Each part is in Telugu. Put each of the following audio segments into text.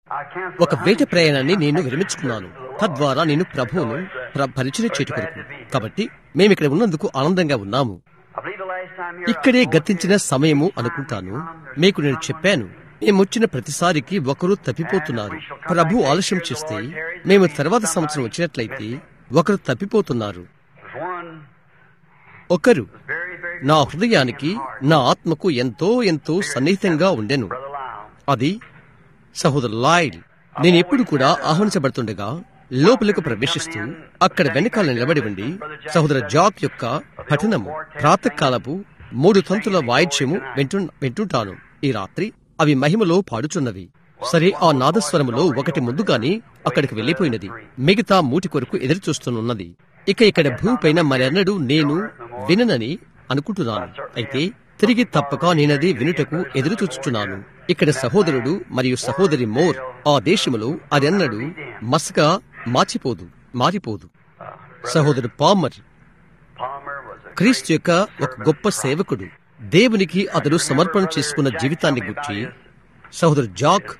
ఒక వేట ప్రయాణాన్ని నేను విరమించుకున్నాను తద్వారా నేను ప్రభువును ప్ర- పరిచయం చేయట కొరకు కాబట్టి మేము ఇక్కడ ఉన్నందుకు ఆనందంగా ఉన్నాము ఇక్కడే గతించిన సమయము అనుకుంటాను మీకు నేను చెప్పాను మేము వచ్చిన ప్రతిసారికి ఒకరు తప్పిపోతున్నారు ప్రభు ఆలస్యం చేస్తే మేము తర్వాత సంవత్సరం వచ్చినట్లయితే ఒకరు తప్పిపోతున్నారు ఒకరు నా హృదయానికి నా ఆత్మకు ఎంతో ఎంతో సన్నిహితంగా ఉండెను అది సహోదరు లాయిడ్ నేను ఎప్పుడు కూడా ఆహ్వానించబడుతుండగా లోపలకు ప్రవేశిస్తూ అక్కడ వెనకాల నిలబడి ఉండి సహోదర జాక్ యొక్క పఠనము ప్రాతకాలపు మూడు తంతుల వాయిద్యము వింటు వింటుంటాను ఈ రాత్రి అవి మహిమలో పాడుచున్నవి సరే ఆ నాదస్వరములో ఒకటి ముందుగానే అక్కడికి వెళ్లిపోయినది మిగతా మూటి కొరకు ఎదురు చూస్తున్నది ఇక ఇక్కడ భూమిపైన మరెన్నడూ నేను విననని అనుకుంటున్నాను అయితే తిరిగి తప్పక నేనది వినుటకు ఎదురు చూచుచున్నాను ఇక్కడ సహోదరుడు మరియు సహోదరి మోర్ ఆ దేశములో అదెన్నడూ మసక మార్చిపోదు మారిపోదు సహోదరుడు పామర్ క్రీస్తు యొక్క ఒక గొప్ప సేవకుడు దేవునికి అతడు సమర్పణ చేసుకున్న జీవితాన్ని గుర్చి సహోదరు జాక్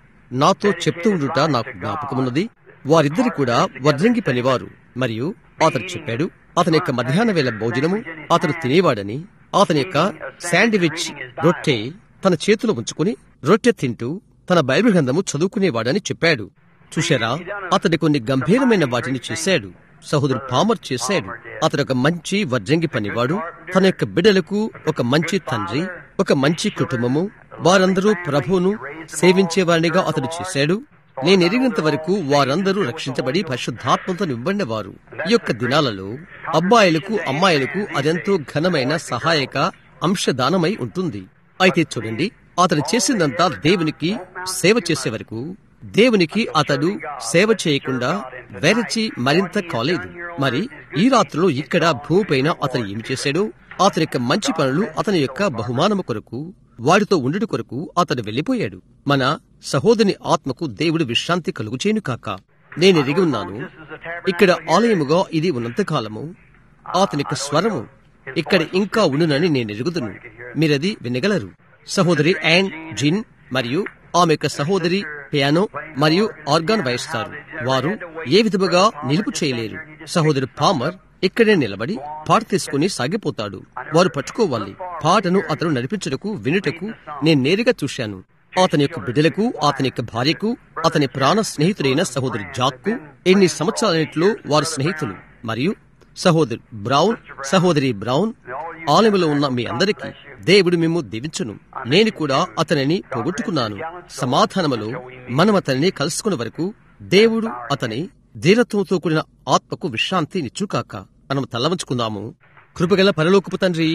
నాతో చెప్తూ ఉండుట నాకు జ్ఞాపకమున్నది వారిద్దరి కూడా వడ్రంగి పనివారు మరియు అతడు చెప్పాడు అతని యొక్క మధ్యాహ్న వేళ భోజనము అతడు తినేవాడని అతని యొక్క శాండ్విచ్ రొట్టె తన చేతిలో ఉంచుకుని రొట్టె తింటూ తన బైబిల్ గ్రంథము చదువుకునేవాడని చెప్పాడు చూశారా అతడి కొన్ని గంభీరమైన వాటిని చేశాడు సహోదరు పామర్ చేశాడు అతడు ఒక మంచి వడ్రంగి పనివాడు తన యొక్క బిడ్డలకు ఒక మంచి తండ్రి ఒక మంచి కుటుంబము వారందరూ ప్రభువును సేవించేవారినిగా అతడు చేశాడు నేను ఎరిగినంత వరకు వారందరూ రక్షించబడి పరిశుద్ధాత్మతో నింబడినవారు ఈ యొక్క దినాలలో అబ్బాయిలకు అమ్మాయిలకు అదెంతో ఘనమైన సహాయక అంశదానమై ఉంటుంది అయితే చూడండి అతడు చేసిందంతా దేవునికి సేవ చేసే వరకు దేవునికి అతడు సేవ చేయకుండా వెరచి మరింత కాలేదు మరి ఈ రాత్రిలో ఇక్కడ భూమిపైన అతను ఏమి చేశాడు అతని యొక్క మంచి పనులు అతని యొక్క బహుమానము కొరకు వాడితో ఉండుట కొరకు అతడు వెళ్లిపోయాడు మన సహోదరి ఆత్మకు దేవుడు విశ్రాంతి కలుగుచేను కాక నేను ఎరిగి ఉన్నాను ఇక్కడ ఆలయముగా ఇది ఉన్నంత కాలము అతని యొక్క స్వరము ఇక్కడ ఇంకా ఉండునని నేను ఎరుగుదును మీరది వినగలరు సహోదరి యాన్ జిన్ మరియు ఆమె యొక్క సహోదరి పియానో మరియు ఆర్గాన్ వాయిస్తారు వారు ఏ విధముగా నిలుపు చేయలేరు సహోదరి పామర్ ఇక్కడే నిలబడి పాట తీసుకుని సాగిపోతాడు వారు పట్టుకోవాలి పాటను అతను నడిపించుటకు వినుటకు నేను నేరుగా చూశాను అతని యొక్క బిడ్డలకు అతని యొక్క భార్యకు అతని ప్రాణ స్నేహితుడైన సహోదరి జాక్కు ఎన్ని సంవత్సరాలన్నింటిలో వారు స్నేహితులు మరియు సహోదరి బ్రౌన్ సహోదరి బ్రౌన్ ఆలయంలో ఉన్న మీ అందరికీ దేవుడు మేము దీవించును నేను కూడా అతనిని పోగొట్టుకున్నాను సమాధానములో మనం అతనిని కలుసుకున్న వరకు దేవుడు అతని ధీరత్వంతో కూడిన ఆత్మకు విశ్రాంతి నిచ్చుకాక మనం తల్లవంచుకుందాము కృపగల పరలోకపు తండ్రి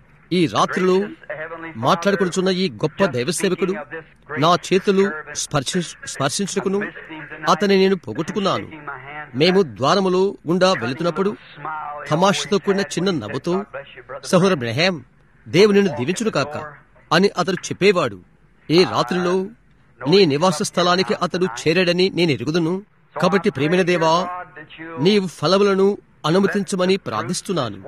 ఈ రాత్రిలో మాట్లాడుకుంటున్న ఈ గొప్ప దైవ సేవకుడు నా చేతులు స్పర్శి స్పర్శించుకును అతని నేను పోగొట్టుకున్నాను మేము ద్వారములో గుండా వెళుతున్నప్పుడు తమాషతో కూడిన చిన్న నవ్వుతో సహోదర బ్రహాం దేవుని దీవించును కాక అని అతడు చెప్పేవాడు ఈ రాత్రిలో నీ నివాస స్థలానికి అతడు చేరాడని నేను ఎరుగుదును కాబట్టి ప్రేమైన దేవా నీవు ఫలములను అనుమతించమని ప్రార్థిస్తున్నాను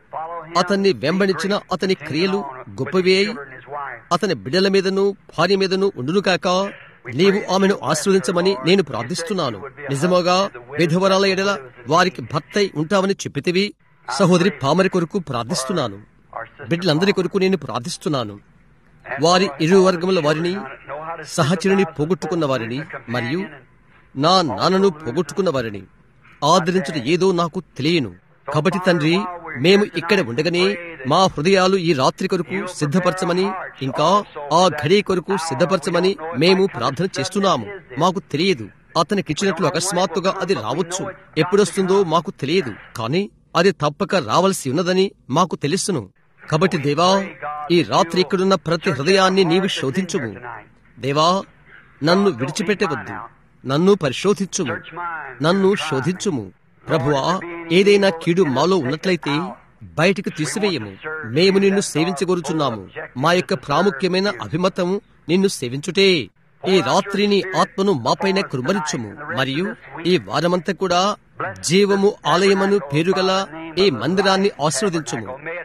అతన్ని వెంబడించిన అతని క్రియలు గొప్పవే అయి అతని బిడ్డల మీదను భార్య మీదను ఉండును కాక నీవు ఆమెను ఆశీర్వదించమని నేను ప్రార్థిస్తున్నాను నిజముగా విధవరాల ఎడల వారికి భర్తై ఉంటావని చెప్పితివి సహోదరి పామరి కొరకు ప్రార్థిస్తున్నాను బిడ్డలందరి కొరకు నేను ప్రార్థిస్తున్నాను వారి ఇరు వర్గముల వారిని సహచరుని పోగొట్టుకున్న వారిని మరియు నా నాన్నను పోగొట్టుకున్న వారిని ఆదరించడం ఏదో నాకు తెలియను కాబట్టి తండ్రి మేము ఇక్కడ ఉండగానే మా హృదయాలు ఈ రాత్రి కొరకు సిద్ధపరచమని ఇంకా ఆ ఘడి కొరకు సిద్ధపరచమని మేము ప్రార్థన చేస్తున్నాము మాకు తెలియదు అతనికిచ్చినట్లు అకస్మాత్తుగా అది రావచ్చు ఎప్పుడొస్తుందో మాకు తెలియదు కానీ అది తప్పక రావలసి ఉన్నదని మాకు తెలుసును కాబట్టి దేవా ఈ రాత్రి ఇక్కడున్న ప్రతి హృదయాన్ని నీవు శోధించుము దేవా నన్ను విడిచిపెట్టవద్దు నన్ను పరిశోధించుము నన్ను శోధించుము ప్రభువా ఏదైనా కీడు మాలో ఉన్నట్లయితే బయటికి తీసివేయము మేము నిన్ను సేవించగోరుచున్నాము మా యొక్క ప్రాముఖ్యమైన అభిమతము నిన్ను సేవించుటే ఈ రాత్రి నీ ఆత్మను మాపైన కృమరించుము మరియు ఈ వారమంతా కూడా జీవము ఆలయమను పేరుగల ఈ మందిరాన్ని ఆశీర్వదించుము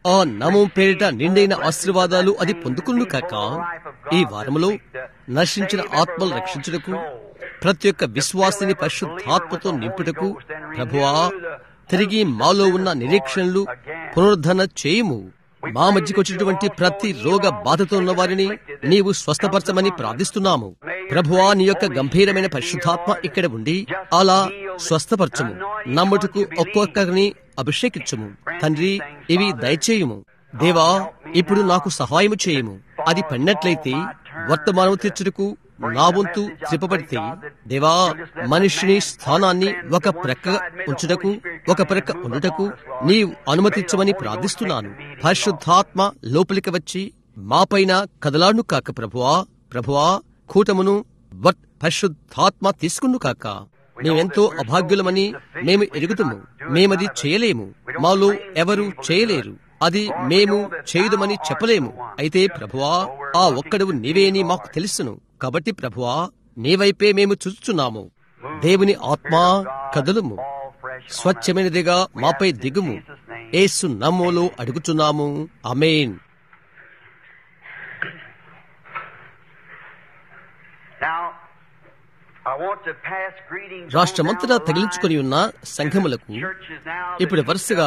ఆ నామం పేరిట నిండైన ఆశీర్వాదాలు అది పొందుకును కాక ఈ వారములో నశించిన ఆత్మలు రక్షించుటకు ప్రతి ఒక్క విశ్వాసిని పరిశుద్ధాత్మతో నింపుటకు ప్రభువా తిరిగి మాలో ఉన్న నిరీక్షణలు పునరుద్ధరణ చేయము మా మధ్యకు వచ్చినటువంటి ప్రతి రోగ బాధతో ఉన్న వారిని నీవు స్వస్థపరచమని ప్రార్థిస్తున్నాము ప్రభువా నీ యొక్క గంభీరమైన పరిశుద్ధాత్మ ఇక్కడ ఉండి అలా స్వస్థపరచము నమ్ముటకు ఒక్కొక్కరిని అభిషేకించము తండ్రి ఇవి దయచేయము దేవా ఇప్పుడు నాకు సహాయము చేయము అది పడినట్లయితే వర్తమానం తీర్చుటకు నా వంతు త్రిపబడితే దేవా మనిషిని స్థానాన్ని ఒక ప్రక్క ఉంచుటకు ఒక ప్రక్క ఉండుటకు నీవు అనుమతించమని ప్రార్థిస్తున్నాను పరిశుద్ధాత్మ లోపలికి వచ్చి మాపైన కదలాను కాక ప్రభువా ప్రభువా కూటమును వర్ పరిశుద్ధాత్మ తీసుకును కాక మేమెంతో అభాగ్యులమని మేము ఎరుగుతాము మేమది చేయలేము మాలో ఎవరు చేయలేరు అది మేము చేయుదమని చెప్పలేము అయితే ప్రభువా ఆ ఒక్కడువు నీవే అని మాకు తెలుసును కాబట్టి ప్రభువా నీవైపే మేము చూస్తున్నాము దేవుని ఆత్మ కదలుము స్వచ్ఛమైనదిగా మాపై దిగుము ఏసు నమ్మోలో అడుగుచున్నాము అమేన్ Now, I want to pass greetings on రాష్ట్రమంతటా down the తగిలించుకొని ఉన్న సంఘములకు line. Churches now ఇప్పుడు that- వరుసగా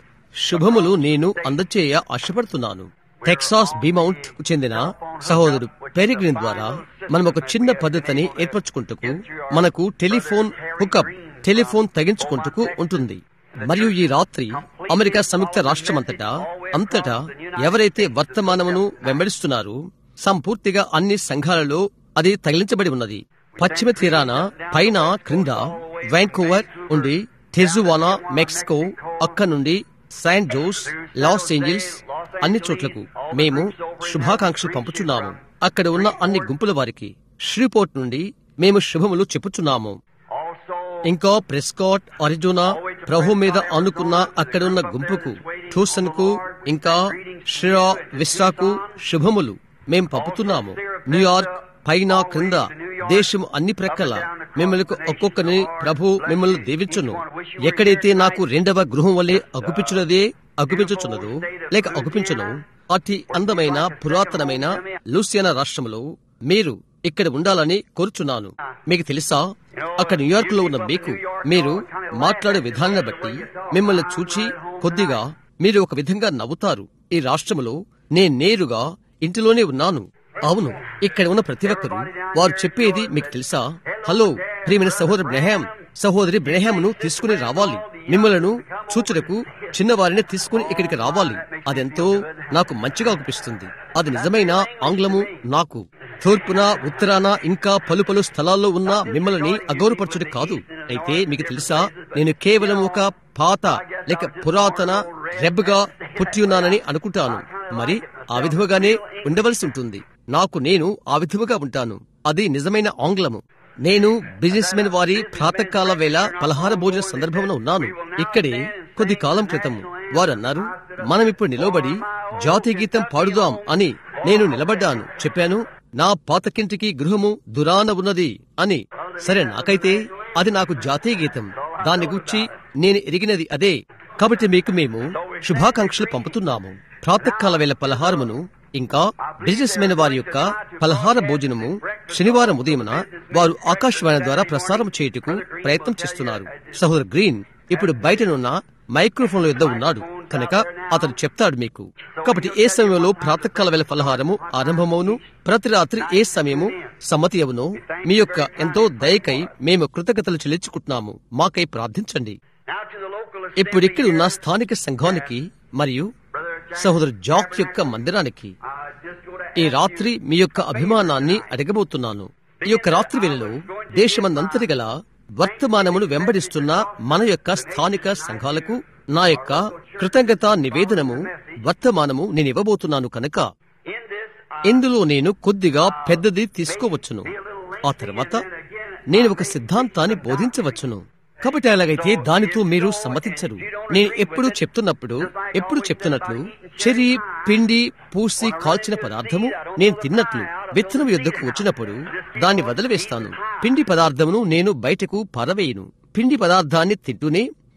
శుభములు నేను అందచేయ ఆశపడుతున్నాను టెక్సాస్ బీమౌంట్ కు చెందిన సహోదరు పెరిగ్రిన్ ద్వారా మనం ఒక చిన్న పద్ధతిని ఏర్పరచుకుంటకు మనకు టెలిఫోన్ హుకప్ టెలిఫోన్ తగించుకుంటకు ఉంటుంది మరియు ఈ రాత్రి అమెరికా సంయుక్త రాష్ట్రమంతటా అంతటా ఎవరైతే వర్తమానమును వెంబడిస్తున్నారో సంపూర్తిగా అన్ని సంఘాలలో అది తగిలించబడి ఉన్నది పశ్చిమ తీరాన పైన క్రింద వ్యాంకోవర్ ఉండి టెజువానా మెక్సికో అక్క నుండి శాన్ జోస్ లాస్ ఏంజల్స్ అన్ని చోట్లకు మేము శుభాకాంక్షలు పంపుచున్నాము అక్కడ ఉన్న అన్ని గుంపుల వారికి శ్రీపోర్ట్ నుండి మేము శుభములు చెప్పుచున్నాము Also, ఇంకా ప్రెస్కాట్ అరిజోనా ప్రభు మీద ఆనుకున్న అక్కడున్న గుంపుకు ట్యూసన్ కు ఇంకా శ్రీరా విస్టాకు శుభములు మేం పంపుతున్నాము న్యూయార్క్ పైన క్రింద దేశం అన్ని ప్రక్కల మిమ్మల్ని ఒక్కొక్కరిని ప్రభు మిమ్మల్ని దీవించును ఎక్కడైతే నాకు రెండవ గృహం వల్లే అగుపించున్నదే అగుపించుచున్నదో లేక అగుపించును అతి అందమైన పురాతనమైన లూసియానా రాష్ట్రంలో మీరు ఇక్కడ ఉండాలని కోరుచున్నాను మీకు తెలుసా అక్కడ న్యూయార్క్ లో ఉన్న మీకు మీరు మాట్లాడే విధానాన్ని బట్టి మిమ్మల్ని చూచి కొద్దిగా మీరు ఒక విధంగా నవ్వుతారు ఈ రాష్ట్రములో నేను నేరుగా ఇంటిలోనే ఉన్నాను అవును ఇక్కడ ఉన్న ప్రతి ఒక్కరు వారు చెప్పేది మీకు తెలుసా హలో ప్రియమైన సహోదరు బ్రహాం సహోదరి బ్రహాంను తీసుకుని రావాలి మిమ్మలను చూచుటకు చిన్నవారిని తీసుకుని ఇక్కడికి రావాలి అదెంతో నాకు మంచిగా అనిపిస్తుంది అది నిజమైన ఆంగ్లము నాకు తూర్పున ఉత్తరాన ఇంకా పలు పలు స్థలాల్లో ఉన్న మిమ్మల్ని అగౌరవపరచుడు కాదు అయితే మీకు తెలుసా నేను కేవలం ఒక పాత లేక పురాతన రెబ్బగా పుట్టి ఉన్నానని అనుకుంటాను మరి ఆ విధముగానే ఉండవలసి ఉంటుంది నాకు నేను ఆ విధముగా ఉంటాను అది నిజమైన ఆంగ్లము నేను బిజినెస్ మెన్ వారి ప్రాతకాల వేళ పలహార భోజన సందర్భంలో ఉన్నాను ఇక్కడే కొద్ది కాలం క్రితం వారు అన్నారు మనం ఇప్పుడు నిలబడి జాతీయ గీతం పాడుదాం అని నేను నిలబడ్డాను చెప్పాను నా పాతకింటికి గృహము దురాన ఉన్నది అని సరే నాకైతే అది నాకు జాతీయ గీతం దాన్ని గుర్చి నేను ఎరిగినది అదే కాబట్టి మీకు మేము శుభాకాంక్షలు పంపుతున్నాము ప్రాతకాల వేళ పలహారమును ఇంకా బిజినెస్ మెన్ వారి యొక్క పలహార భోజనము శనివారం ఉదయమున వారు ఆకాశవాణి ద్వారా ప్రసారం చేయుటకు ప్రయత్నం చేస్తున్నారు సహోదరు గ్రీన్ ఇప్పుడు బయటనున్న మైక్రోఫోన్ల యొద్ద ఉన్నాడు కనుక అతను చెప్తాడు మీకు కాబట్టి ఏ సమయంలో ప్రాతకాల వేళ పలహారము ఆరంభమవును ప్రతి రాత్రి ఏ సమయము సమ్మతి అవునో మీ యొక్క ఎంతో దయకై మేము కృతజ్ఞతలు చెల్లించుకుంటున్నాము మాకై ప్రార్థించండి now to the local ఇప్పుడు ఇక్కడ ఉన్న స్థానిక సంఘానికి మరియు సహోదరు జాక్ యొక్క మందిరానికి I just go to ఈ రాత్రి మీ యొక్క అభిమానాన్ని అడగబోతున్నాను ఈ యొక్క రాత్రి వేళలో దేశమందంతటి గల వర్తమానమును వెంబడిస్తున్న మన యొక్క స్థానిక సంఘాలకు నా యొక్క కృతజ్ఞత నివేదనము వర్తమానము నేను ఇవ్వబోతున్నాను కనుక in this ఇందులో నేను కొద్దిగా పెద్దది తీసుకోవచ్చును ఆ తర్వాత నేను ఒక సిద్ధాంతాన్ని బోధించవచ్చును కాబట్టి అలాగైతే దానితో మీరు సమ్మతించరు నేను ఎప్పుడు చెప్తున్నప్పుడు ఎప్పుడు చెప్తున్నట్లు చెరి పిండి పూసి కాల్చిన పదార్థము నేను తిన్నట్లు విత్తనం యుద్ధకు వచ్చినప్పుడు దాన్ని వదిలివేస్తాను పిండి పదార్థమును నేను బయటకు పారవేయను పిండి పదార్థాన్ని తింటూనే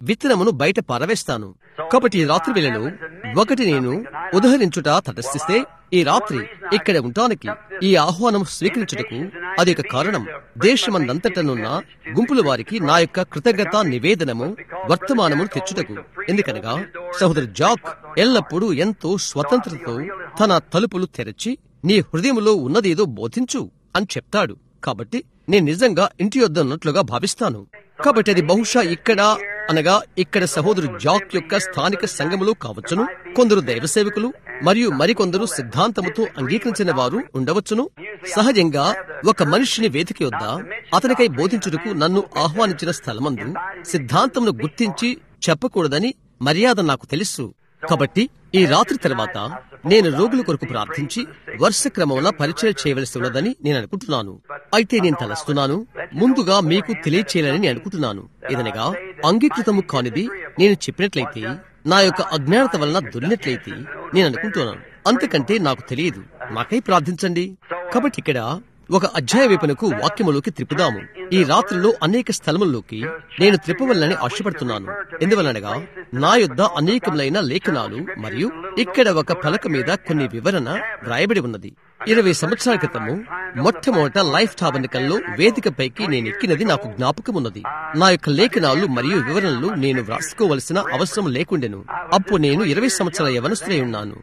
విత్తనమును బయట పారవేస్తాను కాబట్టి ఈ రాత్రి వేళలో ఒకటి నేను ఉదహరించుట తటస్థిస్తే ఈ రాత్రి ఇక్కడ ఉండటానికి ఈ ఆహ్వానం స్వీకరించుటకు అది ఒక కారణం దేశమందంతటనున్న గుంపుల వారికి నా యొక్క కృతజ్ఞత నివేదనము వర్తమానము తెచ్చుటకు ఎందుకనగా సహోదరు జాక్ ఎల్లప్పుడూ ఎంతో స్వతంత్రతతో తన తలుపులు తెరచి నీ హృదయములో ఉన్నదేదో బోధించు అని చెప్తాడు కాబట్టి నేను నిజంగా ఇంటి వద్ద ఉన్నట్లుగా భావిస్తాను కాబట్టి అది బహుశా ఇక్కడ అనగా ఇక్కడ సహోదరు జాక్ యొక్క స్థానిక సంఘములు కావచ్చును కొందరు దైవ సేవకులు మరియు మరికొందరు సిద్ధాంతముతో అంగీకరించిన వారు ఉండవచ్చును సహజంగా ఒక మనిషిని వేదిక వద్ద అతనికై బోధించుటకు నన్ను ఆహ్వానించిన స్థలమందు సిద్ధాంతమును గుర్తించి చెప్పకూడదని మర్యాద నాకు తెలుసు కాబట్టి ఈ రాత్రి తర్వాత నేను రోగుల కొరకు ప్రార్థించి వరుస క్రమమున పరిచయం చేయవలసి ఉన్నదని నేను అనుకుంటున్నాను అయితే నేను తలస్తున్నాను ముందుగా మీకు తెలియచేయాలని నేను అనుకుంటున్నాను ఏదనగా అంగీకృతము కానిది నేను చెప్పినట్లయితే నా యొక్క అజ్ఞానత వలన దొరినట్లయితే నేను అనుకుంటున్నాను అంతకంటే నాకు తెలియదు నాకై ప్రార్థించండి కాబట్టి ఇక్కడ ఒక అధ్యాయ వైపునకు వాక్యములోకి త్రిపుదాము ఈ రాత్రిలో అనేక స్థలముల్లోకి నేను త్రిప్పవలనని ఆశపడుతున్నాను ఎందువలనగా నా యొద్ద అనేకములైన లేఖనాలు మరియు ఇక్కడ ఒక పలక మీద కొన్ని వివరణ వ్రాయబడి ఉన్నది ఇరవై సంవత్సరాల క్రితము మొట్టమొదట లైఫ్ టాబనికల్లో వేదికపైకి నేను ఎక్కినది నాకు జ్ఞాపకం ఉన్నది నా యొక్క లేఖనాలు మరియు వివరణలు నేను వ్రాసుకోవలసిన అవసరం లేకుండెను అప్పుడు నేను ఇరవై సంవత్సరాల యవనస్తులై ఉన్నాను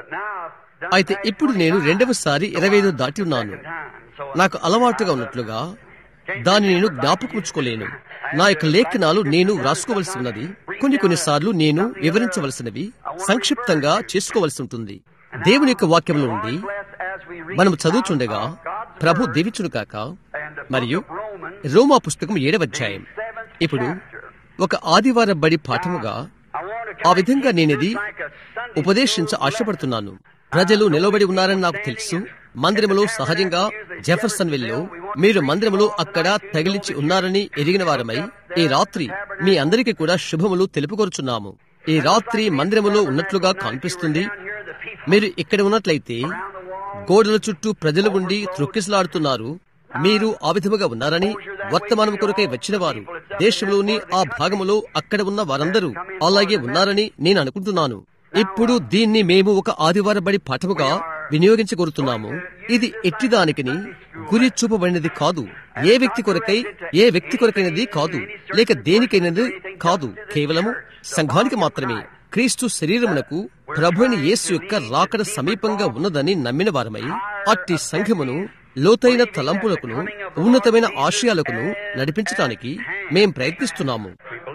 అయితే ఇప్పుడు నేను రెండవసారి ఇరవై ఐదు దాటి ఉన్నాను నాకు అలవాటుగా ఉన్నట్లుగా దాన్ని నేను జ్ఞాపకముచ్చుకోలేను నా యొక్క లేఖనాలు నేను వ్రాసుకోవలసి ఉన్నది కొన్ని కొన్నిసార్లు నేను వివరించవలసినవి సంక్షిప్తంగా చేసుకోవలసి ఉంటుంది దేవుని యొక్క వాక్యంలో నుండి మనం చదువుచుండగా ప్రభు దీవించును కాక మరియు రోమా పుస్తకం ఏడవ అధ్యాయం ఇప్పుడు ఒక ఆదివారం బడి పాఠముగా ఆ విధంగా నేనిది ఉపదేశించ ఆశపడుతున్నాను ప్రజలు నిలబడి ఉన్నారని నాకు తెలుసు మందిరములో సహజంగా జెఫర్సన్ విల్లో మీరు మందిరములో అక్కడ తగిలించి ఉన్నారని ఎరిగిన వారమై ఈ రాత్రి మీ అందరికీ కూడా శుభములు తెలుపుకొరుచున్నాము ఈ రాత్రి మందిరములో ఉన్నట్లుగా కనిపిస్తుంది మీరు ఇక్కడ ఉన్నట్లయితే గోడల చుట్టూ ప్రజలు ఉండి త్రొక్కిసలాడుతున్నారు మీరు ఆ విధముగా ఉన్నారని వర్తమానం కొరకై వచ్చిన వారు దేశంలోని ఆ భాగములో అక్కడ ఉన్న వారందరూ అలాగే ఉన్నారని నేను అనుకుంటున్నాను ఇప్పుడు దీన్ని మేము ఒక ఆదివారం బడి పాఠముగా వినియోగించగోరుతున్నాము ఇది ఎట్టిదానికిని గురి చూపబడినది కాదు ఏ వ్యక్తి కొరకై ఏ వ్యక్తి కొరకైనది కాదు లేక దేనికైనది కాదు కేవలము సంఘానికి మాత్రమే క్రీస్తు శరీరమునకు ప్రభుని యేసు యొక్క రాకడ సమీపంగా ఉన్నదని నమ్మిన వారమై అట్టి సంఘమును లోతైన తలంపులకును ఉన్నతమైన ఆశయాలకును నడిపించటానికి మేం ప్రయత్నిస్తున్నాము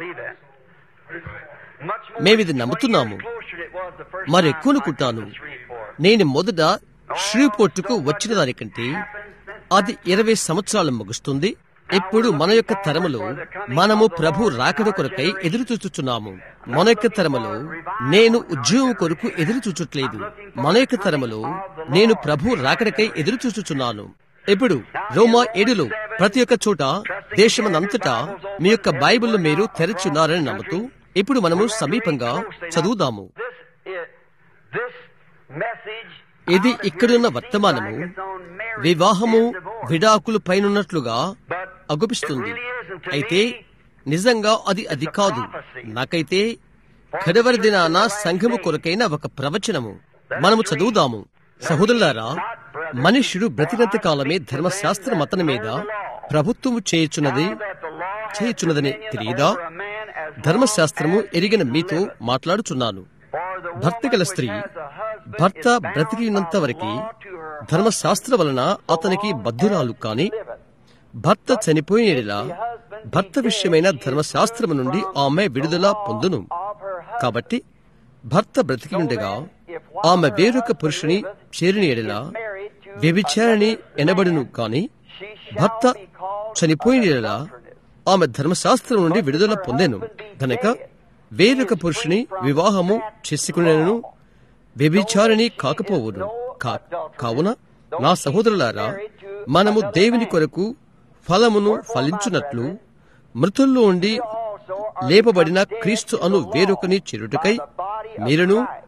మేమిది నమ్ముతున్నాము మరెక్కువనుకుంటాను నేను మొదట శ్రీపోర్టుకు వచ్చిన దానికంటే అది ఇరవై సంవత్సరాలు ముగుస్తుంది ఇప్పుడు మన యొక్క తరములో మనము ప్రభు రాకడ కొరకై ఎదురు చూచుచున్నాము మన యొక్క తరములో నేను ఉద్యోగం కొరకు ఎదురు చూచట్లేదు మన యొక్క తరములో నేను ప్రభు రాకడకై ఎదురు చూచుచున్నాను ఇప్పుడు రోమా ఏడులో ప్రతి ఒక్క చోట దేశమనంతటా మీ యొక్క బైబిల్ మీరు తెరచున్నారని నమ్ముతూ ఇప్పుడు మనము సమీపంగా చదువుదాము ఇది ఇక్కడున్న వర్తమానము వివాహము విడాకులు పైనున్నట్లుగా అగుపిస్తుంది అయితే నిజంగా అది అది కాదు నాకైతే కడవరి దినాన సంఘము కొరకైన ఒక ప్రవచనము మనము చదువుదాము సహోదరులారా మనుష్యుడు బ్రతినంత కాలమే ధర్మశాస్త్ర మతన మీద ప్రభుత్వము చేయుచున్నది చేయుచున్నదని తెలియదా ధర్మశాస్త్రము ఎరిగిన మీతో మాట్లాడుచున్నాను భర్త గల స్త్రీ భర్త బ్రతికినంత వరకు ధర్మశాస్త్ర వలన అతనికి బద్ధురాలు కాని భర్త చనిపోయిన భర్త విషయమైన ధర్మశాస్త్రము నుండి ఆమె విడుదల పొందును కాబట్టి భర్త బ్రతికి ఉండగా ఆమె వేరొక పురుషుని చేరిన ఎడల వ్యభిచారిణి ఎనబడును కాని భర్త చనిపోయిన ఎడల ఆమె ధర్మశాస్త్రం నుండి విడుదల పొందెను గనక వేరొక పురుషుని వివాహము చేసుకునేను వ్యభిచారిణి కాకపోవును కావున నా సహోదరులారా మనము దేవుని కొరకు ఫలమును ఫలించున్నట్లు మృతుల్లో ఉండి లేపబడిన క్రీస్తు అను వేరొకని చెరుటకై మీరును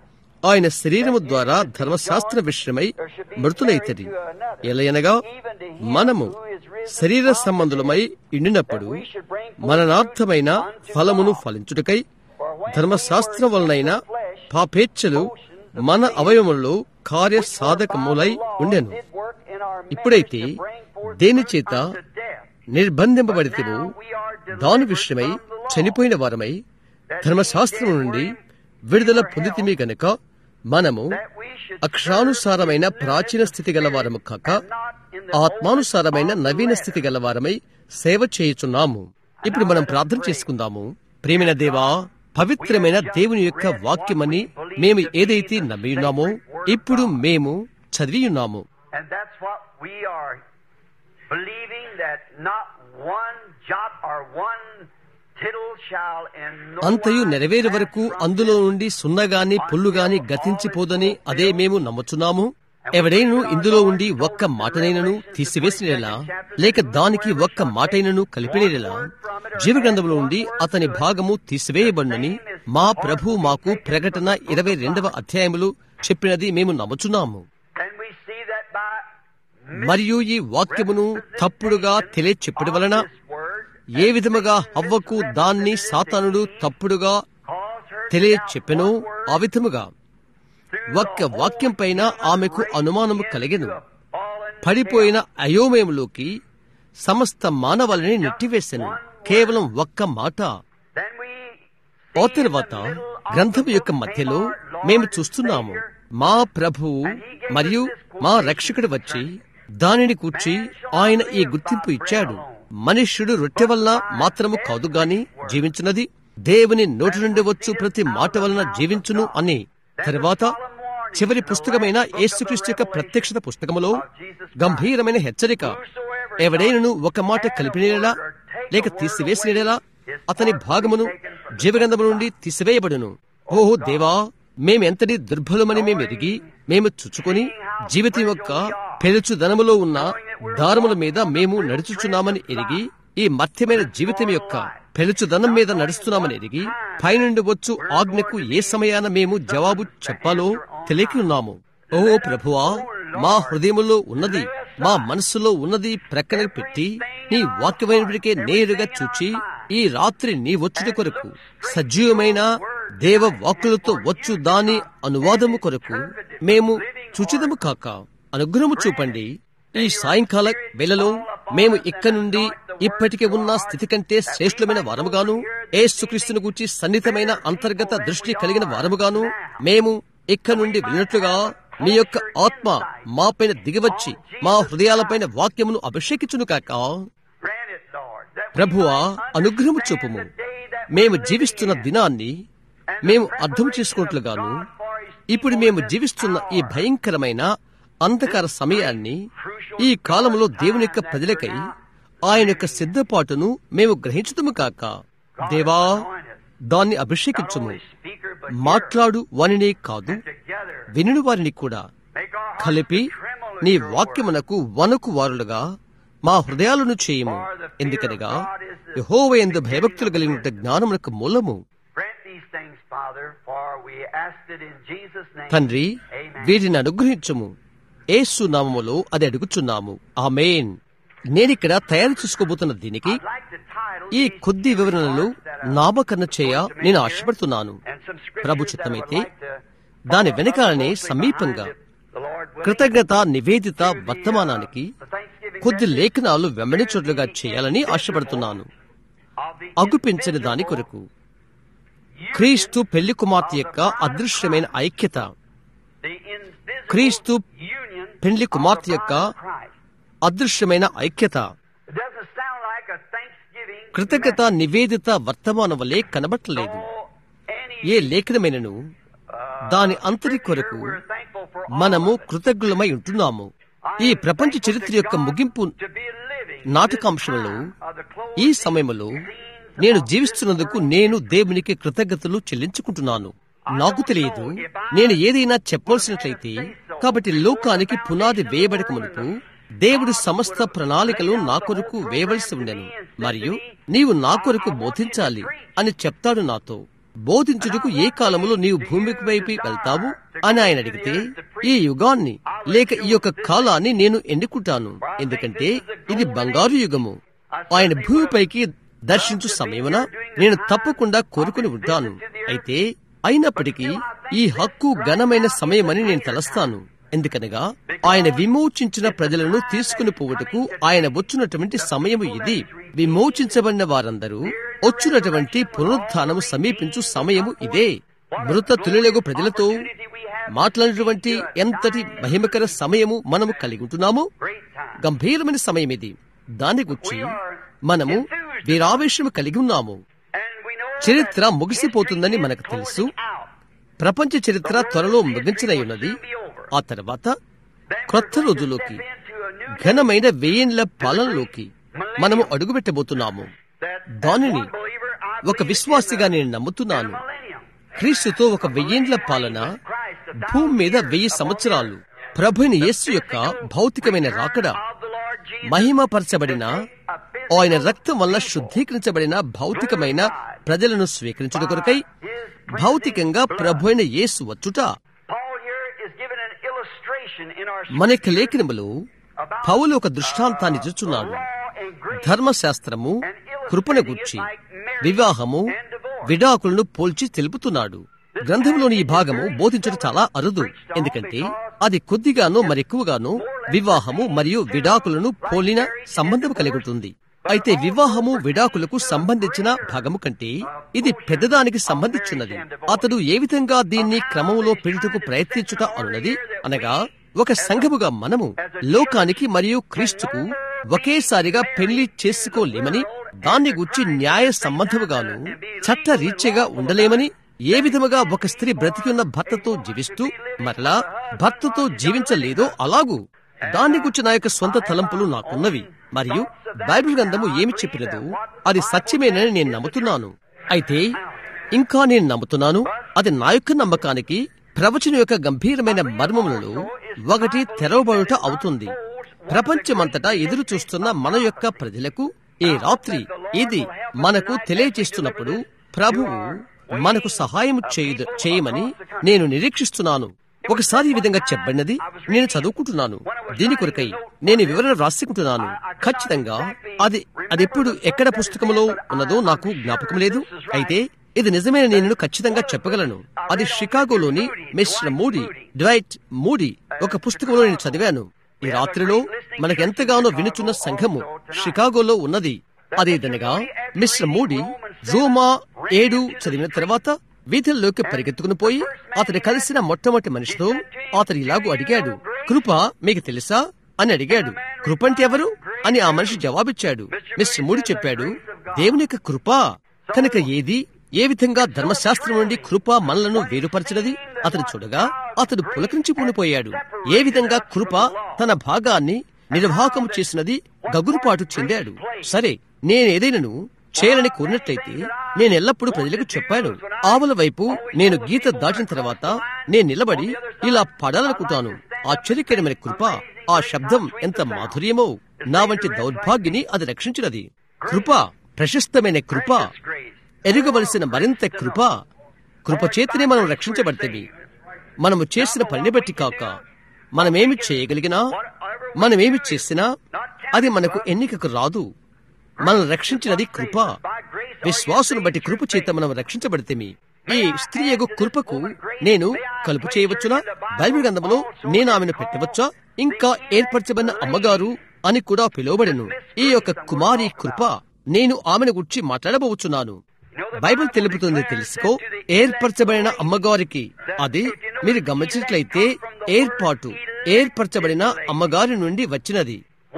ఆయన శరీరము ద్వారా ధర్మశాస్త్ర విషయమై మృతులైతది ఎలయనగా మనము శరీర సంబంధులమై ఇండినప్పుడు మననార్థమైన ఫలమును ఫలించుటకై ధర్మశాస్త్రం వలనైన పాపేచ్ఛలు మన అవయవములలో కార్య సాధకములై ఉండెను ఇప్పుడైతే దేని చేత నిర్బంధింపబడితేవో దాని విషయమై చనిపోయిన వారమై ధర్మశాస్త్రం నుండి విడుదల పొందితిమి గనుక మనము అక్షరానుసారమైన ప్రాచీన స్థితి గలవారము కాక ఆత్మానుసారమైన నవీన స్థితి గలవారమై సేవ చేయుచున్నాము ఇప్పుడు మనం ప్రార్థన చేసుకుందాము ప్రేమైన దేవా పవిత్రమైన దేవుని యొక్క వాక్యమని మేము ఏదైతే నమ్మి ఉన్నామో ఇప్పుడు మేము చదివి ఉన్నాము And that's what we are believing that not one jot or one tittle shall in no అంతయు wise నెరవేరు వరకు pass from అందులో నుండి సున్నగాని పొల్లుగాని గతించిపోదని అదే మేము నమ్ముచున్నాము ఎవడైనను ఇందులో ఉండి ఒక్క మాటనైనను తీసివేసినలా లేక దానికి ఒక్క మాటైనను కలిపినేలా జీవగ్రంథంలో నుండి అతని భాగము తీసివేయబడినని మా ప్రభు మాకు ప్రకటన ఇరవై రెండవ అధ్యాయములు చెప్పినది మేము నమ్ముచున్నాము And we see that by మరియు ఈ వాక్యమును తప్పుడుగా తెలియచెప్పడం వలన this word ఏ విధముగా హవ్వకు దాన్ని సాతానుడు తప్పుడుగా calls her తెలియచెప్పెనో ఆ విధముగా ఒక్క వాక్యం పైన ఆమెకు అనుమానము కలిగెను fallen పడిపోయిన అయోమయంలోకి సమస్త మానవాళిని నెట్టివేశాను కేవలం ఒక్క మాట Then we ఆ తర్వాత గ్రంథము యొక్క మధ్యలో మేము చూస్తున్నాము మా ప్రభువు మరియు మా రక్షకుడు వచ్చి దానిని కూర్చి ఆయన ఈ గుర్తింపు ఇచ్చాడు మనుష్యుడు రొట్టె వలన మాత్రము కాదు గాని జీవించున్నది దేవుని నోటి నుండి వచ్చు ప్రతి మాట వలన జీవించును అని తర్వాత చివరి పుస్తకమైన యేసుక్రీస్తు యొక్క ప్రత్యక్షత పుస్తకములో గంభీరమైన హెచ్చరిక ఎవడైనను ఒక మాట కలిపినేలా లేక తీసివేసినేలా అతని భాగమును జీవగంధము నుండి తీసివేయబడును ఓహో దేవా మేమెంతటి దుర్బలమని మేము ఎరిగి మేము చుచ్చుకొని జీవితం యొక్క పెరుచుదనములో ఉన్న దారముల మీద మేము నడుచుచున్నామని ఎరిగి ఈ మధ్యమైన జీవితం యొక్క పెలుచుదనం మీద నడుస్తున్నామని ఎరిగి పైనుండి వచ్చు ఆజ్ఞకు ఏ సమయాన మేము జవాబు చెప్పాలో తెలియక ఉన్నాము ఓ ప్రభువా మా హృదయములో ఉన్నది మా మనస్సులో ఉన్నది ప్రక్కన పెట్టి నీ వాక్యమైనప్పటికే నేరుగా చూచి ఈ రాత్రి నీ వచ్చుట కొరకు సజీవమైన దేవ వాక్కులతో వచ్చు దాని అనువాదము కొరకు మేము చూచిదము కాక అనుగ్రహము చూపండి ఈ సాయంకాల వేళలో మేము ఇక్కడ నుండి ఇప్పటికే ఉన్న స్థితి కంటే శ్రేష్టమైన వారముగాను ఏసుక్రీస్తుని గూర్చి సన్నిహితమైన అంతర్గత దృష్టి కలిగిన వారముగాను మేము ఇక్కడ నుండి వెళ్ళినట్లుగా మీ యొక్క ఆత్మ మాపైన దిగివచ్చి మా హృదయాలపైన వాక్యమును అభిషేకించును కాక grant it, Lord, that we ప్రభువా might అనుగ్రహము understand చూపుము the day that we మేము live జీవిస్తున్న in. దినాన్ని మేము అర్థం చేసుకున్నట్లుగాను ఇప్పుడు మేము జీవిస్తున్న ఈ భయంకరమైన అంధకార సమయాన్ని ఈ కాలంలో దేవుని యొక్క ప్రజలకై ఆయన యొక్క సిద్ధపాటును మేము గ్రహించుతాము కాక దేవా దాన్ని అభిషేకించుము మాట్లాడు వానినే కాదు వినుడు వారిని కూడా కలిపి నీ వాక్యమునకు వణుకు వారులుగా మా హృదయాలను చేయము ఎందుకనగా యెహోవ యందు భయభక్తులు కలిగిన జ్ఞానమునకు మూలము Grant these things, Father, for we asked it in Jesus' name. తండ్రి Amen. వీటిని అనుగ్రహించుము ఏసు నామములో అది అడుగుచున్నాము ఆమేన్ నేనిక్కడ తయారు చేసుకోబోతున్న దీనికి I'd like to title ఈ these కొద్ది వివరణలు remarks that are నామకరణ చేయ going to be నేను here, ఆశపడుతున్నాను and some scriptures Prabhu that I would చిత్తమైతే like to దాని follow వెనకాలనే closely సమీపంగా behind it, the Lord willing, కృతజ్ఞత Nivedita through the, uh, వర్తమానానికి the Thanksgiving కొద్ది message లేఖనాలు వెంబడించుట్లుగా చేయాలని ఆశపడుతున్నాను of the అగుపించని దాని invisible కొరకు union, క్రీస్తు పెళ్లి కుమార్తె యొక్క అదృశ్యమైన ఐక్యత the invisible క్రీస్తు union పెండ్లి of the కుమార్తె bride యొక్క of Christ. అదృశ్యమైన ఐక్యత It doesn't sound like a Thanksgiving కృతజ్ఞత message. నివేదిత వర్తమానం వలె కనబట్టలేదు So, any, ఏ లేఖనమైనను uh, దాని అంతరి scripture, కొరకు we're thankful for all మనము of it. కృతజ్ఞులమై ఉంటున్నాము ఈ ప్రపంచ చరిత్ర యొక్క ముగింపు నాటకాంశంలో ఈ సమయంలో నేను జీవిస్తున్నందుకు నేను దేవునికి కృతజ్ఞతలు చెల్లించుకుంటున్నాను నాకు తెలియదు నేను ఏదైనా చెప్పవలసినట్లయితే కాబట్టి లోకానికి పునాది వేయబడక మునుపు దేవుడు సమస్త ప్రణాళికలు నా కొరకు వేయవలసి ఉండెను మరియు నీవు నా కొరకు బోధించాలి అని చెప్తాడు నాతో బోధించుటకు ఏ కాలములో నీవు భూమికి వైపు వెళ్తావు అని ఆయన అడిగితే ఈ యుగాన్ని లేక ఈ యొక్క కాలాన్ని నేను ఎన్నుకుంటాను ఎందుకంటే ఇది బంగారు యుగము ఆయన భూమిపైకి దర్శించు సమయమున నేను తప్పకుండా కోరుకుని ఉంటాను అయితే అయినప్పటికీ ఈ హక్కు ఘనమైన సమయమని నేను తలస్తాను ఎందుకనగా ఆయన విమోచించిన ప్రజలను తీసుకుని పోవుటకు ఆయన వచ్చినటువంటి సమయము ఇది విమోచించబడిన వారందరూ వచ్చినటువంటి పునరుత్నము సమీపించు సమయము ఇదే మృత తులులగు ప్రజలతో మాట్లాడినటువంటి ఎంతటి మహిమకర సమయము మనము కలిగి ఉంటున్నాము గంభీరమైన సమయం ఇది దాని గురించి మనము వీరావేశము కలిగి ఉన్నాము చరిత్ర ముగిసిపోతుందని మనకు తెలుసు ప్రపంచ చరిత్ర త్వరలో ముగించనై ఉన్నది ఆ తర్వాత క్రొత్త రోజులోకి ఘనమైన వెయ్యేండ్ల పాలనలోకి మనము అడుగుపెట్టబోతున్నాము దానిని ఒక విశ్వాసిగా నేను నమ్ముతున్నాను క్రీస్తుతో ఒక వెయ్యేండ్ల పాలన భూమి మీద వెయ్యి సంవత్సరాలు ప్రభుని యేసు యొక్క భౌతికమైన రాకడ మహిమపరచబడిన ఆయన రక్తం వల్ల శుద్ధీకరించబడిన భౌతికమైన ప్రజలను స్వీకరించుట కొరకై భౌతికంగా ప్రభు అయిన యేసు వచ్చుట మనకి లేఖనములో పౌలు ఒక దృష్టాంతాన్ని చూచున్నాడు ధర్మశాస్త్రము కృపను గుర్చి వివాహము విడాకులను పోల్చి తెలుపుతున్నాడు గ్రంథంలోని ఈ భాగము బోధించడం చాలా అరుదు ఎందుకంటే అది కొద్దిగానో మరెక్కువగానో వివాహము మరియు విడాకులను పోలిన సంబంధం కలిగి ఉంటుంది అయితే వివాహము విడాకులకు సంబంధించిన భాగము కంటే ఇది పెద్దదానికి సంబంధించినది అతడు ఏ విధంగా దీన్ని క్రమంలో పెడుటకు ప్రయత్నించుట అన్నది అనగా ఒక సంఘముగా మనము లోకానికి మరియు క్రీస్తుకు ఒకేసారిగా పెళ్లి చేసుకోలేమని దాన్ని గుర్చి న్యాయ సంబంధముగాను చట్ట రీత్యగా ఉండలేమని ఏ విధముగా ఒక స్త్రీ బ్రతికి ఉన్న భర్తతో జీవిస్తూ మరలా భర్తతో జీవించలేదో అలాగూ దాన్ని గురించి నా యొక్క సొంత తలంపులు నాకున్నవి మరియు బైబిల్ గ్రంథము ఏమి చెప్పినదో అది సత్యమేనని నేను నమ్ముతున్నాను అయితే ఇంకా నేను నమ్ముతున్నాను అది నా యొక్క నమ్మకానికి ప్రవచన యొక్క గంభీరమైన మర్మములలో ఒకటి తెరవబడుట అవుతుంది ప్రపంచమంతటా ఎదురు చూస్తున్న మన యొక్క ప్రజలకు ఈ రాత్రి ఇది మనకు తెలియజేస్తున్నప్పుడు ప్రభువు మనకు సహాయం చేయదు చేయమని నేను నిరీక్షిస్తున్నాను ఒకసారి ఈ విధంగా చెప్పబడినది నేను చదువుకుంటున్నాను దీని కొరకై నేను వివరణ రాసుకుంటున్నాను ఖచ్చితంగా అది అది ఎప్పుడు ఎక్కడ పుస్తకంలో ఉన్నదో నాకు జ్ఞాపకం లేదు అయితే ఇది నిజమైన నేను ఖచ్చితంగా చెప్పగలను అది షికాగోలోని మిస్టర్ మూడీ డ్వైట్ మూడీ ఒక పుస్తకంలో నేను చదివాను ఈ రాత్రిలో మనకెంతగానో వినుచున్న సంఘము షికాగోలో ఉన్నది అదేదనగా మిస్టర్ మూడీ జూమా ఏడు చదివిన తర్వాత వీధుల్లోకి పరిగెత్తుకుని పోయి అతడు కలిసిన మొట్టమొదటి మనిషితో అతడు ఇలాగూ అడిగాడు కృప మీకు తెలుసా అని అడిగాడు కృప అంటే ఎవరు అని ఆ మనిషి జవాబిచ్చాడు మిస్టర్ మూడి చెప్పాడు దేవుని యొక్క కృప కనుక ఏది ఏ విధంగా ధర్మశాస్త్రం నుండి కృప మనలను వేరుపరచినది అతడు చూడగా అతడు పులకరించి పూనిపోయాడు ఏ విధంగా కృప తన భాగాన్ని నిర్వాహకం చేసినది గగురుపాటు చెందాడు సరే నేనేదైనాను చేయాలని కోరినట్లయితే నేను ఎల్లప్పుడూ ప్రజలకు చెప్పాను ఆవుల వైపు నేను గీత దాటిన తర్వాత నేను నిలబడి ఇలా పడాలనుకుంటాను ఆశ్చర్యకరమైన కృప ఆ శబ్దం ఎంత మాధుర్యమో నా వంటి దౌర్భాగ్యని అది రక్షించినది కృప ప్రశస్తమైన కృప ఎరుగవలసిన మరింత కృప కృప చేతనే మనం రక్షించబడితేవి మనము చేసిన పనిని బట్టి కాక మనమేమి చేయగలిగినా మనమేమి చేసినా అది మనకు ఎన్నికకు రాదు మనం రక్షించినది కృప విశ్వాసును బట్టి కృప చేత మనం రక్షించబడితేమి ఈ స్త్రీ యొక్క కృపకు నేను కలుపు చేయవచ్చునా బైబిల్ గ్రంథంలో నేను ఆమెను పెట్టవచ్చా ఇంకా ఏర్పరచబడిన అమ్మగారు అని కూడా పిలువబడను ఈ యొక్క కుమారి కృప నేను ఆమెను గురించి మాట్లాడబోచున్నాను బైబిల్ తెలుపుతుంది తెలుసుకో ఏర్పరచబడిన అమ్మగారికి అది మీరు గమనించినట్లయితే ఏర్పాటు ఏర్పరచబడిన అమ్మగారి నుండి వచ్చినది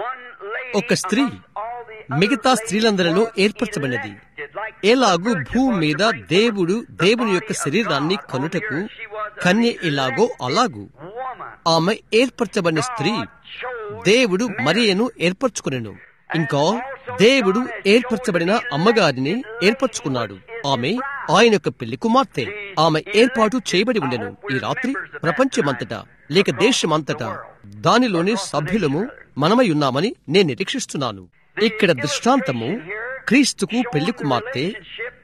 ఒక స్త్రీ మిగతా స్త్రీలందరిలో ఏర్పరచబడినది ఎలాగూ భూమి మీద దేవుడు దేవుని యొక్క శరీరాన్ని కనుటకు కన్య ఎలాగో అలాగూ ఆమె ఏర్పరచబడిన స్త్రీ దేవుడు మరియను ఏర్పరచుకునేను ఇంకా దేవుడు ఏర్పరచబడిన అమ్మగారిని ఏర్పరచుకున్నాడు ఆమె ఆయన యొక్క పెళ్లి కుమార్తె ఆమె ఏర్పాటు చేయబడి ఉండెను ఈ రాత్రి ప్రపంచమంతటా లేక దేశమంతటా దానిలోని సభ్యులము మనమై ఉన్నామని నేను నిరీక్షిస్తున్నాను ఇక్కడ దృష్టాంతము క్రీస్తుకు పెళ్లి కుమార్తె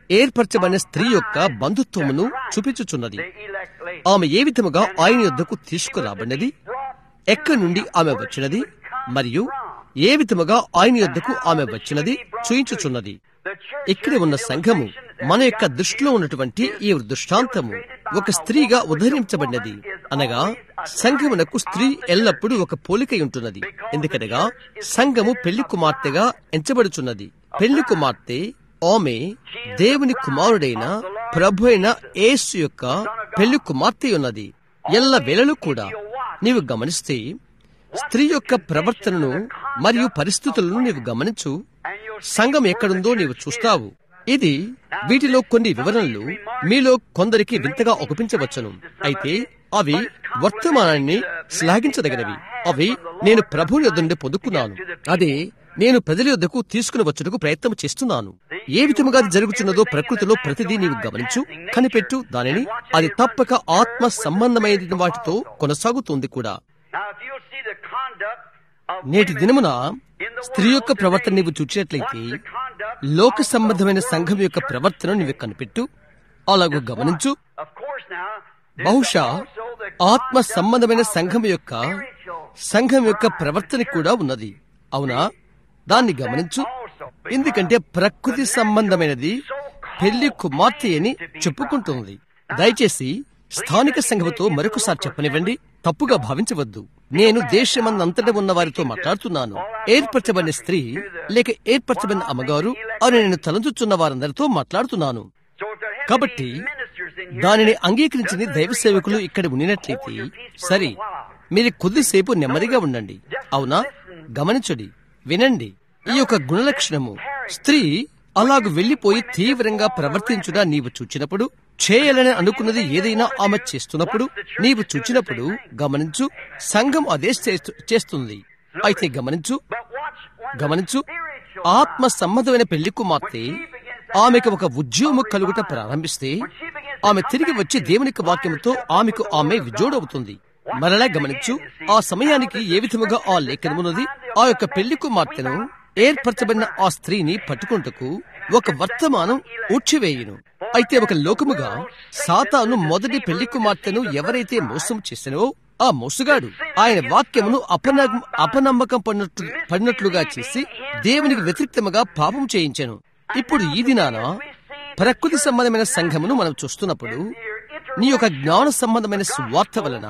ఏర్పరచబడిన స్త్రీ యొక్క బంధుత్వమును చూపించుచున్నది the elect lady. ఆమె ఏ విధముగా ఆయన యొద్దకు తీసుకురాబడినది ఎక్కడి నుండి ఆమె వచ్చినది మరియు ఏ విధముగా ఆయన యొద్దకు ఆమె వచ్చినది చూయించుచున్నది The church ఇక్కడే ఉన్న సంఘము మన యొక్క దృష్టిలో ఉన్నటువంటి ఈ దృష్టాంతము ఒక స్త్రీగా ఉదహరించబడినది అనగా సంఘమునకు స్త్రీ ఎల్లప్పుడూ ఒక పోలికై ఉంటున్నది ఎందుకనగా సంఘము పెళ్లి కుమార్తెగా ఎంచబడుచున్నది పెళ్లి కుమార్తె ఆమె దేవుని కుమారుడైన ప్రభు అయిన యేసు యొక్క పెళ్లి కుమార్తె ఉన్నది ఎల్ల వేళలు కూడా నీవు గమనిస్తే స్త్రీ యొక్క ప్రవర్తనను మరియు పరిస్థితులను నీవు గమనించు and you'll సంఘం ఎక్కడుందో నీవు చూస్తావు ఇది వీటిలో కొన్ని వివరణలు మీలో కొందరికి వింతగా ఒప్పించవచ్చును అయితే అవి వర్తమానాన్ని శ్లాఘించదగినవి అవి నేను ప్రభు యొద్ద నుండి పొందుకున్నాను అదే నేను ప్రజల యొద్దకు తీసుకుని వచ్చుటకు ప్రయత్నం చేస్తున్నాను ఏ విధముగా అది జరుగుతున్నదో ప్రకృతిలో ప్రతిదీ నీవు గమనించు కనిపెట్టు దానిని అది తప్పక ఆత్మ సంబంధమైన వాటితో కొనసాగుతుంది కూడా Now, if you'll see the conduct of నేటి women దినమున in the స్త్రీ యొక్క world ప్రవర్తన today, నీవు చూచినట్లయితే watch the conduct లోక of సంబంధమైన the సంఘం world యొక్క church. ప్రవర్తన నీవు కనిపెట్టు అలాగూ గమనించు Of course now, there's బహుశా also the ఆత్మ conduct సంబంధమైన of సంఘం the యొక్క spiritual సంఘం యొక్క ప్రవర్తన కూడా ఉన్నది అవునా దాన్ని గమనించు ఎందుకంటే ప్రకృతి సంబంధమైనది పెళ్లి కుమార్తె అని చెప్పుకుంటుంది దయచేసి స్థానిక సంఘముతో మరొకసారి చెప్పనివ్వండి తప్పుగా భావించవద్దు నేను దేశమందంతటా ఉన్న వారితో మాట్లాడుతున్నాను ఏర్పరచబడిన స్త్రీ లేక ఏర్పరచబడిన అమ్మగారు అని నేను తలంచుచున్న వారందరితో మాట్లాడుతున్నాను So if there have కాబట్టి any ministers in here దానిని that అంగీకరించని దైవ సేవకులు ఇక్కడ ఉండినట్లయితే సరే మీరు కొద్దిసేపు నెమ్మదిగా ఉండండి అవునా గమనించండి వినండి ఈ యొక్క గుణలక్షణము స్త్రీ అలాగ వెళ్లిపోయి తీవ్రంగా ప్రవర్తించుట నీవు చూచినప్పుడు చేయాలని అనుకున్నది ఏదైనా ఆమె చేస్తున్నప్పుడు నీవు చూచినప్పుడు గమనించు సంఘం అదే చేస్తు- చేస్తుంది అయితే గమనించు But watch one గమనించు spiritual ఆత్మ సంబంధమైన పెళ్లి కుమార్తె ఆమెకు ఒక ఉద్యోగం కలుగుట ప్రారంభిస్తే ఆమె తిరిగి వచ్చి దేవునికి వాక్యంతో ఆమెకు ఆమె విజోడవుతుంది మరలా గమనించు ఆ సమయానికి ఏ విధముగా ఆ లేఖనమున్నది ఆ యొక్క పెళ్లి కుమార్తెను ఏర్పరచబడిన ఆ స్త్రీని పట్టుకుంటకు ఒక వర్తమానం ఊడ్చివేయును అయితే ఒక లోకముగా సాతాను మొదటి పెళ్లి కుమార్తెను ఎవరైతే మోసం చేసినో ఆ మోసగాడు ఆయన వాక్యమును అపన అపనమ్మకం పడినట్లు పడినట్లుగా చేసి దేవునికి వ్యతిరేక్తముగా పాపం చేయించాను ఇప్పుడు ఈ దినాన ప్రకృతి సంబంధమైన సంఘమును మనం చూస్తున్నప్పుడు నీ యొక్క జ్ఞాన సంబంధమైన సువార్త వలన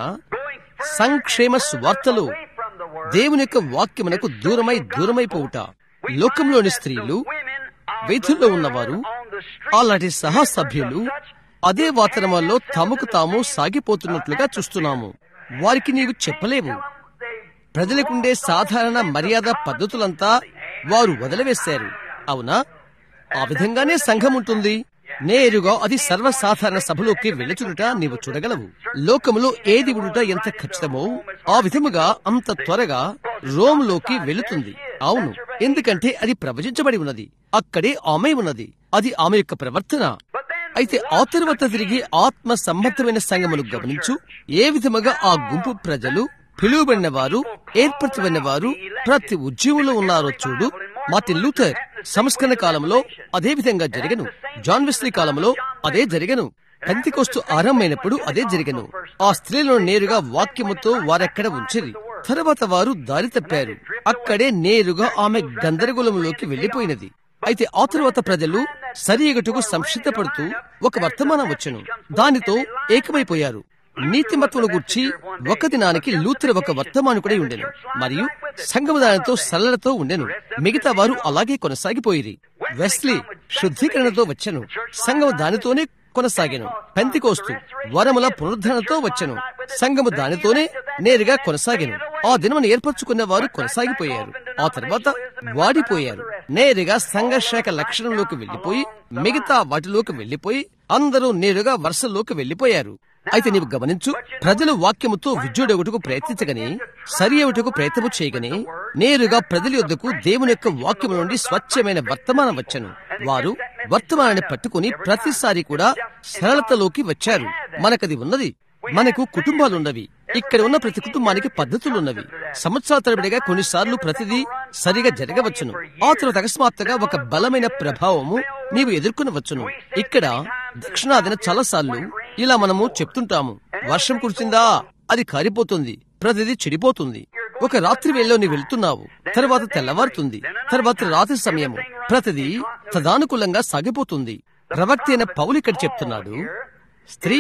సంక్షేమ సువార్తలో దేవుని యొక్క వాక్యమునకు దూరమై దూరమైపోవుట లోకంలోని స్త్రీలు వీధుల్లో ఉన్నవారు అలాంటి సహసభ్యులు అదే వాతావరణంలో తమకు తాము సాగిపోతున్నట్లుగా చూస్తున్నాము వారికి నీవు చెప్పలేవు ప్రజలకుండే సాధారణ మర్యాద పద్ధతులంతా వారు వదిలివేశారు అవునా ఆ విధంగానే సంఘం ఉంటుంది నేరుగా అది సర్వసాధారణ సభలోకి వెళ్ళుచునుట నీవు చూడగలవు లోకములో ఏది ఉండుట ఎంత ఖచ్చితమో ఆ విధముగా అంత త్వరగా రోమ్లోకి వెళుతుంది అవును ఎందుకంటే అది ప్రవచించబడి ఉన్నది అక్కడే ఆమె ఉన్నది అది ఆమె యొక్క ప్రవర్తన అయితే ఆ తరువాత తిరిగి ఆత్మ సంబద్ధమైన సంఘమును గమనించు ఏ విధముగా ఆ గుంపు ప్రజలు పిలువబడిన వారు ఏర్పరచబడిన వారు ప్రతి ఉద్యమంలో ఉన్నారో చూడు మార్టిన్ లూథర్ సంస్కరణ కాలంలో అదే విధంగా జరగను జాన్ వెస్లీ కాలంలో అదే జరగను పెంతికోస్తు ఆరంభమైనప్పుడు అదే జరిగను ఆ స్త్రీలను నేరుగా వాక్యముతో వారక్కడ ఉంచిరి తర్వాత వారు దారి తప్పారు అక్కడే నేరుగా ఆమె గందరగోళంలోకి వెళ్లిపోయినది అయితే ఆ తరువాత ప్రజలు సరియగటుకు సంక్షిప్తపడుతూ ఒక వర్తమానం వచ్చెను దానితో ఏకమైపోయారు నీతిమత్వను గుర్చి ఒక దినానికి లూత్ర ఒక వర్తమానుకుడై ఉండెను మరియు సంఘము దానితో సల్లలతో ఉండెను మిగతా వారు అలాగే కొనసాగిపోయిరి వెస్లీ శుద్ధీకరణతో వచ్చెను సంఘము దానితోనే కొనసాగాను పెంతికోస్తు వరముల పునరుద్ధరణతో వచ్చెను సంఘము దానితోనే నేరుగా కొనసాగాను ఆ దినమును ఏర్పరచుకున్న వారు కొనసాగిపోయారు ఆ తర్వాత వాడిపోయారు నేరుగా సంఘర్షక లక్షణంలోకి వెళ్లిపోయి మిగతా వాటిలోకి వెళ్లిపోయి అందరూ నేరుగా వరుసల్లోకి వెళ్లిపోయారు అయితే నీవు గమనించు ప్రజలు వాక్యముతో విద్యుడగుటకు ప్రయత్నించగని సరి అవుటకు ప్రయత్నము చేయగని నేరుగా ప్రజల యొద్దకు దేవుని యొక్క వాక్యము నుండి స్వచ్ఛమైన వర్తమానం వచ్చను వారు వర్తమానాన్ని పట్టుకుని ప్రతిసారి కూడా సరళతలోకి వచ్చారు మనకది ఉన్నది మనకు కుటుంబాలున్నవి ఇక్కడ ఉన్న ప్రతి కుటుంబానికి పద్ధతులున్నవి సంవత్సరాల తరబడిగా కొన్నిసార్లు ప్రతిదీ సరిగా జరగవచ్చును ఆ తర్వాత అకస్మాత్తుగా ఒక బలమైన ప్రభావము నీవు ఎదుర్కొనవచ్చును ఇక్కడ దక్షిణాదిన చాలాసార్లు ఇలా మనము చెప్తుంటాము వర్షం కురిసిందా అది కారిపోతుంది ప్రతిదీ చెడిపోతుంది ఒక రాత్రి వేళలో నీవు వెళ్తున్నావు తర్వాత తెల్లవారుతుంది తర్వాత రాత్రి సమయము ప్రతిదీ తదానుకూలంగా సాగిపోతుంది ప్రవక్త అయిన పౌలు ఇక్కడ చెప్తున్నాడు స్త్రీ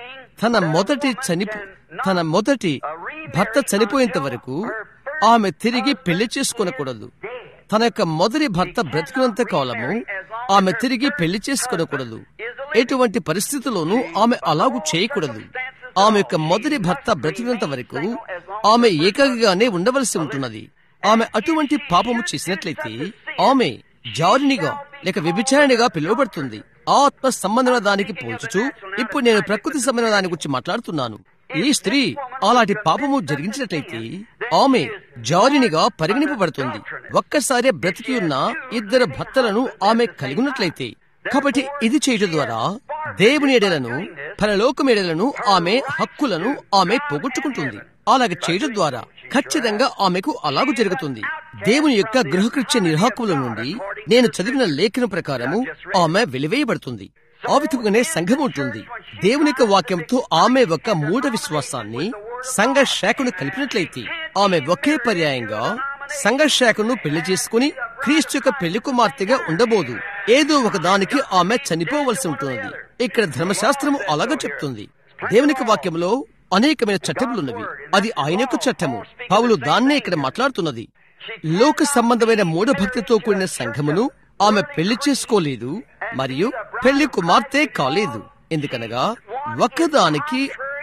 తన మొదటి చనిపో తన మొదటి భర్త చనిపోయేంత వరకు ఆమె తిరిగి పెళ్లి చేసుకొనకూడదు తన యొక్క మొదటి భర్త బ్రతికినంత కాలము ఆమె తిరిగి పెళ్లి చేసుకొనకూడదు ఎటువంటి పరిస్థితుల్లోనూ ఆమె అలాగూ చేయకూడదు ఆమె యొక్క మొదటి భర్త బ్రతికినంత వరకు ఆమె ఏకాగిగానే ఉండవలసి ఉంటున్నది ఆమె అటువంటి పాపము చేసినట్లయితే ఆమె జారినిగా లేక వ్యభిచారిణిగా పిలువబడుతుంది ఆత్మ సంబంధమైన దానికి పోల్చుచు ఇప్పుడు నేను ప్రకృతి సంబంధమైన దాని గురించి మాట్లాడుతున్నాను ఈ స్త్రీ అలాంటి పాపము జరిగించినట్లయితే ఆమె జారినిగా పరిగణింపబడుతుంది ఒక్కసారి బ్రతికి ఉన్న ఇద్దరు భర్తలను ఆమె కలిగి ఉన్నట్లయితే కాబట్టి ఇది చేయటం ద్వారా దేవుని ఎడలను పరలోకం ఎడలను ఆమె హక్కులను ఆమె పోగొట్టుకుంటుంది అలాగ చేయడం ద్వారా ఖచ్చితంగా ఆమెకు అలాగూ జరుగుతుంది దేవుని యొక్క గృహకృత్య నిర్హాకుల నుండి నేను చదివిన లేఖనం ప్రకారము ఆమె వెలివేయబడుతుంది ఆ విధముగానే సంఘం ఉంటుంది దేవుని యొక్క వాక్యంతో ఆమె ఒక మూఢ విశ్వాసాన్ని సంఘ శాఖను కలిపినట్లయితే ఆమె ఒకే పర్యాయంగా సంఘ శాఖను పెళ్లి చేసుకుని క్రీస్తు యొక్క పెళ్లి కుమార్తెగా ఉండబోదు ఏదో ఒక దానికి ఆమె చనిపోవలసి ఉంటుంది ఇక్కడ ధర్మశాస్త్రము అలాగా చెప్తుంది దేవునికి వాక్యంలో అనేకమైన చట్టములున్నవి అది ఆయన యొక్క చట్టము పౌలు దాన్నే ఇక్కడ మాట్లాడుతున్నది లోక సంబంధమైన మూఢభక్తితో కూడిన సంఘమును ఆమె పెళ్లి చేసుకోలేదు మరియు పెళ్లి కుమార్తె కాలేదు ఎందుకనగా ఒకదానికి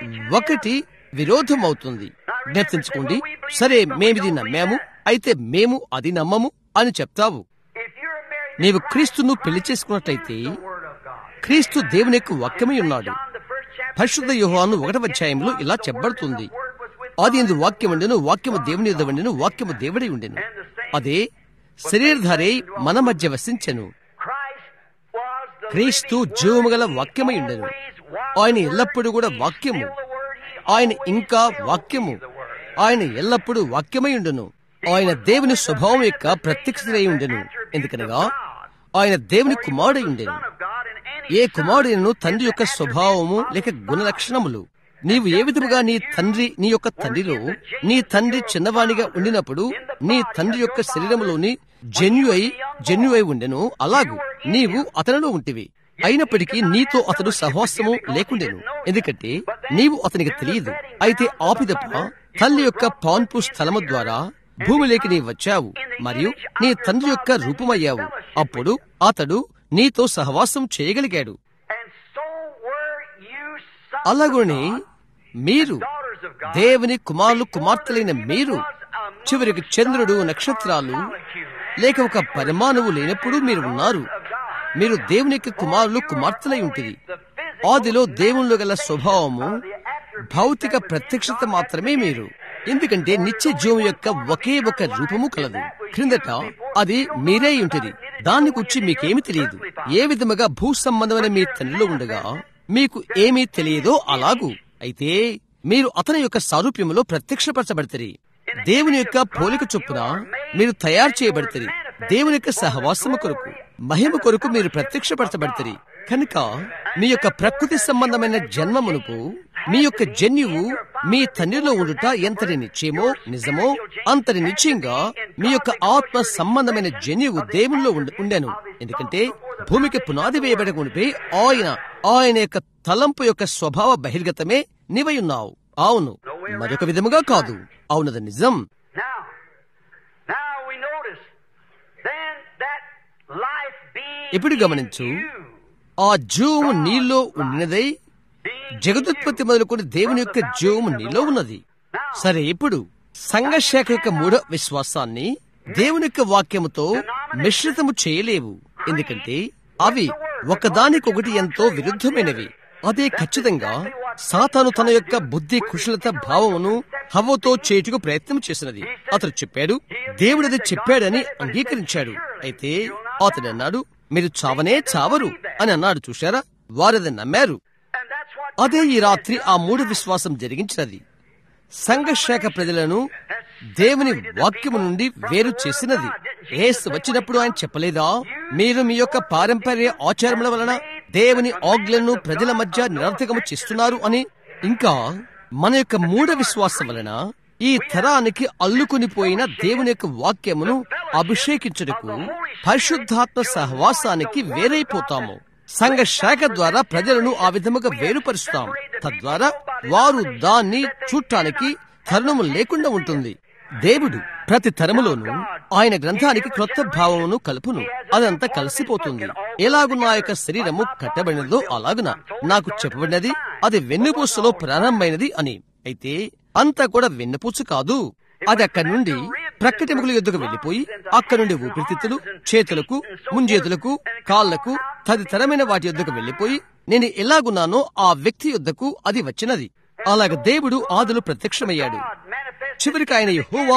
ఒకటి విరోధం అవుతుంది జ్ఞప్తించుకోండి సరే మేమిది నమ్మాము అయితే మేము అది నమ్మము అని చెప్తావు నీవు క్రీస్తును పెళ్లి చేసుకున్నట్లయితే క్రీస్తు దేవుని యొక్క వాక్యమై ఉన్నాడు పరిశుద్ధ యోహాను ఒకటవ అధ్యాయంలో ఇలా చెప్పబడుతుంది అది ఎందు వాక్యం ఉండెను వాక్యము దేవుని యొద్ద ఉండెను వాక్యము దేవుడై ఉండెను అదే శరీరధారే మన మధ్య వసించెను క్రీస్తు జీవముగల వాక్యమై ఉండెను ఆయన ఎల్లప్పుడూ కూడా వాక్యము ఆయన ఇంకా వాక్యము ఆయన ఎల్లప్పుడూ వాక్యమై ఉండును ఆయన దేవుని స్వభావం యొక్క ప్రత్యక్షతై ఉండెను ఎందుకనగా ఆయన దేవుని కుమారుడై ఉండెను ఏ కుమారుడైనను తండ్రి యొక్క స్వభావము లేక గుణలక్షణములు నీవు ఏ విధముగా నీ తండ్రి నీ యొక్క తండ్రిలో నీ తండ్రి చిన్నవానిగా ఉండినప్పుడు నీ తండ్రి యొక్క శరీరములోని జన్యు అయి జన్యు అయి ఉండెను అలాగు నీవు అతనిలో ఉంటివి అయినప్పటికీ నీతో అతడు సహవాసము లేకుండెను ఎందుకంటే నీవు అతనికి తెలియదు అయితే ఆపిదప్ప తల్లి యొక్క పాన్పు స్థలము ద్వారా భూమిలోకి నీ వచ్చావు మరియు నీ తండ్రి యొక్క రూపమయ్యావు అప్పుడు అతడు నీతో సహవాసం చేయగలిగాడు అలాగనే మీరు దేవుని కుమారులు కుమార్తెలైన మీరు చివరికి చంద్రుడు నక్షత్రాలు లేక ఒక పరిమాణము లేనప్పుడు మీరు ఉన్నారు మీరు దేవుని యొక్క కుమారులు కుమార్తెలై ఉంటుంది ఆదిలో దేవునిలో గల స్వభావము భౌతిక ప్రత్యక్షత మాత్రమే మీరు ఎందుకంటే నిత్య జీవం యొక్క ఒకే ఒక రూపము కలదు క్రిందట అది మీరే ఉంటుంది దాన్ని గురించి మీకేమి తెలియదు ఏ విధముగా భూ సంబంధమైన మీ తండ్రిలో ఉండగా మీకు ఏమీ తెలియదో అలాగూ అయితే మీరు అతని యొక్క సారూప్యములో ప్రత్యక్షపరచబడతారు దేవుని యొక్క పోలిక చొప్పున మీరు తయారు చేయబడతారు దేవుని యొక్క సహవాసము కొరకు మహిమ కొరకు మీరు ప్రత్యక్షపరచబడతారు కనుక మీ యొక్క ప్రకృతి సంబంధమైన జన్మమునుకు మీ యొక్క జన్యువు మీ తండ్రిలో ఉండుట ఎంతటి నిశ్చయమో నిజమో అంతటి నిశ్చయంగా మీ యొక్క ఆత్మ సంబంధమైన జన్యువు దేవునిలో ఉండెను ఎందుకంటే భూమికి పునాది వేయబడకుండిపై ఆయన ఆయన యొక్క తలంపు యొక్క స్వభావ బహిర్గతమే నీవయున్నావు అవును మరొక విధముగా కాదు అవునది నిజం ఇప్పుడు గమనించు ఆ జీవము నీలో ఉండినదై జగదుత్పత్తి మొదలుకొని దేవుని యొక్క జీవము నీలో ఉన్నది సరే ఇప్పుడు సంఘశాఖ యొక్క మూడో విశ్వాసాన్ని దేవుని యొక్క వాక్యముతో మిశ్రితము చేయలేవు ఎందుకంటే అవి ఒకదానికొకటి ఎంతో విరుద్ధమైనవి అదే ఖచ్చితంగా సాతాను తన యొక్క బుద్ధి కుశలత భావమును హవ్వతో చేటుకు ప్రయత్నం చేసినది అతడు చెప్పాడు దేవుడది చెప్పాడని అంగీకరించాడు అయితే అతడు అన్నాడు మీరు చావనే చావరు అని అన్నాడు చూశారా వారది నమ్మారు అదే ఈ రాత్రి ఆ మూడు విశ్వాసం జరిగించినది సంఘశాఖ ప్రజలను దేవుని వాక్యము నుండి వేరు చేసినది యేసు వచ్చినప్పుడు ఆయన చెప్పలేదా మీరు మీ యొక్క పారంపర్య ఆచారముల వలన దేవుని ఆజ్ఞలను ప్రజల మధ్య నిరర్థకము చేస్తున్నారు అని ఇంకా మన యొక్క మూఢ విశ్వాసం వలన ఈ తరానికి అల్లుకుని పోయిన దేవుని యొక్క వాక్యమును అభిషేకించుటకు పరిశుద్ధాత్మ సహవాసానికి వేరైపోతాము సంఘ శాఖ ద్వారా ప్రజలను ఆ విధముగా వేరుపరుస్తాం తద్వారా వారు దాన్ని చూడటానికి తరుణము లేకుండా ఉంటుంది దేవుడు ప్రతి తరములోనూ ఆయన గ్రంథానికి క్రొత్త భావమును కలుపును అదంతా కలిసిపోతుంది ఎలాగు నా యొక్క శరీరము కట్టబడినదో అలాగున నాకు చెప్పబడినది అది వెన్నుపూసలో ప్రారంభమైనది అని అయితే అంతా కూడా వెన్నుపూస కాదు అది అక్కడి నుండి ప్రక్కటెముకల యుద్ధకు వెళ్లిపోయి అక్కడి నుండి ఊపిరితిత్తులు చేతులకు ముంజేతులకు కాళ్లకు తదితరమైన వాటి యుద్ధకు వెళ్లిపోయి నేను ఎలాగున్నానో ఆ వ్యక్తి యుద్ధకు అది వచ్చినది అలాగ దేవుడు ఆదులు ప్రత్యక్షమయ్యాడు చివరికి ఆయన యెహోవా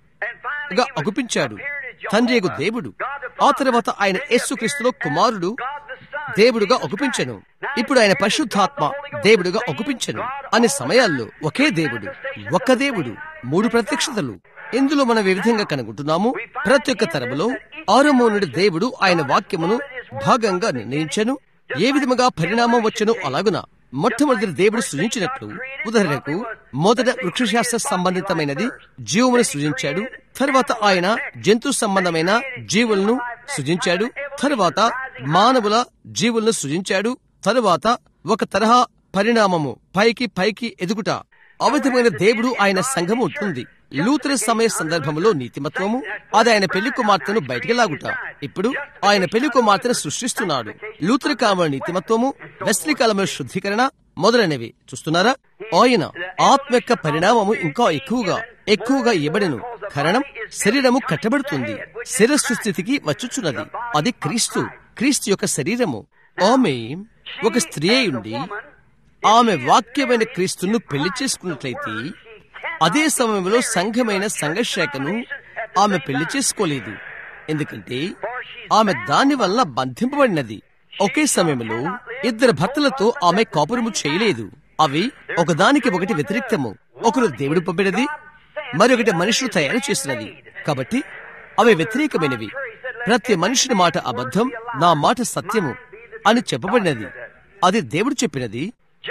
గా అగుపించాడు తండ్రియగు దేవుడు ఆ తర్వాత ఆయన యేసుక్రీస్తులో కుమారుడు దేవుడుగా ఒగుపించెను ఇప్పుడు ఆయన పరిశుద్ధాత్మ దేవుడుగా ఒగుపించెను అనే సమయాల్లో ఒకే దేవుడు ఒక్క దేవుడు మూడు ప్రత్యక్షతలు ఇందులో మనం ఏ విధంగా కనుగొంటున్నాము ప్రతి ఒక్క తరములో ఆరమోనుడి దేవుడు ఆయన వాక్యమును భాగంగా నిర్ణయించెను ఏ విధముగా పరిణామం వచ్చెను అలాగున మొట్టమొదటి దేవుడు సృజించినట్లు ఉదాహరణకు మొదట వృక్షశాస్త్ర సంబంధితమైనది జీవమును సృజించాడు తర్వాత ఆయన జంతు సంబంధమైన జీవులను సృజించాడు తర్వాత మానవుల జీవులను సృజించాడు తరువాత ఒక తరహా పరిణామము పైకి పైకి ఎదుగుట అవిధమైన దేవుడు ఆయన సంఘము ఉంటుంది లూతర సమయ సందర్భంలో నీతిమత్వము అది ఆయన పెళ్లి కుమార్తెను బయటికి లాగుట ఇప్పుడు ఆయన పెళ్లి కుమార్తెను సృష్టిస్తున్నాడు లూతర కాలంలో నీతిమత్వము వెస్లీ కాలంలో శుద్ధీకరణ మొదలైనవి చూస్తున్నారా ఆయన ఆత్మ యొక్క పరిణామము ఇంకా ఎక్కువగా ఎక్కువగా ఇవ్వబడను కారణం శరీరము కట్టబడుతుంది శిరస్సు స్థితికి వచ్చుచున్నది అది క్రీస్తు క్రీస్తు యొక్క శరీరము ఆమె ఒక స్త్రీ అయి ఉండి ఆమె వాక్యమైన క్రీస్తును పెళ్లి చేసుకున్నట్లయితే అదే సమయంలో సంఘమైన సంఘశాఖను ఆమె పెళ్లి చేసుకోలేదు ఎందుకంటే ఆమె దాని వలన బంధింపబడినది ఒకే సమయంలో ఇద్దరు భర్తలతో ఆమె కాపురము చేయలేదు అవి ఒకదానికి ఒకటి వ్యతిరేక్తము ఒకరు దేవుడు పంపినది మరొకటి మనుషులు తయారు చేసినది కాబట్టి అవి వ్యతిరేకమైనవి ప్రతి మనుషుని మాట అబద్ధం నా మాట సత్యము అని చెప్పబడినది అది దేవుడు చెప్పినది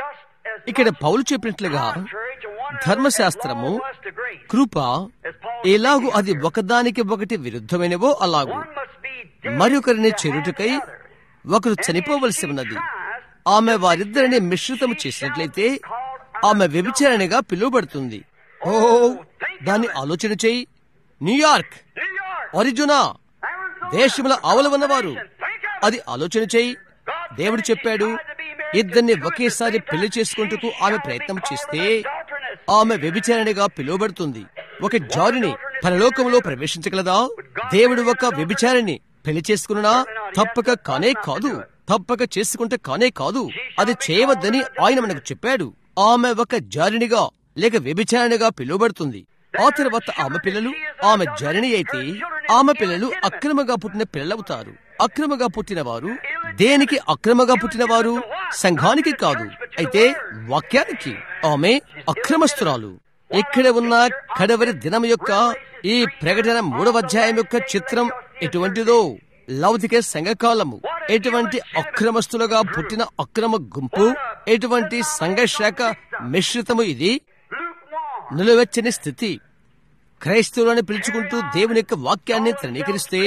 ఇక్కడ పౌలు చెప్పినట్లుగా ధర్మశాస్త్రము కృప ఎలాగూ అది ఒకదానికి ఒకటి విరుద్ధమైనవో అలాగూ మరొకరిని చెరుటకై ఒకరు చనిపోవలసి ఉన్నది ఆమె వారిద్దరిని మిశ్రితము చేసినట్లయితే ఆమె వ్యభిచారణగా పిలువబడుతుంది ఓ దాన్ని ఆలోచన చేయి న్యూయార్క్ ఒరిజునా దేశముల ఆవల ఉన్నవారు అది ఆలోచన చేయి దేవుడు చెప్పాడు ఇద్దరిని ఒకేసారి పెళ్లి చేసుకుంటూ ఆమె ప్రయత్నం చేస్తే ఆమె వ్యభిచారణగా పిలువబడుతుంది ఒక జారిని పరలోకంలో ప్రవేశించగలదా దేవుడు ఒక వ్యభిచారిని పెళ్లి చేసుకున్నా తప్పక కానే కాదు తప్పక చేసుకుంటే కానే కాదు అది చేయవద్దని ఆయన మనకు చెప్పాడు ఆమె ఒక జారినిగా లేక వ్యభిచారిణిగా పిలువబడుతుంది ఆ తర్వాత ఆమె పిల్లలు ఆమె జరణి అయితే ఆమె పిల్లలు అక్రమగా పుట్టిన పిల్లలవుతారు అక్రమగా పుట్టిన వారు దేనికి అక్రమగా పుట్టిన వారు సంఘానికి కాదు అయితే వాక్యానికి ఆమె అక్రమస్తురాలు ఇక్కడ ఉన్న కడవరి దినం యొక్క ఈ ప్రకటన మూడవ అధ్యాయం యొక్క చిత్రం ఎటువంటిదో లౌకిక సంఘకాలము ఎటువంటి అక్రమస్తులుగా పుట్టిన అక్రమ గుంపు ఎటువంటి సంఘశాఖ మిశ్రితము ఇది నిలువెచ్చని స్థితి క్రైస్తవులని పిలుచుకుంటూ దేవుని యొక్క వాక్యాన్ని తృణీకరిస్తే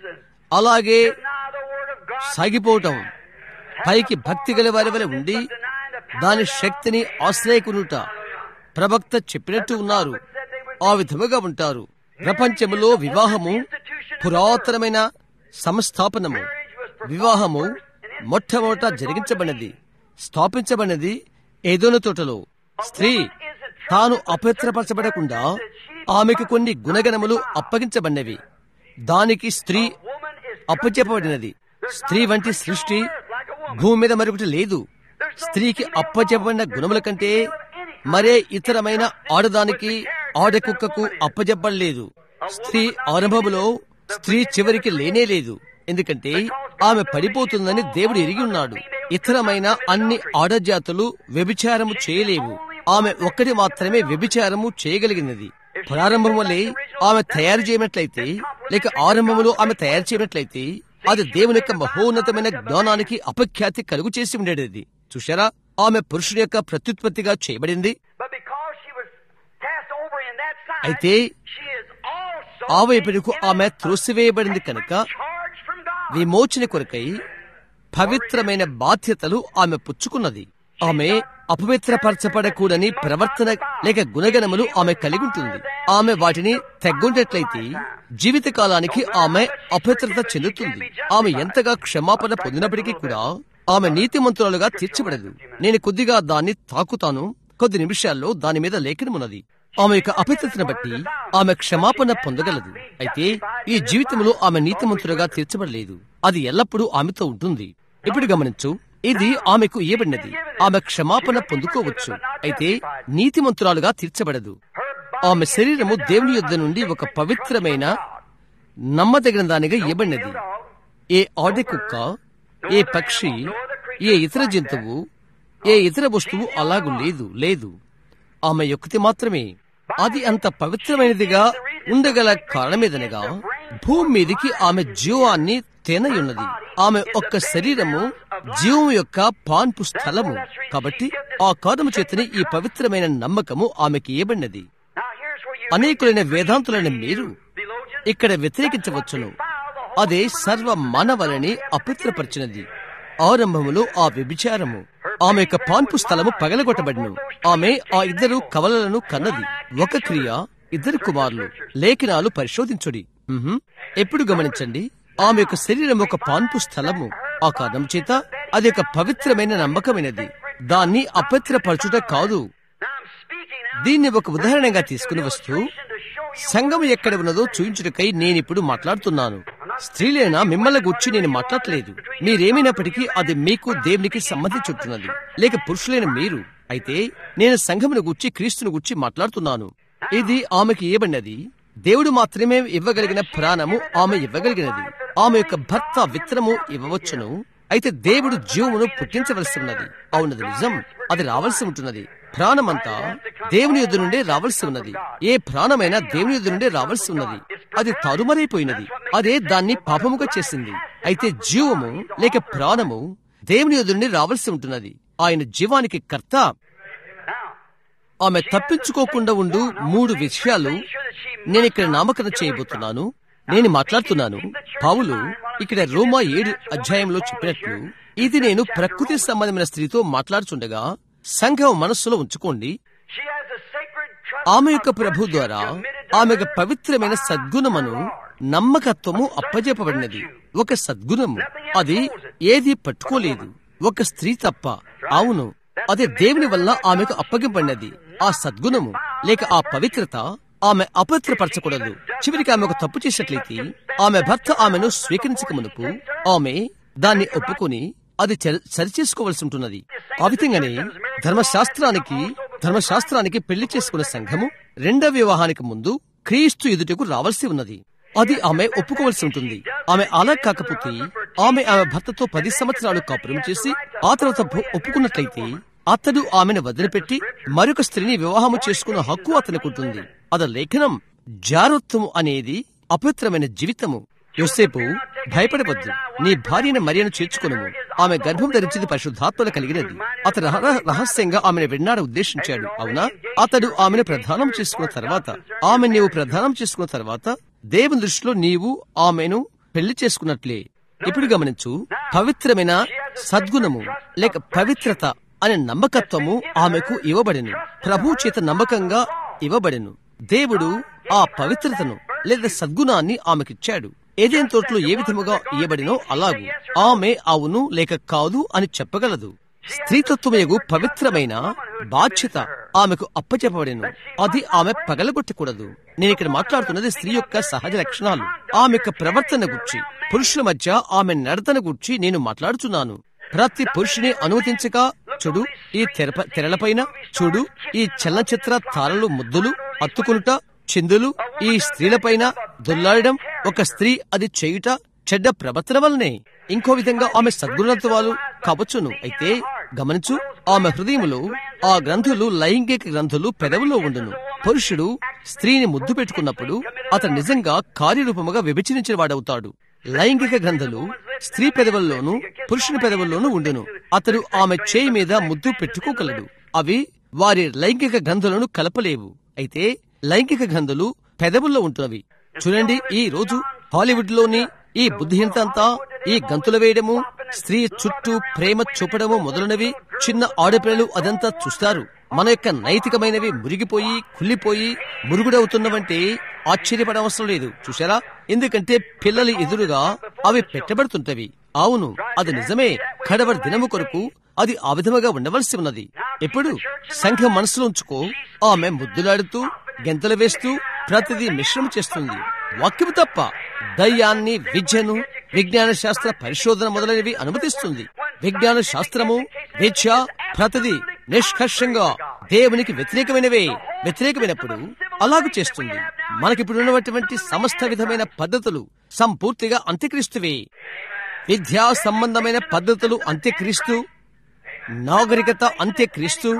అలాగే సాగిపోవటం పైకి భక్తి గల వారి వలె ఉండి దాని శక్తిని ఆశ్రయకునుట ప్రవక్త చెప్పినట్టు ఉన్నారు ఆ విధముగా ఉంటారు ప్రపంచములో వివాహము పురాతనమైన సంస్థాపనము వివాహము మొట్టమొదట జరిగించబడినది స్థాపించబడినది ఏదోన తోటలో స్త్రీ తాను అపవిత్రపరచబడకుండా ఆమెకు కొన్ని గుణగణములు అప్పగించబడినవి దానికి స్త్రీ అప్పచెప్పబడినది స్త్రీ వంటి సృష్టి భూమి మీద మరొకటి లేదు స్త్రీకి అప్పచెప్పబడిన గుణముల కంటే మరే ఇతరమైన ఆడదానికి ఆడకుక్కకు అప్పచెప్పలేదు స్త్రీ ఆరంభములో స్త్రీ చివరికి లేనే లేదు ఎందుకంటే ఆమె పడిపోతుందని దేవుడు ఎరిగి ఉన్నాడు ఇతరమైన అన్ని ఆడజాతులు వ్యభిచారము చేయలేవు ఆమె ఒక్కటి మాత్రమే వ్యభిచారము చేయగలిగినది ప్రారంభం వల్లే ఆమె తయారు చేయనట్లయితే లేక ఆరంభంలో ఆమె తయారు చేయనట్లయితే అది దేవుని యొక్క మహోన్నతమైన జ్ఞానానికి అపఖ్యాతి కలుగు చేసి ఉండేది చూశారా ఆమె పురుషుని యొక్క ప్రత్యుత్పత్తిగా చేయబడింది But because she was cast over in that side, అయితే she is also ఆ వైపునకు ఆమె త్రోసివేయబడింది కనుక charged from God. విమోచన కొరకై పవిత్రమైన బాధ్యతలు ఆమె పుచ్చుకున్నది ఆమె అపవిత్రపరచబడకూడని ప్రవర్తన లేక గుణగణములు ఆమె కలిగి ఉంటుంది ఆమె వాటిని తగ్గుంటట్లయితే జీవితకాలానికి ఆమె అపవిత్రత చెందుతుంది ఆమె ఎంతగా క్షమాపణ పొందినప్పటికీ కూడా ఆమె నీతిమంతురాలుగా తీర్చబడదు నేను కొద్దిగా దాన్ని తాకుతాను కొద్ది నిమిషాల్లో దాని మీద లేఖనమున్నది ఆమె యొక్క అపవిత్రతను బట్టి ఆమె క్షమాపణ పొందగలదు అయితే ఈ జీవితంలో ఆమె నీతిమంతులుగా తీర్చబడలేదు అది ఎల్లప్పుడూ ఆమెతో ఉంటుంది ఇప్పుడు గమనించు ఇది ఆమెకు ఇవ్వబడినది ఆమె క్షమాపణ పొందుకోవచ్చు అయితే నీతిమంతురాలుగా తీర్చబడదు ఆమె శరీరము దేవుని యుద్ధ నుండి ఒక పవిత్రమైన నమ్మదగిన దానిగా ఇవ్వబడినది ఏ ఆడె కుక్క ఏ పక్షి ఏ ఇతర జంతువు ఏ ఇతర వస్తువు అలాగు లేదు లేదు ఆమె యొక్కతి మాత్రమే అది అంత పవిత్రమైనదిగా ఉండగల కారణమేదనగా భూమి మీదికి ఆమె జీవాన్ని తేనయున్నది ఆమె ఒక్క శరీరము జీవం యొక్క పాన్పు స్థలము కాబట్టి ఆ కారణము చేతని ఈ పవిత్రమైన నమ్మకము ఆమెకి ఇవ్వబడినది Now here's where you అనేకులైన వేదాంతులైన మీరు theologians ఇక్కడ వ్యతిరేకించవచ్చును అదే సర్వ మానవాళిని అపవిత్రపరిచినది ఆరంభములో ఆ వ్యభిచారము ఆమె యొక్క పాన్పు స్థలము పగలగొట్టబడిను ఆమె ఆ ఇద్దరు కవలలను కన్నది ఒక క్రియ ఇద్దరు కుమారులు లేఖనాలు పరిశోధించుడి మ్హూ. ఎప్పుడు గమనించండి ఆమె యొక్క శరీరం ఒక పాన్పు స్థలము ఆ కారణం చేత అది ఒక పవిత్రమైన నమ్మకమైనది దాన్ని అపవిత్రపరచుట కాదు Now I'm speaking out దీన్ని ఒక ఉదాహరణగా తీసుకుని వస్తూ to show you సంఘం ఎక్కడ ఉన్నదో చూయించుటకై నేనిప్పుడు మాట్లాడుతున్నాను స్త్రీలైనా మిమ్మల్ని గుర్చి నేను మాట్లాడలేదు మీరేమైనప్పటికీ అది మీకు దేవునికి సంబంధించుంటున్నది లేక పురుషులైన మీరు అయితే నేను సంఘమును గుర్చి క్రీస్తును గుర్చి మాట్లాడుతున్నాను ఇది ఆమెకి ఇవ్వబడినది దేవుడు మాత్రమే ఇవ్వగలిగిన ప్రాణము ఆమె ఇవ్వగలిగినది ఆమె యొక్క భర్త విత్తనము ఇవ్వవచ్చును అయితే దేవుడు జీవమును పుట్టించవలసి ఉన్నది అవునది నిజం అది రావాల్సి ఉంటున్నది ప్రాణమంతా దేవుని యుద్ధ నుండే రావాల్సి ఉన్నది ఏ ప్రాణమైనా దేవుని యుద్ధ నుండే రావాల్సి ఉన్నది అది తారుమరైపోయినది అదే దాన్ని పాపముగా చేసింది అయితే జీవము లేక ప్రాణము దేవుని యుద్ధ నుండి రావాల్సి ఉంటున్నది ఆయన జీవానికి కర్త now. ఆమె తప్పించుకోకుండా ఉండు మూడు విషయాలు నేను ఇక్కడ నామకరణ చేయబోతున్నాను నేను మాట్లాడుతున్నాను పావులు ఇక్కడ రోమా ఏడు అధ్యాయంలో చెప్పినట్లు ఇది నేను ప్రకృతి సంబంధమైన స్త్రీతో మాట్లాడుచుండగా సంఘం మనస్సులో ఉంచుకోండి She has a sacred trust ఆమె యొక్క ప్రభు ద్వారా ఆమె యొక్క పవిత్రమైన సద్గుణమును నమ్మకత్వము అప్పజెప్పబడినది ఒక సద్గుణము అది ఏది పట్టుకోలేదు ఒక స్త్రీ తప్ప అవును అదే దేవుని వల్ల ఆమెకు అప్పగింపడినది ఆ సద్గుణము లేక ఆ పవిత్రత ఆమె అపవిత్రపరచకూడదు చివరికి ఆమె ఒక తప్పు చేసినట్లయితే ఆమె భర్త ఆమెను స్వీకరించక మునుపు ఆమె దాన్ని ఒప్పుకొని అది చరి- సరిచేసుకోవలసి ఉంటున్నది ఆ విధంగానే ధర్మశాస్త్రానికి ధర్మశాస్త్రానికి పెళ్లి చేసుకున్న సంఘము రెండవ వివాహానికి ముందు క్రీస్తు ఎదుటకు రావాల్సి ఉన్నది అది ఆమె ఒప్పుకోవలసి ఉంటుంది ఆమె అలా కాకపోతే ఆమె ఆమె భర్తతో పది సంవత్సరాలు కాపురం చేసి ఆ తర్వాత ఒప్పు- ఒప్పుకున్నట్లయితే అతడు ఆమెను వదిలిపెట్టి మరొక స్త్రీని వివాహము చేసుకున్న హక్కు అతనికి ఉంటుంది అద లేఖనం జారత్వము అనేది అపవిత్రమైన జీవితము యోసేపు భయపడవద్దు నీ భార్యను మరియను చేర్చుకును ఆమె గర్భం ధరించింది పరిశుద్ధాత్మలు కలిగినది అతడు రహ- రహస్యంగా ఆమెను విన్నాడ ఉద్దేశించాడు అవునా అతడు ఆమెను ప్రధానం చేసుకున్న తర్వాత ఆమె నీవు ప్రధానం చేసుకున్న తర్వాత దేవుని దృష్టిలో నీవు ఆమెను పెళ్లి చేసుకున్నట్లే ఇప్పుడు గమనించు పవిత్రమైన సద్గుణము లేక పవిత్రత అనే నమ్మకత్వము ఆమెకు ఇవ్వబడెను ప్రభు చేత నమ్మకంగా ఇవ్వబడెను దేవుడు ఆ పవిత్రతను లేదా సద్గుణాన్ని ఆమెకిచ్చాడు ఏదేం తోటలో ఏ విధముగా ఇయ్యబడినో అలాగు ఆమె అవును లేక కాదు అని చెప్పగలదు స్త్రీతత్వమేగు పవిత్రమైన బాధ్యత ఆమెకు అప్పచెప్పబడెను అది ఆమె పగలగొట్టకూడదు నేను ఇక్కడ మాట్లాడుతున్నది స్త్రీ యొక్క సహజ లక్షణాలు ఆమె యొక్క ప్రవర్తన గుర్చి పురుషుల మధ్య ఆమె నడతన గుర్చి నేను మాట్లాడుతున్నాను ప్రతి పురుషుని అనుమతించక చూడు ఈ తెరప తెరలపైన చూడు ఈ చలనచిత్ర తారలు ముద్దులు అత్తుకునుట చిందులు ఈ స్త్రీలపైన దొల్లాడడం ఒక స్త్రీ అది చేయుట చెడ్డ ప్రవర్తన వల్లనే ఇంకో విధంగా ఆమె సద్గుణత్వాలు కావచ్చును అయితే గమనించు ఆమె హృదయములో ఆ గ్రంథులు లైంగిక గ్రంథులు పెదవులో ఉండును పురుషుడు స్త్రీని ముద్దు పెట్టుకున్నప్పుడు అతను నిజంగా కార్యరూపముగా విభజించిన వాడవుతాడు లైంగిక గ్రంథులు స్త్రీ పెదవుల్లోనూ పురుషుని పెదవుల్లోనూ ఉండును అతడు ఆమె చేయి మీద ముద్దు పెట్టుకోగలడు అవి వారి లైంగిక గ్రంథులను కలపలేవు అయితే లైంగిక గ్రంథులు పెదవుల్లో ఉంటున్నవి చూడండి ఈ రోజు హాలీవుడ్ లోని ఈ బుద్ధిహీనత అంతా ఈ గంతులు వేయడము స్త్రీ చుట్టూ ప్రేమ చూపడము మొదలైనవి చిన్న ఆడపిల్లలు అదంతా చూస్తారు మన యొక్క నైతికమైనవి మురిగిపోయి కుళ్ళిపోయి మురుగుడవుతున్నవంటే ఆశ్చర్యపడవసరం లేదు చూసారా ఎందుకంటే పిల్లలు ఎదురుగా అవి పెట్టబడుతుంటవి అవును అది నిజమే కడవరి దినము కొరకు అది ఆ విధముగా ఉండవలసి ఉన్నది ఎప్పుడు సంఘం మనసులో ఉంచుకో ఆమె ముద్దులాడుతూ గెంతలు వేస్తూ ప్రతిదీ మిశ్రమం చేస్తుంది వాక్యము తప్ప దయ్యాన్ని విద్యను విజ్ఞాన శాస్త్ర పరిశోధన మొదలైనవి అనుమతిస్తుంది విజ్ఞాన శాస్త్రము విద్య ప్రతిదీ నిష్కర్షంగా దేవునికి వ్యతిరేకమైనవే వ్యతిరేకమైనప్పుడు అలాగూ చేస్తుంది మనకిప్పుడు ఉన్నటువంటి సమస్త విధమైన పద్ధతులు సంపూర్తిగా అంత్యక్రీస్తువే విద్యా సంబంధమైన పద్ధతులు అంత్యక్రీస్తు నాగరికత అంత్యక్రీస్తు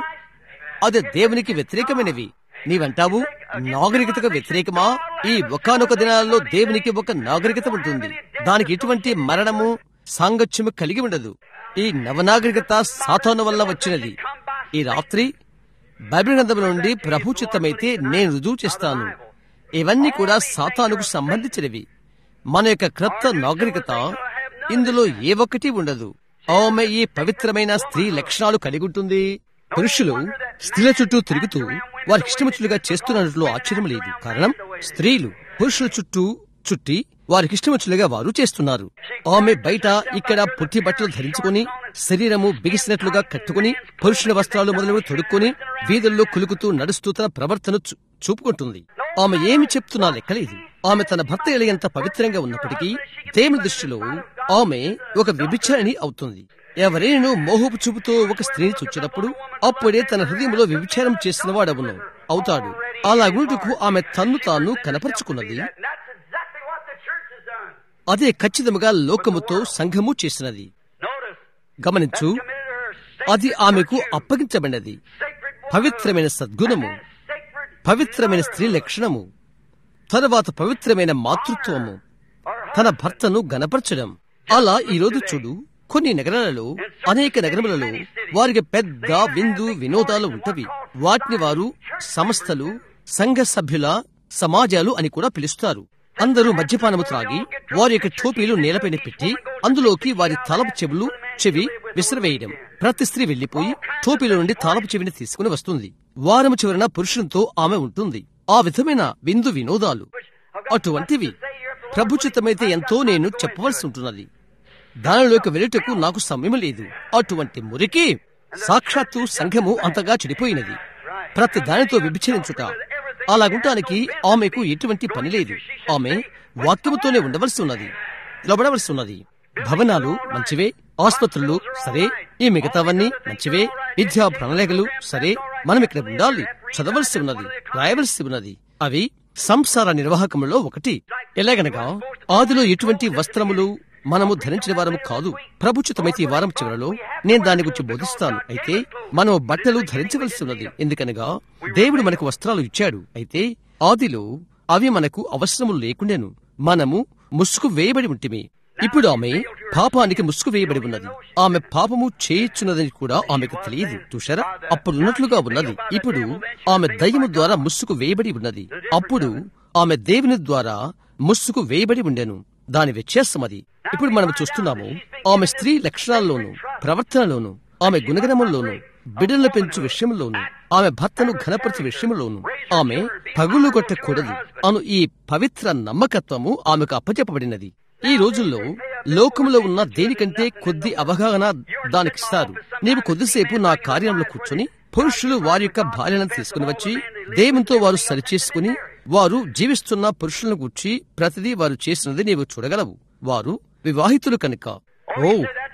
అది దేవునికి వ్యతిరేకమైనవి నీవంటావు నాగరికతకు వ్యతిరేకమా ఈ ఒకనొక దినాల్లో దేవునికి ఒక నాగరికత ఉంటుంది దానికి ఎటువంటి మరణము సాంగత్యము కలిగి ఉండదు ఈ నవనాగరికత సాతాను వల్ల వచ్చినది ఈ రాత్రి బైబిల్ గ్రంథం నుండి ప్రభు చిత్తమైతే నేను రుజువు చేస్తాను ఇవన్నీ కూడా సాతానుకు సంబంధించినవి మన యొక్క క్రొత్త నాగరికత ఇందులో ఏ ఒక్కటి ఉండదు ఆమె ఈ పవిత్రమైన స్త్రీ లక్షణాలు కలిగి ఉంటుంది పురుషులు స్త్రీల చుట్టూ తిరుగుతూ వారి ఇష్టమచ్చులుగా చేస్తున్నట్లు ఆశ్చర్యం లేదు కారణం స్త్రీలు పురుషుల చుట్టూ చుట్టి వారికి ఇష్టమచ్చులుగా వారు చేస్తున్నారు ఆమె బయట ఇక్కడ పుట్టి బట్టలు ధరించుకుని శరీరము బిగిసినట్లుగా కట్టుకుని పురుషుల వస్త్రాలు మొదలైనవి తొడుక్కొని వీధుల్లో కులుకుతూ నడుస్తూ తన ప్రవర్తన చూ- చూపుకుంటుంది ఆమె ఏమి చెప్తున్నా లెక్కలేదు ఆమె తన భర్త ఎలయంత పవిత్రంగా ఉన్నప్పటికీ దేవుని దృష్టిలో ఆమె ఒక వ్యభిచారిణి అవుతుంది ఎవరైనా మోహపు చూపుతో ఒక స్త్రీని చూచినప్పుడు అప్పుడే తన హృదయంలో వ్యభిచారం చేసిన వాడవును అవుతాడు అలాగుంటుకు ఆమె తన్ను తాను కనపరుచుకున్నది And that's exactly what the church has done. అదే ఖచ్చితముగా లోకముతో సంఘము చేసినది Notice, గమనించు committed her అది ఆమెకు అప్పగించబడినది sacred woman, పవిత్రమైన సద్గుణము sacred పవిత్రమైన స్త్రీ లక్షణము తరువాత పవిత్రమైన మాతృత్వము తన భర్తను గనపరచడం అలా ఈ రోజు చూడు కొన్ని నగరాలలో అనేక నగరములలో వారికి పెద్ద విందు వినోదాలు ఉంటవి వాటిని వారు సంస్థలు సంఘ సభ్యుల సమాజాలు అని కూడా పిలుస్తారు అందరూ మద్యపానము త్రాగి వారి యొక్క టోపీలు నేలపైన పెట్టి అందులోకి వారి తలపు చెవులు చెవి విసిరివేయడం ప్రతి స్త్రీ వెళ్లిపోయి టోపీలో నుండి తాలపు చెవిని తీసుకుని వస్తుంది వారము చివరన పురుషునితో ఆమె ఉంటుంది ఆ విధమైన విందు వినోదాలు అటువంటివి ప్రభుచితమైతే ఎంతో నేను చెప్పవలసి ఉంటున్నది దానిలోకి వెళ్ళుటకు నాకు సమయం లేదు అటువంటి మురికి సాక్షాత్తు సంఘము అంతగా చెడిపోయినది ప్రతి దానితో విభజించుట అలాగుంటానికి ఆమెకు ఎటువంటి పని లేదు ఆమె వాక్యముతోనే ఉండవలసి ఉన్నది నిలబడవలసి ఉన్నది భవనాలు మంచివే ఆసుపత్రులు సరే ఈ మిగతావన్నీ మంచివే విద్యా ప్రణాళికలు సరే మనం ఇక్కడ ఉండాలి చదవలసి ఉన్నది రాయవలసి ఉన్నది అవి సంసార నిర్వాహకములో ఒకటి ఎలాగనగా ఆదిలో ఎటువంటి వస్త్రములు మనము ధరించిన వారము కాదు ప్రభుచితమైతే ఈ వారం చివరలో నేను దాని గురించి బోధిస్తాను అయితే మనం బట్టలు ధరించవలసి ఉన్నది ఎందుకనగా దేవుడు మనకు వస్త్రాలు ఇచ్చాడు అయితే ఆదిలో అవి మనకు అవసరము లేకుండాను మనము ముసుగు వేయబడి ఉంటిమి ఇప్పుడు ఆమె పాపానికి ముసుగు వేయబడి ఉన్నది ఆమె పాపము చేయుచున్నదని కూడా ఆమెకు తెలియదు చూశారా అప్పుడున్నట్లుగా ఉన్నది ఇప్పుడు ఆమె దయ్యము ద్వారా ముసుగు వేయబడి ఉన్నది అప్పుడు ఆమె దేవుని ద్వారా ముసుగు వేయబడి ఉండెను దాని వ్యత్యాసం అది ఇప్పుడు మనం చూస్తున్నాము ఆమె స్త్రీ లక్షణాల్లోనూ ప్రవర్తనలోనూ ఆమె గుణగణముల్లోనూ బిడ్డలను పెంచు విషయంలోనూ ఆమె భర్తను ఘనపరచు విషయంలోనూ ఆమె పగులు కొట్టకూడదు అను ఈ పవిత్ర నమ్మకత్వము ఆమెకు అప్పచెప్పబడినది ఈ రోజుల్లో లోకంలో ఉన్న దేనికంటే కొద్ది అవగాహన దానికిస్తారు నీవు కొద్దిసేపు నా కార్యంలో కూర్చొని పురుషులు వారి యొక్క భార్యలను తీసుకుని వచ్చి దేవునితో వారు సరిచేసుకుని వారు జీవిస్తున్న పురుషులను గుర్చి ప్రతిదీ వారు చేసినది నీవు చూడగలవు వారు వివాహితులు కనుక ఓ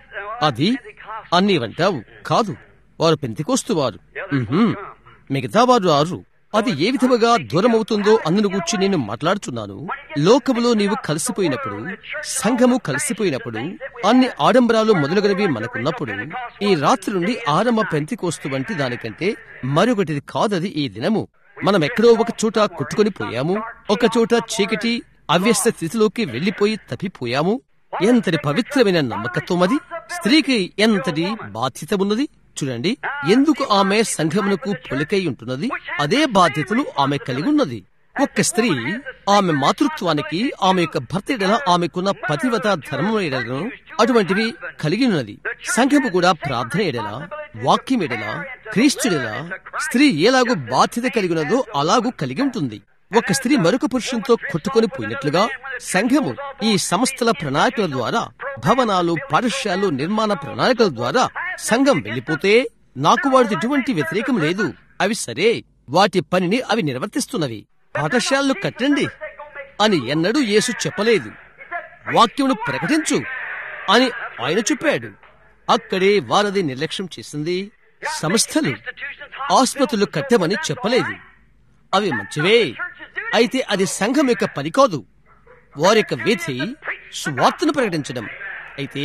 అది అన్ని వంటావు కాదు వారు పెంతికోస్తు వారు ఉహుం. మిగతా వారు ఆరు అది ఏ విధముగా దూరమవుతుందో అందును గూర్చి నేను మాట్లాడుతున్నాను లోకములో నీవు కలిసిపోయినప్పుడు సంఘము కలిసిపోయినప్పుడు అన్ని ఆడంబరాలు మొదలుగునవి మనకున్నప్పుడు ఈ రాత్రి నుండి ఆరంభ పెంతికోస్తు వంటి దానికంటే మరొకటిది కాదది ఈ దినము మనం ఎక్కడో ఒక చోట కొట్టుకొని పోయాము ఒక చోట చీకటి అవ్యస్త స్థితిలోకి వెళ్లిపోయి తప్పిపోయాము ఎంతటి పవిత్రమైన నమ్మకత్వం అది స్త్రీకి ఎంతటి బాధ్యత ఉన్నది చూడండి ఎందుకు ఆమె సంఘమునకు పొలికై ఉంటున్నది అదే బాధ్యతలు ఆమె కలిగి ఉన్నది ఒక్క స్త్రీ ఆమె మాతృత్వానికి ఆమె యొక్క భర్త ఎడల ఆమెకున్న పతివత ధర్మం ఎడలను అటువంటివి కలిగి ఉన్నది సంఘము కూడా ప్రార్థన ఎడల వాక్యం ఎడల క్రీస్తుడెల స్త్రీ ఎలాగూ బాధ్యత కలిగి ఉన్నదో అలాగూ కలిగి ఉంటుంది ఒక స్త్రీ మరొక పురుషునితో కొట్టుకొని పోయినట్లుగా సంఘము ఈ సంస్థల ప్రణాళికల ద్వారా భవనాలు పాఠశాలలు నిర్మాణ ప్రణాళికల ద్వారా సంఘం వెళ్లిపోతే నాకు వాడికి ఎటువంటి వ్యతిరేకం లేదు అవి సరే వాటి పనిని అవి నిర్వర్తిస్తున్నవి పాఠశాలలు కట్టండి అని ఎన్నడూ యేసు చెప్పలేదు వాక్యమును ప్రకటించు అని ఆయన చెప్పాడు అక్కడే వారది నిర్లక్ష్యం చేసింది సంస్థలు ఆసుపత్రులు కట్టమని చెప్పలేదు అవి మంచివే అయితే అది సంఘం యొక్క పని కాదు వారి యొక్క విధి స్వార్థను ప్రకటించడం అయితే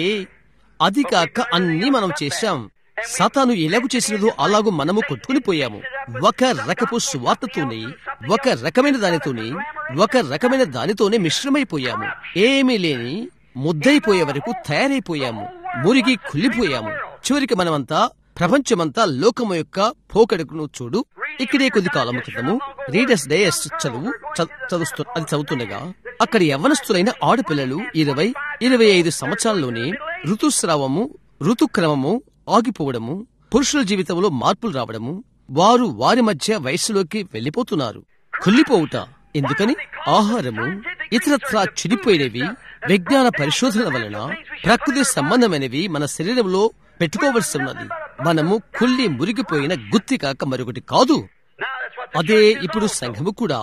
అది కాక అన్ని మనం చేశాం సతాను ఎలాగు చేసినదో అలాగూ మనము కొట్టుకుని పోయాము ఒక రకపు స్వార్థతోనే ఒక రకమైన దానితోనే ఒక రకమైన దానితోనే మిశ్రమైపోయాము ఏమీ లేని ముద్దైపోయే వరకు తయారైపోయాము మురిగి కుళ్ళిపోయాము చివరికి మనమంతా ప్రపంచమంతా లోకము యొక్క పోకడకును చూడు ఇక్కడే కొద్ది కాలం క్రితము రీడర్స్ డేయస్ చదువు చ- చదువుతు అది చదువుతుండగా అక్కడ యవ్వనస్తులైన ఆడపిల్లలు ఇరవై ఇరవై ఐదు సంవత్సరాల్లోనే ఋతుస్రావము ఋతుక్రమము ఆగిపోవడము పురుషుల జీవితంలో మార్పులు రావడము వారు వారి మధ్య వయస్సులోకి వెళ్లిపోతున్నారు కుళ్ళిపోవుట ఎందుకని ఆహారము ఇతరత్రా చెడిపోయినవి విజ్ఞాన పరిశోధన వలన ప్రకృతి సంబంధమైనవి మన శరీరంలో పెట్టుకోవలసి ఉన్నది మనము కుళ్ళి మురిగిపోయిన గుత్తి కాక మరొకటి కాదు Now that's what the అదే church is ఇప్పుడు also. సంఘము కూడా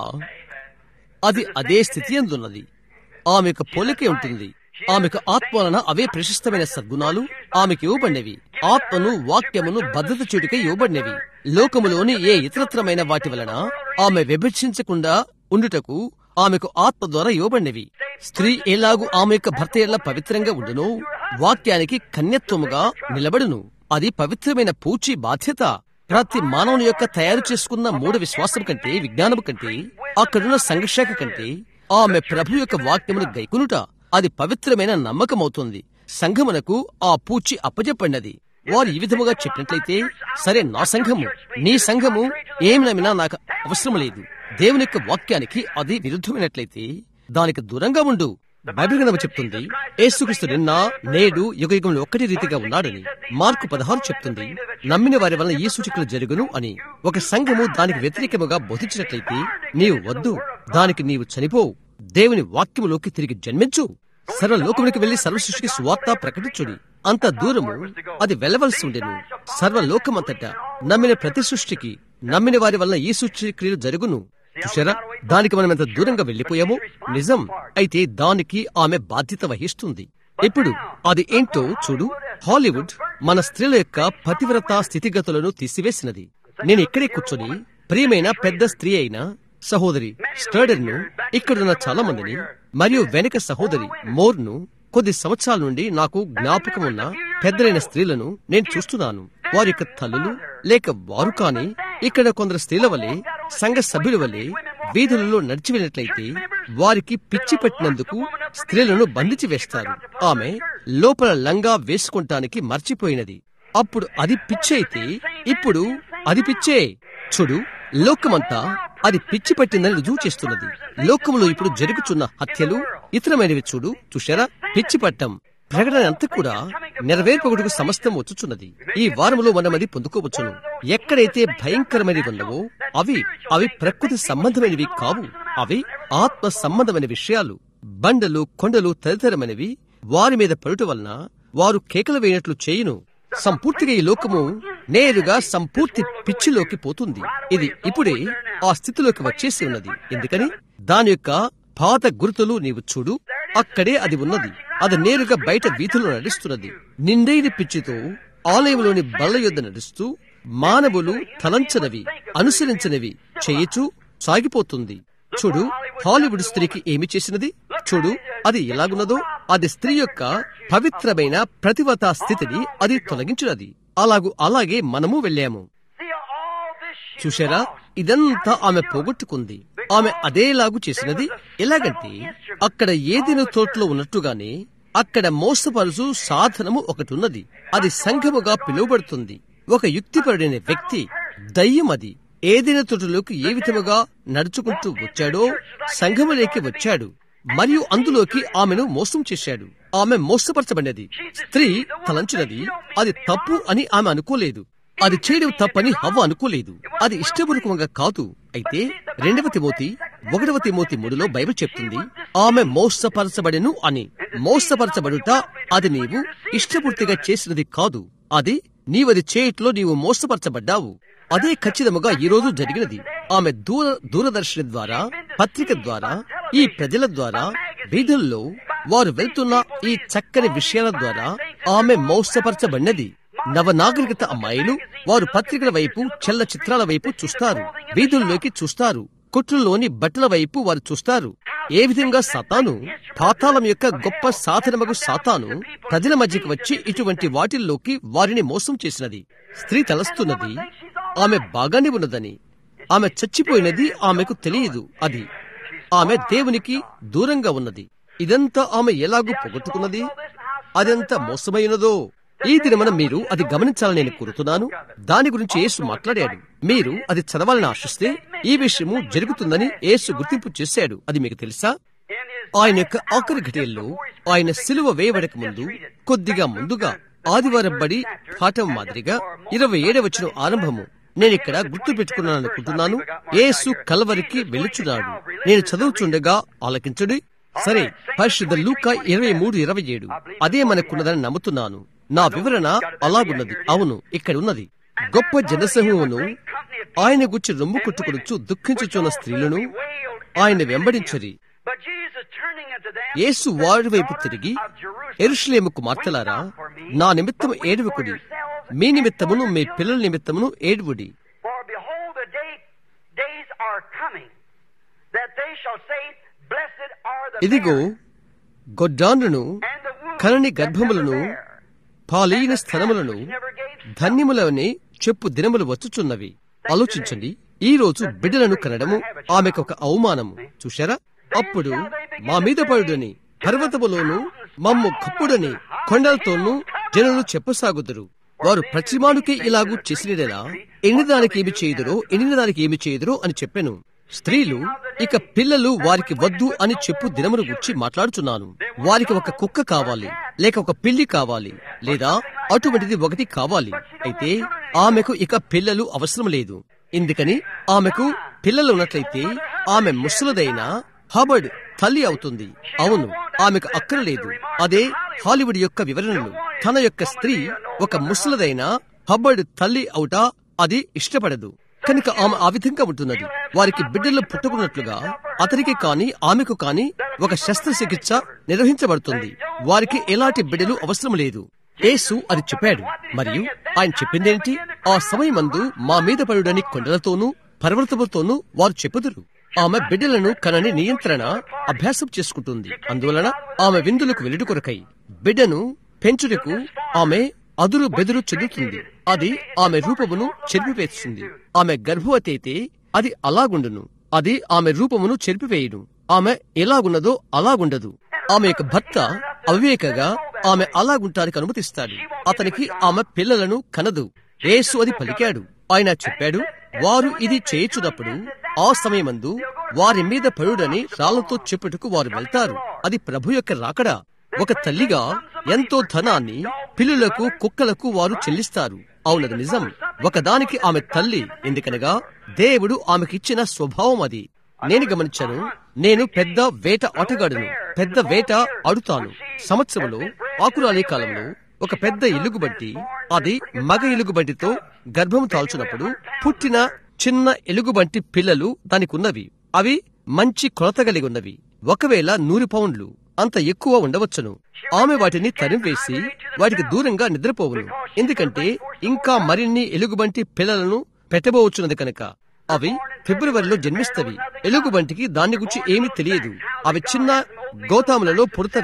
అది అదే స్థితి అందున్నది ఆమె యొక్క పోలికే ఉంటుంది ఆమెకు ఆత్మ వలన అవే ప్రశస్తమైన సద్గుణాలు ఆమెకు ఇవ్వబడినవి ఆత్మను వాక్యమును భద్రత చూటికై ఇవ్వబడినవి లోకములోని ఏ ఇతరత్రమైన వాటి వలన ఆమె విభజించకుండా ఉండుటకు ఆమెకు ఆత్మ ద్వారా ఇవ్వబడినవి స్త్రీ ఎలాగూ ఆమె యొక్క భర్త ఎల్ల పవిత్రంగా ఉండును వాక్యానికి కన్యత్వముగా నిలబడును అది పవిత్రమైన పూచి బాధ్యత ప్రతి మానవుని యొక్క తయారు చేసుకున్న మూడు విశ్వాసం కంటే విజ్ఞానము కంటే అక్కడున్న సంఘశాఖ కంటే ఆమె ప్రభు యొక్క వాక్యమును గైకునుట అది పవిత్రమైన నమ్మకమవుతుంది సంఘమునకు ఆ పూచి అప్పజెప్పండినది వారు ఈ విధముగా చెప్పినట్లయితే సరే నా సంఘము నీ సంఘము ఏమి నమ్మినా నాకు అవసరం లేదు దేవుని యొక్క వాక్యానికి అది విరుద్ధమైనట్లయితే దానికి దూరంగా ఉండు బైబిల్ గ్రంథం చెప్తుంది యేసుక్రీస్తు నిన్న నేడు యుగయుగంలో ఒక్కటి రీతిగా ఉన్నాడని మార్కు పదహారు చెప్తుంది నమ్మిన వారి వలన ఈ సూచికలు జరుగును అని ఒక సంఘము దానికి వ్యతిరేకముగా బోధించినట్లయితే నీవు వద్దు దానికి నీవు చనిపోవు దేవుని వాక్యములోకి తిరిగి జన్మించు సర్వలోకమునికి వెళ్లి సర్వసృష్టికి సువార్త ప్రకటించుడి అంత దూరము అది వెళ్ళవలసి ఉండెను సర్వలోకమంతటా నమ్మిన ప్రతి సృష్టికి నమ్మిన వారి వలన ఈ సృష్టి క్రియలు జరుగును చూసారా దానికి మనం ఎంత దూరంగా వెళ్లిపోయామో నిజం అయితే దానికి ఆమె బాధ్యత వహిస్తుంది ఇప్పుడు అది ఏంటో చూడు హాలీవుడ్ మన స్త్రీల యొక్క పతివ్రత స్థితిగతులను తీసివేసినది నేను ఇక్కడే కూర్చొని ప్రియమైన పెద్ద స్త్రీ అయిన సహోదరి స్టర్డర్ ను ఇక్కడున్న చాలా మందిని మరియు వెనక సహోదరి మోర్ ను కొద్ది సంవత్సరాల నుండి నాకు జ్ఞాపకం ఉన్న పెద్దలైన స్త్రీలను నేను చూస్తున్నాను వారి యొక్క తల్లులు లేక వారు కాని ఇక్కడ కొందరు స్త్రీల వలె సంఘ సభ్యుల వలె వీధులలో నడిచి వెళ్ళినట్లయితే వారికి పిచ్చి పట్టినందుకు స్త్రీలను బంధించి వేస్తారు ఆమె లోపల లంగా వేసుకుంటానికి మర్చిపోయినది అప్పుడు అది పిచ్చి అయితే ఇప్పుడు అది పిచ్చే చూడు లోకమంతా అది పిచ్చి పట్టిందని రుజువు చేస్తున్నది లోకంలో ఇప్పుడు జరుగుతున్న హత్యలు ఇతరమైనవి చూడు చూశారా పిచ్చి పట్టం ప్రకటన అంతా కూడా నెరవేర్పగుడుకు సమస్తం వచ్చుచున్నది ఈ వారములో మనం అది పొందుకోవచ్చును ఎక్కడైతే భయంకరమైనవి ఉన్నవో అవి అవి ప్రకృతి సంబంధమైనవి కావు అవి ఆత్మ సంబంధమైన విషయాలు బండలు కొండలు తదితరమైనవి వారి మీద పడుట వలన వారు కేకలు వేయనట్లు చేయును సంపూర్తిగా ఈ లోకము నేరుగా సంపూర్తి పిచ్చిలోకి పోతుంది ఇది ఇప్పుడే ఆ స్థితిలోకి వచ్చేసి ఉన్నది ఎందుకని దాని యొక్క పాత గుర్తులు నీవు చూడు అక్కడే అది ఉన్నది అది నేరుగా బయట వీధిలో నడుస్తున్నది నిండైన పిచ్చితో ఆలయంలోని బల్ల యొద్ద నడుస్తూ మానవులు తలంచనవి అనుసరించనివి చేయుచు సాగిపోతుంది చూడు హాలీవుడ్ స్త్రీకి ఏమి చేసినది చూడు అది ఎలాగున్నదో అది స్త్రీ యొక్క పవిత్రమైన ప్రతివత స్థితిని అది తొలగించినది అలాగు అలాగే మనము వెళ్ళాము See, all this she చూశారా lost. ఇదంతా ఆమె పోగొట్టుకుంది ఆమె అదేలాగు చేసినది ఎలాగంటే అక్కడ ఏదిన తోటలో ఉన్నట్టుగానే అక్కడ మోసపరుచు సాధనము ఒకటి ఉన్నది అది సంఘముగా పిలువబడుతుంది ఒక యుక్తిపరుడైన వ్యక్తి దయ్యం అది ఏదైనా తోటలోకి ఏ విధముగా నడుచుకుంటూ వచ్చాడో సంఘములోకి వచ్చాడు మరియు అందులోకి ఆమెను మోసం చేశాడు ఆమె మోసపరచబడినది స్త్రీ తలంచినది అది తప్పు అని ఆమె అనుకోలేదు అది చేయడం తప్పని హవ్వ అనుకోలేదు అది ఇష్టపూర్వకంగా కాదు అయితే రెండవ తిమోతి ఒకటవ తిమోతి మూడులో బైబిల్ చెప్తుంది ఆమె మోసపరచబడెను అని మోసపరచబడుట అది నీవు ఇష్టపూర్తిగా చేసినది కాదు అది నీవది చేయట్లో నీవు మోసపరచబడ్డావు అదే ఖచ్చితముగా ఈ రోజు జరిగినది ఆమె దూర దూరదర్శన ద్వారా పత్రిక ద్వారా ఈ ప్రజల ద్వారా వీధుల్లో వారు వెళ్తున్న ఈ చక్కని విషయాల ద్వారా ఆమె మోసపరచబడినది నవనాగరికత అమ్మాయిలు వారు పత్రికల వైపు చెల్ల చిత్రాల వైపు చూస్తారు వీధుల్లోకి చూస్తారు కొట్లులోని బట్టల వైపు వారు చూస్తారు ఏ విధంగా సాతాను పాతాళం యొక్క గొప్ప సాధనమగు సాతాను ప్రజల మధ్యకి వచ్చి ఇటువంటి వాటిల్లోకి వారిని మోసం చేసినది స్త్రీ తలస్తున్నది ఆమె బాగానే ఉన్నదని ఆమె చచ్చిపోయినది ఆమెకు తెలియదు అది ఆమె దేవునికి దూరంగా ఉన్నది ఇదంతా ఆమె ఎలాగూ పోగొట్టుకున్నది అదెంత మోసమైనదో ఈ దినమన మీరు అది గమనించాలని నేను కోరుతున్నాను దాని గురించి యేసు మాట్లాడాడు మీరు అది చదవాలని ఆశిస్తే ఈ విషయము జరుగుతుందని యేసు గుర్తింపు చేశాడు అది మీకు తెలుసా In his ఆయన యొక్క ఆఖరి ఘటనలో ఆయన సిలువ వేయబడక ముందు కొద్దిగా ముందుగా ఆదివారం బడి పాఠం మాదిరిగా ఇరవై ఏడవచ్చిన ఆరంభము నేను ఇక్కడ గుర్తు పెట్టుకున్నాను అనుకుంటున్నాను యేసు కలవరికి వెళ్ళుచున్నాడు నేను చదువుచుండగా ఆలకించుడి సరే పరిశుద్ధ లూక ఇరవై మూడు ఇరవై ఏడు అదే మనకున్నదని నమ్ముతున్నాను నా వివరణ అలాగున్నది అవును ఇక్కడ ఉన్నది గొప్ప జనసమూహమును ఆయన గుచ్చి రొమ్ము కొట్టుకొనుచు దుఃఖించుచున్న స్త్రీలను ఆయన వెంబడించరి But Jesus turning unto them, యేసు వారి వైపు తిరిగి ఎరుషులేము కుమార్తెలారా నా నిమిత్తము ఏడువుకుడి మీ నిమిత్తమును మీ పిల్లల నిమిత్తమును ఏడువుడి For behold, the day, days are coming that they shall say, Blessed are the ఇదిగో barren గొడ్డాన్లను and the womb కరణి that గర్భములను never bare, పాలీన స్థలములను never gave ధన్యములని చెప్పు దినములు వచ్చుచున్నవి ఆలోచించండి ఈ రోజు బిడ్డలను కనడము ఆమెకు ఒక అవమానము చూశారా అప్పుడు మా మీద పడుడని పర్వతములోను మమ్ము కప్పుడని కొండలతోనూ జనులు చెప్పసాగుదురు వారు ప్రతిమానుకే ఇలాగూ చేసినడేలా ఎన్ని దానికి ఏమి చేయుదురో ఎన్ని దానికి ఏమి చేయుదురో అని చెప్పాను స్త్రీలు ఇక పిల్లలు వారికి వద్దు అని చెప్పు దినమును గురించి మాట్లాడుచున్నాను వారికి ఒక కుక్క కావాలి లేక ఒక పిల్లి కావాలి లేదా అటువంటిది ఒకటి కావాలి అయితే ఆమెకు ఇక పిల్లలు అవసరం లేదు ఎందుకని ఆమెకు పిల్లలు ఉన్నట్లయితే ఆమె ముసలదైన హబర్డ్ తల్లి అవుతుంది అవును ఆమెకు అక్కరలేదు అదే హాలీవుడ్ యొక్క వివరణలు తన యొక్క స్త్రీ ఒక ముసలదైన హబర్డ్ తల్లి అవుట అది ఇష్టపడదు కనుక ఆమె ఆ విధంగా ఉంటున్నది వారికి బిడ్డలు పుట్టుకున్నట్లుగా అతనికి కాని ఆమెకు కాని ఒక శస్త్రచికిత్స నిర్వహించబడుతుంది వారికి ఎలాంటి బిడ్డలు అవసరం లేదు యేసు అది చెప్పాడు మరియు ఆయన చెప్పిందేంటి ఆ సమయమందు మా మీద పడుడని కొండలతోనూ పర్వతములతోనూ వారు చెప్పుదురు ఆమె బిడ్డలను కనని నియంత్రణ అభ్యాసం చేసుకుంటుంది అందువలన ఆమె విందులకు వెలుడు కొరకై బిడ్డను పెంచుటకు ఆమె అదురు బెదురు చెందుతుంది అది ఆమె రూపమును చెరిపివేస్తుంది ఆమె గర్భవతి అయితే అది అలాగుండును అది ఆమె రూపమును చెరిపివేయును ఆమె ఎలాగున్నదో అలాగుండదు ఆమె యొక్క భర్త అవివేకగా ఆమె అలాగుంటానికి అనుమతిస్తాడు అతనికి ఆమె పిల్లలను కనదు యేసు అది పలికాడు ఆయన చెప్పాడు వారు ఇది చేయుచున్నప్పుడు ఆ సమయమందు వారి మీద పడుడని రాళ్లతో చెప్పుటకు వారు వెళ్తారు అది ప్రభు యొక్క రాకడా ఒక తల్లిగా ఎంతో ధనాన్ని పిల్లులకు కుక్కలకు వారు చెల్లిస్తారు అవునది నిజం ఒకదానికి ఆమె తల్లి ఎందుకనగా దేవుడు ఆమెకిచ్చిన స్వభావం అది నేను గమనించాను నేను పెద్ద వేట ఆటగాడును పెద్ద వేట ఆడుతాను సంవత్సరంలో ఆకురాలే కాలంలో ఒక పెద్ద ఎలుగుబంటి అది మగ ఎలుగుబంటితో గర్భం తాల్చున్నప్పుడు పుట్టిన చిన్న ఎలుగుబంటి పిల్లలు దానికి ఉన్నవి అవి మంచి కొలత కలిగి ఉన్నవి ఒకవేళ నూరు పౌండ్లు అంత ఎక్కువ ఉండవచ్చును ఆమె వాటిని తరిమివేసి వాటికి దూరంగా నిద్రపోవును ఎందుకంటే ఇంకా మరిన్ని ఎలుగుబంటి పిల్లలను పెట్టబోవచ్చున్నది కనుక అవి ఫిబ్రవరిలో జన్మిస్తవి ఎలుగుబంటికి దాని గురించి ఏమీ తెలియదు అవి చిన్న గోతాములలో పుడతవి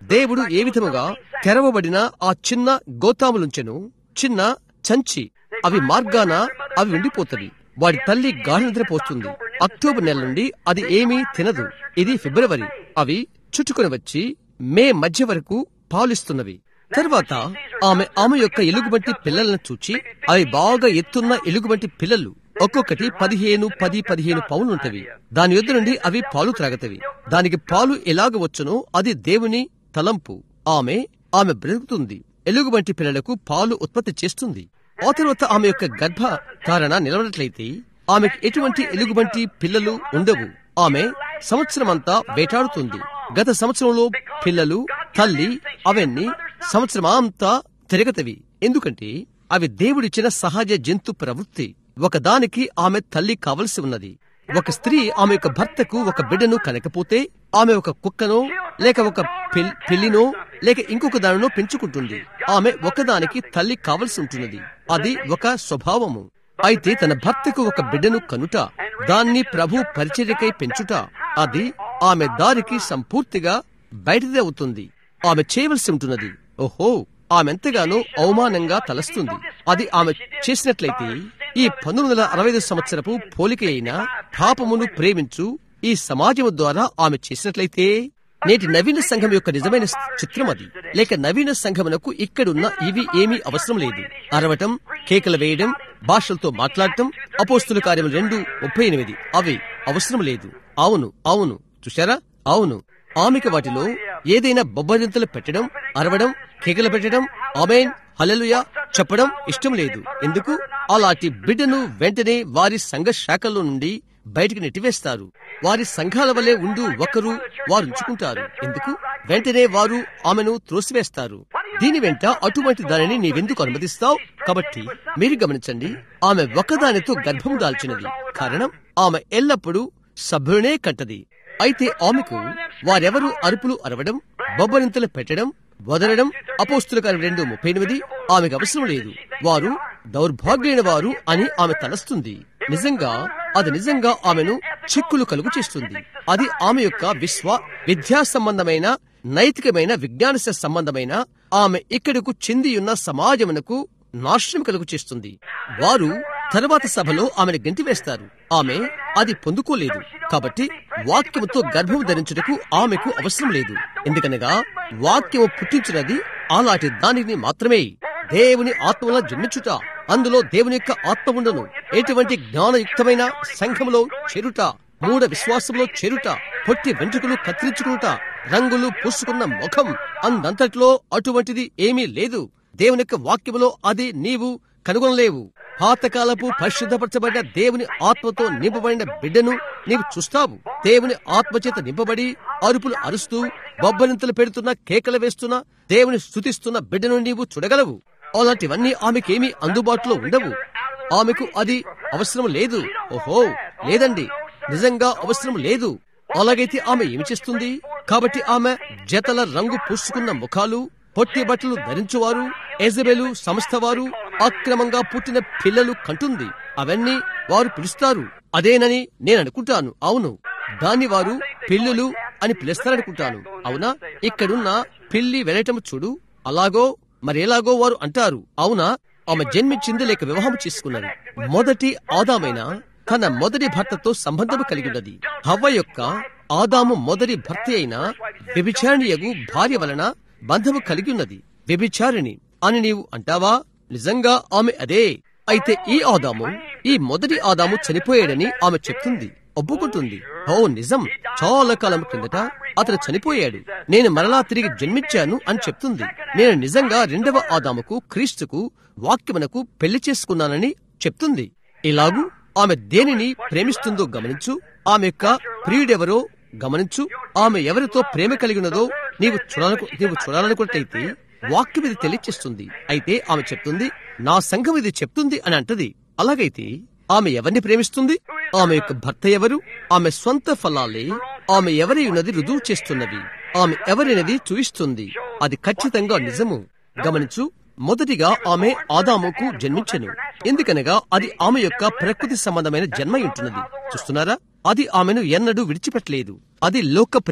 దేవుడు ఏ విధముగా తెరవబడిన ఆ చిన్న గోతాములుంచెను చిన్న చంచి అవి మార్గాన అవి ఉండిపోతవి వాడి తల్లి గాఢ నిద్ర పోస్తుంది అక్టోబర్ నెల నుండి అది ఏమీ తినదు ఇది ఫిబ్రవరి అవి చుట్టుకొని వచ్చి మే మధ్య వరకు పాలిస్తున్నవి తర్వాత ఆమె ఆమె యొక్క ఎలుగుబంటి పిల్లలను చూచి అవి బాగా ఎత్తున్న ఎలుగుబంటి పిల్లలు ఒక్కొక్కటి పదిహేను పది పదిహేను పౌనుంటవి దాని యొద్ద నుండి అవి పాలు త్రాగతవి దానికి పాలు ఎలాగ వచ్చునో అది దేవుని తలంపు ఆమె ఆమె బ్రతుకుతుంది ఎలుగుబంటి పిల్లలకు పాలు ఉత్పత్తి చేస్తుంది ఆ తర్వాత ఆమె యొక్క గర్భ ధారణ నిలవనట్లయితే ఆమెకు ఎటువంటి ఎలుగుబంటి పిల్లలు ఉండవు ఆమె సంవత్సరమంతా వేటాడుతుంది గత సంవత్సరంలో పిల్లలు తల్లి అవన్నీ సంవత్సరమంతా తిరగతవి ఎందుకంటే అవి దేవుడిచ్చిన సహజ జంతు ప్రవృత్తి ఒకదానికి ఆమె తల్లి కావలసి ఉన్నది ఒక స్త్రీ ఆమె యొక్క భర్తకు ఒక బిడ్డను కనకపోతే ఆమె ఒక కుక్కనో లేక ఒక పిల్- పిల్లినో లేక ఇంకొక దానినో పెంచుకుంటుంది ఆమె ఒకదానికి తల్లి కావలసి ఉంటున్నది అది ఒక స్వభావము అయితే తన భర్తకు ఒక బిడ్డను కనుట దాన్ని ప్రభు పరిచర్యకై పెంచుట అది ఆమె దారికి సంపూర్తిగా బయటది అవుతుంది ఆమె చేయవలసి ఉంటున్నది ఓహో ఆమె ఎంతగానో అవమానంగా తలస్తుంది అది ఆమె చేసినట్లయితే ఈ పంతొమ్మిది వందల అరవై ఐదు సంవత్సరపు పోలిక అయిన పాపమును ప్రేమించు ఈ సమాజము ద్వారా ఆమె చేసినట్లయితే నేటి నవీన సంఘం యొక్క నిజమైన చిత్రం అది లేక నవీన సంఘమునకు ఇక్కడున్న ఇవి ఏమీ అవసరం లేదు అరవటం కేకలు వేయడం భాషలతో మాట్లాడటం అపోస్తుల కార్యములు రెండు ముప్పై ఎనిమిది అవి అవసరం లేదు అవును అవును చూశారా అవును ఆమెకు వాటిలో ఏదైనా బొబ్బరింతలు పెట్టడం అరవడం కేకలు పెట్టడం ఆమెన్ హలలుయ చెప్పడం ఇష్టం లేదు ఎందుకు అలాంటి బిడ్డను వెంటనే వారి సంఘ శాఖల్లో నుండి బయటికి నెట్టివేస్తారు వారి సంఘాల వల్లే ఉండు ఒకరు వారు ఉంచుకుంటారు ఎందుకు వెంటనే వారు ఆమెను త్రోసివేస్తారు దీని వెంట అటువంటి దానిని నీవెందుకు అనుమతిస్తావు కాబట్టి మీరు గమనించండి ఆమె ఒకదానితో గర్భం దాల్చినది కారణం ఆమె ఎల్లప్పుడూ సభ్యునే కట్టది అయితే ఆమెకు వారెవరు అరుపులు అరవడం బొబ్బరింతలు పెట్టడం వదలడం అపోస్తుల కార్యం రెండు ముప్పై ఎనిమిది ఆమెకు అవసరం లేదు వారు దౌర్భాగ్యైన వారు అని ఆమె తలస్తుంది నిజంగా అది నిజంగా ఆమెను చిక్కులు కలుగు చేస్తుంది అది ఆమె యొక్క విశ్వ విద్యా సంబంధమైన నైతికమైన విజ్ఞాన సంబంధమైన ఆమె ఇక్కడకు చెందియున్న సమాజమునకు నాశనం కలుగు చేస్తుంది వారు తరువాత సభలో ఆమెను గెంటివేస్తారు ఆమె అది పొందుకోలేదు కాబట్టి వాక్యముతో గర్భం ధరించుటకు ఆమెకు అవసరం లేదు ఎందుకనగా వాక్యము పుట్టించినది అలాంటి దానిని మాత్రమే దేవుని ఆత్మలో జన్మించుట అందులో దేవుని యొక్క ఆత్మ ఉండను ఎటువంటి జ్ఞానయుక్తమైన సంఘములో చేరుట మూఢ విశ్వాసంలో చేరుట పొట్టి వెంట్రుకలు కత్తిరించుకునుట రంగులు పూసుకున్న ముఖం అందంతట్లో అటువంటిది ఏమీ లేదు దేవుని యొక్క వాక్యములో అది నీవు కనుగొనలేవు పాతకాలపు పరిశుద్ధపరచబడిన దేవుని ఆత్మతో నింపబడిన బిడ్డను నీవు చూస్తావు దేవుని ఆత్మచేత నింపబడి అరుపులు అరుస్తూ బొబ్బరింతలు పెడుతున్న కేకలు వేస్తున్న దేవుని స్తుతిస్తున్న బిడ్డను నీవు చూడగలవు అలాంటివన్నీ ఆమెకేమీ అందుబాటులో ఉండవు ఆమెకు అది అవసరం లేదు ఓహో లేదండి నిజంగా అవసరం లేదు అలాగైతే ఆమె ఏమి చేస్తుంది కాబట్టి ఆమె జతల రంగు పూసుకున్న ముఖాలు పొట్టి బట్టలు ధరించువారు ఎజబెలు సంస్థ వారు అక్రమంగా పుట్టిన పిల్లలు కంటుంది అవన్నీ వారు పిలుస్తారు అదేనని నేను అనుకుంటాను అవును దాన్ని వారు పిల్లులు అని పిలుస్తారనుకుంటాను అవునా ఇక్కడున్న పిల్లి వెళ్ళటం చూడు అలాగో మరేలాగో వారు అంటారు అవునా ఆమె జన్మించింది లేక వివాహం చేసుకున్నది మొదటి ఆదామైన తన మొదటి భర్తతో సంబంధము కలిగి ఉన్నది హవ్వ యొక్క ఆదాము మొదటి భర్త అయిన వ్యభిచారిణియగు భార్య వలన బంధము కలిగి ఉన్నది వ్యభిచారిణి అని నీవు అంటావా నిజంగా ఆమె అదే అయితే ఈ ఆదాము ఈ మొదటి ఆదాము చనిపోయాడని ఆమె చెప్తుంది ఒప్పుకుంటుంది ఓ నిజం చాలా కాలం కిందట అతను చనిపోయాడు నేను మరలా తిరిగి జన్మించాను అని చెప్తుంది నేను నిజంగా రెండవ ఆదాముకు క్రీస్తుకు వాక్యమునకు పెళ్లి చేసుకున్నానని చెప్తుంది ఇలాగూ ఆమె దేనిని ప్రేమిస్తుందో గమనించు ఆమె యొక్క ప్రియుడెవరో గమనించు ఆమె ఎవరితో ప్రేమ కలిగి ఉన్నదో నీవు చూడాలకు నీవు చూడాలనుకున్నట్టయితే వాక్యం ఇది తెలియచేస్తుంది అయితే ఆమె చెప్తుంది నా సంఘం ఇది చెప్తుంది అని అంటది అలాగైతే ఆమె ఎవరిని ప్రేమిస్తుంది ఆమె యొక్క భర్త ఎవరు ఆమె స్వంత ఫలాలే ఆమె ఎవరి ఉన్నది రుజువు చేస్తున్నది ఆమె ఎవరినది చూయిస్తుంది అది ఖచ్చితంగా నిజము గమనించు మొదటిగా ఆమె ఆదాముకు జన్మించెను ఎందుకనగా అది ఆమె యొక్క ప్రకృతి సంబంధమైన జన్మ ఉంటున్నది చూస్తున్నారా అది ఆమెను ఎన్నడూ విడిచిపెట్టలేదు అది లోక ప్రియుడు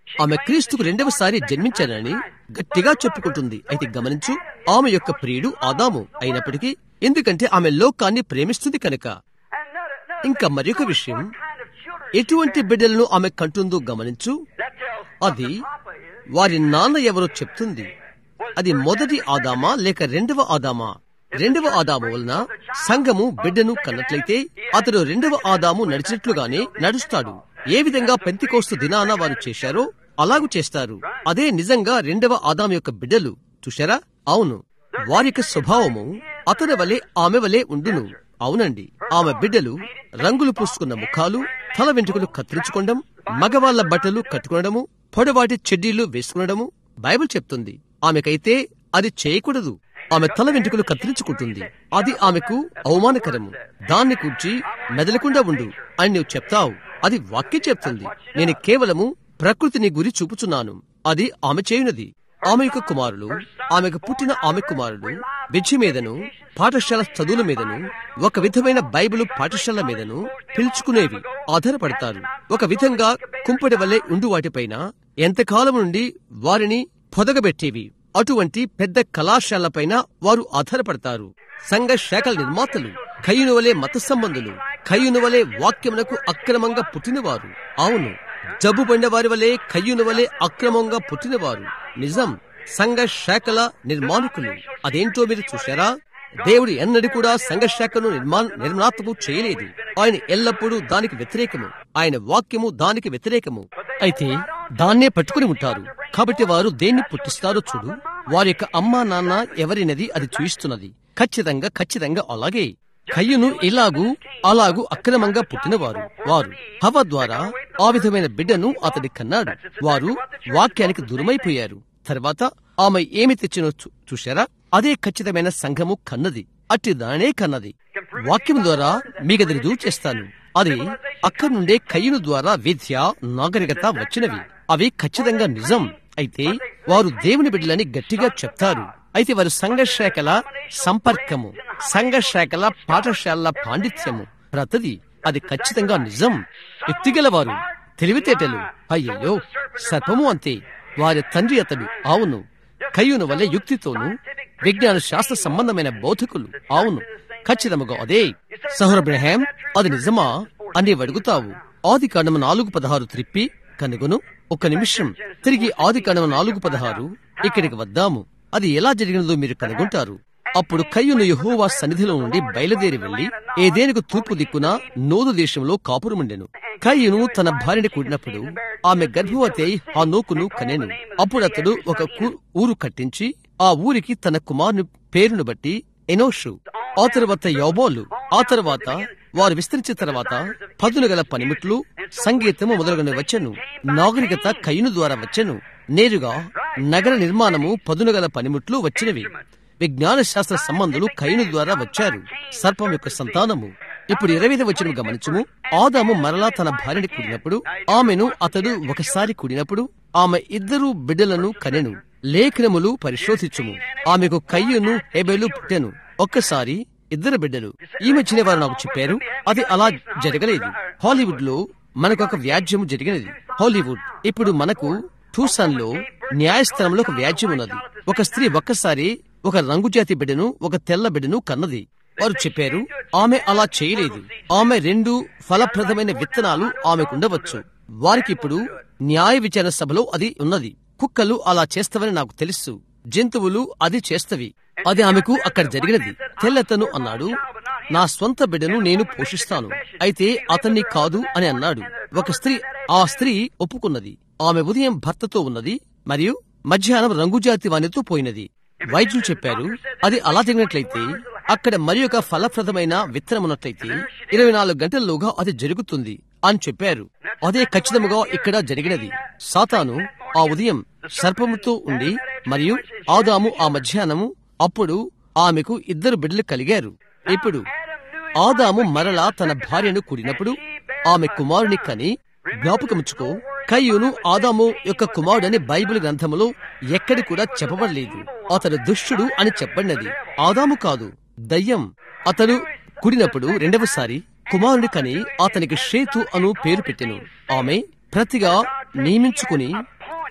ఆమె క్రీస్తుకు రెండవసారి జన్మించానని గట్టిగా చెప్పుకుంటుంది అయితే గమనించు ఆమె యొక్క ప్రియుడు ఆదాము అయినప్పటికీ ఎందుకంటే ఆమె లోకాన్ని ప్రేమిస్తుంది కనుక And another, another ఇంకా thing, మరొక notice విషయం what kind of children ఎటువంటి బిడ్డలను ఆమె కంటుందో గమనించు that tells అది what the papa is. వారి నాన్న ఎవరో చెప్తుంది అది మొదటి ఆదామా లేక రెండవ ఆదామా రెండవ ఆదాము వలన సంఘము బిడ్డను కన్నట్లయితే అతడు రెండవ ఆదాము నడిచినట్లుగానే నడుస్తాడు ఏ విధంగా పెంతికోస్తు దినాన వారు చేశారో అలాగు చేస్తారు అదే నిజంగా రెండవ ఆదాము యొక్క బిడ్డలు చూశారా అవును వారి యొక్క స్వభావము అతని వలె ఆమె వలె ఉండును అవునండి ఆమె బిడ్డలు రంగులు పూసుకున్న ముఖాలు తల వెంట్రుకలు కత్తిరించుకోవడం మగవాళ్ల బట్టలు కట్టుకోవడము పొడవాటి చెడ్డీలు వేసుకునడము బైబిల్ చెప్తుంది ఆమెకైతే అది చేయకూడదు ఆమె తల వెంట్రుకలు కత్తిరించుకుంటుంది అది ఆమెకు అవమానకరము దాన్ని కూర్చి మెదలకుండా ఉండు అని నువ్వు చెప్తావు అది వాక్యం చెప్తుంది నేను కేవలము ప్రకృతిని గురి చూపుచున్నాను అది ఆమె చేయునది ఆమె యొక్క కుమారులు ఆమెకు పుట్టిన ఆమె కుమారులు విద్య మీదను పాఠశాల చదువుల మీదను ఒక విధమైన బైబిల్ పాఠశాల మీదను పిలుచుకునేవి ఆధారపడతారు ఒక విధంగా కుంపటి వలె ఉండు వాటిపైన ఎంతకాలం నుండి వారిని పొదగబెట్టేవి అటువంటి పెద్ద కళాశాలపైన వారు ఆధారపడతారు సంఘ శాఖల నిర్మాతలు కయ్యును వలె మత సంబంధులు కయ్యును వలె వాక్యమునకు అక్రమంగా పుట్టినవారు అవును జబ్బు పడిన వారి వలె కయ్యును వలె అక్రమంగా పుట్టినవారు నిజం సంఘ శాఖల నిర్మాణకులు అదేంటో మీరు చూశారా దేవుడు ఎన్నడూ కూడా సంఘ శాఖను నిర్మాణ నిర్మాణము చేయలేదు ఆయన ఎల్లప్పుడూ దానికి వ్యతిరేకము ఆయన వాక్యము దానికి వ్యతిరేకము అయితే దాన్నే పట్టుకుని ఉంటారు కాబట్టి వారు దేన్ని పుట్టిస్తారో చూడు వారి యొక్క అమ్మా నాన్న ఎవరినది అది చూయిస్తున్నది ఖచ్చితంగా ఖచ్చితంగా అలాగే కయ్యును ఇలాగూ అలాగూ అక్రమంగా పుట్టినవారు వారు హవ ద్వారా ఆ విధమైన బిడ్డను అతడి కన్నాడు వారు వాక్యానికి దూరమైపోయారు తర్వాత ఆమె ఏమి తెచ్చినో చూ- చూశారా అదే ఖచ్చితమైన సంఘము కన్నది అట్టి దానే కన్నది వాక్యం ద్వారా మీకది రుజువు చేస్తాను అది అక్కడి నుండే కయ్యును ద్వారా విద్య నాగరికత వచ్చినవి అవి ఖచ్చితంగా నిజం అయితే వారు దేవుని బిడ్డలని గట్టిగా చెప్తారు అయితే వారు సంఘ శాఖల సంపర్కము సంఘ శాఖల పాఠశాలల పాండిత్యము ప్రతది అది ఖచ్చితంగా నిజం వ్యక్తిగలవారు తెలివితేటలు అయ్యయ్యో సర్పము అంతే వారి తండ్రి అతడు అవును కయ్యును వలె యుక్తితోనూ విజ్ఞాన శాస్త్ర సంబంధమైన బౌద్ధకులు అవును ఖచ్చితముగా అదే సహరబ్రహాం అది నిజమా అని అడుగుతావు ఆది కాండము నాలుగు పదహారు త్రిప్పి కనుగొను ఒక నిమిషం తిరిగి ఆది కాండము నాలుగు పదహారు ఇక్కడికి వద్దాము అది ఎలా జరిగినదో మీరు కనుగొంటారు అప్పుడు కయ్యును యెహోవా సన్నిధిలో నుండి బయలుదేరి వెళ్లి ఏదేనుకు తూర్పు దిక్కున నోదు దేశంలో కాపురముండెను కయ్యును తన భార్యని కూడినప్పుడు ఆమె గర్భవతి అయి ఆ నోకును కనెను అప్పుడు అతడు ఒక కు- ఊరు కట్టించి ఆ ఊరికి తన కుమారుని పేరును బట్టి ఎనోషు ఆ తర్వాత యౌబోలు ఆ తర్వాత వారు విస్తరించిన తర్వాత పదును గల పనిముట్లు సంగీతము మొదలగునవి వచ్చెను నాగరికత కయ్యును ద్వారా వచ్చెను నేరుగా నగర నిర్మాణము పదును గల పనిముట్లు వచ్చినవి విజ్ఞాన శాస్త్ర సంబంధులు కయ్యును ద్వారా వచ్చారు సర్పం యొక్క సంతానము ఇప్పుడు ఇరవై వచ్చిన గమనించుము ఆదాము మరలా తన భార్యని కూడినప్పుడు ఆమెను అతడు ఒకసారి కూడినప్పుడు ఆమె ఇద్దరు బిడ్డలను కనెను లేఖనములు పరిశోధించుము ఆమెకు కయ్యును హెబెలు పుట్టెను ఒక్కసారి ఇద్దరు బిడ్డలు ఈమె చిన్నవారు నాకు చెప్పారు అది అలా జరగలేదు హాలీవుడ్ లో మనకొక వ్యాజ్యం జరిగినది హాలీవుడ్ ఇప్పుడు మనకు టూసన్ లో న్యాయస్థానంలో ఒక వ్యాజ్యం ఉన్నది ఒక స్త్రీ ఒక్కసారి ఒక రంగుజాతి బిడ్డను ఒక తెల్ల బిడ్డను కన్నది వారు చెప్పారు ఆమె అలా చేయలేదు ఆమె రెండు ఫలప్రదమైన విత్తనాలు ఆమెకుండవచ్చు వారికి ఇప్పుడు న్యాయ విచారణ సభలో అది ఉన్నది కుక్కలు అలా చేస్తవని నాకు తెలుసు జంతువులు అది చేస్తవి అది ఆమెకు అక్కడ జరిగినది తెల్లతను అన్నాడు నా స్వంత బిడ్డను నేను పోషిస్తాను అయితే అతన్ని కాదు అని అన్నాడు ఒక స్త్రీ ఆ స్త్రీ ఒప్పుకున్నది ఆమె ఉదయం భర్తతో ఉన్నది మరియు మధ్యాహ్నం రంగుజాతి వానితో పోయినది వైద్యులు చెప్పారు అది అలా జరిగినట్లయితే అక్కడ మరి ఒక ఫలప్రదమైన విత్తనం ఉన్నట్లయితే ఇరవై నాలుగు గంటల్లోగా అది జరుగుతుంది అని చెప్పారు అదే ఖచ్చితంగా ఇక్కడ జరిగినది సాతాను ఆ ఉదయం సర్పముతో ఉండి మరియు ఆదాము ఆ మధ్యాహ్నము అప్పుడు ఆమెకు ఇద్దరు బిడ్డలు కలిగారు ఇప్పుడు ఆదాము మరలా తన భార్యను కూడినప్పుడు ఆమె కుమారుని కని జ్ఞాపకముచ్చుకో కయ్యూను ఆదాము యొక్క కుమారుడని బైబిల్ గ్రంథములో ఎక్కడి కూడా చెప్పబడలేదు అతడు దుష్టుడు అని చెప్పబడినది ఆదాము కాదు దయ్యం అతడు కుడినప్పుడు రెండవసారి కుమారుని కని అతనికి షేతు అను పేరు పెట్టెను ఆమె ప్రతిగా నియమించుకుని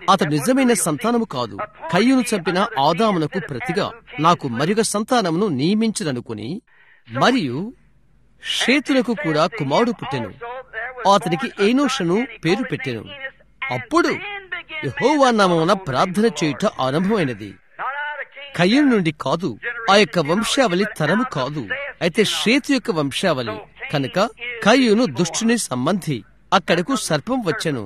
అతడు నిజమైన సంతానము కాదు కయ్యును చంపిన ఆదామునకు ప్రతిగా నాకు మరొక సంతానమును నియమించదనుకుని మరియు షేతులకు కూడా కుమారుడు పుట్టెను అతనికి ఏనోషను పేరు పెట్టెను అప్పుడు యెహోవా నామమున ప్రార్థన చేయుట ఆరంభమైనది కయ్యూను నుండి కాదు ఆ యొక్క వంశావళి తరము కాదు అయితే షేతు యొక్క వంశావళి కనుక కయ్యూను దుష్టుని సంబంధి అక్కడకు సర్పం వచ్చెను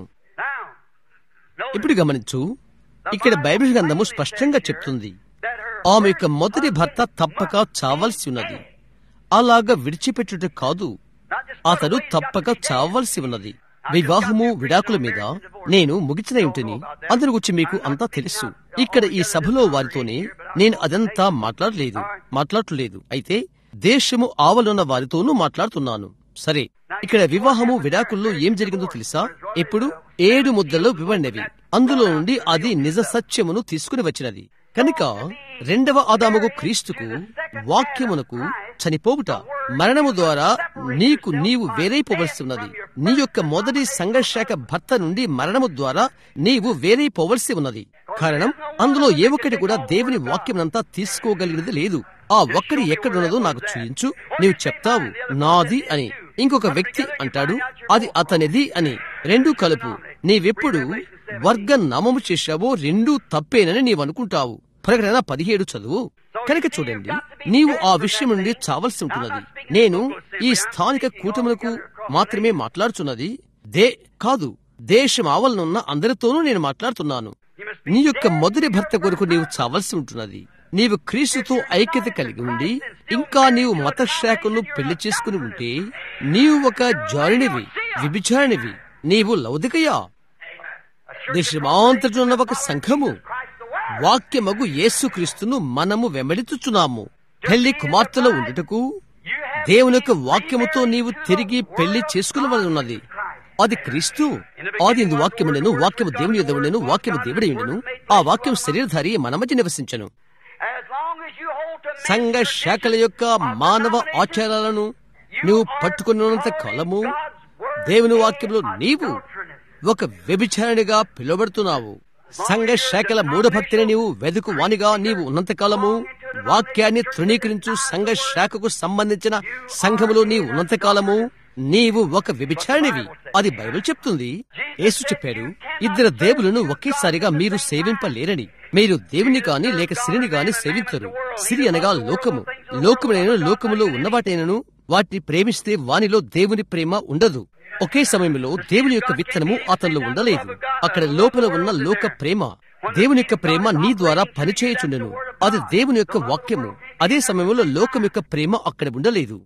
ఇప్పుడు గమనించు ఇక్కడ బైబిల్ గ్రంథము స్పష్టంగా చెప్తుంది ఆమె యొక్క మొదటి భర్త తప్పక చావలసి ఉన్నది అలాగా విడిచిపెట్టుట కాదు అతడు తప్పక చావలసి ఉన్నది వివాహము విడాకుల మీద నేను ముగిచిన ఇంటిని అందరి గురించి మీకు అంతా తెలుసు ఇక్కడ ఈ సభలో వారితోనే నేను అదంతా మాట్లాడలేదు మాట్లాడలేదు అయితే దేశము ఆవలున్న వారితోనూ మాట్లాడుతున్నాను సరే ఇక్కడ వివాహము విడాకుల్లో ఏం జరిగిందో తెలుసా ఇప్పుడు ఏడు ముద్దలు వివడినవి అందులో నుండి అది నిజ సత్యమును తీసుకుని వచ్చినది కనుక రెండవ ఆదాముకు క్రీస్తుకు వాక్యమునకు చనిపోవుట మరణము ద్వారా నీకు నీవు వేరైపోవలసి నీ యొక్క మొదటి సంఘర్షక భర్త నుండి మరణము ద్వారా నీవు వేరైపోవలసి ఉన్నది కారణం అందులో ఏ ఒక్కటి కూడా దేవుని వాక్యమునంతా తీసుకోగలిగినది లేదు ఆ ఒక్కడి ఎక్కడున్నదో నాకు చూయించు నీవు చెప్తావు నాది అని ఇంకొక వ్యక్తి అంటాడు అది అతనిది అని రెండు కలుపు నీవెప్పుడు వర్గ నామము చేశావో రెండూ తప్పేనని నీవు అనుకుంటావు ప్రకటన పదిహేడు చదువు కనుక చూడండి నీవు ఆ విషయం నుండి చావలసి ఉంటున్నది నేను ఈ స్థానిక కూటములకు మాత్రమే మాట్లాడుతున్నది దే కాదు దేశం ఆవలనున్న అందరితోనూ నేను మాట్లాడుతున్నాను నీ యొక్క మొదటి భర్త కొరకు నీవు చావలసి ఉంటున్నది నీవు క్రీస్తుతో ఐక్యత కలిగి ఉండి ఇంకా నీవు మత శాఖను పెళ్లి చేసుకుని ఉంటే నీవు ఒక జారినివి విభిచారినివి నీవు లౌదికయా దేశమాంతటి ఉన్న ఒక సంఘము వాక్యమగు యేసుక్రీస్తును మనము వెంబడించుచున్నాము పెళ్లి కుమార్తెలో ఉండుటకు దేవుని యొక్క వాక్యముతో నీవు తిరిగి పెళ్లి చేసుకుని ఉన్నది అది క్రీస్తు ఆది ఇందు వాక్యముండెను వాక్యము దేవుని యొద్ద ఉండెను వాక్యము దేవుడి ఉండెను ఆ వాక్యం శరీరధారి మన మధ్య నివసించను సంఘ శాఖల యొక్క మానవ ఆచారాలను నువ్వు పట్టుకున్నంత కాలము దేవుని వాక్యంలో నీవు ఒక వ్యభిచారణిగా పిలువబడుతున్నావు సంఘ శాఖల మూఢభక్తిని నీవు వెదుకు వానిగా నీవు ఉన్నంత కాలము వాక్యాన్ని తృణీకరించు సంఘ శాఖకు సంబంధించిన సంఘములో నీవు ఉన్నంత కాలము నీవు ఒక వ్యభిచారిణివి అది బైబిల్ చెప్తుంది యేసు చెప్పాడు ఇద్దరు దేవులను ఒకేసారిగా మీరు సేవింపలేరని మీరు దేవుని గాని లేక సిరిని గాని సేవించరు సిరి అనగా లోకము లోకమునైన లోకములో ఉన్నవాటైనను వాటిని ప్రేమిస్తే వానిలో దేవుని ప్రేమ ఉండదు ఒకే సమయంలో దేవుని యొక్క విత్తనము అతనిలో ఉండలేదు అక్కడ లోపల ఉన్న లోక ప్రేమ దేవుని యొక్క ప్రేమ నీ ద్వారా పనిచేయుచుండెను అది దేవుని యొక్క వాక్యము అదే సమయంలో లోకం యొక్క ప్రేమ అక్కడ ఉండలేదు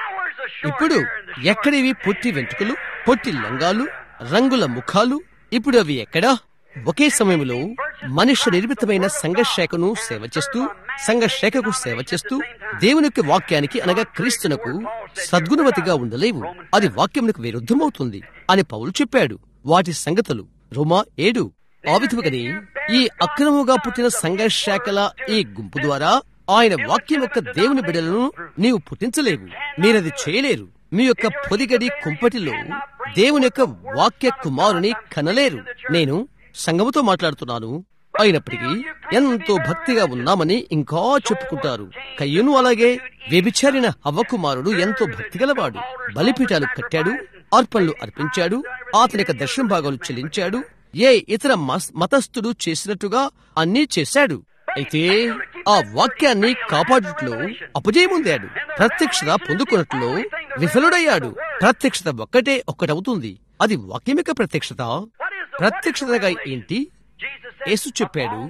ఇప్పుడు ఎక్కడివి పొట్టి వెంట్రుకలు పొట్టి లంగాలు రంగుల ముఖాలు ఇప్పుడు అవి ఎక్కడా ఒకే సమయంలో మనుష్య నిర్మితమైన సంఘశాఖను సేవ చేస్తూ సంఘశాఖకు సేవ చేస్తూ దేవుని యొక్క వాక్యానికి అనగా క్రీస్తునకు సద్గుణవతిగా ఉండలేవు అది వాక్యమునకు విరుద్ధమవుతుంది అని పౌలు చెప్పాడు వాటి సంగతులు రోమా ఏడు ఆ విధముగానే ఈ అక్రమముగా పుట్టిన సంఘశాఖల ఈ గుంపు ద్వారా ఆయన వాక్యం యొక్క దేవుని బిడలను నీవు పుట్టించలేవు మీరది చేయలేరు మీ యొక్క పొదిగడి కుంపటిలో దేవుని యొక్క వాక్య కుమారుని కనలేరు నేను సంగముతో మాట్లాడుతున్నాను అయినప్పటికీ ఎంతో భక్తిగా ఉన్నామని ఇంకా చెప్పుకుంటారు కయ్యను అలాగే వ్యభిచారిన హవ్వకుమారుడు ఎంతో భక్తి గలవాడు బలిపీఠాలు కట్టాడు అర్పణలు అర్పించాడు అతని యొక్క దర్శన భాగాలు చెల్లించాడు ఏ ఇతర మతస్థుడు చేసినట్టుగా అన్నీ చేశాడు అయితే ఆ వాక్యాన్ని కాపాడుట్లో అపజయముందాడు ప్రత్యక్షత పొందుకున్నట్లో విఫలుడయ్యాడు ప్రత్యక్షత ఒక్కటే ఒక్కటవుతుంది అది వాక్యం యొక్క ప్రత్యక్షత ప్రత్యక్షతగా ఏంటి యేసు చెప్పాడు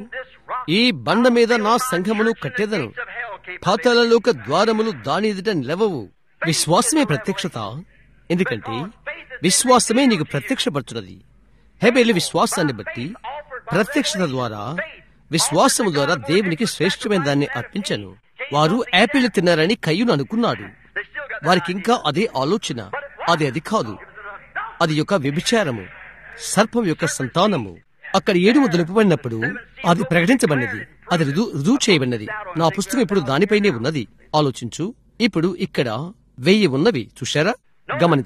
ఈ బండ మీద నా సంఘమును కట్టేదను పాతాలలోక ద్వారములు దాని ఎదుట నిలవవు విశ్వాసమే ప్రత్యక్షత ఎందుకంటే విశ్వాసమే నీకు ప్రత్యక్షపడుతున్నది హెబేలు విశ్వాసాన్ని బట్టి ప్రత్యక్షత ద్వారా విశ్వాసము ద్వారా దేవునికి శ్రేష్టమైన దాన్ని అర్పించాను వారు యాపిల్ తిన్నారని కయ్యును అనుకున్నాడు వారికి ఇంకా అదే ఆలోచన అది అది కాదు అది యొక్క వ్యభిచారము సర్పం యొక్క సంతానము అక్కడ ఏడు ముద్దలు ఇవ్వబడినప్పుడు అది ప్రకటించబడినది అది రుజు రుజువు చేయబడినది నా పుస్తకం ఇప్పుడు దానిపైనే ఉన్నది ఆలోచించు ఇప్పుడు ఇక్కడ వెయ్యి ఉన్నవి చూశారా గమనించు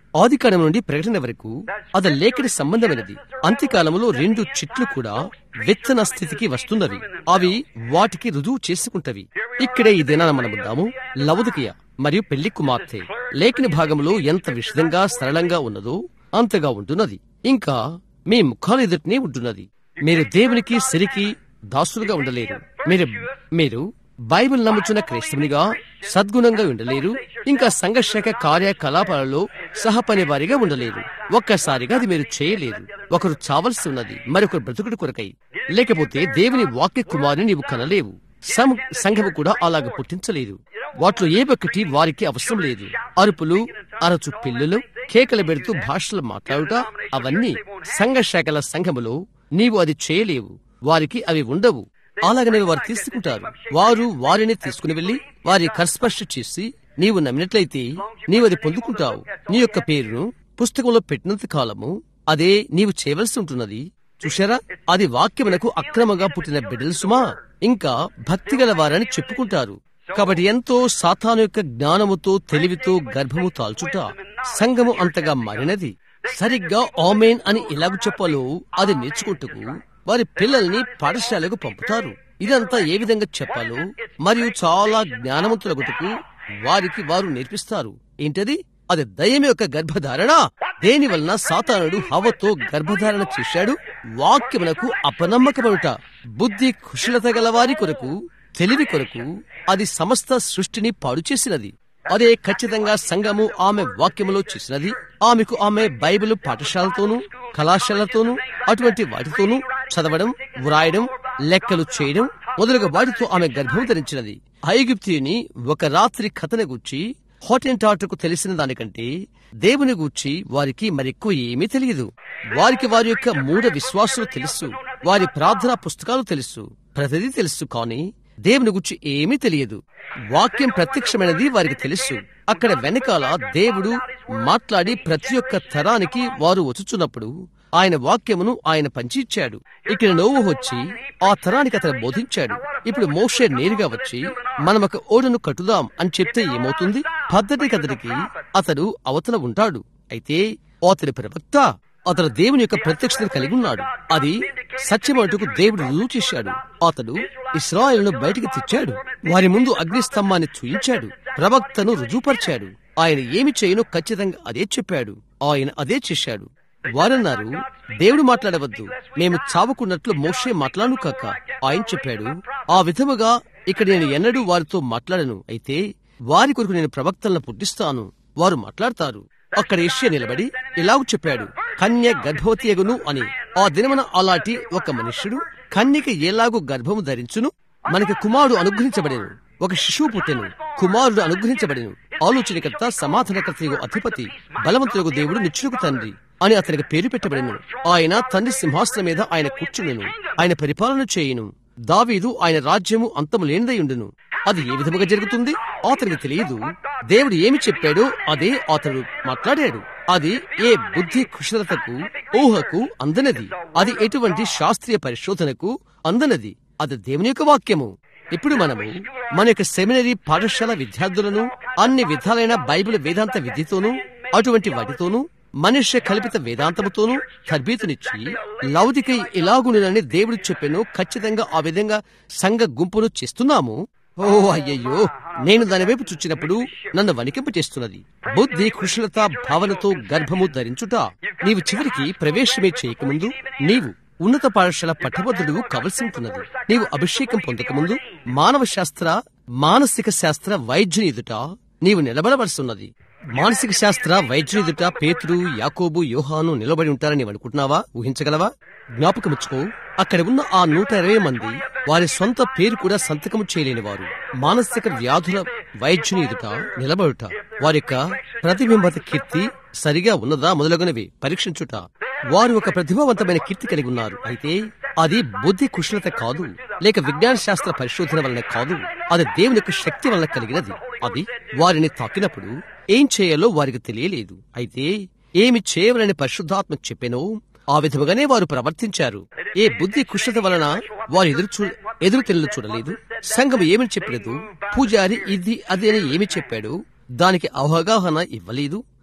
ఆదికాలం నుండి ప్రకటన వరకు అది లేఖడి సంబంధమైనది అంత్యకాలంలో రెండు చెట్లు కూడా విత్తన స్థితికి వస్తున్నవి అవి వాటికి రుజువు చేసుకుంటవి ఇక్కడే ఈ దినాన మనమున్నాము లవదుకియ మరియు పెళ్లి కుమార్తె లేఖని భాగంలో ఎంత విషదంగా సరళంగా ఉన్నదో అంతగా ఉంటున్నది ఇంకా మీ ముఖాలు ఎదుటినే ఉంటున్నది మీరు దేవునికి సిరికి దాసులుగా ఉండలేరు మీరు మీరు బైబిల్ నమ్ముచున్న క్రైస్తవునిగా సద్గుణంగా ఉండలేరు ఇంకా సంఘర్షక కార్యకలాపాలలో సహపని వారిగా ఉండలేరు ఒక్కసారిగా అది మీరు చేయలేరు ఒకరు చావలసి ఉన్నది మరొకరు బ్రతుకుడు కొరకై లేకపోతే దేవుని వాక్య కుమారుని నీవు కనలేవు సం- సంఘము కూడా అలాగ పుట్టించలేదు వాటిలో ఏ ఒక్కటి వారికి అవసరం లేదు అరుపులు అరచు పిల్లులు కేకలు పెడుతూ భాషలు మాట్లాడుట అవన్నీ సంఘ శాఖల సంఘములో నీవు అది చేయలేవు వారికి అవి ఉండవు అలాగనే వారు తీసుకుంటారు వారు వారిని తీసుకుని వెళ్లి వారి కర్స్పర్శ చేసి నీవు నమ్మినట్లయితే నీవు అది పొందుకుంటావు నీ యొక్క పేరును పుస్తకంలో పెట్టినంత కాలము అదే నీవు చేయవలసి ఉంటున్నది చూశారా అది వాక్యమునకు అక్రమంగా పుట్టిన బిడ్డలు సుమా ఇంకా భక్తి గల వారని చెప్పుకుంటారు కాబట్టి ఎంతో సాతాను యొక్క జ్ఞానముతో తెలివితో గర్భము తాల్చుట సంఘము అంతగా మారినది సరిగ్గా ఆమెన్ అని ఎలాగ చెప్పాలో అది నేర్చుకుంటకు వారి పిల్లల్ని పాఠశాలకు పంపుతారు ఇదంతా ఏ విధంగా చెప్పాలో మరియు చాలా జ్ఞానవంతులగుటకు వారికి వారు నేర్పిస్తారు ఏంటది అది దయ్యం యొక్క గర్భధారణ దేని వలన సాతానుడు హవతో గర్భధారణ చేశాడు వాక్యమునకు అపనమ్మకమనుట బుద్ధి కుశలత గల వారి కొరకు తెలివి కొరకు అది సమస్త సృష్టిని పాడు చేసినది అదే ఖచ్చితంగా సంఘము ఆమె వాక్యములో చేసినది ఆమెకు ఆమె బైబిల్ పాఠశాలతోనూ కళాశాలతోనూ అటువంటి వాటితోనూ చదవడం వ్రాయడం లెక్కలు చేయడం మొదలుగా వాటితో ఆమె గర్భం ధరించినది ఐగుప్తిని ఒక రాత్రి కథన గుచ్చి హాటెంటాటకు తెలిసిన దానికంటే దేవుని గూర్చి వారికి మరెక్కువ ఏమీ తెలియదు వారికి వారి యొక్క మూఢ విశ్వాసాలు తెలుసు వారి ప్రార్థనా పుస్తకాలు తెలుసు ప్రతిదీ తెలుసు కానీ దేవుని గురించి ఏమీ తెలియదు వాక్యం ప్రత్యక్షమైనది వారికి తెలుసు అక్కడ వెనకాల దేవుడు మాట్లాడి ప్రతి ఒక్క తరానికి వారు వచ్చుచున్నప్పుడు ఆయన వాక్యమును ఆయన పంచి ఇచ్చాడు ఇక్కడ నోవు వచ్చి ఆ తరానికి అతను బోధించాడు ఇప్పుడు మోషే నేరుగా వచ్చి మనం ఒక ఓడను కట్టుదాం అని చెప్తే ఏమవుతుంది పద్ధతి కథడికి అతడు అవతల ఉంటాడు అయితే అతడి ప్రవక్త అతడు దేవుని యొక్క ప్రత్యక్షతను కలిగి ఉన్నాడు అది సత్యమంటుకు దేవుడు రుజువు చేశాడు అతడు ఇస్రాయల్ను బయటికి తెచ్చాడు వారి ముందు అగ్నిస్తంభాన్ని చూయించాడు ప్రవక్తను రుజువుపరిచాడు ఆయన ఏమి చేయనో ఖచ్చితంగా అదే చెప్పాడు ఆయన అదే చేశాడు వారన్నారు దేవుడు మాట్లాడవద్దు మేము చావకున్నట్లు మోషే మాట్లాడు కాక ఆయన చెప్పాడు ఆ విధముగా ఇక్కడ నేను ఎన్నడూ వారితో మాట్లాడను అయితే వారి కొరకు నేను ప్రవక్తలను పుట్టిస్తాను వారు మాట్లాడతారు అక్కడ ఏషియా నిలబడి ఇలాగ చెప్పాడు కన్య గర్భవతి ఎగును అని ఆ దినమున అలాంటి ఒక మనుష్యుడు కన్యక ఎలాగూ గర్భము ధరించును మనకి కుమారుడు అనుగ్రహించబడెను ఒక శిశువు పుట్టెను కుమారుడు అనుగ్రహించబడెను ఆలోచనకర్త సమాధానకర్త అధిపతి బలవంతులకు దేవుడు నిచ్చులకు తండ్రి అని అతనికి పేరు పెట్టబడెను ఆయన తండ్రి సింహాసనం మీద ఆయన కూర్చుండెను ఆయన పరిపాలన చేయును దావీదు ఆయన రాజ్యము అంతము లేనిదయుండును అది ఏ విధముగా జరుగుతుంది అతనికి తెలియదు దేవుడు ఏమి చెప్పాడో అదే అతడు మాట్లాడాడు అది ఏ బుద్ధి కుశలతకు ఊహకు అందనది అది ఎటువంటి శాస్త్రీయ పరిశోధనకు అందనది అది దేవుని యొక్క వాక్యము ఇప్పుడు మనము మన యొక్క సెమినరీ పాఠశాల విద్యార్థులను అన్ని విధాలైన బైబిల్ వేదాంత విద్యతోనూ అటువంటి వాటితోనూ మనుష్య కల్పిత వేదాంతముతోనూ తర్బీతునిచ్చి లౌదికై ఇలాగునని దేవుడు చెప్పెను ఖచ్చితంగా ఆ విధంగా సంఘ గుంపును చేస్తున్నాము ఓ అయ్యయ్యో నేను దాని వైపు చూచినప్పుడు నన్ను వణికింప చేస్తున్నది బుద్ధి కుశలత భావనతో గర్భము ధరించుట నీవు చివరికి ప్రవేశమే చేయకముందు నీవు ఉన్నత పాఠశాల పట్టభద్రుడు కావలసి ఉంటున్నది నీవు అభిషేకం పొందకముందు మానవ శాస్త్ర మానసిక శాస్త్ర వైద్యుని ఎదుట నీవు నిలబడవలసిన్నది మానసిక శాస్త్ర వైద్యుని ఎదుట పేతురు యాకోబు యోహాను నిలబడి ఉంటారని నీవు అనుకుంటున్నావా ఊహించగలవా జ్ఞాపకముచ్చుకో అక్కడ ఉన్న ఆ నూట ఇరవై మంది వారి సొంత పేరు కూడా సంతకము చేయలేని వారు మానసిక వ్యాధుల వైద్యుని ఎదుట నిలబడుట వారి యొక్క ప్రతిబింబత కీర్తి సరిగా ఉన్నదా మొదలగునవి పరీక్షించుట వారు ఒక ప్రతిభావంతమైన కీర్తి కలిగి ఉన్నారు అయితే అది బుద్ధి కుశలత కాదు లేక విజ్ఞాన శాస్త్ర పరిశోధన వలన కాదు అది దేవుని యొక్క శక్తి వలన కలిగినది అది వారిని తాకినప్పుడు ఏం చేయాలో వారికి తెలియలేదు అయితే ఏమి చేయవలని పరిశుద్ధాత్మ చెప్పెనో ఆ విధముగానే వారు ప్రవర్తించారు ఏ బుద్ధి కుశలత వలన వారు ఎదురు చూ ఎదురు తెల్లు చూడలేదు సంఘం ఏమని చెప్పలేదు పూజారి ఇది అది అని ఏమి చెప్పాడు దానికి అవగాహన ఇవ్వలేదు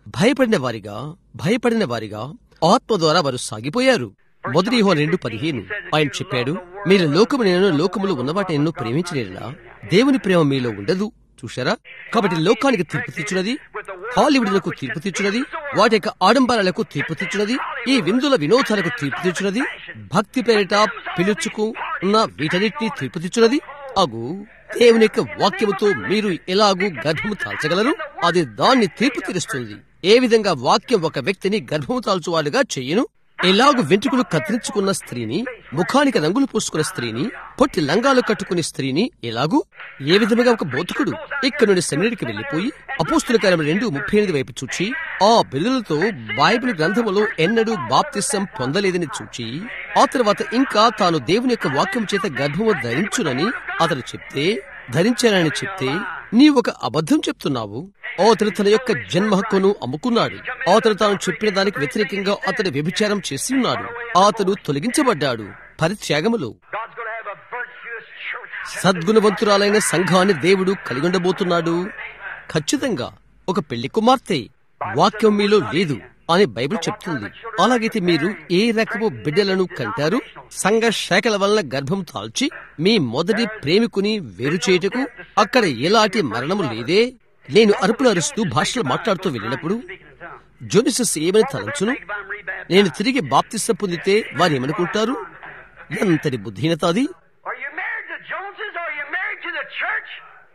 భయపడిన వారిగా భయపడిన వారిగా ఆత్మ ద్వారా వారు సాగిపోయారు మొదటి యోహోను రెండు పదిహేను ఆయన చెప్పాడు మీరు లోకము నేను లోకములో ఉన్నవాటి నేను ప్రేమించలేదా దేవుని ప్రేమ మీలో ఉండదు చూశారా కాబట్టి లోకానికి తీర్పు తెచ్చున్నది హాలీవుడ్లకు తీర్పు తెచ్చున్నది వాటి యొక్క ఆడంబరాలకు తీర్పు తెచ్చున్నది ఈ విందుల వినోదాలకు తీర్పు తెచ్చున్నది భక్తి పేరిట పిలుచుకు ఉన్న వీటన్నిటిని తీర్పు తెచ్చున్నది అగు దేవుని యొక్క వాక్యముతో మీరు ఎలాగూ గర్భము తాల్చగలరు అది దాన్ని తీర్పు తీరుస్తుంది ఏ విధంగా వాక్యం ఒక వ్యక్తిని గర్భము తాల్చువాడుగా చెయ్యను ఎలాగు వెంట్రుకలు కత్తిరించుకున్న స్త్రీని ముఖానికి రంగులు పూసుకున్న స్త్రీని పొట్టి లంగాలు కట్టుకునే స్త్రీని ఎలాగూ ఏ విధముగా ఒక బోధకుడు ఇక్కడ నుండి సెమినరీకి వెళ్లిపోయి అపోస్తుల కాలం రెండు ముప్పై ఎనిమిది వైపు చూచి ఆ బిరుదులతో బైబిల్ గ్రంథములో ఎన్నడూ బాప్తిసం పొందలేదని చూచి ఆ తర్వాత ఇంకా తాను దేవుని యొక్క వాక్యం చేత గర్భము ధరించునని అతడు చెప్తే ధరించానని చెప్తే నీ ఒక అబద్ధం చెప్తున్నావు అతడు తన యొక్క జన్మ హక్కును అమ్ముకున్నాడు అతడు తాను చెప్పిన దానికి వ్యతిరేకంగా అతడు వ్యభిచారం చేసి ఉన్నాడు అతడు తొలగించబడ్డాడు పరిత్యాగములో God's going to have a virtuous church. సద్గుణవంతురాలైన సంఘాన్ని దేవుడు కలిగి ఉండబోతున్నాడు ఖచ్చితంగా ఒక పెళ్లి కుమార్తె వాక్యం మీలో లేదు అని బైబిల్ చెప్తుంది అలాగైతే మీరు ఏ రకము బిడ్డలను కంటారు సంఘ శాఖల వలన గర్భం తాల్చి మీ మొదటి ప్రేమికుని వేరు చేయుటకు అక్కడ ఎలాంటి మరణము లేదే నేను అరుపులు అరుస్తూ భాషలు మాట్లాడుతూ వెళ్ళినప్పుడు జోనిసస్ ఏమని తలంచును నేను తిరిగి బాప్తిస్త పొందితే వారు ఏమనుకుంటారు ఎంతటి బుద్ధిహీనత అది Are you married to Joneses or are you married to the church?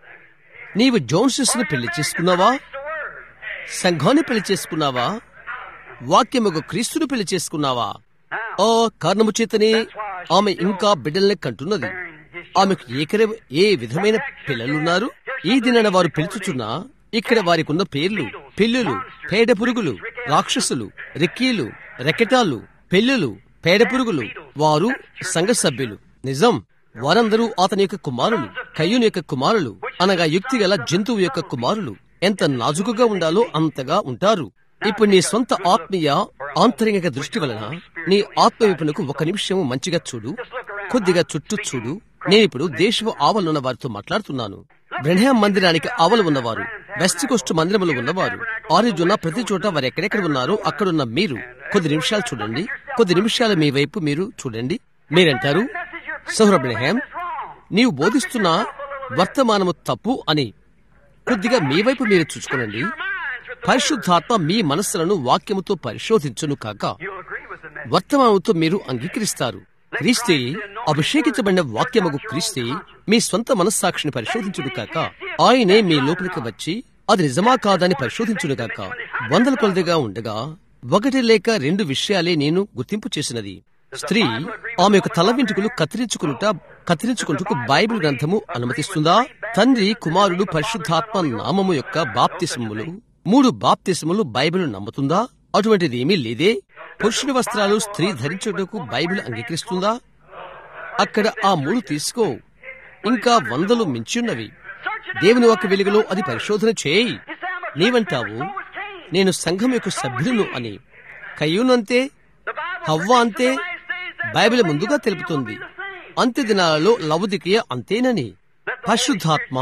నీవు జోన్సెస్ ని పెళ్లి చేసుకున్నావా It's the word. సంఘాన్ని పెళ్లి చేసుకున్నావా వాక్యముకు క్రీస్తును పెళ్లి చేసుకున్నావా ఆ కారణము చేతనే ఆమె ఇంకా బిడ్డల్ని కంటున్నది ఆమెకు ఏకర ఏ విధమైన పిల్లలున్నారు ఈ దినాన వారు పిలుచుచున్నా ఇక్కడ వారికి ఉన్న పేర్లు పిల్లులు పేడ పురుగులు రాక్షసులు రెక్కీలు రెకెటాలు పెళ్ళులు పేడ పురుగులు వారు సంఘ సభ్యులు నిజం వారందరూ అతని యొక్క కుమారులు కయ్యూని యొక్క కుమారులు అనగా యుక్తి గల జంతువు యొక్క కుమారులు ఎంత నాజుకుగా ఉండాలో అంతగా ఉంటారు ఇప్పుడు నీ సొంత ఆత్మీయ ఆంతరిక దృష్టి వలన నీ ఆత్మ వైపునకు ఒక నిమిషం మంచిగా చూడు కొద్దిగా చుట్టూ చూడు నేనిప్పుడు దేశపు ఆవలున్న వారితో మాట్లాడుతున్నాను బ్రహ్మ మందిరానికి ఆవలు ఉన్నవారు వెస్ట్ కోస్ట్ మందిరములు ఉన్నవారు ఆరిజున్న ప్రతి చోట వారు ఎక్కడెక్కడ ఉన్నారో అక్కడున్న మీరు కొద్ది నిమిషాలు చూడండి కొద్ది నిమిషాలు మీ వైపు మీరు చూడండి మీరంటారు సౌర బ్రహ్మ నీవు బోధిస్తున్న వర్తమానము తప్పు అని కొద్దిగా మీ వైపు మీరు చూసుకోనండి పరిశుద్ధాత్మ మీ మనస్సులను వాక్యముతో పరిశోధించును కాక You'll agree with the message. వర్తమానంతో మీరు అంగీకరిస్తారు క్రీస్తే అభిషేకించబడిన వాక్యముగు క్రీస్తే మీ స్వంత మనస్సాక్షిని పరిశోధించుడు కాక ఆయనే మీ లోపలికి వచ్చి అది నిజమా కాదని పరిశోధించుడు కాక వందల కొలదిగా ఉండగా ఒకటి లేక రెండు విషయాలే నేను గుర్తింపు చేసినది స్త్రీ ఆమె యొక్క తల వెంట్రుకలు కత్తిరించుకునుట కత్తిరించుకుంటూ బైబిల్ గ్రంథము అనుమతిస్తుందా తండ్రి కుమారుడు పరిశుద్ధాత్మ నామము యొక్క బాప్తిసములు మూడు బాప్తిసములు బైబిల్ నమ్ముతుందా అటువంటిది ఏమీ లేదే పురుషుని వస్త్రాలు స్త్రీ ధరించుటకు బైబిల్ అంగీకరిస్తుందా అక్కడ ఆ మూడు తీసుకో ఇంకా వందలు మించున్నవి దేవుని ఒక వెలుగులో అది పరిశోధన చేయి నీవంటావు నేను సంఘం యొక్క సభ్యులను అని కయ్యూనంతే హవ్వ అంతే బైబిల్ ముందుగా తెలుపుతుంది అంత్య దినాలలో లవదికయ అంతేనని పరిశుద్ధాత్మ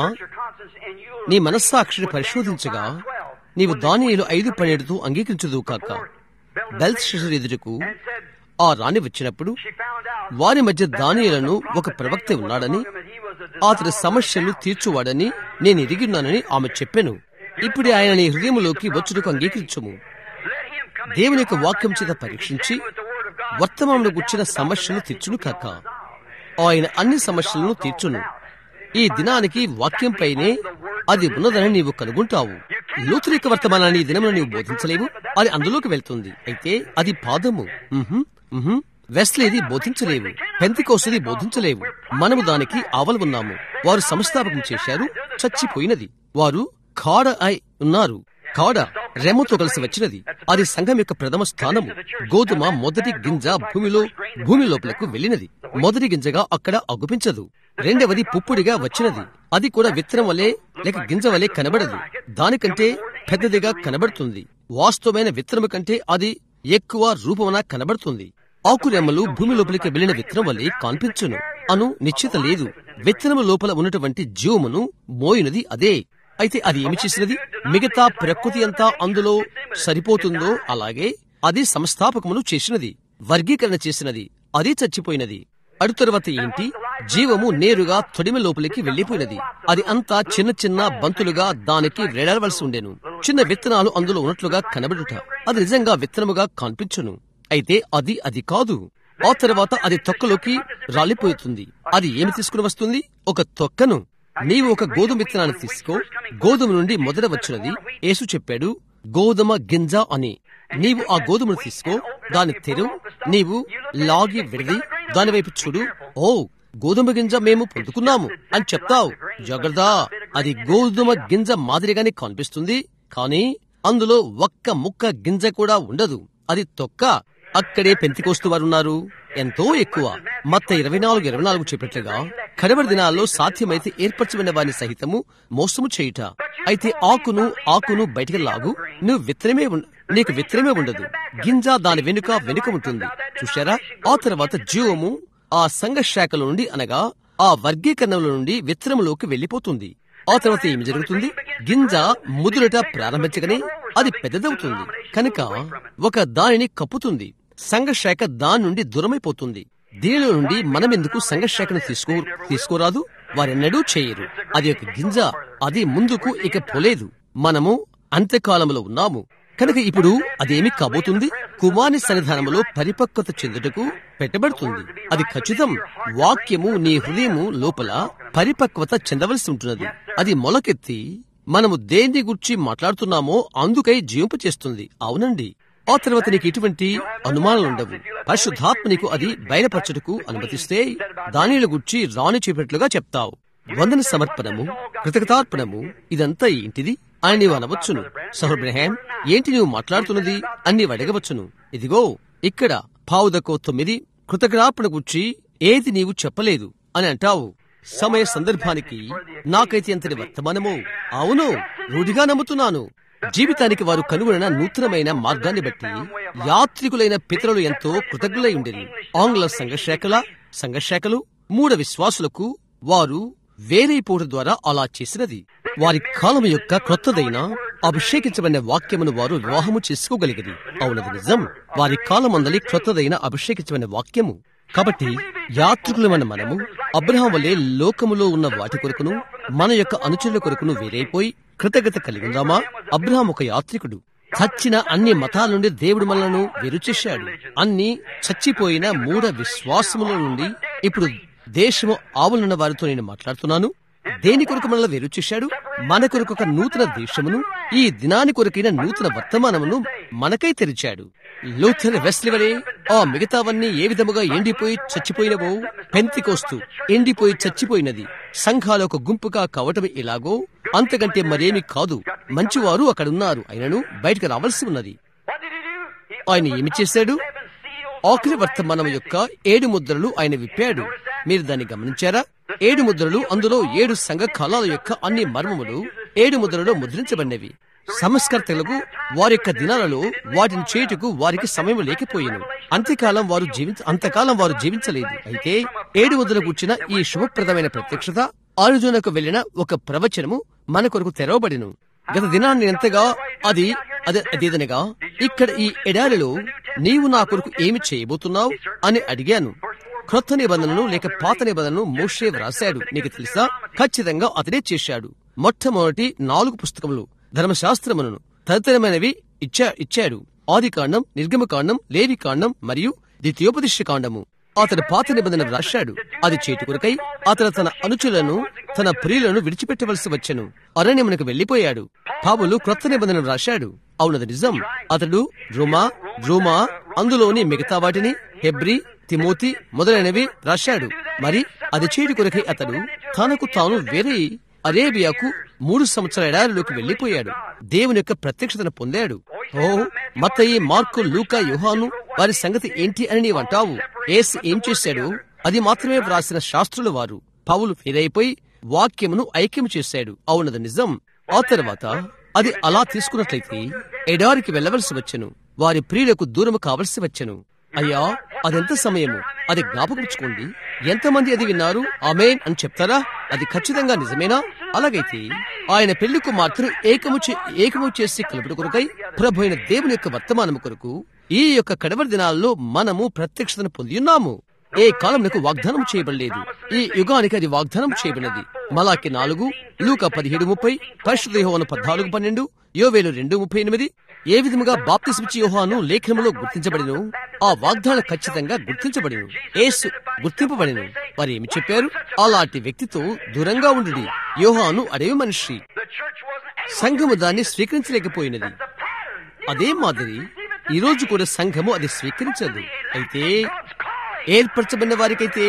నీ మనస్సాక్షిని పరిశోధించగా నీవు దానియేలు ఐదు పన్నెండుతో అంగీకరించదు కాక బెల్త్ ఎదురుకు ఆ రాణి వచ్చినప్పుడు వారి మధ్య దానియేలను ఒక ప్రవక్త ఉన్నాడని అతడి సమస్యలు తీర్చువాడని నేను ఎరిగిన్నానని ఆమె చెప్పెను ఇప్పుడు ఆయన నీ హృదయములోకి వచ్చుటకు అంగీకరించము దేవుని యొక్క వాక్యం చేత పరీక్షించి వర్తమానంలో గుచ్చిన సమస్యలు తీర్చును కాక ఆయన అన్ని సమస్యలను తీర్చును ఈ దినానికి వాక్యంపైనే అది ఉన్నదని నీవు కనుగొంటావు లూతురిక వర్తమానాన్ని ఈ దినమున నీవు బోధించలేవు అది అందులోకి వెళ్తుంది అయితే అది పాదము ఉహుం, ఉహుం. వెస్లేది బోధించలేవు పెంతికోసది బోధించలేవు మనము దానికి ఆవలు ఉన్నాము వారు సంస్థాపకం చేశారు చచ్చిపోయినది వారు కాడ అయి ఉన్నారు కాడ రెమ్మతో కలిసి వచ్చినది అది సంఘం యొక్క ప్రథమ స్థానము గోధుమ మొదటి గింజ భూమిలో భూమి లోపలకు వెళ్ళినది మొదటి గింజగా అక్కడ అగుపించదు రెండవది పుప్పుడిగా వచ్చినది అది కూడా విత్తనం వలె లేక గింజ వలె కనబడదు దానికంటే పెద్దదిగా కనబడుతుంది వాస్తవమైన విత్తనము కంటే అది ఎక్కువ రూపమున కనబడుతుంది ఆకురెమ్మలు భూమి లోపలికి వెళ్లిన విత్తనం వలె కాన్పించును అను నిశ్చిత లేదు విత్తనము లోపల ఉన్నటువంటి జీవమును మోయినది అదే అయితే అది ఏమి చేసినది మిగతా ప్రకృతి అంతా అందులో సరిపోతుందో అలాగే అది సంస్థాపకమును చేసినది వర్గీకరణ చేసినది అది చచ్చిపోయినది అడు తరువాత ఏంటి జీవము నేరుగా తొడిమ లోపలికి వెళ్లిపోయినది అది అంతా చిన్న చిన్న బంతులుగా దానికి వేలాడవలసి ఉండేను చిన్న విత్తనాలు అందులో ఉన్నట్లుగా కనబడుట అది నిజంగా విత్తనముగా కనిపించును అయితే అది అది కాదు ఆ తర్వాత అది తొక్కలోకి రాలిపోతుంది అది ఏమి తీసుకుని వస్తుంది ఒక తొక్కను నీవు ఒక గోధుమ విత్తనాన్ని తీసుకో గోధుమ నుండి మొదట వచ్చినది యేసు చెప్పాడు గోధుమ గింజ అని నీవు ఆ గోధుమను తీసుకో దాని తెరువు నీవు లాగి విడది దాని వైపు చూడు ఓ గోధుమ గింజ మేము పొందుకున్నాము అని చెప్తావు జాగ్రత్త అది గోధుమ గింజ మాదిరిగానే కనిపిస్తుంది కానీ అందులో ఒక్క ముక్క గింజ కూడా ఉండదు అది తొక్క అక్కడే పెంతికోస్తు వారు ఉన్నారు ఎంతో ఎక్కువ మత్త ఇరవై నాలుగు ఇరవై నాలుగు చెప్పినట్లుగా కడవరి దినాల్లో సాధ్యమైతే ఏర్పరచబడిన వారిని సహితము మోసము చేయుట అయితే ఆకును ఆకును బయటికి లాగు నువ్వు విత్తనమే ఉం- నీకు విత్తనమే ఉండదు గింజ దాని వెనుక వెనుక ఉంటుంది చూశారా ఆ తర్వాత జీవము ఆ సంఘ శాఖల నుండి అనగా ఆ వర్గీకరణల నుండి విత్తనములోకి వెళ్లిపోతుంది ఆ తర్వాత ఏమి జరుగుతుంది గింజ ముదురట ప్రారంభించగానే అది పెద్దదవుతుంది కనుక ఒక దానిని కప్పుతుంది సంఘశాఖ దాని నుండి దూరమైపోతుంది దీనిలో నుండి మనమెందుకు సంఘశాఖను తీసుకో తీసుకోరాదు వారెన్నడూ చేయరు అది ఒక గింజ అది ముందుకు ఇక పోలేదు మనము అంత్యకాలంలో ఉన్నాము కనుక ఇప్పుడు అదేమి కాబోతుంది కుమారి సన్నిధానములో పరిపక్వత చెందుటకు పెట్టబడుతుంది అది ఖచ్చితం వాక్యము నీ హృదయము లోపల పరిపక్వత చెందవలసి ఉంటున్నది అది మొలకెత్తి మనము దేన్ని గురించి మాట్లాడుతున్నామో అందుకై జీవింప చేస్తుంది అవునండి ఆ తర్వాత నీకు ఎటువంటి అనుమానాలు ఉండవు పరిశుద్ధాత్మ నీకు అది బయలుపరచుటకు అనుమతిస్తే దానిల గురించి రాని చెప్పినట్లుగా చెప్తావు వందన సమర్పణము కృతజ్ఞతార్పణము ఇదంతా ఏంటిది అని నీవు అనవచ్చును సహోబ్రహాం ఏంటి నువ్వు మాట్లాడుతున్నది అని నీవు అడగవచ్చును ఇదిగో ఇక్కడ పావుదకో తొమ్మిది కృతజ్ఞాపణ గురించి ఏది నీవు చెప్పలేదు అని అంటావు సమయ సందర్భానికి నాకైతే ఎంతటి వర్తమానమో అవును రూఢిగా నమ్ముతున్నాను జీవితానికి వారు కనుగొనిన నూతనమైన మార్గాన్ని బట్టి యాత్రికులైన పితరులు ఎంతో కృతజ్ఞులై ఉండేది ఆంగ్ల సంఘశాఖల సంఘశాఖలు మూఢ విశ్వాసులకు వారు వేరైపోవడం ద్వారా అలా చేసినది వారి కాలం యొక్క క్రొత్తదైన అభిషేకించబడిన వాక్యమును వారు వివాహము చేసుకోగలిగది అవునది నిజం వారి కాలమందలి క్రొత్తదైన అభిషేకించబడిన వాక్యము కాబట్టి యాత్రికులమైన మనము అబ్రహాం వల్లే లోకములో ఉన్న వాటి కొరకును మన యొక్క అనుచరుల కొరకును వేరైపోయి కృతజ్ఞత కలిగి ఉందామా అబ్రహాం ఒక యాత్రికుడు చచ్చిన అన్ని మతాల నుండి దేవుడు మనలను వేరు చేశాడు అన్ని చచ్చిపోయిన మూఢ విశ్వాసముల నుండి ఇప్పుడు దేశము ఆవులున్న వారితో నేను మాట్లాడుతున్నాను దేని కొరకు మనల్ని వేరు చేశాడు మన కొరకు ఒక నూతన దేశమును ఈ దినాని కొరకైన నూతన వర్తమానమును మనకై తెరిచాడు లూథర్ వెస్లీ వలె ఆ మిగతావన్నీ ఏ విధముగా ఎండిపోయి చచ్చిపోయినవో పెంతికోస్తు ఎండిపోయి చచ్చిపోయినది సంఘాల ఒక గుంపుగా కావటం ఎలాగో అంతకంటే మరేమి కాదు మంచివారు అక్కడున్నారు అయినను బయటకు రావాల్సి ఉన్నది What did he do? He ఆయన ఏమి చేశాడు seven seals ఆఖరి వర్తమానం యొక్క ఏడు ముద్రలు ఆయన విప్పాడు మీరు దాన్ని గమనించారా ఏడు ముద్రలు అందులో ఏడు సంఘ కాలాల యొక్క అన్ని మర్మములు ఏడు ముద్రలలో ముద్రించబడినవి సంస్కర్తలకు వారి యొక్క దినాలలో వాటిని చేయుటకు వారికి సమయం లేకపోయాను అంత్యకాలం వారు జీవించ అంతకాలం వారు జీవించలేదు అయితే ఏడు ముద్రలు కూర్చిన ఈ శుభప్రదమైన ప్రత్యక్షత ఆరుజునకు వెళ్లిన ఒక ప్రవచనము మన కొరకు తెరవబడిను గత దినాన్ని ఎంతగా అది అదే అదేదనగా ఇక్కడ ఈ ఎడారిలో నీవు నా కొరకు ఏమి చేయబోతున్నావు అని అడిగాను క్రొత్త నిబంధనను లేక పాత నిబంధనను మోషే వ్రాశాడు నీకు తెలుసా ఖచ్చితంగా అతడే చేశాడు మొట్టమొదటి నాలుగు పుస్తకములు ధర్మశాస్త్రములను తదితరమైనవి ఇచ్చా ఇచ్చాడు ఆది కాండం నిర్గమకాండం లేవి కాండం మరియు ద్వితీయోపదిష్ట కాండము అతడు పాత నిబంధన వ్రాశాడు అది చేతి కొరకై అతడు తన అనుచులను తన ప్రియులను విడిచిపెట్టవలసి వచ్చెను అరణ్యమునకు వెళ్లిపోయాడు పావులు క్రొత్త నిబంధన వ్రాశాడు అవునది నిజం అతడు రోమా రోమా అందులోని మిగతా వాటిని హెబ్రి తిమోతి మొదలైనవి రాశాడు మరి అది చేటి కొరకై అతడు తనకు తాను వేరే అరేబియాకు మూడు సంవత్సరాల ఎడారిలోకి వెళ్లిపోయాడు దేవుని యొక్క ప్రత్యక్షతను పొందాడు ఓ మత్తయి మార్కు లూకా యోహాను వారి సంగతి ఏంటి అని నీవంటావు ఏసు ఏం చేశాడు అది మాత్రమే వ్రాసిన శాస్త్రుల వారు పౌలు ఫెయిలైపోయి వాక్యమును ఐక్యం చేశాడు అవునది నిజం ఆ తర్వాత అది అలా తీసుకున్నట్లయితే ఎడారికి వెళ్లవలసి వచ్చెను వారి ప్రియులకు దూరము కావలసి వచ్చెను అయ్యా అదెంత సమయము అది జ్ఞాపకం ఎంతమంది అది విన్నారు ఆమెన్ అని చెప్తారా అది ఖచ్చితంగా నిజమేనా అలాగైతే ఆయన పెళ్లి కుమార్తెను ఏకము చే- ఏకము చేసి కలుపుడు కొరకై ప్రభు అయిన దేవుని యొక్క వర్తమానము కొరకు ఈ యొక్క కడవరి దినాల్లో మనము ప్రత్యక్షతను పొంది ఉన్నాము ఏ కాలమునకు వాగ్దానం చేయబడలేదు ఈ యుగానికి అది వాగ్దానం చేయబడినది మలాకి నాలుగు లూక పదిహేడు ముప్పై పరిశుద్ధ యోహాను పద్నాలుగు పన్నెండు యోవేలు రెండు ముప్పై ఎనిమిది ఏ విధముగా బాప్తిస్మిచ్చి యోహాను లేఖనములో గుర్తించబడిను ఆ వాగ్దానం ఖచ్చితంగా గుర్తించబడిను యేసు గుర్తింపబడిను వారు ఏమి చెప్పారు అలాంటి వ్యక్తితో దూరంగా ఉండు యోహాను అడవి మనిషి The church wasn't able సంఘము దాన్ని స్వీకరించలేకపోయినది the pattern. అదే మాదిరి ఈ రోజు కూడా సంఘము అది స్వీకరించదు అయితే God's calling. ఏర్పరచబడిన వారికైతే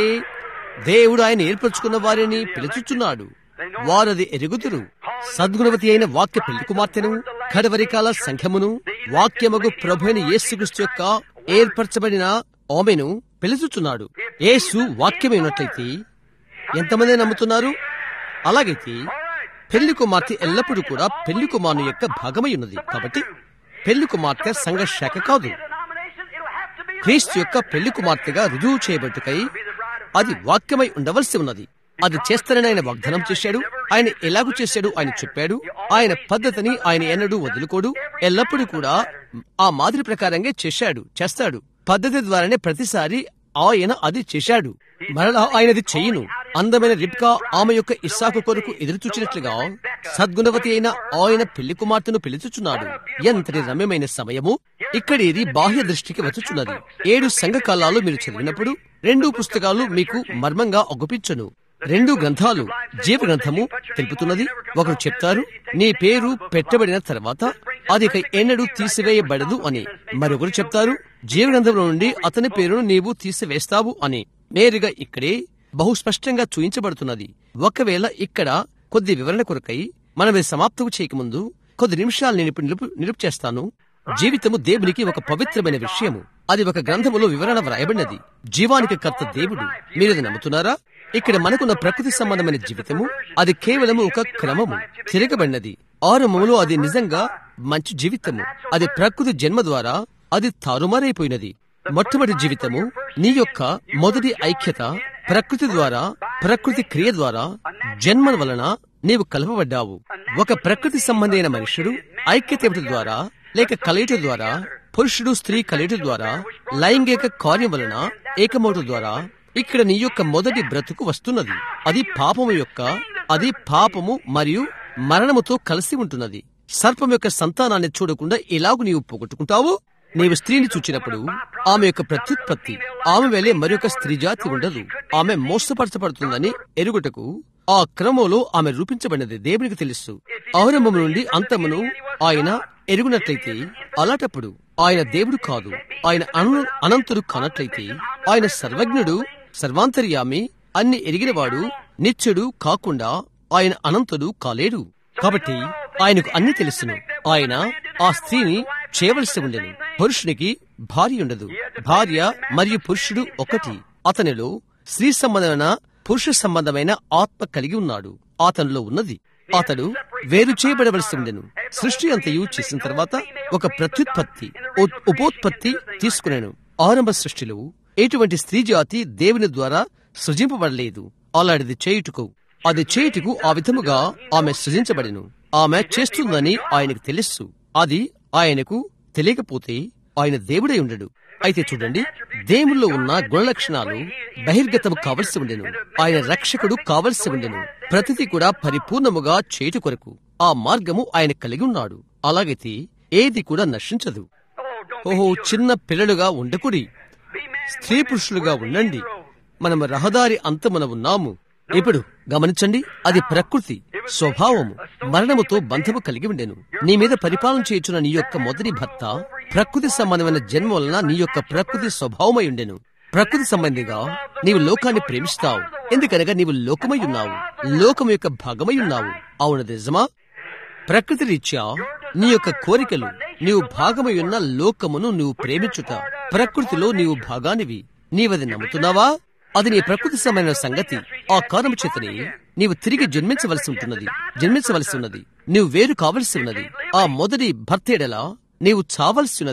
దేవుడు ఆయన ఏర్పరచుకున్న వారిని పిలుచుచున్నాడు వారది ఎరుగుదురు సద్గుణవతి అయిన వాక్య పెళ్లి కుమార్తెను కడవరికాల సంఘమును వాక్యమగు ప్రభుైన యేసుక్రీస్తు యొక్క ఏర్పరచబడిన ఆమెను పిలుచుచున్నాడు యేసు వాక్యమైనట్లయితే ఎంతమంది నమ్ముతున్నారు అలాగైతే పెళ్లి కుమార్తె ఎల్లప్పుడూ కూడా పెళ్లి కుమారుని యొక్క భాగమై ఉన్నది కాబట్టి పెళ్లి కుమార్తె సంఘ శాఖ కాదు Denomination, it'll have to be క్రీస్తు యొక్క పెళ్లి కుమార్తెగా రుజువు చేయబట్టుకై అది వాక్యమై ఉండవలసి ఉన్నది అది చేస్తానని ఆయన వాగ్దానం చేశాడు ఆయన ఎలాగూ చేశాడు ఆయన చెప్పాడు ఆయన పద్ధతిని ఆయన ఎన్నడూ వదులుకోడు ఎల్లప్పుడూ కూడా ఆ మాదిరి ప్రకారంగా చేశాడు చేస్తాడు పద్ధతి ద్వారానే ప్రతిసారి ఆయన అది చేశాడు మరలా ఆయనది చెయ్యను అందమైన రిబ్కా ఆమె యొక్క ఇస్సాకు కొరకు ఎదురు చూచినట్లుగా సద్గుణవతి అయిన ఆయన పెళ్లి కుమార్తెను పిలుచుచున్నాడు ఎంతటి రమ్యమైన సమయము ఇక్కడేది బాహ్య దృష్టికి వచ్చుచున్నది ఏడు సంఘ కాలాలు మీరు చదివినప్పుడు రెండు పుస్తకాలు మీకు మర్మంగా ఒగ్గుపించను రెండు గ్రంథాలు జీవ గ్రంథము తెలుపుతున్నది ఒకరు చెప్తారు నీ పేరు పెట్టబడిన తర్వాత అది ఇక ఎన్నడూ తీసివేయబడదు అని మరొకరు చెప్తారు జీవ గ్రంథంలో నుండి అతని పేరును నీవు తీసివేస్తావు అని నేరుగా ఇక్కడే బహు స్పష్టంగా చూయించబడుతున్నది ఒకవేళ ఇక్కడ కొద్ది వివరణ కొరకై మనం ఇది సమాప్తం చేయకముందు కొద్ది నిమిషాలు నేను ఇప్పుడు నిలుపు నిలుపు చేస్తాను జీవితము దేవునికి ఒక పవిత్రమైన విషయము అది ఒక గ్రంథములో వివరణ వ్రాయబడినది జీవానికి కర్త దేవుడు మీరది నమ్ముతున్నారా ఇక్కడ మనకున్న ప్రకృతి సంబంధమైన జీవితము అది కేవలము ఒక క్రమము తిరగబడినది ఆరంభములో అది నిజంగా మంచి జీవితము అది ప్రకృతి జన్మ ద్వారా అది తారుమారైపోయినది మొట్టమొదటి జీవితము నీ యొక్క మొదటి ఐక్యత ప్రకృతి ద్వారా ప్రకృతి క్రియ ద్వారా జన్మ వలన నీవు కలపబడ్డావు ఒక ప్రకృతి సంబంధమైన మనుషుడు ఐక్యత ద్వారా లేక కలయిట ద్వారా పురుషుడు స్త్రీ కలయిట ద్వారా లైంగిక కార్యం వలన ఏకమవుట ద్వారా ఇక్కడ నీ యొక్క మొదటి బ్రతుకు వస్తున్నది అది పాపము యొక్క అది పాపము మరియు మరణముతో కలిసి ఉంటున్నది సర్పం యొక్క సంతానాన్ని చూడకుండా ఎలాగు నీవు పోగొట్టుకుంటావు నీవు స్త్రీని చూచినప్పుడు ఆమె యొక్క ప్రత్యుత్పత్తి ఆమె వేలే మరొక స్త్రీ జాతి ఉండదు ఆమె మోసపరచబడుతుందని ఎరుగుటకు ఆ క్రమంలో ఆమె రూపించబడినది దేవునికి తెలుసు ఆరంభం నుండి అంతమును ఆయన ఎరుగునట్లయితే అలాటప్పుడు ఆయన దేవుడు కాదు ఆయన అను అనంతుడు కానట్లయితే ఆయన సర్వజ్ఞుడు సర్వాంతర్యామి అన్ని ఎరిగినవాడు నిత్యుడు కాకుండా ఆయన అనంతుడు కాలేడు కాబట్టి ఆయనకు అన్ని తెలుసును ఆయన ఆ స్త్రీని చేయవలసి ఉండెను పురుషునికి భార్య ఉండదు భార్య మరియు పురుషుడు ఒకటి అతనిలో స్త్రీ సంబంధమైన పురుష సంబంధమైన ఆత్మ కలిగి ఉన్నాడు అతనిలో ఉన్నది అతడు వేరు చేయబడవలసి ఉండెను సృష్టి అంతయు చేసిన తర్వాత ఒక ప్రత్యుత్పత్తి ఉ- ఉపోత్పత్తి తీసుకునేను ఆరంభ సృష్టిలో ఎటువంటి స్త్రీ జాతి దేవుని ద్వారా సృజింపబడలేదు అలాంటిది చేయుటకు అది చేయుటకు ఆ విధముగా ఆమె సృజించబడెను ఆమె చేస్తుందని ఆయనకు తెలుసు అది ఆయనకు తెలియకపోతే ఆయన దేవుడై ఉండడు అయితే చూడండి దేవుల్లో ఉన్న గుణలక్షణాలు బహిర్గతము కావలసి ఉండెను ఆయన రక్షకుడు కావలసి ఉండెను ప్రతిదీ కూడా పరిపూర్ణముగా చేయుట కొరకు ఆ మార్గము ఆయన కలిగి ఉన్నాడు అలాగైతే ఏది కూడా నశించదు Oh, don't ఓహో చిన్న పిల్లలుగా ఉండకుడి be men and స్త్రీ పురుషులుగా ఉండండి మనం రహదారి అంతమున ఉన్నాము ఇప్పుడు గమనించండి అది ప్రకృతి స్వభావము మరణముతో బంధము కలిగి ఉండెను నీ మీద పరిపాలన చేయుచున్న నీ యొక్క మొదటి భర్త ప్రకృతి సంబంధమైన జన్మ వలన నీ యొక్క ప్రకృతి స్వభావమై ఉండెను ప్రకృతి సంబంధిగా నీవు లోకాన్ని ప్రేమిస్తావు ఎందుకనగా నీవు లోకమై ఉన్నావు లోకం యొక్క భాగమై ఉన్నావు అవును నిజమా ప్రకృతి రీత్యా నీ యొక్క కోరికలు నీవు భాగమై ఉన్న లోకమును నీవు ప్రేమించుట ప్రకృతిలో నీవు భాగానివి నీవది నమ్ముతున్నావా అది నీ ప్రకృతి సంబంధమైన సంగతి ఆ కారణము చేతనే నీవు తిరిగి జన్మించవలసి ఉంటున్నది జన్మించవలసి ఉన్నది నీవు వేరు కావలసి ఉన్నది ఆ మొదటి భర్తేడలా నీవు చావలసి ఉన్నది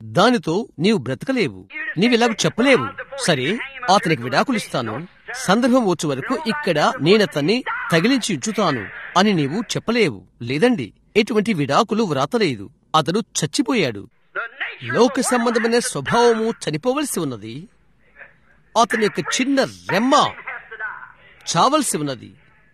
దానితో నీవు బ్రతకలేవు నీవిలాగ చెప్పలేవు సరే అతనికి విడాకులు ఇస్తాను సందర్భం వచ్చే వరకు ఇక్కడ నేనతన్ని తగిలించి ఉంచుతాను అని నీవు చెప్పలేవు లేదండి ఎటువంటి విడాకులు వ్రాతలేదు అతడు చచ్చిపోయాడు The nature లోక సంబంధమైన స్వభావము చనిపోవలసి ఉన్నది అతని యొక్క చిన్న రెమ్మ has to die. చావలసి ఉన్నది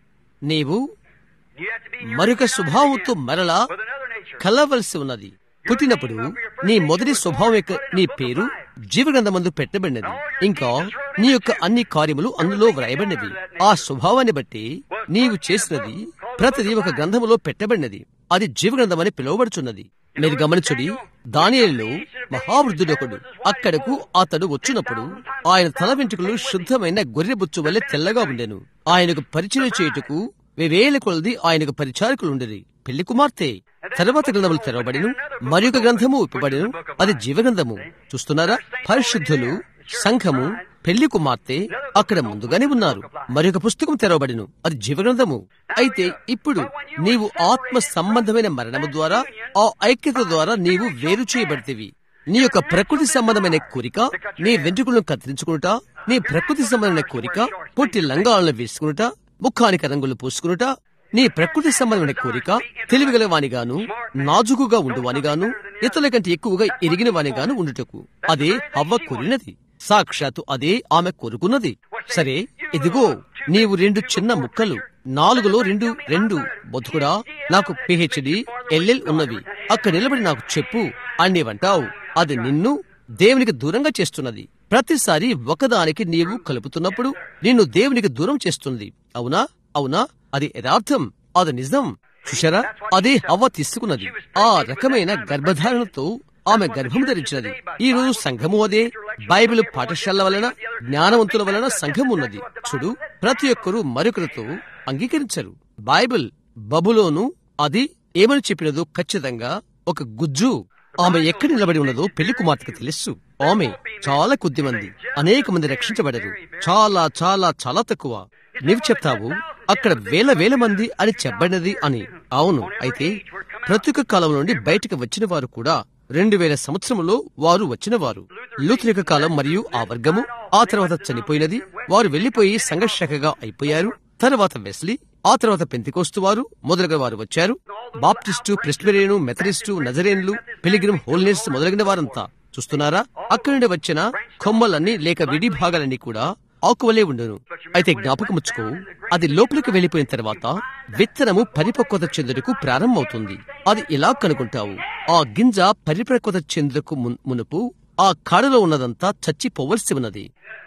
నీవు You have to be మరొక స్వభావంతో మరలా with another nature. కలవలసి ఉన్నది పుట్టినప్పుడు నీ మొదటి స్వభావం యొక్క నీ పేరు జీవగ్రంథమందు పెట్టబడినది ఇంకా నీ యొక్క అన్ని కార్యములు అందులో వ్రాయబడినవి ఆ స్వభావాన్ని బట్టి నీవు చేసినది ప్రతిదీ ఒక గ్రంథములో పెట్టబడినది అది జీవగ్రంథమని పిలువబడుచున్నది మీరు గమనించుడి దానియేలులో మహావృద్ధుడొకడు అక్కడకు అతడు వచ్చినప్పుడు ఆయన తల వెంట్రుకలు శుద్ధమైన గొర్రెబుచ్చు వల్లే తెల్లగా ఉండెను ఆయనకు పరిచయం చేయుటకు వేవేల కొలది ఆయనకు పరిచారకులు ఉండేది పెళ్లి కుమార్తె తర్వాత గ్రంథములు తెరవబడిను మరొక గ్రంథము ఇప్పబడిను అది జీవగ్రంథము చూస్తున్నారా పరిశుద్ధులు సంఘము పెళ్లి కుమార్తె అక్కడ ముందుగానే ఉన్నారు మరొక పుస్తకం తెరవబడిను అది జీవగ్రంథము అయితే ఇప్పుడు నీవు ఆత్మ సంబంధమైన మరణము ద్వారా ఆ ఐక్యత ద్వారా నీవు వేరు చేయబడితేవి నీ యొక్క ప్రకృతి సంబంధమైన కోరిక నీ వెంట్రుకలను కత్తిరించుకునుట నీ ప్రకృతి సంబంధమైన కోరిక పొట్టి లంగాలను వేసుకునుట ముఖానికి రంగులు పూసుకునుట నీ ప్రకృతి సంబంధమైన కోరిక తెలివిగల వానిగాను నాజుకుగా ఉండువానిగాను ఇతరుల కంటే ఎక్కువగా ఎరిగిన వానిగాను ఉండుటకు అదే అవ్వ కోరినది సాక్షాత్తు అదే ఆమె కోరుకున్నది సరే ఇదిగో నీవు రెండు చిన్న ముక్కలు నాలుగులో రెండు రెండు బతుకుడా నాకు పిహెచ్డి ఎల్ఎల్ ఉన్నవి అక్కడ నిలబడి నాకు చెప్పు అని నీవంటావు అది నిన్ను దేవునికి దూరంగా చేస్తున్నది ప్రతిసారి ఒకదానికి నీవు కలుపుతున్నప్పుడు నిన్ను దేవునికి దూరం చేస్తుంది అవునా అవునా అది యథార్థం అది నిజం చూశారా అదే హవ్వ తీసుకున్నది ఆ రకమైన గర్భధారణతో ఆమె గర్భం ధరించినది ఈ రోజు సంఘము అదే బైబిల్ పాఠశాల వలన జ్ఞానవంతుల వలన సంఘం ఉన్నది చూడు ప్రతి ఒక్కరూ మరొకరితో అంగీకరించరు బైబిల్ బబులోను అది ఏమని చెప్పినదో ఖచ్చితంగా ఒక గుజ్జు ఆమె ఎక్కడ నిలబడి ఉన్నదో పెళ్లి కుమార్తెకు తెలుసు ఆమె చాలా కొద్ది మంది అనేక మంది రక్షించబడరు చాలా చాలా చాలా తక్కువ నీవు చెప్తావు అక్కడ వేల వేల మంది అని చెప్పబడినది అని అవును అయితే ప్రతి ఒక్క కాలం నుండి బయటకు వచ్చిన వారు కూడా రెండు వేల సంవత్సరంలో వారు వచ్చిన వారు లూత్రిక కాలం మరియు ఆ వర్గము ఆ తర్వాత చనిపోయినది వారు వెళ్లిపోయి సంఘర్షకగా అయిపోయారు తర్వాత వెస్లీ ఆ తర్వాత పెంతికోస్తు వారు మొదలగు వారు వచ్చారు బాప్టిస్టు ప్రెస్బెరియను మెథడిస్టు నజరేన్లు పిలిగ్రిమ్ హోల్నెస్ మొదలగిన వారంతా చూస్తున్నారా అక్కడి నుండి వచ్చిన కొమ్మలన్నీ లేక విడి భాగాలన్నీ కూడా ఆకువలే ఉండును అయితే జ్ఞాపకముచ్చుకో అది లోపలికి వెళ్లిపోయిన తర్వాత విత్తనము పరిపక్వత చెందుటకు ప్రారంభమవుతుంది అది ఇలా కనుకుంటావు ఆ గింజ పరిపక్వత చెందుటకు మున్- మునుపు ఆ కాడలో ఉన్నదంతా చచ్చిపోవలసి ఉన్నది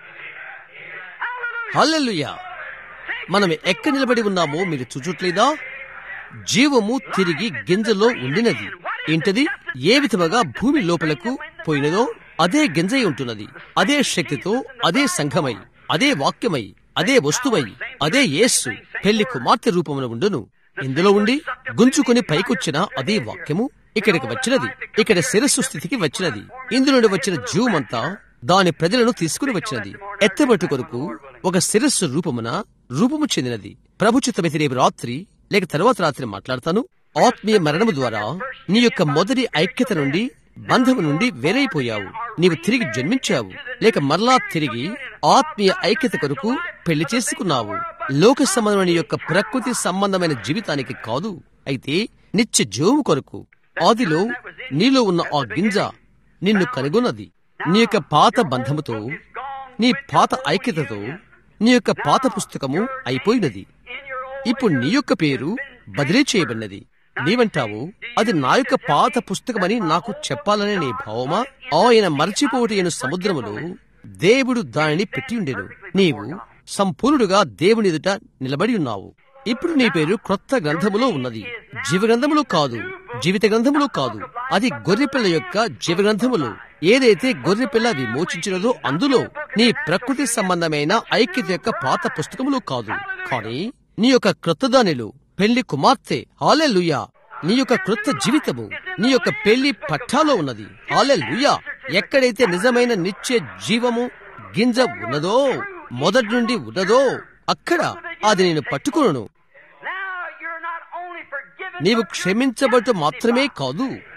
హల్లెలూయా మనం ఎక్కడ నిలబడి ఉన్నామో మీరు చూచట్లేదా జీవము తిరిగి గింజలో ఉండినది ఏంటది ఏ విధముగా భూమి లోపలకు పోయినదో అదే గింజై ఉంటున్నది అదే శక్తితో అదే సంఘమై అదే వాక్యమై అదే వస్తువై అదే యేస్సు పెళ్లి కుమార్తె రూపమున ఉండును ఇందులో ఉండి గుంజుకొని పైకొచ్చిన అదే వాక్యము ఇక్కడికి వచ్చినది ఇక్కడ శిరస్సు స్థితికి వచ్చినది ఇందులో నుండి వచ్చిన జీవమంతా దాని ప్రజలను తీసుకుని వచ్చినది ఎత్తబట్టు కొరకు ఒక శిరస్సు రూపమున రూపము చెందినది ప్రభుచిత్తమైతే రేపు రాత్రి లేక తర్వాత రాత్రి మాట్లాడతాను ఆత్మీయ మరణము ద్వారా నీ యొక్క మొదటి ఐక్యత నుండి బంధము నుండి వేరైపోయావు నీవు తిరిగి జన్మించావు లేక మరలా తిరిగి ఆత్మీయ ఐక్యత కొరకు పెళ్లి చేసుకున్నావు లోక సంబంధమైన నీ యొక్క ప్రకృతి సంబంధమైన జీవితానికి కాదు అయితే నిత్య జీవము కొరకు ఆదిలో నీలో ఉన్న ఆ గింజ నిన్ను కనుగొన్నది నీ యొక్క పాత బంధముతో నీ పాత ఐక్యతతో నీ యొక్క పాత పుస్తకము అయిపోయినది ఇప్పుడు నీ యొక్క పేరు బదిలీ చేయబడినది నీవంటావు అది నా యొక్క పాత పుస్తకమని నాకు చెప్పాలనే నీ భావమా ఆయన మరచిపోటి అయిన సముద్రములో దేవుడు దానిని పెట్టి ఉండెను నీవు సంపూర్ణుడుగా దేవుని ఎదుట నిలబడి ఉన్నావు ఇప్పుడు నీ పేరు క్రొత్త గ్రంథములో ఉన్నది జీవ గ్రంథములో కాదు జీవిత గ్రంథములో కాదు అది గొర్రెపిల్ల యొక్క జీవ గ్రంథములో ఏదైతే గొర్రెపిల్ల విమోచించినదో అందులో నీ ప్రకృతి సంబంధమైన ఐక్యత యొక్క పాత పుస్తకములో కాదు కానీ నీ యొక్క క్రొత్త దానిలో పెళ్లి కుమార్తె హాలెలుయా నీ యొక్క క్రొత్త జీవితము నీ యొక్క పెళ్లి పట్టాలో ఉన్నది హాలెలుయా ఎక్కడైతే నిజమైన నిత్య జీవము గింజ ఉన్నదో మొదటి నుండి ఉన్నదో అక్కడ అది నేను పట్టుకును Now you're not only forgiven, నీవు but you're క్షమించబడటం justified. మాత్రమే కాదు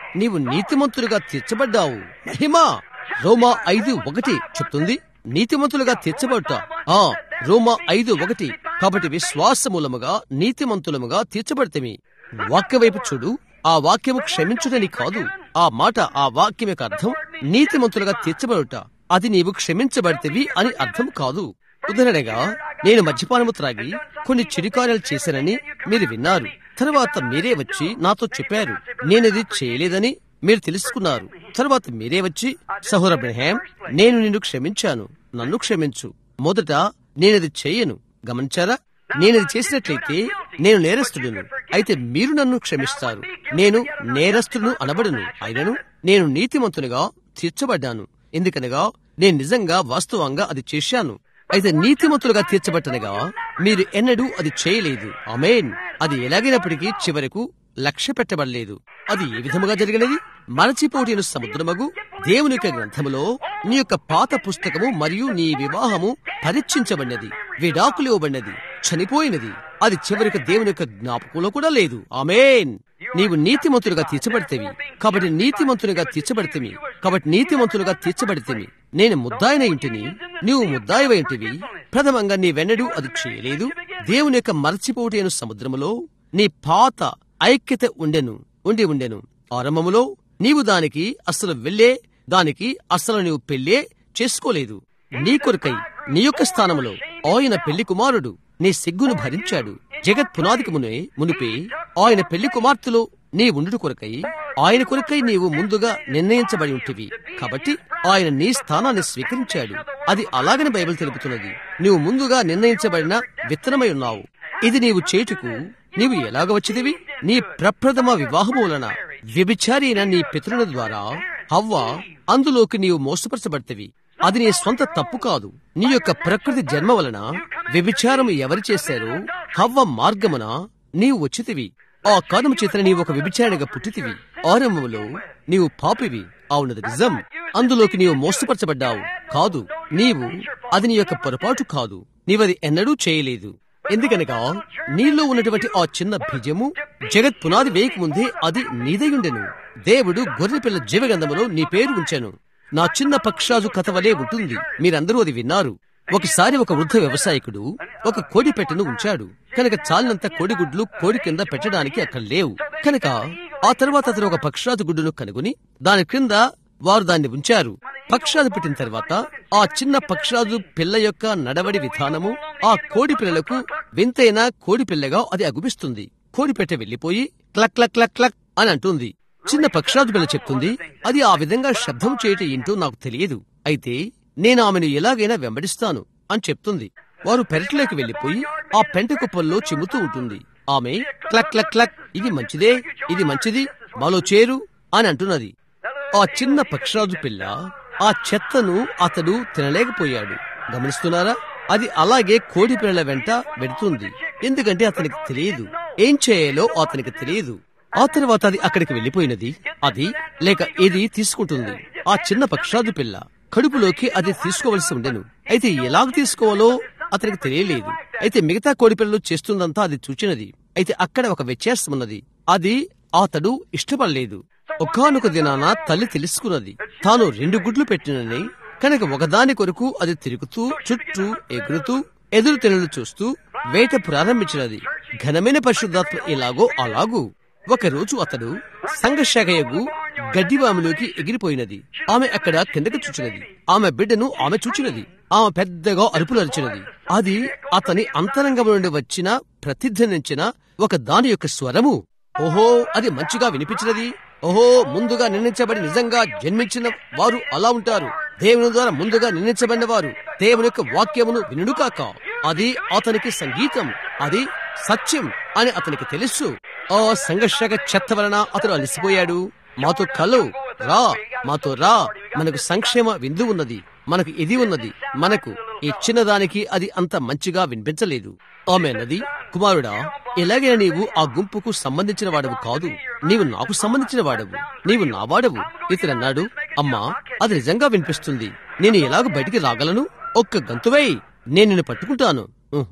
నీవు నీతిమంతులుగా తీర్చబడ్డావు మహిమ రోమా ఐదు ఒకటి చెప్తుంది నీతిమంతులుగా తీర్చబడ్డ ఆ రోమా ఐదు ఒకటి కాబట్టి విశ్వాస మూలముగా నీతిమంతులముగా తీర్చబడితేమి వాక్య వైపు చూడు ఆ వాక్యము క్షమించుడని కాదు ఆ మాట ఆ వాక్యం యొక్క అర్థం నీతిమంతులుగా తీర్చబడుట అది నీవు క్షమించబడితేవి అని అర్థం కాదు ఉదాహరణగా నేను మద్యపానము త్రాగి కొన్ని చిరుకార్యాలు చేశానని మీరు విన్నారు తర్వాత మీరే వచ్చి నాతో చెప్పారు నేనది చేయలేదని మీరు తెలుసుకున్నారు తర్వాత మీరే వచ్చి సహోర బ్రహాం నేను నిన్ను క్షమించాను నన్ను క్షమించు మొదట నేనది చేయను గమనించారా నేనది చేసినట్లయితే నేను నేరస్తుడును అయితే మీరు నన్ను క్షమిస్తారు నేను నేరస్తుడును అనబడును అయినను నేను నీతిమంతునిగా తీర్చబడ్డాను ఎందుకనగా నేను నిజంగా వాస్తవంగా అది చేశాను అయితే నీతిమంతులుగా తీర్చబట్టనగా మీరు ఎన్నడూ అది చేయలేదు అమేన్ అది ఎలాగైనప్పటికీ చివరకు లక్ష్య పెట్టబడలేదు అది ఏ విధముగా జరిగినది మరచిపోటిన సముద్రమగు దేవుని యొక్క గ్రంథములో నీ యొక్క పాత పుస్తకము మరియు నీ వివాహము పరీక్షించబడినది విడాకులు ఇవ్వబడినది చనిపోయినది అది చివరికి దేవుని యొక్క జ్ఞాపకంలో కూడా లేదు ఆమెన్ నీవు నీతిమంతులుగా తీర్చబడితేవి కాబట్టి నీతిమంతునిగా తీర్చబడితేమి కాబట్టి నీతిమంతులుగా తీర్చబడితేమి నేను ముద్దాయిన ఇంటిని నీవు ముద్దాయివ ఇంటివి ప్రథమంగా నీ వెన్నడూ అది చేయలేదు దేవుని యొక్క మరచిపోటైన సముద్రములో నీ పాత ఐక్యత ఉండెను ఉండి ఉండెను ఆరంభములో నీవు దానికి అసలు వెళ్ళే దానికి అసలు నీవు పెళ్ళే చేసుకోలేదు నీ కొరకై నీ యొక్క స్థానములో ఆయన పెళ్లి కుమారుడు నీ సిగ్గును భరించాడు జగత్ పునాదికి మునే మునిపే ఆయన పెళ్లి కుమార్తెలో నీ ఉండు కొరకై ఆయన కొరకై నీవు ముందుగా నిర్ణయించబడి ఉంటివి కాబట్టి ఆయన నీ స్థానాన్ని స్వీకరించాడు అది అలాగని బైబిల్ తెలుపుతున్నది నీవు ముందుగా నిర్ణయించబడిన విత్తనమై ఉన్నావు ఇది నీవు చేటుకు నీవు ఎలాగ వచ్చిదివి నీ ప్రప్రథమ వివాహము వలన వ్యభిచారి అయిన నీ పితరుల ద్వారా హవ్వ అందులోకి నీవు మోసపరచబడితేవి అది నీ స్వంత తప్పు కాదు నీ యొక్క ప్రకృతి జన్మ వలన వ్యభిచారం ఎవరు చేశారో హవ్వ మార్గమున నీవు వచ్చితివి ఆ కారణము చేతన నీవు ఒక వ్యభిచారిగా పుట్టితివి ఆరంభములో నీవు పాపివి అవునది నిజం అందులోకి నీవు మోసపరచబడ్డావు కాదు నీవు అది నీ యొక్క పొరపాటు కాదు నీవది ఎన్నడూ చేయలేదు ఎందుకనగా నీలో ఉన్నటువంటి ఆ చిన్న బీజము జగత్ పునాది వేయకముందే అది నీదయుండెను దేవుడు గొర్రెపిల్ల జీవగంధములో నీ పేరు ఉంచాను నా చిన్న పక్షాజు కథ వలె ఉంటుంది మీరందరూ అది విన్నారు ఒకసారి ఒక వృద్ధ వ్యవసాయకుడు ఒక కోడి పెట్టెను ఉంచాడు కనుక చాలినంత కోడిగుడ్లు కోడి కింద పెట్టడానికి అక్కడ లేవు కనుక ఆ తర్వాత అతను ఒక పక్షరాజు గుడ్డును కనుగొని దాని క్రింద వారు దాన్ని ఉంచారు పక్షాలు పెట్టిన తర్వాత ఆ చిన్న పక్షరాజు పిల్ల యొక్క నడవడి విధానము ఆ కోడి పిల్లలకు వింతైన కోడి పిల్లగా అది అగుపిస్తుంది కోడి పెట్టె వెళ్లిపోయి క్లక్ క్లక్ క్లక్ క్లక్ అని అంటుంది చిన్న పక్షరాజు పిల్ల చెప్తుంది అది ఆ విధంగా శబ్దం చేయటం ఏంటో నాకు తెలియదు అయితే నేను ఆమెను ఎలాగైనా వెంబడిస్తాను అని చెప్తుంది వారు పెరట్లోకి వెళ్లిపోయి ఆ పెంట కుప్పల్లో చిమ్ముతూ ఉంటుంది ఆమె క్లక్ క్లక్ క్లక్ ఇది మంచిదే ఇది మంచిది మాలో చేరు అని అంటున్నది ఆ చిన్న పక్షరాజు పిల్ల ఆ చెత్తను అతడు తినలేకపోయాడు గమనిస్తున్నారా అది అలాగే కోడి పిల్లల వెంట వెడుతుంది ఎందుకంటే అతనికి తెలియదు ఏం చేయాలో అతనికి తెలియదు ఆ తర్వాత అది అక్కడికి వెళ్లిపోయినది అది లేక ఇది తీసుకుంటుంది ఆ చిన్న పక్షాదు పిల్ల కడుపులోకి అది తీసుకోవలసి ఉండెను అయితే ఎలాగ తీసుకోవాలో అతనికి తెలియలేదు అయితే మిగతా కోడి పిల్లలు చేస్తుందంతా అది చూచినది అయితే అక్కడ ఒక వ్యత్యాసం ఉన్నది అది అతడు ఇష్టపడలేదు ఒకానొక దినాన తల్లి తెలుసుకున్నది తాను రెండు గుడ్లు పెట్టినని కనుక ఒకదాని కొరకు అది తిరుగుతూ చుట్టూ ఎగురుతూ ఎదురు తెరలు చూస్తూ వేట ప్రారంభించినది ఘనమైన పరిశుద్ధాత్మ ఎలాగో అలాగూ ఒకరోజు అతడు సంఘశాఖయగు గడ్డివాములోకి ఎగిరిపోయినది ఆమె అక్కడ కిందకి చూచినది ఆమె బిడ్డను ఆమె చూచినది ఆమె పెద్దగా అరుపులు అరిచినది అది అతని అంతరంగం నుండి వచ్చిన ప్రతిధ్వనించిన ఒక దాని యొక్క స్వరము ఓహో అది మంచిగా వినిపించినది ఓహో ముందుగా నిర్ణయించబడి నిజంగా జన్మించిన వారు అలా ఉంటారు దేవుని ద్వారా ముందుగా నిర్ణయించబడిన వారు దేవుని యొక్క వాక్యమును వినుడుకాక అది అతనికి సంగీతం అది సత్యం అని అతనికి తెలుసు ఆ సంఘర్షక చెత్త వలన అతడు అలసిపోయాడు మాతో కలు రా మాతో రా మనకు సంక్షేమ విందు ఉన్నది మనకు ఇది ఉన్నది మనకు ఈ చిన్నదానికి అది అంత మంచిగా వినిపించలేదు ఆమె అన్నది కుమారుడా ఎలాగైనా నీవు ఆ గుంపుకు సంబంధించిన వాడవు కాదు నీవు నాకు సంబంధించిన వాడవు నీవు నా వాడవు ఇతను అన్నాడు అమ్మా అది నిజంగా వినిపిస్తుంది నేను ఎలాగ బయటికి రాగలను ఒక్క గంతువై నేను నిన్ను పట్టుకుంటాను ఉహు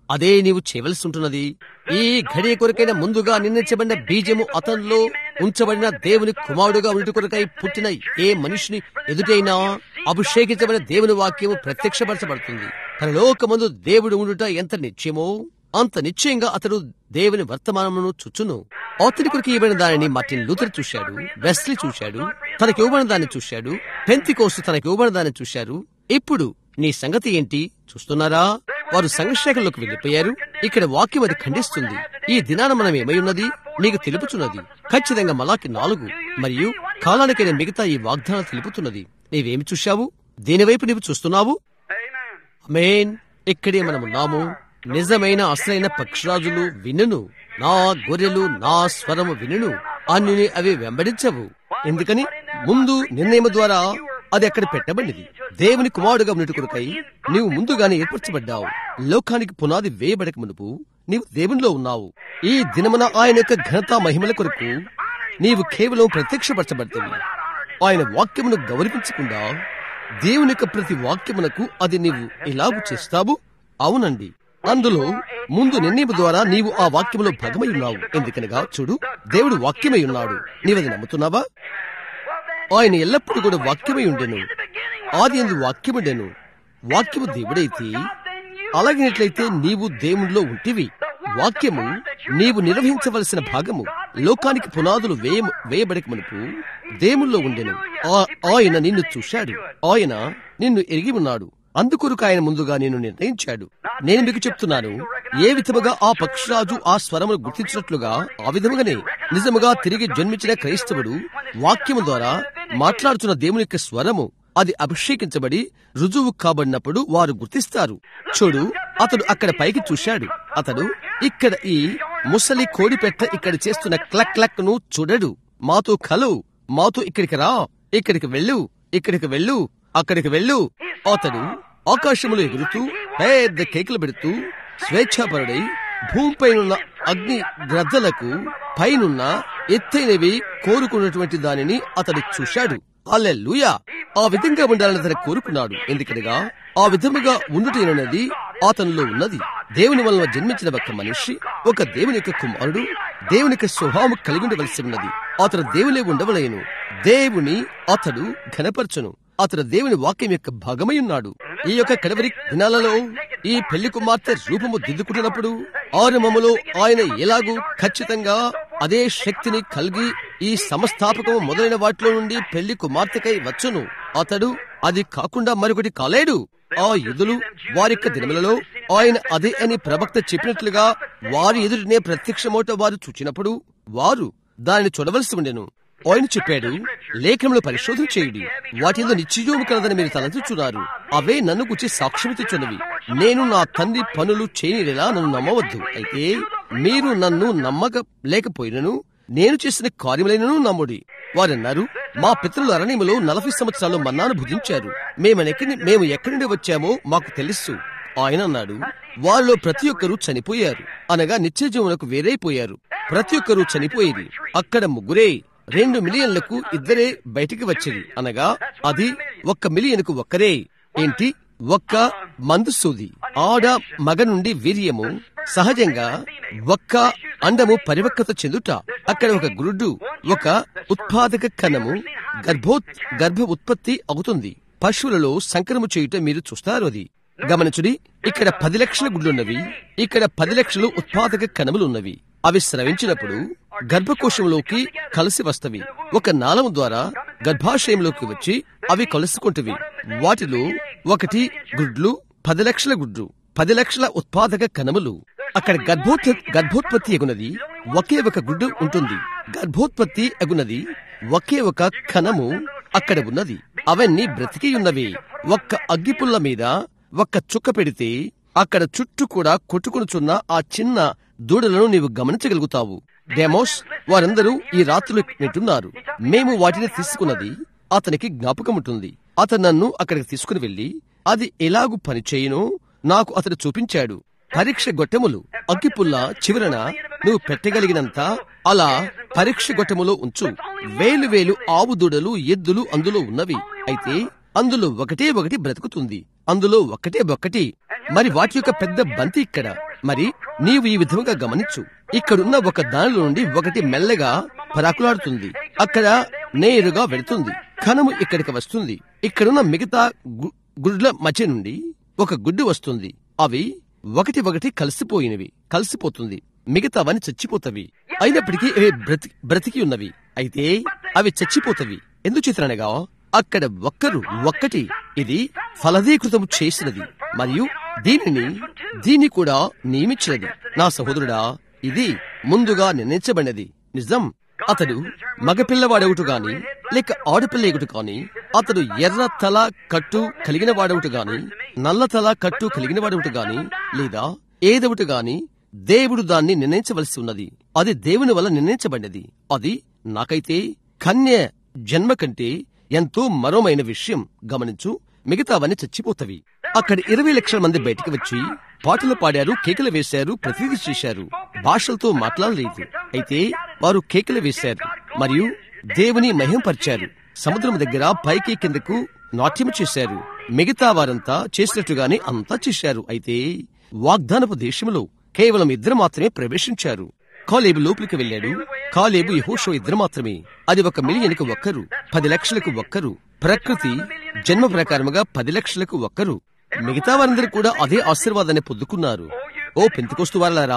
అదే నీవు చేయవలసి ఉంటున్నది ఈ ఘడియ కొరకైన ముందుగా నిర్ణయించబడిన బీజము అతనిలో ఉంచబడిన దేవుని కుమారుడుగా ఉండి కొరకై పుట్టిన ఏ మనిషిని ఎదుటైనా అభిషేకించబడిన దేవుని వాక్యము ప్రత్యక్షపరచబడుతుంది తన లోకమందు దేవుడు ఉండుట ఎంత నిశ్చయమో అంత నిశ్చయంగా అతడు దేవుని వర్తమానమును చుచ్చును అతని కొరకు ఇవ్వబడిన దానిని మార్టిన్ లూథర్ చూశాడు వెస్లీ చూశాడు తనకి ఇవ్వబడిన దాన్ని చూశాడు పెంతికోసు తనకి ఇవ్వబడిన దాన్ని చూశారు ఇప్పుడు నీ సంగతి ఏంటి చూస్తున్నారా వారు సంఘర్షణలోకి వెళ్లిపోయారు ఇక్కడ వాక్యం అది ఖండిస్తుంది ఈ దినాన మనం ఏమై ఉన్నది నీకు తెలుపుచున్నది ఖచ్చితంగా మలాకి నాలుగు మరియు కాలానికైన మిగతా ఈ వాగ్దానం తెలుపుతున్నది నీవేమి చూశావు దేనివైపు నీవు చూస్తున్నావు Amen. అమేన్ ఇక్కడే మనమున్నాము నిజమైన అసలైన పక్షిరాజులు వినును నా గొర్రెలు నా స్వరము వినును అన్ని అవి వెంబడించవు ఎందుకని ముందు నిర్ణయం ద్వారా అది అక్కడ పెట్టబడింది దేవుని కుమారుడుగా ఉన్నట్టు కొరకై నీవు ముందుగానే ఏర్పరచబడ్డావు లోకానికి పునాది వేయబడక మునుపు నీవు దేవునిలో ఉన్నావు ఈ దినమున ఆయన యొక్క ఘనత మహిమల కొరకు నీవు కేవలం ప్రత్యక్షపరచబడుతుంది ఆయన వాక్యమును గౌరవించకుండా దేవుని యొక్క ప్రతి వాక్యమునకు అది నీవు ఎలాగు చేస్తావు అవునండి అందులో ముందు నిర్ణయం ద్వారా నీవు ఆ వాక్యములో భాగమై ఉన్నావు ఎందుకనగా చూడు దేవుడు వాక్యమై ఉన్నాడు నీవది నమ్ముతున్నావా ఆయన ఎల్లప్పుడూ కూడా వాక్యమై ఉండెను ఆది ఎందు వాక్యముండెను వాక్యము దేవుడైతే అలాగినట్లయితే నీవు దేవునిలో ఉంటివి వాక్యము నీవు నిర్వహించవలసిన భాగము లోకానికి పునాదులు వేయ వేయబడక మునుపు దేవుల్లో ఉండెను ఆ- ఆయన నిన్ను చూశాడు ఆయన నిన్ను ఎరిగి ఉన్నాడు అందుకొరకు ఆయన ముందుగా నేను నిర్ణయించాడు నేను మీకు చెప్తున్నాను ఏ విధముగా ఆ పక్షిరాజు ఆ స్వరమును గుర్తించినట్లుగా ఆ విధముగానే నిజముగా తిరిగి జన్మించిన క్రైస్తవుడు వాక్యము ద్వారా మాట్లాడుతున్న దేవుని యొక్క స్వరము అది అభిషేకించబడి రుజువు కాబడినప్పుడు వారు గుర్తిస్తారు చూడు అతడు అక్కడ పైకి చూశాడు అతడు ఇక్కడ ఈ ముసలి కోడిపెట్ట ఇక్కడ చేస్తున్న క్లక్ క్లక్ ను చూడడు మాతో కలు మాతో ఇక్కడికి రా ఇక్కడికి వెళ్ళు ఇక్కడికి వెళ్ళు అక్కడికి వెళ్ళు అతడు ఆకాశములో ఎగురుతూ పెద్ద కేకలు పెడుతూ స్వేచ్ఛాపరుడై భూమిపైనున్న అగ్ని గ్రద్దలకు పైనున్న ఎత్తైనవి కోరుకున్నటువంటి దానిని అతడు చూశాడు అల్లెలుయా ఆ విధంగా ఉండాలని అతను కోరుకున్నాడు ఎందుకనగా ఆ విధముగా ఉండుటేనది అతనిలో ఉన్నది దేవుని వలన జన్మించిన ఒక మనిషి ఒక దేవుని యొక్క కుమారుడు దేవుని యొక్క స్వభావం కలిగి ఉండవలసి ఉన్నది అతడు దేవులే ఉండవలేను దేవుని అతడు ఘనపరచును అతడు దేవుని వాక్యం యొక్క భాగమై ఉన్నాడు ఈ యొక్క కడవరి దినాలలో ఈ పెళ్లి కుమార్తె రూపము దిద్దుకుంటున్నప్పుడు ఆరంభములో ఆయన ఎలాగూ ఖచ్చితంగా అదే శక్తిని కలిగి ఈ సంస్థాపకము మొదలైన వాటిలో నుండి పెళ్లి కుమార్తెకై వచ్చును అతడు అది కాకుండా మరొకటి కాలేడు ఆ ఎదులు వారి యొక్క దినములలో ఆయన అదే అని ప్రవక్త చెప్పినట్లుగా వారి ఎదుటినే ప్రత్యక్షమోట వారు చూచినప్పుడు వారు దానిని చూడవలసి ఉండెను ఆయన చెప్పాడు లేఖనంలో పరిశోధన చేయుడి వాటిలో నిశ్చయము కలదని మీరు తలంచుచున్నారు అవే నన్ను గుచ్చి సాక్ష్యమిచ్చుచున్నవి నేను నా తండ్రి పనులు చేయనిలా నన్ను నమ్మవద్దు అయితే మీరు నన్ను నమ్మక లేకపోయినను నేను చేసిన కార్యములైనను నమ్ముడి వారన్నారు మా పితరులు అరణ్యములో నలభై సంవత్సరాలు మన్నాను భుజించారు మేమనెక్కడి మేము ఎక్కడి నుండి వచ్చామో మాకు తెలుసు ఆయన అన్నాడు వారిలో ప్రతి ఒక్కరూ చనిపోయారు అనగా నిత్య జీవనకు వేరైపోయారు ప్రతి ఒక్కరూ చనిపోయేది అక్కడ ముగ్గురే రెండు మిలియన్లకు ఇద్దరే బయటికి వచ్చేది అనగా అది ఒక్క మిలియన్కు ఒక్కరే ఏంటి ఒక్క మందు సూది ఆడ మగ నుండి వీర్యము సహజంగా ఒక్క అండము పరిపక్వత చెందుట అక్కడ ఒక గురుడు ఒక ఉత్పాదక కణము గర్భోత్ గర్భ ఉత్పత్తి అవుతుంది పశువులలో సంకరము చేయుట మీరు చూస్తారు అది గమనించుడి ఇక్కడ పది లక్షల గుడ్లున్నవి ఇక్కడ పది లక్షలు ఉత్పాదక కణములు ఉన్నవి అవి స్రవించినప్పుడు గర్భకోశంలోకి కలిసి వస్తవి ఒక నాళము ద్వారా గర్భాశయంలోకి వచ్చి అవి కలుసుకుంటవి వాటిలో ఒకటి గుడ్లు పది లక్షల గుడ్లు పది లక్షల ఉత్పాదక కణములు అక్కడ గర్భోత్ గర్భోత్పత్తి ఎగునది ఒకే ఒక గుడ్డు ఉంటుంది గర్భోత్పత్తి ఎగునది ఒకే ఒక కణము అక్కడ ఉన్నది అవన్నీ బ్రతికి ఉన్నవి ఒక్క అగ్గిపుల్ల మీద ఒక్క చుక్క పెడితే అక్కడ చుట్టూ కూడా కొట్టుకునుచున్న ఆ చిన్న దూడలను నీవు గమనించగలుగుతావు డెమోస్ వారందరూ ఈ రాత్రులు వింటున్నారు మేము వాటిని తీసుకున్నది అతనికి జ్ఞాపకం ఉంటుంది అతను నన్ను అక్కడికి తీసుకుని వెళ్లి అది ఎలాగు పనిచేయునో నాకు అతడు చూపించాడు పరీక్ష గొట్టెములు అగ్గిపుల్ల చివరన నువ్వు పెట్టగలిగినంత అలా పరీక్ష గొట్టెములో ఉంచు వేలు వేలు ఆవు దూడలు ఎద్దులు అందులో ఉన్నవి అయితే అందులో ఒకటే ఒకటి బ్రతుకుతుంది అందులో ఒకటే ఒక్కటి మరి వాటి యొక్క పెద్ద బంతి ఇక్కడ మరి నీవు ఈ విధముగా గమనించు ఇక్కడున్న ఒక దానిలో నుండి ఒకటి మెల్లగా పరాకులాడుతుంది అక్కడ నేరుగా వెళుతుంది కణము ఇక్కడికి వస్తుంది ఇక్కడున్న మిగతా గు- గుడ్ల మధ్య నుండి ఒక గుడ్డు వస్తుంది అవి ఒకటి ఒకటి కలిసిపోయినవి కలిసిపోతుంది మిగతావని చచ్చిపోతవి అయినప్పటికీ అవి బ్రతి బ్రతికి ఉన్నవి అయితే అవి చచ్చిపోతవి ఎందుచేతనగా అక్కడ ఒక్కరు ఒక్కటి ఇది ఫలదీకృతం చేసినది మరియు దీనిని దీన్ని కూడా నియమించినది నా సహోదరుడా ఇది ముందుగా నిర్ణయించబడినది నిజం అతడు మగపిల్లవాడవుటు గాని లేక ఆడపిల్లగుటు గాని అతడు ఎర్ర తల కట్టు కలిగిన వాడవుటు గాని నల్ల తల కట్టు కలిగిన వాడవుటు గాని లేదా ఏదవుటు గాని దేవుడు దాన్ని నిర్ణయించవలసి ఉన్నది అది దేవుని వల్ల నిర్ణయించబడినది అది నాకైతే కన్య జన్మ కంటే ఎంతో మరోమైన విషయం గమనించు మిగతావన్నీ చచ్చిపోతవి అక్కడ ఇరవై లక్షల మంది బయటికి వచ్చి పాటలు పాడారు కేకలు వేశారు ప్రతిదీ చేశారు భాషలతో మాట్లాడలేదు అయితే వారు కేకలు వేశారు మరియు దేవుని మహింపరిచారు సముద్రం దగ్గర పైకి కిందకు నాట్యం చేశారు మిగతా వారంతా చేసినట్టుగానే అంతా చేశారు అయితే వాగ్దానపు దేశంలో కేవలం ఇద్దరు మాత్రమే ప్రవేశించారు కాలేబు లోపలికి వెళ్ళాడు కాలేబు యహోషో ఇద్దరు మాత్రమే అది ఒక మిలియన్కు ఒక్కరు పది లక్షలకు ఒక్కరు ప్రకృతి జన్మ ప్రకారముగా పది లక్షలకు ఒక్కరు మిగతా వారందరూ కూడా అదే ఆశీర్వాదాన్ని పొందుకున్నారు ఓ పెంతికొస్తు వారలారా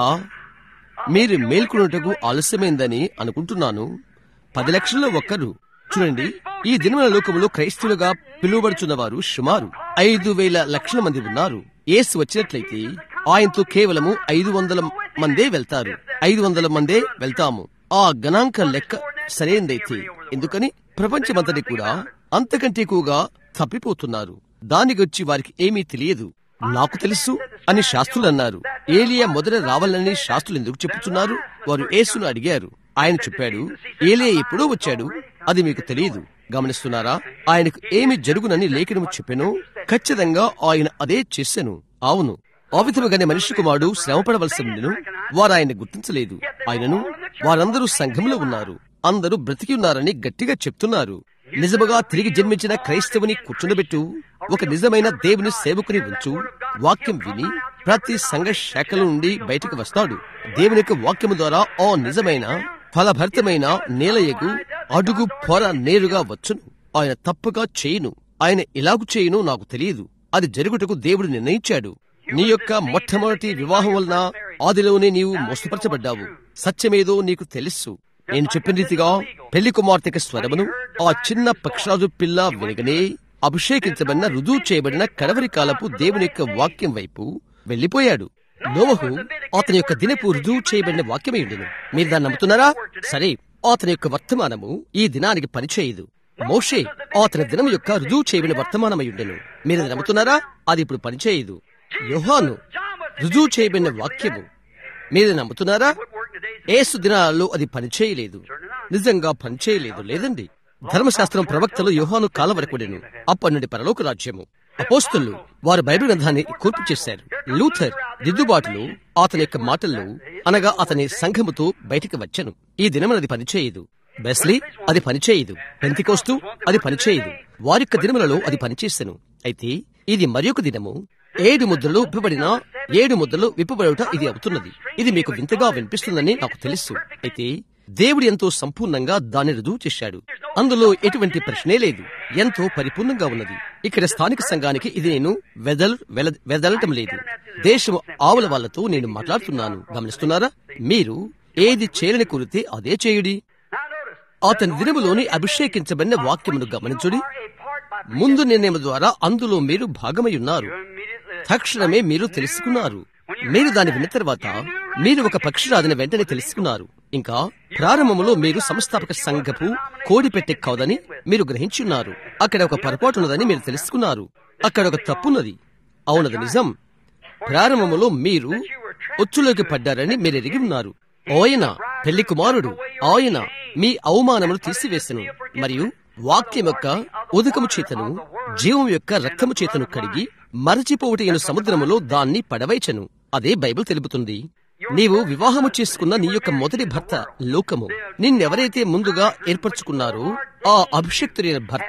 మీరు మేల్కొనుటకు ఆలస్యమైందని అనుకుంటున్నాను పది లక్షల్లో ఒక్కరు చూడండి ఈ దినముల లోకములో క్రైస్తవులుగా పిలువబడుచున్న వారు సుమారు ఐదు వేల లక్షల మంది ఉన్నారు ఏసు వచ్చినట్లయితే ఆయనతో కేవలము ఐదు వందల మందే వెళ్తారు ఐదు వందల మందే వెళ్తాము ఆ గణాంక లెక్క సరైనదైతే ఎందుకని ప్రపంచమంతటి కూడా అంతకంటే ఎక్కువగా తప్పిపోతున్నారు దానికి వచ్చి వారికి ఏమీ తెలియదు నాకు తెలుసు అని శాస్త్రులు అన్నారు ఏలియా మొదట రావాలని శాస్త్రులు ఎందుకు చెప్పుచున్నారు వారు యేసును అడిగారు ఆయన చెప్పాడు ఏలియా ఎప్పుడో వచ్చాడు అది మీకు తెలియదు గమనిస్తున్నారా ఆయనకు ఏమి జరుగునని లేఖనము చెప్పెను ఖచ్చితంగా ఆయన అదే చేసెను అవును ఆ విధముగానే మనిషి కుమారుడు శ్రమపడవలసి ఉండెను వారు ఆయన గుర్తించలేదు ఆయనను వారందరూ సంఘంలో ఉన్నారు అందరూ బ్రతికి ఉన్నారని గట్టిగా చెప్తున్నారు నిజముగా తిరిగి జన్మించిన క్రైస్తవుని కూర్చుండబెట్టు ఒక నిజమైన దేవుని సేవకుని ఉంచు వాక్యం విని ప్రతి సంఘ శాఖల నుండి బయటకు వస్తాడు దేవుని యొక్క వాక్యము ద్వారా ఆ నిజమైన ఫలభరితమైన నేలయగు అడుగు పొర నేరుగా వచ్చును ఆయన తప్పుగా చేయును ఆయన ఇలాగు చేయును నాకు తెలియదు అది జరుగుటకు దేవుడు నిర్ణయించాడు నీ యొక్క మొట్టమొదటి వివాహం వలన ఆదిలోనే నీవు మోసపరచబడ్డావు సత్యమేదో నీకు తెలుసు నేను చెప్పిన రీతిగా పెళ్లి కుమార్తెకి స్వరమును ఆ చిన్న పక్షరాజు పిల్ల వినగనే అభిషేకించబడిన రుజువు చేయబడిన కడవరి కాలపు దేవుని యొక్క వాక్యం వైపు వెళ్లిపోయాడు నోవహు అతని యొక్క దినపు రుజువు చేయబడిన వాక్యమే ఉండెను మీరు దాన్ని నమ్ముతున్నారా సరే అతని యొక్క వర్తమానము ఈ దినానికి పనిచేయదు మోషే అతని దినం యొక్క రుజువు చేయబడిన వర్తమానమై ఉండెను మీరు అది నమ్ముతున్నారా అది ఇప్పుడు పనిచేయదు యోహాను రుజువు చేయబడిన వాక్యము మీరు నమ్ముతున్నారా ఏసు దినాల్లో అది పనిచేయలేదు నిజంగా పనిచేయలేదు లేదండి ధర్మశాస్త్రం ప్రవక్తలు యోహాను కాలవరకుడెను అప్పటి నుండి పరలోక రాజ్యము అపోస్తులు వారు బైబిల్ గ్రంథాన్ని కూర్పు చేశారు లూథర్ దిద్దుబాటులో అతని యొక్క మాటల్లో అనగా అతని సంఘముతో బయటికి వచ్చను ఈ దినమున అది పనిచేయదు బెస్లీ అది పనిచేయదు పెంతికోస్తు అది పనిచేయదు వారిొక్క దినములలో అది పనిచేసెను అయితే ఇది మరొక దినము ఏడు ముద్రలు విప్పబడిన ఏడు ముద్రలు విప్పబడుట ఇది అవుతున్నది ఇది మీకు వింతగా వినిపిస్తుందని నాకు తెలుసు అయితే దేవుడు ఎంతో సంపూర్ణంగా దాన్ని రుజువు చేశాడు అందులో ఎటువంటి ప్రశ్నే లేదు ఎంతో పరిపూర్ణంగా ఉన్నది ఇక్కడ స్థానిక సంఘానికి ఇది నేను వెదల్ వెల- వెదలటం లేదు దేశం ఆవుల వాళ్ళతో నేను మాట్లాడుతున్నాను గమనిస్తున్నారా మీరు ఏది చేయని కురితే అదే చేయుడి అతని దినములోని అభిషేకించబడిన వాక్యమును గమనించుడి ముందు నిర్ణయం ద్వారా అందులో మీరు భాగమై ఉన్నారు తక్షణమే మీరు తెలుసుకున్నారు మీరు దాన్ని విన్న తర్వాత మీరు ఒక పక్షిరాజుని వెంటనే తెలుసుకున్నారు ఇంకా ప్రారంభంలో మీరు సంస్థాపక సంఘపు కోడి పెట్టే కాదని మీరు గ్రహించున్నారు అక్కడ ఒక పొరపాటు ఉన్నదని మీరు తెలుసుకున్నారు అక్కడ ఒక తప్పున్నది అవునది నిజం ప్రారంభములో మీరు ఒచ్చులోకి పడ్డారని మీరు ఎరిగి ఉన్నారు ఆయన పెళ్లి కుమారుడు ఆయన మీ అవమానమును తీసివేసెను మరియు వాక్యం యొక్క ఉదకము చేతను జీవం యొక్క రక్తము చేతను కడిగి మరచిపోవటైన సముద్రములో దాన్ని పడవైచను అదే బైబిల్ తెలుపుతుంది నీవు వివాహము చేసుకున్న నీ యొక్క మొదటి భర్త లోకము నిన్నెవరైతే ముందుగా ఏర్పరచుకున్నారో ఆ అభిషక్తుడైన భర్త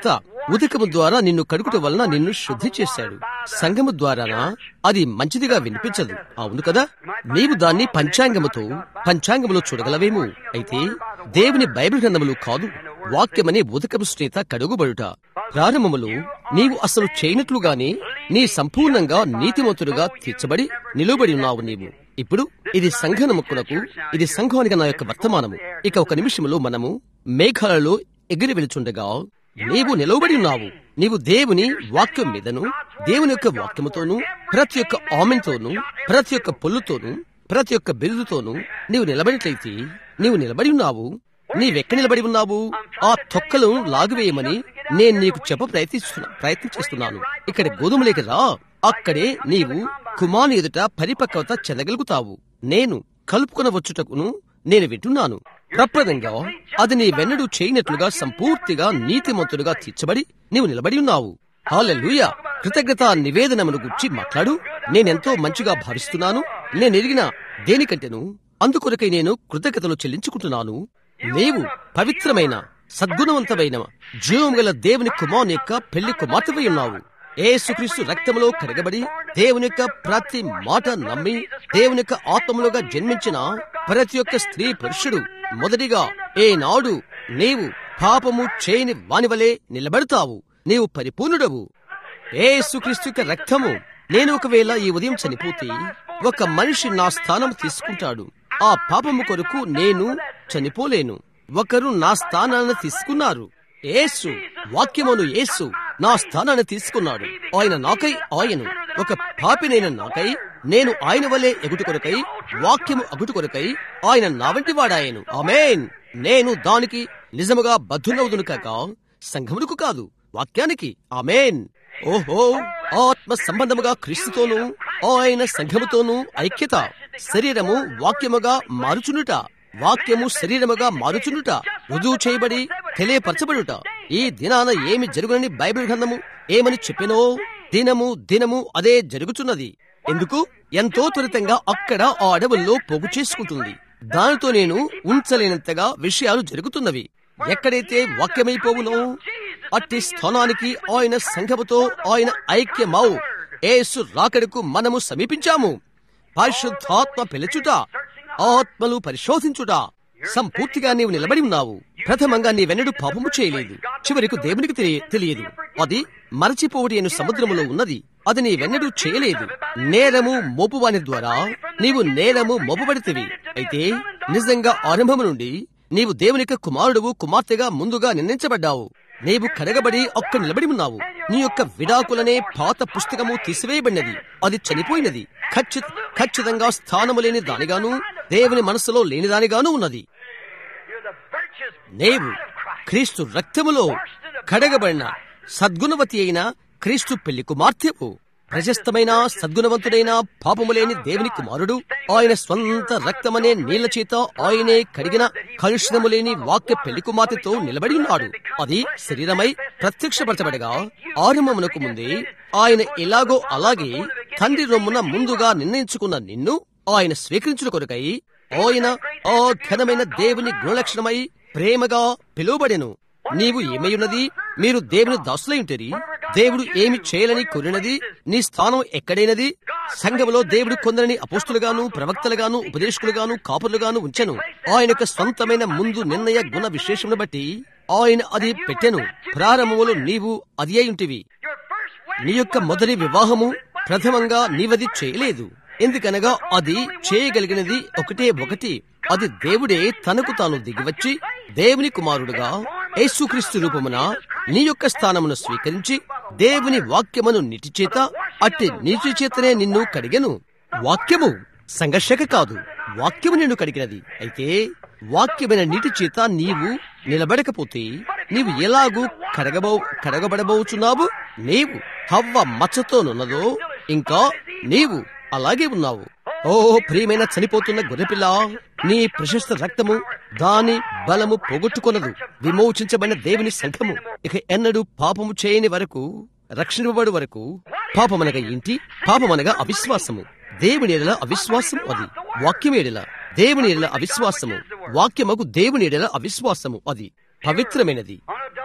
ఉదకము ద్వారా నిన్ను కడుగుట వలన నిన్ను శుద్ధి చేశాడు సంగము ద్వారానా అది మంచిదిగా వినిపించదు అవును కదా నీవు దాన్ని పంచాంగముతో పంచాంగములో చూడగలవేమో అయితే దేవుని బైబిల్ గ్రంథములు కాదు వాక్యమనే ఉదకము స్నేత కడుగుబడుట ప్రారంభములో నీవు అసలు చేయనట్లుగానే నీ సంపూర్ణంగా నీతిమంతుడుగా తీర్చబడి నిలువబడి ఉన్నావు నీవు ఇప్పుడు ఇది సంఘనముక్కునకు ఇది సంఘానికి నా యొక్క వర్తమానము ఇక ఒక నిమిషంలో మనము మేఘాలలో ఎగిరి వెలుచుండగా నీవు నిలవబడి ఉన్నావు నీవు దేవుని వాక్యం మీదను దేవుని యొక్క వాక్యముతోను ప్రతి ఒక్క ఆమెంతోను ప్రతి ఒక్క పొల్లుతోను ప్రతి ఒక్క బిరుదుతోను నీవు నిలబడినట్లయితే నీవు నిలబడి ఉన్నావు నీవెక్కడ నిలబడి ఉన్నావు ఆ తొక్కలను లాగువేయమని నేను నీకు చెప్ప ప్రయత్నిస్తున్నా ప్రయత్నం చేస్తున్నాను ఇక్కడ గోధుమలేక రా అక్కడే నీవు కుమారు ఎదుట పరిపక్వత చెందగలుగుతావు నేను కలుపుకున వచ్చుటకును నేను వింటున్నాను ప్రప్రదంగా అది నీ వెన్నడు చేయనట్లుగా సంపూర్తిగా నీతిమంతుడుగా తీర్చబడి నీవు నిలబడి ఉన్నావు హాలెలూయ కృతజ్ఞత నివేదనమును గుర్చి మాట్లాడు నేనెంతో మంచిగా భావిస్తున్నాను నేను ఎరిగిన దేనికంటేను అందుకొరకై నేను కృతజ్ఞతలు చెల్లించుకుంటున్నాను నీవు పవిత్రమైన సద్గుణవంతమైన జీవం గల దేవుని కుమారుని యొక్క పెళ్లి కుమార్తెవై ఉన్నావు ఏసుక్రీస్తు రక్తములో కడగబడి దేవుని యొక్క ప్రతి మాట నమ్మి దేవుని యొక్క ఆత్మములుగా జన్మించిన ప్రతి ఒక్క స్త్రీ పురుషుడు మొదటిగా ఏనాడు నీవు పాపము చేయని వానివలే నిలబడతావు నీవు పరిపూర్ణుడవు ఏసుక్రీస్తు యొక్క రక్తము నేను ఒకవేళ ఈ ఉదయం చనిపోతే ఒక మనిషి నా స్థానం తీసుకుంటాడు ఆ పాపము కొరకు నేను చనిపోలేను ఒకరు నా స్థానాన్ని తీసుకున్నారు యేసు వాక్యమును యేసు నా స్థానాన్ని తీసుకున్నాడు ఆయన నాకై ఆయను ఒక పాపినైన నాకై నేను ఆయన వలె ఎగుటు కొరకై వాక్యము అగుటు కొరకై ఆయన నా వంటి వాడాయను ఆమెన్ నేను దానికి నిజముగా బద్ధులవుదును కాక సంఘమునకు కాదు వాక్యానికి ఆమెన్ ఓహో ఆత్మ సంబంధముగా క్రీస్తుతోనూ ఆయన సంఘముతోనూ ఐక్యత శరీరము వాక్యముగా మారుచునుట వాక్యము శరీరముగా మారుచునుట రుజువు చేయబడి తెలియపరచబడుట ఈ దినాన ఏమి జరుగునని బైబిల్ గ్రంథము ఏమని చెప్పినో దినము దినము అదే జరుగుతున్నది ఎందుకు ఎంతో త్వరితంగా అక్కడ ఆ అడవుల్లో పోగు చేసుకుంటుంది దానితో నేను ఉంచలేనంతగా విషయాలు జరుగుతున్నవి ఎక్కడైతే వాక్యమైపోవునో అట్టి స్థానానికి ఆయన సంఘముతో ఆయన ఐక్యమౌ ఏసు రాకడకు మనము సమీపించాము పరిశుద్ధాత్మ పిలుచుట ఆత్మలు పరిశోధించుట సంపూర్తిగా నీవు నిలబడి ఉన్నావు ప్రథమంగా నీవెన్నడూ పాపము చేయలేదు చివరికి దేవునికి తెలియ- తెలియదు అది మరచిపోవడి అను సముద్రములో ఉన్నది అది నీవెన్నడూ చేయలేదు నేరము మోపువాని ద్వారా నీవు నేరము మోపబడితివి అయితే నిజంగా ఆరంభము నుండి నీవు దేవుని యొక్క కుమారుడువు కుమార్తెగా ముందుగా నిర్ణయించబడ్డావు నీవు కడగబడి ఒక్క నిలబడి ఉన్నావు నీ యొక్క విడాకులనే పాత పుస్తకము తీసివేయబడినది అది చనిపోయినది ఖచ్చిత ఖచ్చితంగా స్థానము లేని దానిగాను దేవుని మనసులో లేని దానిగాను ఉన్నది You're the virtuous నీవు bride of Christ. క్రీస్తు రక్తములో కడగబడిన సద్గుణవతి అయిన క్రీస్తు పెళ్లి కుమార్తెవు ప్రశస్తమైన సద్గుణవంతుడైన పాపము లేని దేవుని కుమారుడు ఆయన స్వంత రక్తమనే నీళ్ల చేత ఆయనే కడిగిన కలుషితము లేని వాక్య పెళ్లి కుమార్తెతో నిలబడి ఉన్నాడు అది శరీరమై ప్రత్యక్షపరచబడగా ఆరంభమునకు ముందే ఆయన ఎలాగో అలాగే తండ్రి రొమ్మున ముందుగా నిర్ణయించుకున్న నిన్ను ఆయన స్వీకరించుట కొరకై ఆయన ఆ ఘనమైన దేవుని గుణలక్షణమై ప్రేమగా పిలువబడెను నీవు ఏమయ్యున్నది మీరు దేవుని దాసులై ఉంటరి దేవుడు ఏమి చేయాలని కోరినది నీ స్థానం ఎక్కడైనది సంఘములో దేవుడు కొందరిని అపోస్తులుగాను ప్రవక్తలుగాను ఉపదేశకులుగాను కాపులుగాను ఉంచెను ఆయన యొక్క స్వంతమైన ముందు నిర్ణయ గుణ విశేషమును బట్టి ఆయన అది పెట్టెను ప్రారంభములో నీవు అది అయి ఉంటివి Your first wedding నీ యొక్క మొదటి వివాహము ప్రథమంగా నీవది చేయలేదు ఎందుకనగా అది చేయగలిగినది ఒకటే ఒకటి అది దేవుడే తనకు తాను దిగివచ్చి దేవుని కుమారుడుగా యేసుక్రీస్తు రూపమున నీ యొక్క స్థానమును స్వీకరించి దేవుని వాక్యమును నీటి చేత అట్టి నీటి చేతనే నిన్ను కడిగెను వాక్యము సంఘర్షక కాదు వాక్యము నిన్ను కడిగినది అయితే వాక్యమైన నీటి చేత నీవు నిలబడకపోతే నీవు ఎలాగూ కడగబో కడగబడబోచున్నావు నీవు హవ్వ మచ్చతోనున్నదో ఇంకా నీవు అలాగే ఉన్నావు ఓ ప్రియమైన చనిపోతున్న గొర్రెపిల్ల నీ ప్రశస్త రక్తము దాని బలము పోగొట్టుకొనదు విమోచించబడిన దేవుని సంఘము ఇక ఎన్నడూ పాపము చేయని వరకు రక్షింపబడు వరకు పాపమనగా ఏంటి పాపమనగా అవిశ్వాసము దేవుని ఎడల అవిశ్వాసము అది వాక్యం ఎడల దేవుని ఎడల అవిశ్వాసము వాక్యమగు దేవుని ఎడల అవిశ్వాసము అది పవిత్రమైనది unadulterated.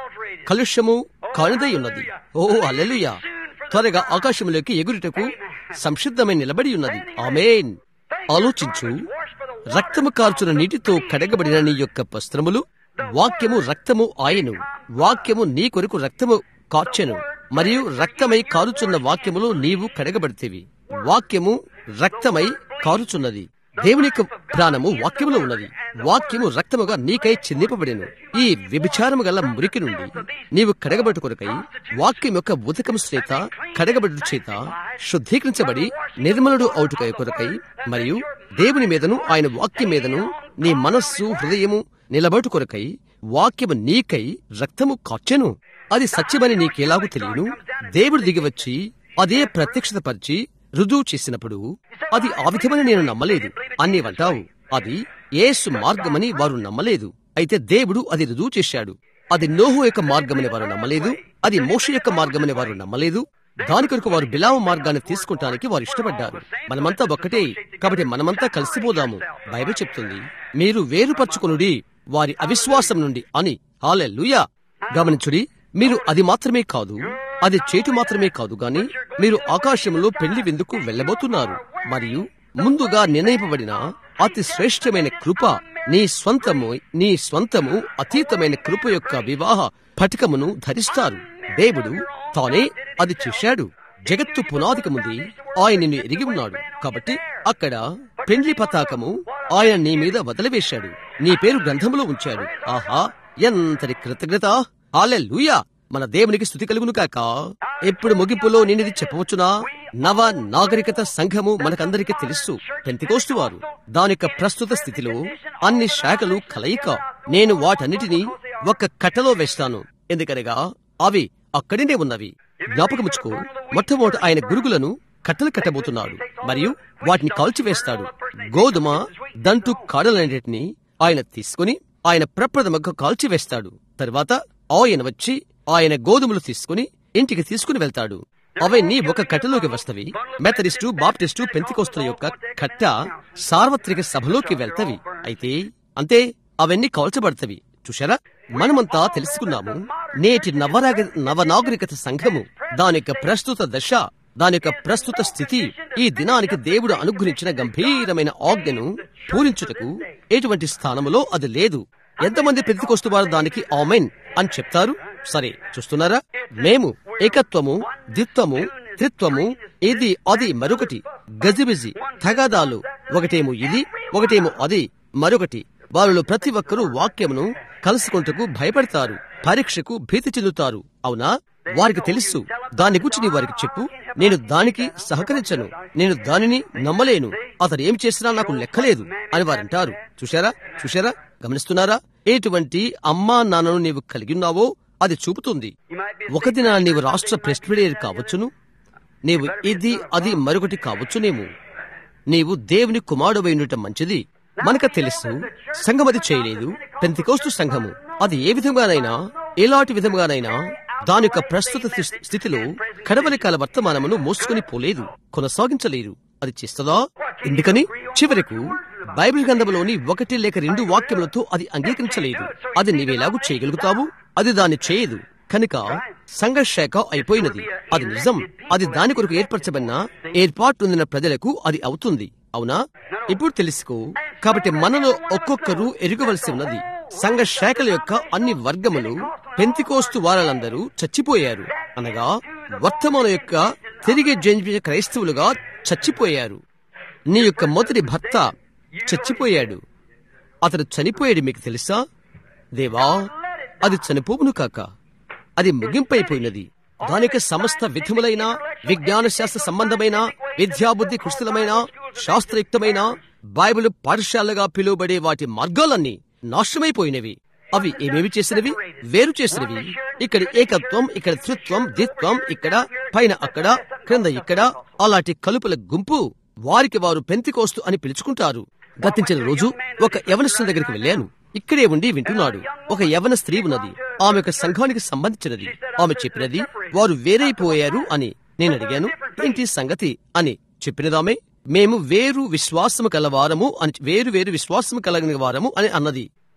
కలుష్యము కానిదై ఉన్నది ఓ అల్లెలుయా త్వరగా ఆకాశంలోకి ఎగురుటకు సంసిద్ధమై నిలబడి ఉన్నది ఆమెన్ ఆలోచించు రక్తము కార్చున నీటితో కడగబడిన నీ యొక్క వస్త్రములు వాక్యము రక్తము ఆయను వాక్యము నీ కొరకు రక్తము కార్చెను మరియు రక్తమై కారుచున్న వాక్యములో నీవు కడగబడితేవి వాక్యము రక్తమై కారుచున్నది దేవుని యొక్క ప్రాణము వాక్యములో ఉన్నది వాక్యము రక్తముగా నీకై చిందింపబడిను ఈ వ్యభిచారము గల మురికి నుండి నీవు కడగబట్టు కొరకై వాక్యం యొక్క ఉదకము చేత కడగబడు చేత శుద్ధీకరించబడి నిర్మలుడు అవుటుకై కొరకై మరియు దేవుని మీదను ఆయన వాక్యం మీదను నీ మనస్సు హృదయము నిలబడు కొరకై వాక్యము నీకై రక్తము కాచెను అది సత్యమని నీకెలాగూ తెలియను దేవుడు దిగివచ్చి అదే ప్రత్యక్షత పరిచి రుజువు చేసినప్పుడు అది ఆ విధమని నేను నమ్మలేదు అని అంటావు అది యేసు మార్గమని వారు నమ్మలేదు అయితే దేవుడు అది రుజువు చేశాడు అది నోహు యొక్క మార్గమని వారు నమ్మలేదు అది మోష యొక్క మార్గమని వారు నమ్మలేదు దాని కొరకు వారు బిలావ మార్గాన్ని తీసుకుంటానికి వారు ఇష్టపడ్డారు మనమంతా ఒక్కటే కాబట్టి మనమంతా కలిసిపోదాము బైబిల్ చెప్తుంది మీరు వేరుపరచుకునుడి వారి అవిశ్వాసం నుండి అని హాలెల్లుయా గమనించుడి మీరు అది మాత్రమే కాదు అది చేటు మాత్రమే కాదు గాని మీరు ఆకాశంలో పెళ్లి విందుకు వెళ్ళబోతున్నారు మరియు ముందుగా నిర్ణయింపబడిన అతి శ్రేష్టమైన కృప నీ స్వంతము నీ స్వంతము అతీతమైన కృప యొక్క వివాహ పటికమును ధరిస్తారు దేవుడు తానే అది చేశాడు జగత్తు పునాదికి ముందు ఆయన నిన్ను ఎరిగి ఉన్నాడు కాబట్టి అక్కడ పెండ్లి పతాకము ఆయన నీ మీద వదిలివేశాడు నీ పేరు గ్రంథములో ఉంచాడు ఆహా ఎంతటి కృతజ్ఞత హాలెలూయా మన దేవునికి స్థుతి కలుగును కాక ఎప్పుడు ముగింపులో నేనిది చెప్పవచ్చునా నవ నాగరికత సంఘము మనకందరికీ తెలుసు పెంతికోస్తు వారు దాని యొక్క ప్రస్తుత స్థితిలో అన్ని శాఖలు కలయిక నేను వాటన్నిటినీ ఒక కట్టలో వేస్తాను ఎందుకనగా అవి అక్కడినే ఉన్నవి జ్ఞాపకముచ్చుకో మొట్టమొదట ఆయన గురుగులను కట్టలు కట్టబోతున్నాడు మరియు వాటిని కాల్చివేస్తాడు గోధుమ దంటు కాడలన్నిటిని ఆయన తీసుకుని ఆయన ప్రప్రథమకు కాల్చివేస్తాడు తర్వాత ఆయన వచ్చి ఆయన గోధుమలు తీసుకుని ఇంటికి తీసుకుని వెళ్తాడు అవన్నీ ఒక కట్టలోకి వస్తవి మెథడిస్టు బాప్టిస్టు పెంతికోస్తుల యొక్క కట్ట సార్వత్రిక సభలోకి వెళ్తవి అయితే అంతే అవన్నీ కాల్చబడతవి చూశారా మనమంతా తెలుసుకున్నాము నేటి నవరాగ నవనాగరికత సంఘము దాని యొక్క ప్రస్తుత దశ దాని యొక్క ప్రస్తుత స్థితి ఈ దినానికి దేవుడు అనుగ్రహించిన గంభీరమైన ఆజ్ఞను పూరించుటకు ఎటువంటి స్థానములో అది లేదు ఎంతమంది ప్రతికొస్తువారు దానికి ఆమెన్ అని చెప్తారు సరే చూస్తున్నారా మేము ఏకత్వము ద్విత్వము త్రిత్వము ఇది అది మరొకటి గజిబిజి తగాదాలు ఒకటేమో ఇది ఒకటేమో అది మరొకటి వారిలో ప్రతి ఒక్కరూ వాక్యమును కలుసుకుంటకు భయపడతారు పరీక్షకు భీతి చెందుతారు అవునా వారికి తెలుసు దాని గురించి నీ వారికి చెప్పు నేను దానికి సహకరించను నేను దానిని నమ్మలేను అతను ఏం చేసినా నాకు లెక్కలేదు అని వారంటారు చూశారా చూశారా గమనిస్తున్నారా ఎటువంటి అమ్మా నాన్నను నీవు కలిగి ఉన్నావో అది చూపుతుంది ఒక దిన నీవు రాష్ట్ర ప్రెసిడెంట్ కావచ్చును నీవు ఇది అది మరొకటి కావచ్చునేమో నీవు దేవుని కుమారుడైనట మంచిది మనకు తెలుసు సంఘం అది చేయలేదు పెంతికోస్తు సంఘము అది ఏ విధంగానైనా ఎలాంటి విధంగానైనా దాని యొక్క ప్రస్తుత స్థి- స్థితిలో కడవలి కాల వర్తమానమును మోసుకొని పోలేదు కొనసాగించలేరు అది చేస్తుందా ఎందుకని చివరకు బైబిల్ గ్రంథంలోని ఒకటి లేక రెండు వాక్యములతో అది అంగీకరించలేదు అది నీవెలాగూ చేయగలుగుతావు అది దాన్ని చేయదు కనుక సంఘర్షేక అయిపోయినది అది నిజం అది దాని కొరకు ఏర్పరచబడిన ఏర్పాటు పొందిన ప్రజలకు అది అవుతుంది అవునా ఇప్పుడు తెలుసుకో కాబట్టి మనలో ఒక్కొక్కరు ఎరుగవలసి ఉన్నది సంఘ శాఖల యొక్క అన్ని వర్గములు పెంతికోస్తు వారందరూ చచ్చిపోయారు అనగా వర్తమాన యొక్క తిరిగి జన్మించే క్రైస్తవులుగా చచ్చిపోయారు నీ యొక్క మొదటి భర్త చచ్చిపోయాడు అతడు చనిపోయాడు మీకు తెలుసా దేవా అది చనిపోవును కాక అది ముగింపైపోయినది దానికి సమస్త విధములైన విజ్ఞాన శాస్త్ర సంబంధమైన విద్యాబుద్ధి కుశలమైన శాస్త్రయుక్తమైన బైబిల్ పాఠశాలగా పిలువబడే వాటి మార్గాలన్నీ నాశనమైపోయినవి అవి ఏమేమి చేసినవి వేరు చేసినవి ఇక్కడ ఏకత్వం ఇక్కడ త్రిత్వం ద్విత్వం ఇక్కడ పైన అక్కడ క్రింద ఇక్కడ అలాంటి కలుపుల గుంపు వారికి వారు పెంతికోస్తు అని పిలుచుకుంటారు గతించిన రోజు ఒక యవనస్తుని దగ్గరికి వెళ్ళాను ఇక్కడే ఉండి వింటున్నాడు ఒక యవన స్త్రీ ఉన్నది ఆమె యొక్క సంఘానికి సంబంధించినది ఆమె చెప్పినది వారు వేరైపోయారు అని నేను అడిగాను ఏంటి సంగతి అని చెప్పినదామె మేము వేరు విశ్వాసము కలవారము అని వేరు వేరు విశ్వాసము కలగిన వారము అని అన్నది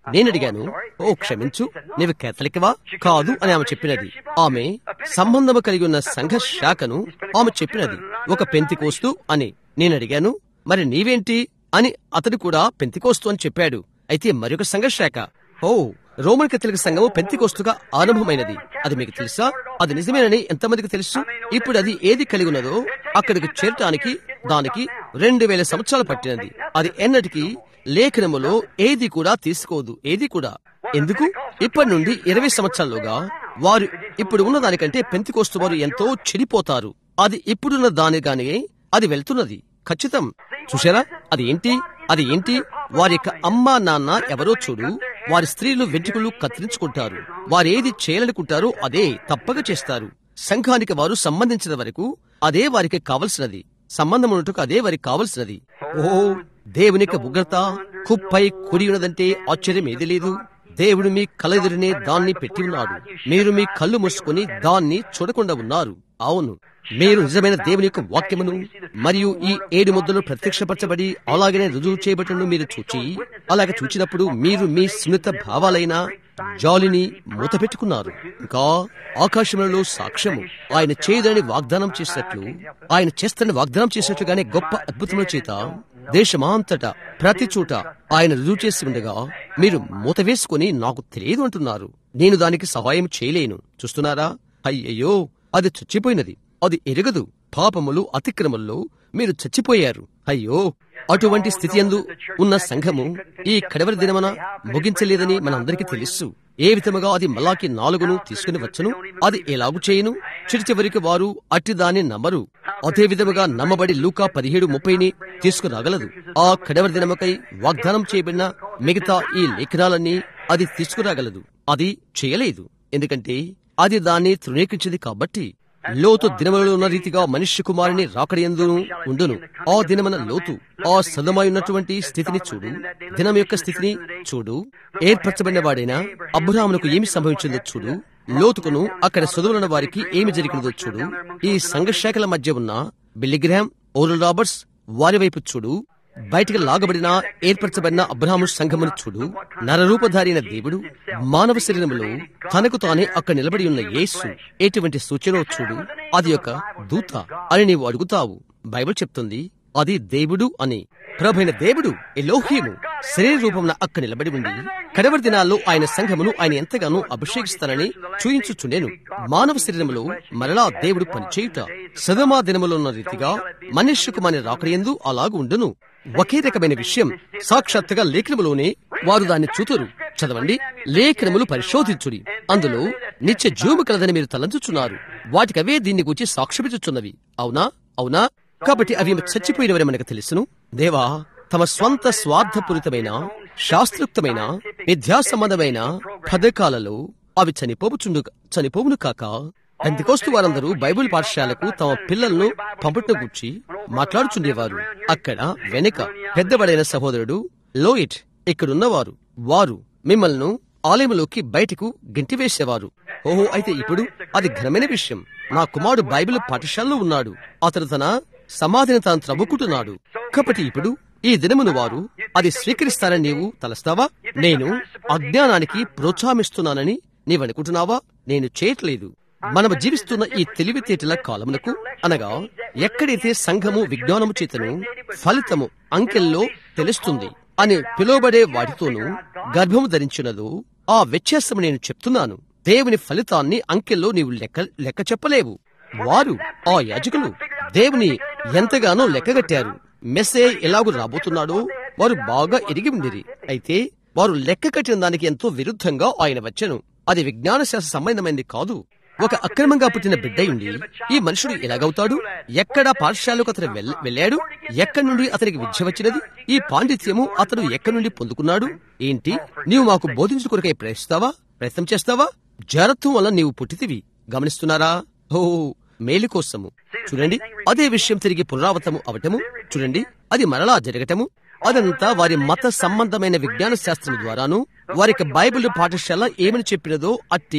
నేను అడిగాను ఓ క్షమించు నీవు కేథలికవా కాదు అని ఆమె చెప్పినది ఆమె సంబంధము కలిగి ఉన్న సంఘ శాఖను ఆమె చెప్పినది ఒక పెంతికోస్తు అని నేను అడిగాను మరి నీవేంటి అని అతడు కూడా పెంతికోస్తు అని చెప్పాడు అయితే మరొక సంఘ శాఖ ఓ రోమన్ కథలిక సంఘము పెంతికోస్తుగా ఆరంభమైనది అది మీకు తెలుసా అది నిజమేనని ఎంతమందికి తెలుసు ఇప్పుడు అది ఏది కలిగి ఉన్నదో అక్కడికి చేరటానికి దానికి రెండు వేల సంవత్సరాలు పట్టినది అది ఎన్నటికీ లేఖనములో ఏది కూడా తీసుకోదు ఏది కూడా ఎందుకు ఇప్పటి నుండి ఇరవై సంవత్సరాలుగా వారు ఇప్పుడు ఉన్న దానికంటే పెంతికోస్తు వారు ఎంతో చెడిపోతారు అది ఇప్పుడున్న దానిగానే అది వెళ్తున్నది ఖచ్చితం చూశారా అది ఏంటి అది ఏంటి వారి యొక్క అమ్మా నాన్న ఎవరో చూడు వారి స్త్రీలు వెంట్రుకలు కత్తిరించుకుంటారు వారు ఏది చేయాలనుకుంటారో అదే తప్పక చేస్తారు సంఘానికి వారు సంబంధించిన వరకు అదే వారికి కావలసినది సంబంధం ఉన్నట్టుకు అదే వారికి కావలసినది ఓ దేవునికి ఉగ్రత కుప్పై కుడి ఉన్నదంటే ఆశ్చర్యం ఏది లేదు దేవుడు మీ కలెదురినే దాన్ని పెట్టి ఉన్నాడు మీరు మీ కళ్ళు మూసుకొని దాన్ని చూడకుండా ఉన్నారు అవును మీరు నిజమైన దేవుని యొక్క వాక్యమును మరియు ఈ ఏడు ముద్దలు ప్రత్యక్షపరచబడి అలాగనే రుజువు చేయబట్టను మీరు చూచి అలాగే చూచినప్పుడు మీరు మీ సున్నిత భావాలైన జాలిని మూతపెట్టుకున్నారు ఇంకా ఆకాశములలో సాక్ష్యము ఆయన చేయదని వాగ్దానం చేసినట్లు ఆయన చేస్తని వాగ్దానం చేసినట్లుగానే గొప్ప అద్భుతముల చేత దేశమాంతటా ప్రతి చోట ఆయన రుజువు చేసి ఉండగా మీరు మూత వేసుకుని నాకు తెలియదు అంటున్నారు నేను దానికి సహాయం చేయలేను చూస్తున్నారా అయ్యయ్యో అది చచ్చిపోయినది అది ఎరగదు పాపములు అతిక్రమల్లో మీరు చచ్చిపోయారు అయ్యో అటువంటి స్థితి ఎందు ఉన్న సంఘము ఈ కడవరి దినమన ముగించలేదని మనందరికీ తెలుసు ఏ విధముగా అది మలాకి నాలుగును తీసుకుని వచ్చును అది ఎలాగు చేయను చిటి చివరికి వారు అట్టి దాన్ని నమ్మరు అదే విధముగా నమ్మబడి లూకా పదిహేడు ముప్పైని తీసుకురాగలదు ఆ కడవరి దినమకై వాగ్దానం చేయబడిన మిగతా ఈ లేఖనాలన్నీ అది తీసుకురాగలదు అది చేయలేదు ఎందుకంటే అది దాన్ని తృణీకరించింది కాబట్టి లోతు దినములలో ఉన్న రీతిగా మనుష్య కుమారుని రాకడయందును ఉండును ఆ దినమన లోతు ఆ సదమై ఉన్నటువంటి స్థితిని చూడు దినం యొక్క స్థితిని చూడు ఏర్పరచబడిన వాడైనా అబ్రాహ్మునకు ఏమి సంభవించిందో చూడు లోతుకును అక్కడ చదువులున్న వారికి ఏమి జరిగినదో చూడు ఈ సంఘశాఖల మధ్య ఉన్న బిల్లిగ్రామ్ ఓరల్ రాబర్ట్స్ వారి వైపు చూడు బయటికి లాగబడిన ఏర్పరచబడిన అబ్రాహ్ము సంఘమును చూడు నరరూపధారి అయిన దేవుడు మానవ శరీరములో తనకు తానే అక్కడ నిలబడి ఉన్న యేసు ఎటువంటి సూచన చూడు అది ఒక దూత అని నీవు అడుగుతావు బైబిల్ చెప్తుంది అది దేవుడు అని ప్రభైన దేవుడు ఎలోహీము శరీర రూపమున అక్క నిలబడి ఉండి కడవరి దినాల్లో ఆయన సంఘమును ఆయన ఎంతగానో అభిషేకిస్తానని చూయించుచుండెను మానవ శరీరములో మరలా దేవుడు పనిచేయుట సదమా దినములో ఉన్న రీతిగా మనుష్య కుమారి రాకడయందు అలాగు ఉండును ఒకే రకమైన విషయం సాక్షాత్తుగా లేఖనములోనే వారు దాన్ని చూతురు చదవండి లేఖనములు పరిశోధించుడి అందులో నిత్య జీవము కలదని మీరు తలంచుచున్నారు వాటికవే దీన్ని గురించి సాక్ష్యమిచ్చుచున్నవి అవునా అవునా కాబట్టి అవి చచ్చిపోయినవని మనకు తెలుసును దేవా తమ స్వంత స్వార్థపూరితమైన శాస్త్రోక్తమైన విద్యా సంబంధమైన పథకాలలో అవి చనిపోవుచుండు చనిపోవును కాక పెంతికోస్తు వారందరూ బైబిల్ పాఠశాలకు తమ పిల్లలను పంపటం గురించి మాట్లాడుచుండేవారు అక్కడ వెనుక పెద్దబడైన సహోదరుడు లోయిట్ ఇక్కడున్నవారు వారు మిమ్మల్ని ఆలయంలోకి బయటకు గెంటివేసేవారు ఓహో అయితే ఇప్పుడు అది ఘనమైన విషయం నా కుమారుడు బైబిల్ పాఠశాలలో ఉన్నాడు అతడు తన సమాధిని తాను త్రవ్వుకుంటున్నాడు కాబట్టి ఇప్పుడు ఈ దినమును వారు అది స్వీకరిస్తారని నీవు తలస్తావా నేను అజ్ఞానానికి ప్రోత్సాహమిస్తున్నానని నీవనుకుంటున్నావా నేను చేయట్లేదు మనము జీవిస్తున్న ఈ తెలివితేటల కాలమునకు అనగా ఎక్కడైతే సంఘము విజ్ఞానము చేతను ఫలితము అంకెల్లో తెలుస్తుంది అని పిలువబడే వాటితోనూ గర్భము ధరించినదో ఆ వ్యత్యాసము నేను చెప్తున్నాను దేవుని ఫలితాన్ని అంకెల్లో నీవు లెక్క లెక్క చెప్పలేవు వారు ఆ యాజకులు దేవుని ఎంతగానో లెక్కగట్టారు మెస్సే ఎలాగూ రాబోతున్నాడో వారు బాగా ఎరిగి ఉండిరి అయితే వారు లెక్క కట్టిన దానికి ఎంతో విరుద్ధంగా ఆయన వచ్చెను అది విజ్ఞాన శాస్త్ర సంబంధమైనది కాదు ఒక అక్రమంగా పుట్టిన బిడ్డయుండి ఈ మనుషుడు ఎలాగవుతాడు ఎక్కడ పాఠశాలకు అతను వెళ్- వెళ్ళాడు ఎక్కడి నుండి అతనికి విద్య వచ్చినది ఈ పాండిత్యము అతడు ఎక్కడి నుండి పొందుకున్నాడు ఏంటి నీవు మాకు బోధించు కొరకై ప్రయత్నిస్తావా ప్రయత్నం చేస్తావా జారత్వం వల్ల నీవు పుట్టితివి గమనిస్తున్నారా ఓ మేలు కోసము చూడండి అదే విషయం తిరిగి పునరావృతము అవటము చూడండి అది మరలా జరగటము అదంతా వారి మత సంబంధమైన విజ్ఞాన శాస్త్రం ద్వారాను వారికి బైబిల్ పాఠశాల ఏమని చెప్పినదో అట్టి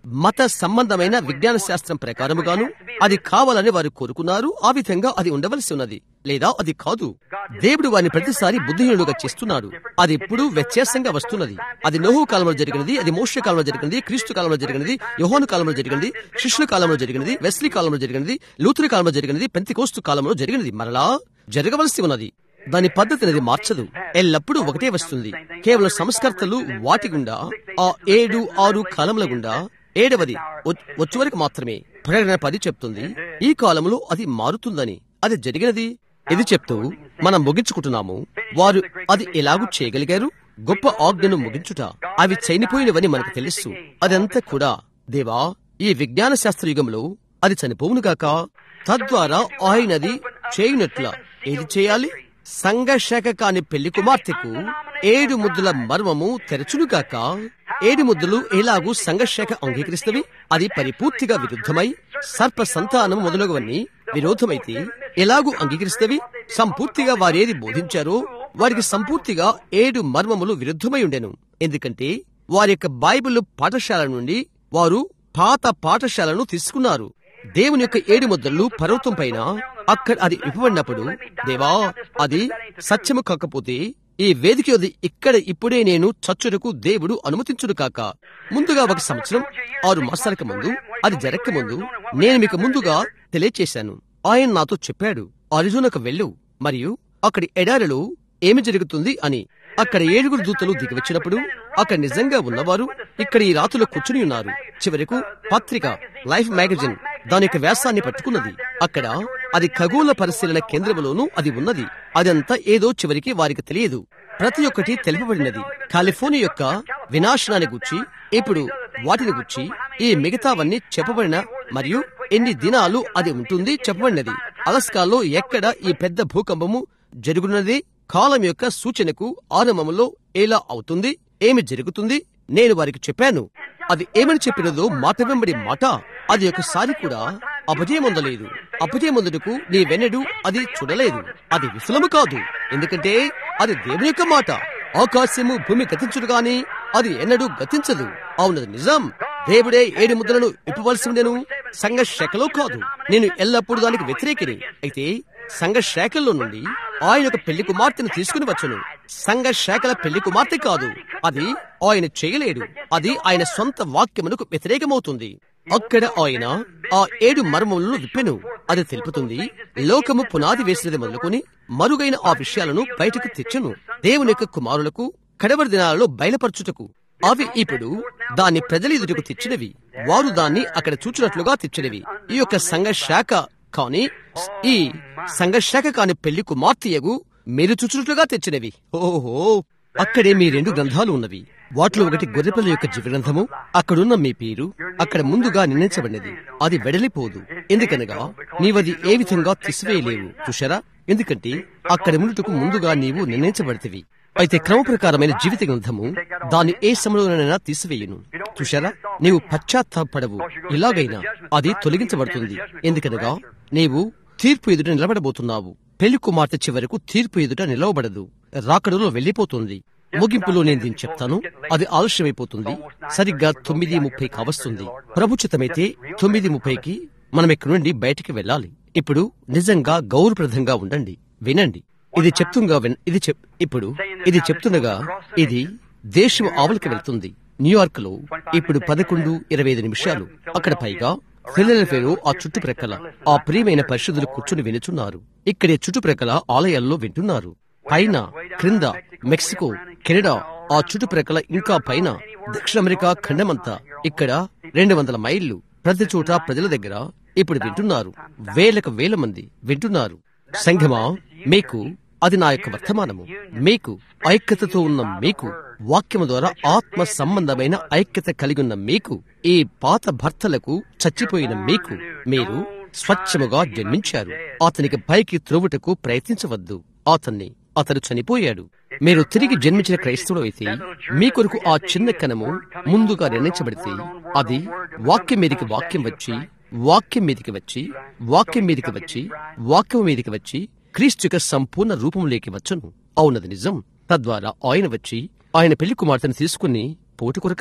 మత సంబంధమైన విజ్ఞాన శాస్త్రం ప్రకారముగాను అది కావాలని వారు కోరుకున్నారు ఆ విధంగా అది ఉండవలసి ఉన్నది లేదా అది కాదు దేవుడు వారిని ప్రతిసారి బుద్ధిహీనుడుగా చేస్తున్నాడు అది ఎప్పుడు వ్యత్యాసంగా వస్తున్నది అది నోహు కాలంలో జరిగినది అది మోష కాలంలో జరిగినది క్రీస్తు కాలంలో జరిగినది యోహాను కాలంలో జరిగినది శిష్యుల కాలంలో జరిగినది వెస్లీ కాలంలో జరిగినది లూతురి కాలంలో జరిగినది పెంతికోస్తు కాలంలో జరిగినది మరలా జరగవలసి ఉన్నది దాని పద్ధతి అనేది మార్చదు ఎల్లప్పుడూ ఒకటే వస్తుంది కేవలం సంస్కర్తలు వాటి గుండా ఆ ఏడు ఆరు కాలముల గుండా ఏడవది వ- వచ్చే వరకు మాత్రమే ప్రకటన పది చెప్తుంది ఈ కాలంలో అది మారుతుందని అది జరిగినది ఇది చెప్తూ మనం ముగించుకుంటున్నాము వారు అది ఎలాగూ చేయగలిగారు గొప్ప ఆజ్ఞను ముగించుట అవి చనిపోయినవని మనకు తెలుసు అదంతా కూడా దేవా ఈ విజ్ఞాన శాస్త్ర యుగంలో అది చనిపోవునుగాక తద్వారా ఆయనది చేయునట్ల ఏది చేయాలి సంఘర్షక కాని పెళ్లి కుమార్తెకు ఏడు ముద్దుల మర్మము తెరచునుగాక ఏడు ముద్దులు ఎలాగూ సంఘర్షక అంగీకరిస్తవి అది పరిపూర్తిగా విరుద్ధమై సర్ప సంతానం మొదలగువన్నీ విరోధమైతే ఎలాగూ అంగీకరిస్తవి సంపూర్తిగా వారేది బోధించారో వారికి సంపూర్తిగా ఏడు మర్మములు విరుద్ధమై ఉండెను ఎందుకంటే వారి యొక్క బైబిల్ పాఠశాల నుండి వారు పాత పాఠశాలను తీసుకున్నారు దేవుని యొక్క ఏడు ముద్రలు పర్వతం పైన అక్కడ అది ఇవ్వబడినప్పుడు దేవా అది సత్యము కాకపోతే ఈ వేదిక యొద్ద ఇక్కడ ఇప్పుడే నేను చచ్చుటకు దేవుడు అనుమతించుడు కాక ముందుగా ఒక సంవత్సరం ఆరు మాసాలకు ముందు అది జరగక ముందు నేను మీకు ముందుగా తెలియచేశాను ఆయన నాతో చెప్పాడు అరిజోనకు వెళ్ళు మరియు అక్కడి ఎడారిలో ఏమి జరుగుతుంది అని అక్కడ ఏడుగురు దూతలు దిగివచ్చినప్పుడు అక్కడ నిజంగా ఉన్నవారు ఇక్కడ ఈ రాతులో కూర్చుని ఉన్నారు చివరకు పత్రిక లైఫ్ మ్యాగజైన్ దాని యొక్క వ్యాసాన్ని పట్టుకున్నది అక్కడ అది ఖగోళ పరిశీలన కేంద్రంలోనూ అది ఉన్నది అదంతా ఏదో చివరికి వారికి తెలియదు ప్రతి ఒక్కటి తెలుపబడినది కాలిఫోర్నియా యొక్క వినాశనాన్ని గుచ్చి ఇప్పుడు వాటిని గుచ్చి ఈ మిగతావన్నీ చెప్పబడిన మరియు ఎన్ని దినాలు అది ఉంటుంది చెప్పబడినది అలస్కాలో ఎక్కడ ఈ పెద్ద భూకంపము జరుగున్నది కాలం యొక్క సూచనకు ఆరంభంలో ఎలా అవుతుంది ఏమి జరుగుతుంది నేను వారికి చెప్పాను అది ఏమని చెప్పినదో మాట వెంబడి మాట అది ఒకసారి కూడా అపజయమొందలేదు అపజయమొందుటకు నీ వెన్నడు అది చూడలేదు అది విఫలము కాదు ఎందుకంటే అది దేవుని యొక్క మాట ఆకాశము భూమి గతించుడు గాని అది ఎన్నడూ గతించదు అవునది నిజం దేవుడే ఏడు ముద్రలను ఇప్పవలసి ఉండెను సంఘ శాఖలో కాదు నేను ఎల్లప్పుడూ దానికి వ్యతిరేకిని అయితే సంఘ శాఖల్లో నుండి ఆయన ఒక పెళ్లి కుమార్తెను తీసుకుని వచ్చును సంఘ శాఖల పెళ్లి కుమార్తె కాదు అది ఆయన చేయలేడు అది ఆయన సొంత వాక్యమునకు వ్యతిరేకమవుతుంది అక్కడ ఆయన ఆ ఏడు మర్మములను విప్పెను అది తెలుపుతుంది లోకము పునాది వేసినది మొదలుకొని మరుగైన ఆ విషయాలను బయటకు తెచ్చును దేవుని యొక్క కుమారులకు కడవరి దినాలలో బయలుపరచుటకు అవి ఇప్పుడు దాన్ని ప్రజల ఎదుటకు తెచ్చినవి వారు దాన్ని అక్కడ చూచినట్లుగా తెచ్చినవి ఈ యొక్క సంఘ శాఖ కాని ఈ సంఘర్షక కాని పెళ్లి కుమార్తెయగు మీరు చూచున్నట్లుగా తెచ్చినవి ఓహో అక్కడే మీ రెండు గ్రంథాలు ఉన్నవి వాటిలో ఒకటి గొర్రెపిల్ల యొక్క జీవ గ్రంథము అక్కడున్న మీ పేరు అక్కడ ముందుగా నిర్ణయించబడినది అది వెడలిపోదు ఎందుకనగా నీవది ఏ విధంగా తీసివేయలేవు చూశారా ఎందుకంటే అక్కడ ముందుటకు ముందుగా నీవు నిర్ణయించబడితివి అయితే క్రమ ప్రకారమైన జీవిత గ్రంథము దాన్ని ఏ సమయంలోనైనా తీసివేయను చూశారా నీవు పశ్చాత్తాపడవు ఇలాగైనా అది తొలగించబడుతుంది ఎందుకనగా నీవు తీర్పు ఎదుట నిలబడబోతున్నావు పెళ్లి కుమార్తె చివరకు తీర్పు ఎదుట నిలవబడదు రాకడలో వెళ్లిపోతుంది ముగింపులో నేను దీన్ని చెప్తాను అది ఆలస్యమైపోతుంది సరిగ్గా తొమ్మిది ముప్పై కావస్తుంది ప్రభుచితమైతే తొమ్మిది ముప్పైకి మనం ఇక్కడి నుండి బయటికి వెళ్ళాలి ఇప్పుడు నిజంగా గౌరవప్రదంగా ఉండండి వినండి ఇది చెప్తుండగా విన్- ఇది చెప్ ఇప్పుడు ఇది చెప్తుండగా ఇది దేశం ఆవులకి వెళ్తుంది న్యూయార్క్ లో ఇప్పుడు పదకొండు ఇరవై ఐదు నిమిషాలు అక్కడ పైగా ఫిలడెల్ఫియాలో ఆ చుట్టుప్రక్కల ఆ ప్రియమైన పరిశుద్ధులు కూర్చుని వినుచున్నారు ఇక్కడే చుట్టుప్రక్కల ఆలయాల్లో వింటున్నారు పైన క్రింద మెక్సికో కెనడా ఆ చుట్టుప్రక్కల ఇంకా పైన దక్షిణ అమెరికా ఖండమంతా ఇక్కడ రెండు వందల మైళ్ళు ప్రతి చోట ప్రజల దగ్గర ఇప్పుడు వింటున్నారు వేలకు వేల మంది వింటున్నారు సంఘమా మీకు అది నా యొక్క వర్తమానము మీకు ఐక్యతతో ఉన్న మీకు వాక్యము ద్వారా ఆత్మ సంబంధమైన ఐక్యత కలిగి ఉన్న మీకు ఈ పాత భర్తలకు చచ్చిపోయిన మీకు మీరు స్వచ్ఛముగా జన్మించారు అతనికి పైకి త్రోవుటకు ప్రయత్నించవద్దు అతన్ని అతడు చనిపోయాడు మీరు తిరిగి జన్మించిన క్రైస్తవుడు అయితే మీ కొరకు ఆ చిన్న కణము ముందుగా నిర్ణయించబడితే అది వాక్యం మీదకి వాక్యం వచ్చి వాక్యం మీదకి వచ్చి వాక్యం మీదకి వచ్చి వాక్యం మీదకి వచ్చి క్రీస్తు యొక్క సంపూర్ణ రూపంలోకి వచ్చును అవునది నిజం తద్వారా ఆయన వచ్చి ఆయన పెళ్లి కుమార్తెను తీసుకుని పోటు కొరకై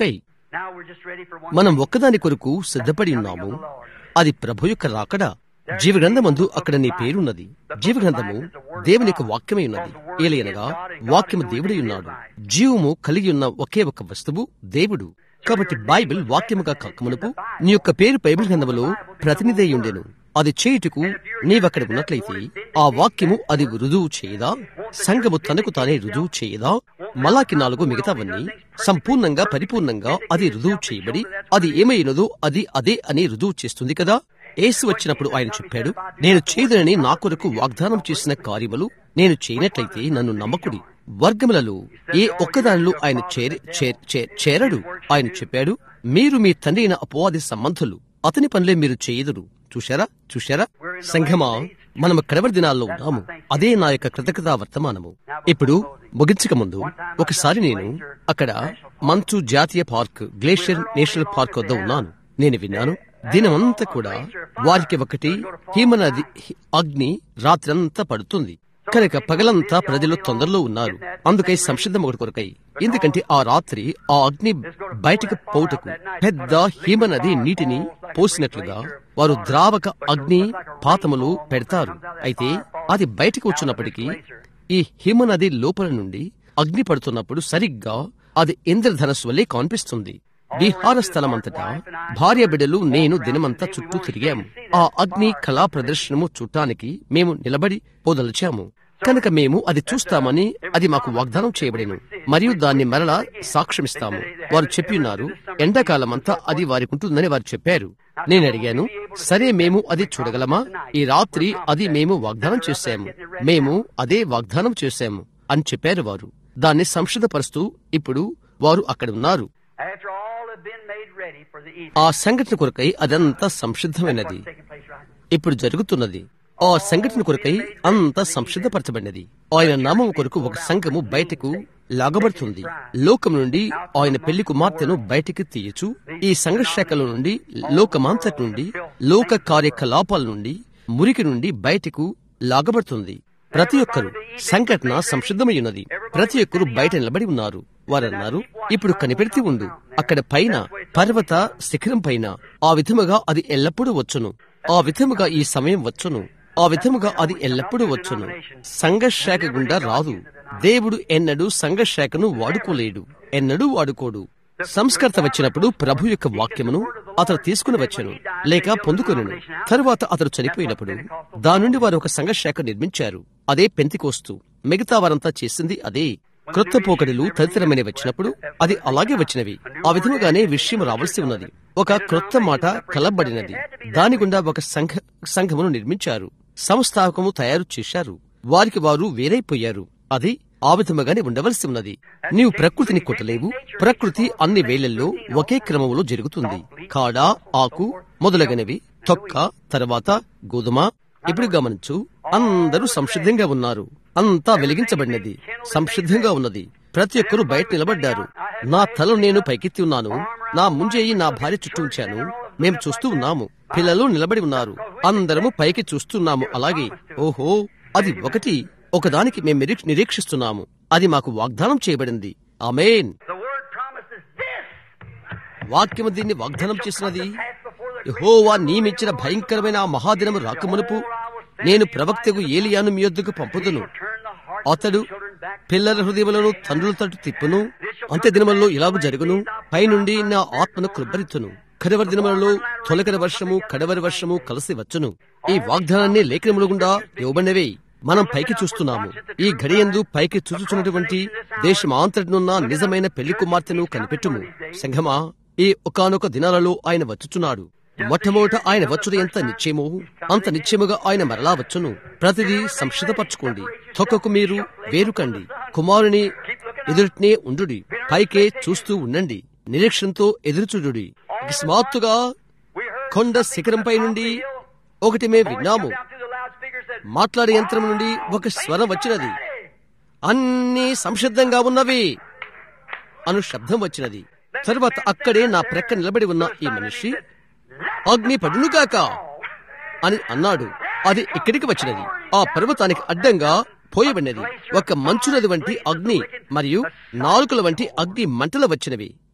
Now we're just ready for one. మనం ఒక్కదాని కొరకు సిద్ధపడి ఉన్నాము అది ప్రభు యొక్క రాకడ జీవగ్రంథమందు అక్కడ నీ పేరున్నది జీవగ్రంథము దేవుని యొక్క వాక్యమై ఉన్నది ఏలయనగా వాక్యము దేవుడై ఉన్నాడు జీవము కలిగి ఉన్న ఒకే ఒక వస్తువు దేవుడు కాబట్టి బైబిల్ వాక్యముగా కక్కమునకు నీ యొక్క పేరు బైబిల్ గ్రంథములో ప్రతినిధి ఉండెను అది చేయుటకు నీవక్కడ ఉన్నట్లయితే ఆ వాక్యము అది రుజువు చేయదా సంఘము తనకు తానే రుజువు చేయదా మలాకి నాలుగు మిగతావన్నీ సంపూర్ణంగా పరిపూర్ణంగా అది రుజువు చేయబడి అది ఏమైనదో అది అదే అని రుజువు చేస్తుంది కదా యేసు వచ్చినప్పుడు ఆయన చెప్పాడు నేను చేయదనని నా కొరకు వాగ్దానం చేసిన కార్యములు నేను చేయనట్లయితే నన్ను నమ్మకుడి వర్గములలో ఏ ఒక్కదానిలో ఆయన చేరి చే- చే- చేరడు ఆయన చెప్పాడు మీరు మీ తండ్రి అయిన అపవాది సంబంధులు అతని పనులే మీరు చేయదురు చూశారా చూశారా సంఘమా మనము కడవరి దినాల్లో ఉన్నాము అదే నా యొక్క కృతజ్ఞతా వర్తమానము ఇప్పుడు ముగించక ముందు ఒకసారి నేను అక్కడ మంచు జాతీయ పార్క్ గ్లేషియర్ నేషనల్ పార్క్ వద్ద ఉన్నాను నేను విన్నాను దినమంతా కూడా వారికి ఒకటి హిమనది హి- అగ్ని రాత్రంతా పడుతుంది కనుక పగలంతా ప్రజలు తొందరలో ఉన్నారు అందుకై సంసిద్ధం ఒకటి కొరకై ఎందుకంటే ఆ రాత్రి ఆ అగ్ని బయటకు పోవుటకు పెద్ద హిమనది నీటిని పోసినట్లుగా వారు ద్రావక అగ్ని పాతములు పెడతారు అయితే అది బయటకు వచ్చినప్పటికీ ఈ హిమనది లోపల నుండి అగ్ని పడుతున్నప్పుడు సరిగ్గా అది ఇంద్రధనస్సు వల్లే కనిపిస్తుంది విహార స్థలమంతటా భార్య బిడ్డలు నేను దినమంతా చుట్టూ తిరిగాము ఆ అగ్ని కళా ప్రదర్శనము చూడటానికి మేము నిలబడి పోదలిచాము కనుక మేము అది చూస్తామని అది మాకు వాగ్దానం చేయబడిను మరియు దాన్ని మరలా సాక్ష్యమిస్తాము వారు చెప్పిన్నారు ఎండాకాలమంతా అది వారికి ఉంటుందని వారు చెప్పారు నేను అడిగాను సరే మేము అది చూడగలమా ఈ రాత్రి అది మేము వాగ్దానం చేశాము మేము అదే వాగ్దానం చేశాము అని చెప్పారు వారు దాన్ని సంసిద్ధపరుస్తూ ఇప్పుడు వారు అక్కడ ఉన్నారు After all had been made ready for the evening. ఆ సంఘటన కొరకై అదంతా సంసిద్ధమైనది Taking place right now. ఇప్పుడు జరుగుతున్నది ఆ సంఘటన కొరకై అంతా సంసిద్ధపరచబడినది ఆయన నామం కొరకు ఒక సంఘము బయటకు లాగబడుతుంది లోకం నుండి ఆయన పెళ్లి కుమార్తెను బయటికి తీయచు ఈ సంఘ శాఖల నుండి లోకమాంతటి నుండి లోక కార్యకలాపాల నుండి మురికి నుండి బయటకు లాగబడుతుంది ప్రతి ఒక్కరు సంఘటన సంసిద్ధమై ఉన్నది ప్రతి ఒక్కరు బయట నిలబడి ఉన్నారు వారన్నారు ఇప్పుడు కనిపెడితే ఉండు అక్కడ పైన పర్వత శిఖరం పైన ఆ విధముగా అది ఎల్లప్పుడూ వచ్చును ఆ విధముగా ఈ సమయం వచ్చును ఆ విధముగా అది ఎల్లప్పుడూ వచ్చును సంఘశాఖ గుండా రాదు దేవుడు ఎన్నడూ సంఘశాఖను వాడుకోలేడు ఎన్నడూ వాడుకోడు సంస్కర్త వచ్చినప్పుడు ప్రభు యొక్క వాక్యమును అతను తీసుకుని వచ్చాను లేక పొందుకొనను తరువాత అతను చనిపోయినప్పుడు దాని నుండి వారు ఒక సంఘశాఖ నిర్మించారు అదే పెంతికోస్తు మిగతా వారంతా చేసింది అదే క్రొత్త పోకడలు తదితరమైన వచ్చినప్పుడు అది అలాగే వచ్చినవి ఆ విధముగానే విషయం రావాల్సి ఉన్నది ఒక క్రొత్త మాట కలబడినది దాని గుండా ఒక సంఘ సంఘమును నిర్మించారు సంస్థాపకము తయారు చేశారు వారికి వారు వేరైపోయారు అది ఆ విధముగానే ఉండవలసి ఉన్నది నీవు ప్రకృతిని కొట్టలేవు ప్రకృతి అన్ని వేళల్లో ఒకే క్రమంలో జరుగుతుంది కాడ ఆకు మొదలగనవి తొక్క తర్వాత గోధుమ ఇప్పుడు గమనించు అందరూ సంసిద్ధంగా ఉన్నారు అంతా వెలిగించబడినది సంసిద్ధంగా ఉన్నది ప్రతి ఒక్కరూ బయట నిలబడ్డారు నా తల నేను పైకెత్తి ఉన్నాను నా ముంజేయి నా భార్య చుట్టూ ఉంచాను మేము చూస్తూ ఉన్నాము పిల్లలు నిలబడి ఉన్నారు అందరము పైకి చూస్తున్నాము అలాగే ఓహో అది ఒకటి ఒకదానికి మేము నిరీక్ష- నిరీక్షిస్తున్నాము అది మాకు వాగ్దానం చేయబడింది ఆమేన్ The word promises this. వాక్యము దీన్ని వాగ్దానం చేసినది Pass before the యెహోవా నియమించిన భయంకరమైన ఆ మహాదినము రాకమునుపు నేను ప్రవక్తకు ఏలియాను మీ యొద్దకు పంపుదును turn the heart అతడు పిల్లల హృదయములను తండ్రుల తట్టు తిప్పును అంత్య దినములలో ఇలాగు జరుగును పైనుండి నా ఆత్మను కృబ్బరిత్తును కడవరి దినములలో తొలకరి వర్షము కడవరి వర్షము కలిసి వచ్చును ఈ వాగ్దానాన్ని లేఖనములు గుండా ఇవ్వబడినవే మనం పైకి చూస్తున్నాము ఈ గడియందు పైకి చూచుచున్నటువంటి దేశమాంతటినున్న నిజమైన పెళ్లి కుమార్తెను కనిపెట్టుము సంఘమా ఈ ఒకానొక దినాలలో ఆయన వచ్చుచున్నాడు మొట్టమొదట ఆయన వచ్చుడు ఎంత నిశ్చయమో అంత నిశ్చయముగా ఆయన మరలా వచ్చును ప్రతిదీ సంక్షితపరచుకోండి తొక్కకు మీరు వేరుకండి కుమారుని ఎదుటినే ఉండుడి పైకే చూస్తూ ఉండండి నిరీక్షణతో ఎదురుచూడుడి అకస్మాత్తుగా కొండ శిఖరంపై నుండి ఒకటి మేము విన్నాము down through the loudspeakers that మాట్లాడే యంత్రం నుండి ఒక స్వరం వచ్చినది అన్ని సంసిద్ధంగా ఉన్నవి అను శబ్దం వచ్చినది తరువాత అక్కడే నా ప్రక్క నిలబడి ఉన్న ఈ మనిషి అగ్ని పడునుగాక అని అన్నాడు అది ఇక్కడికి వచ్చినది ఆ పర్వతానికి అడ్డంగా పోయబడినది ఒక మంచునది వంటి అగ్ని మరియు నాలుకల వంటి అగ్ని మంటలు వచ్చినవి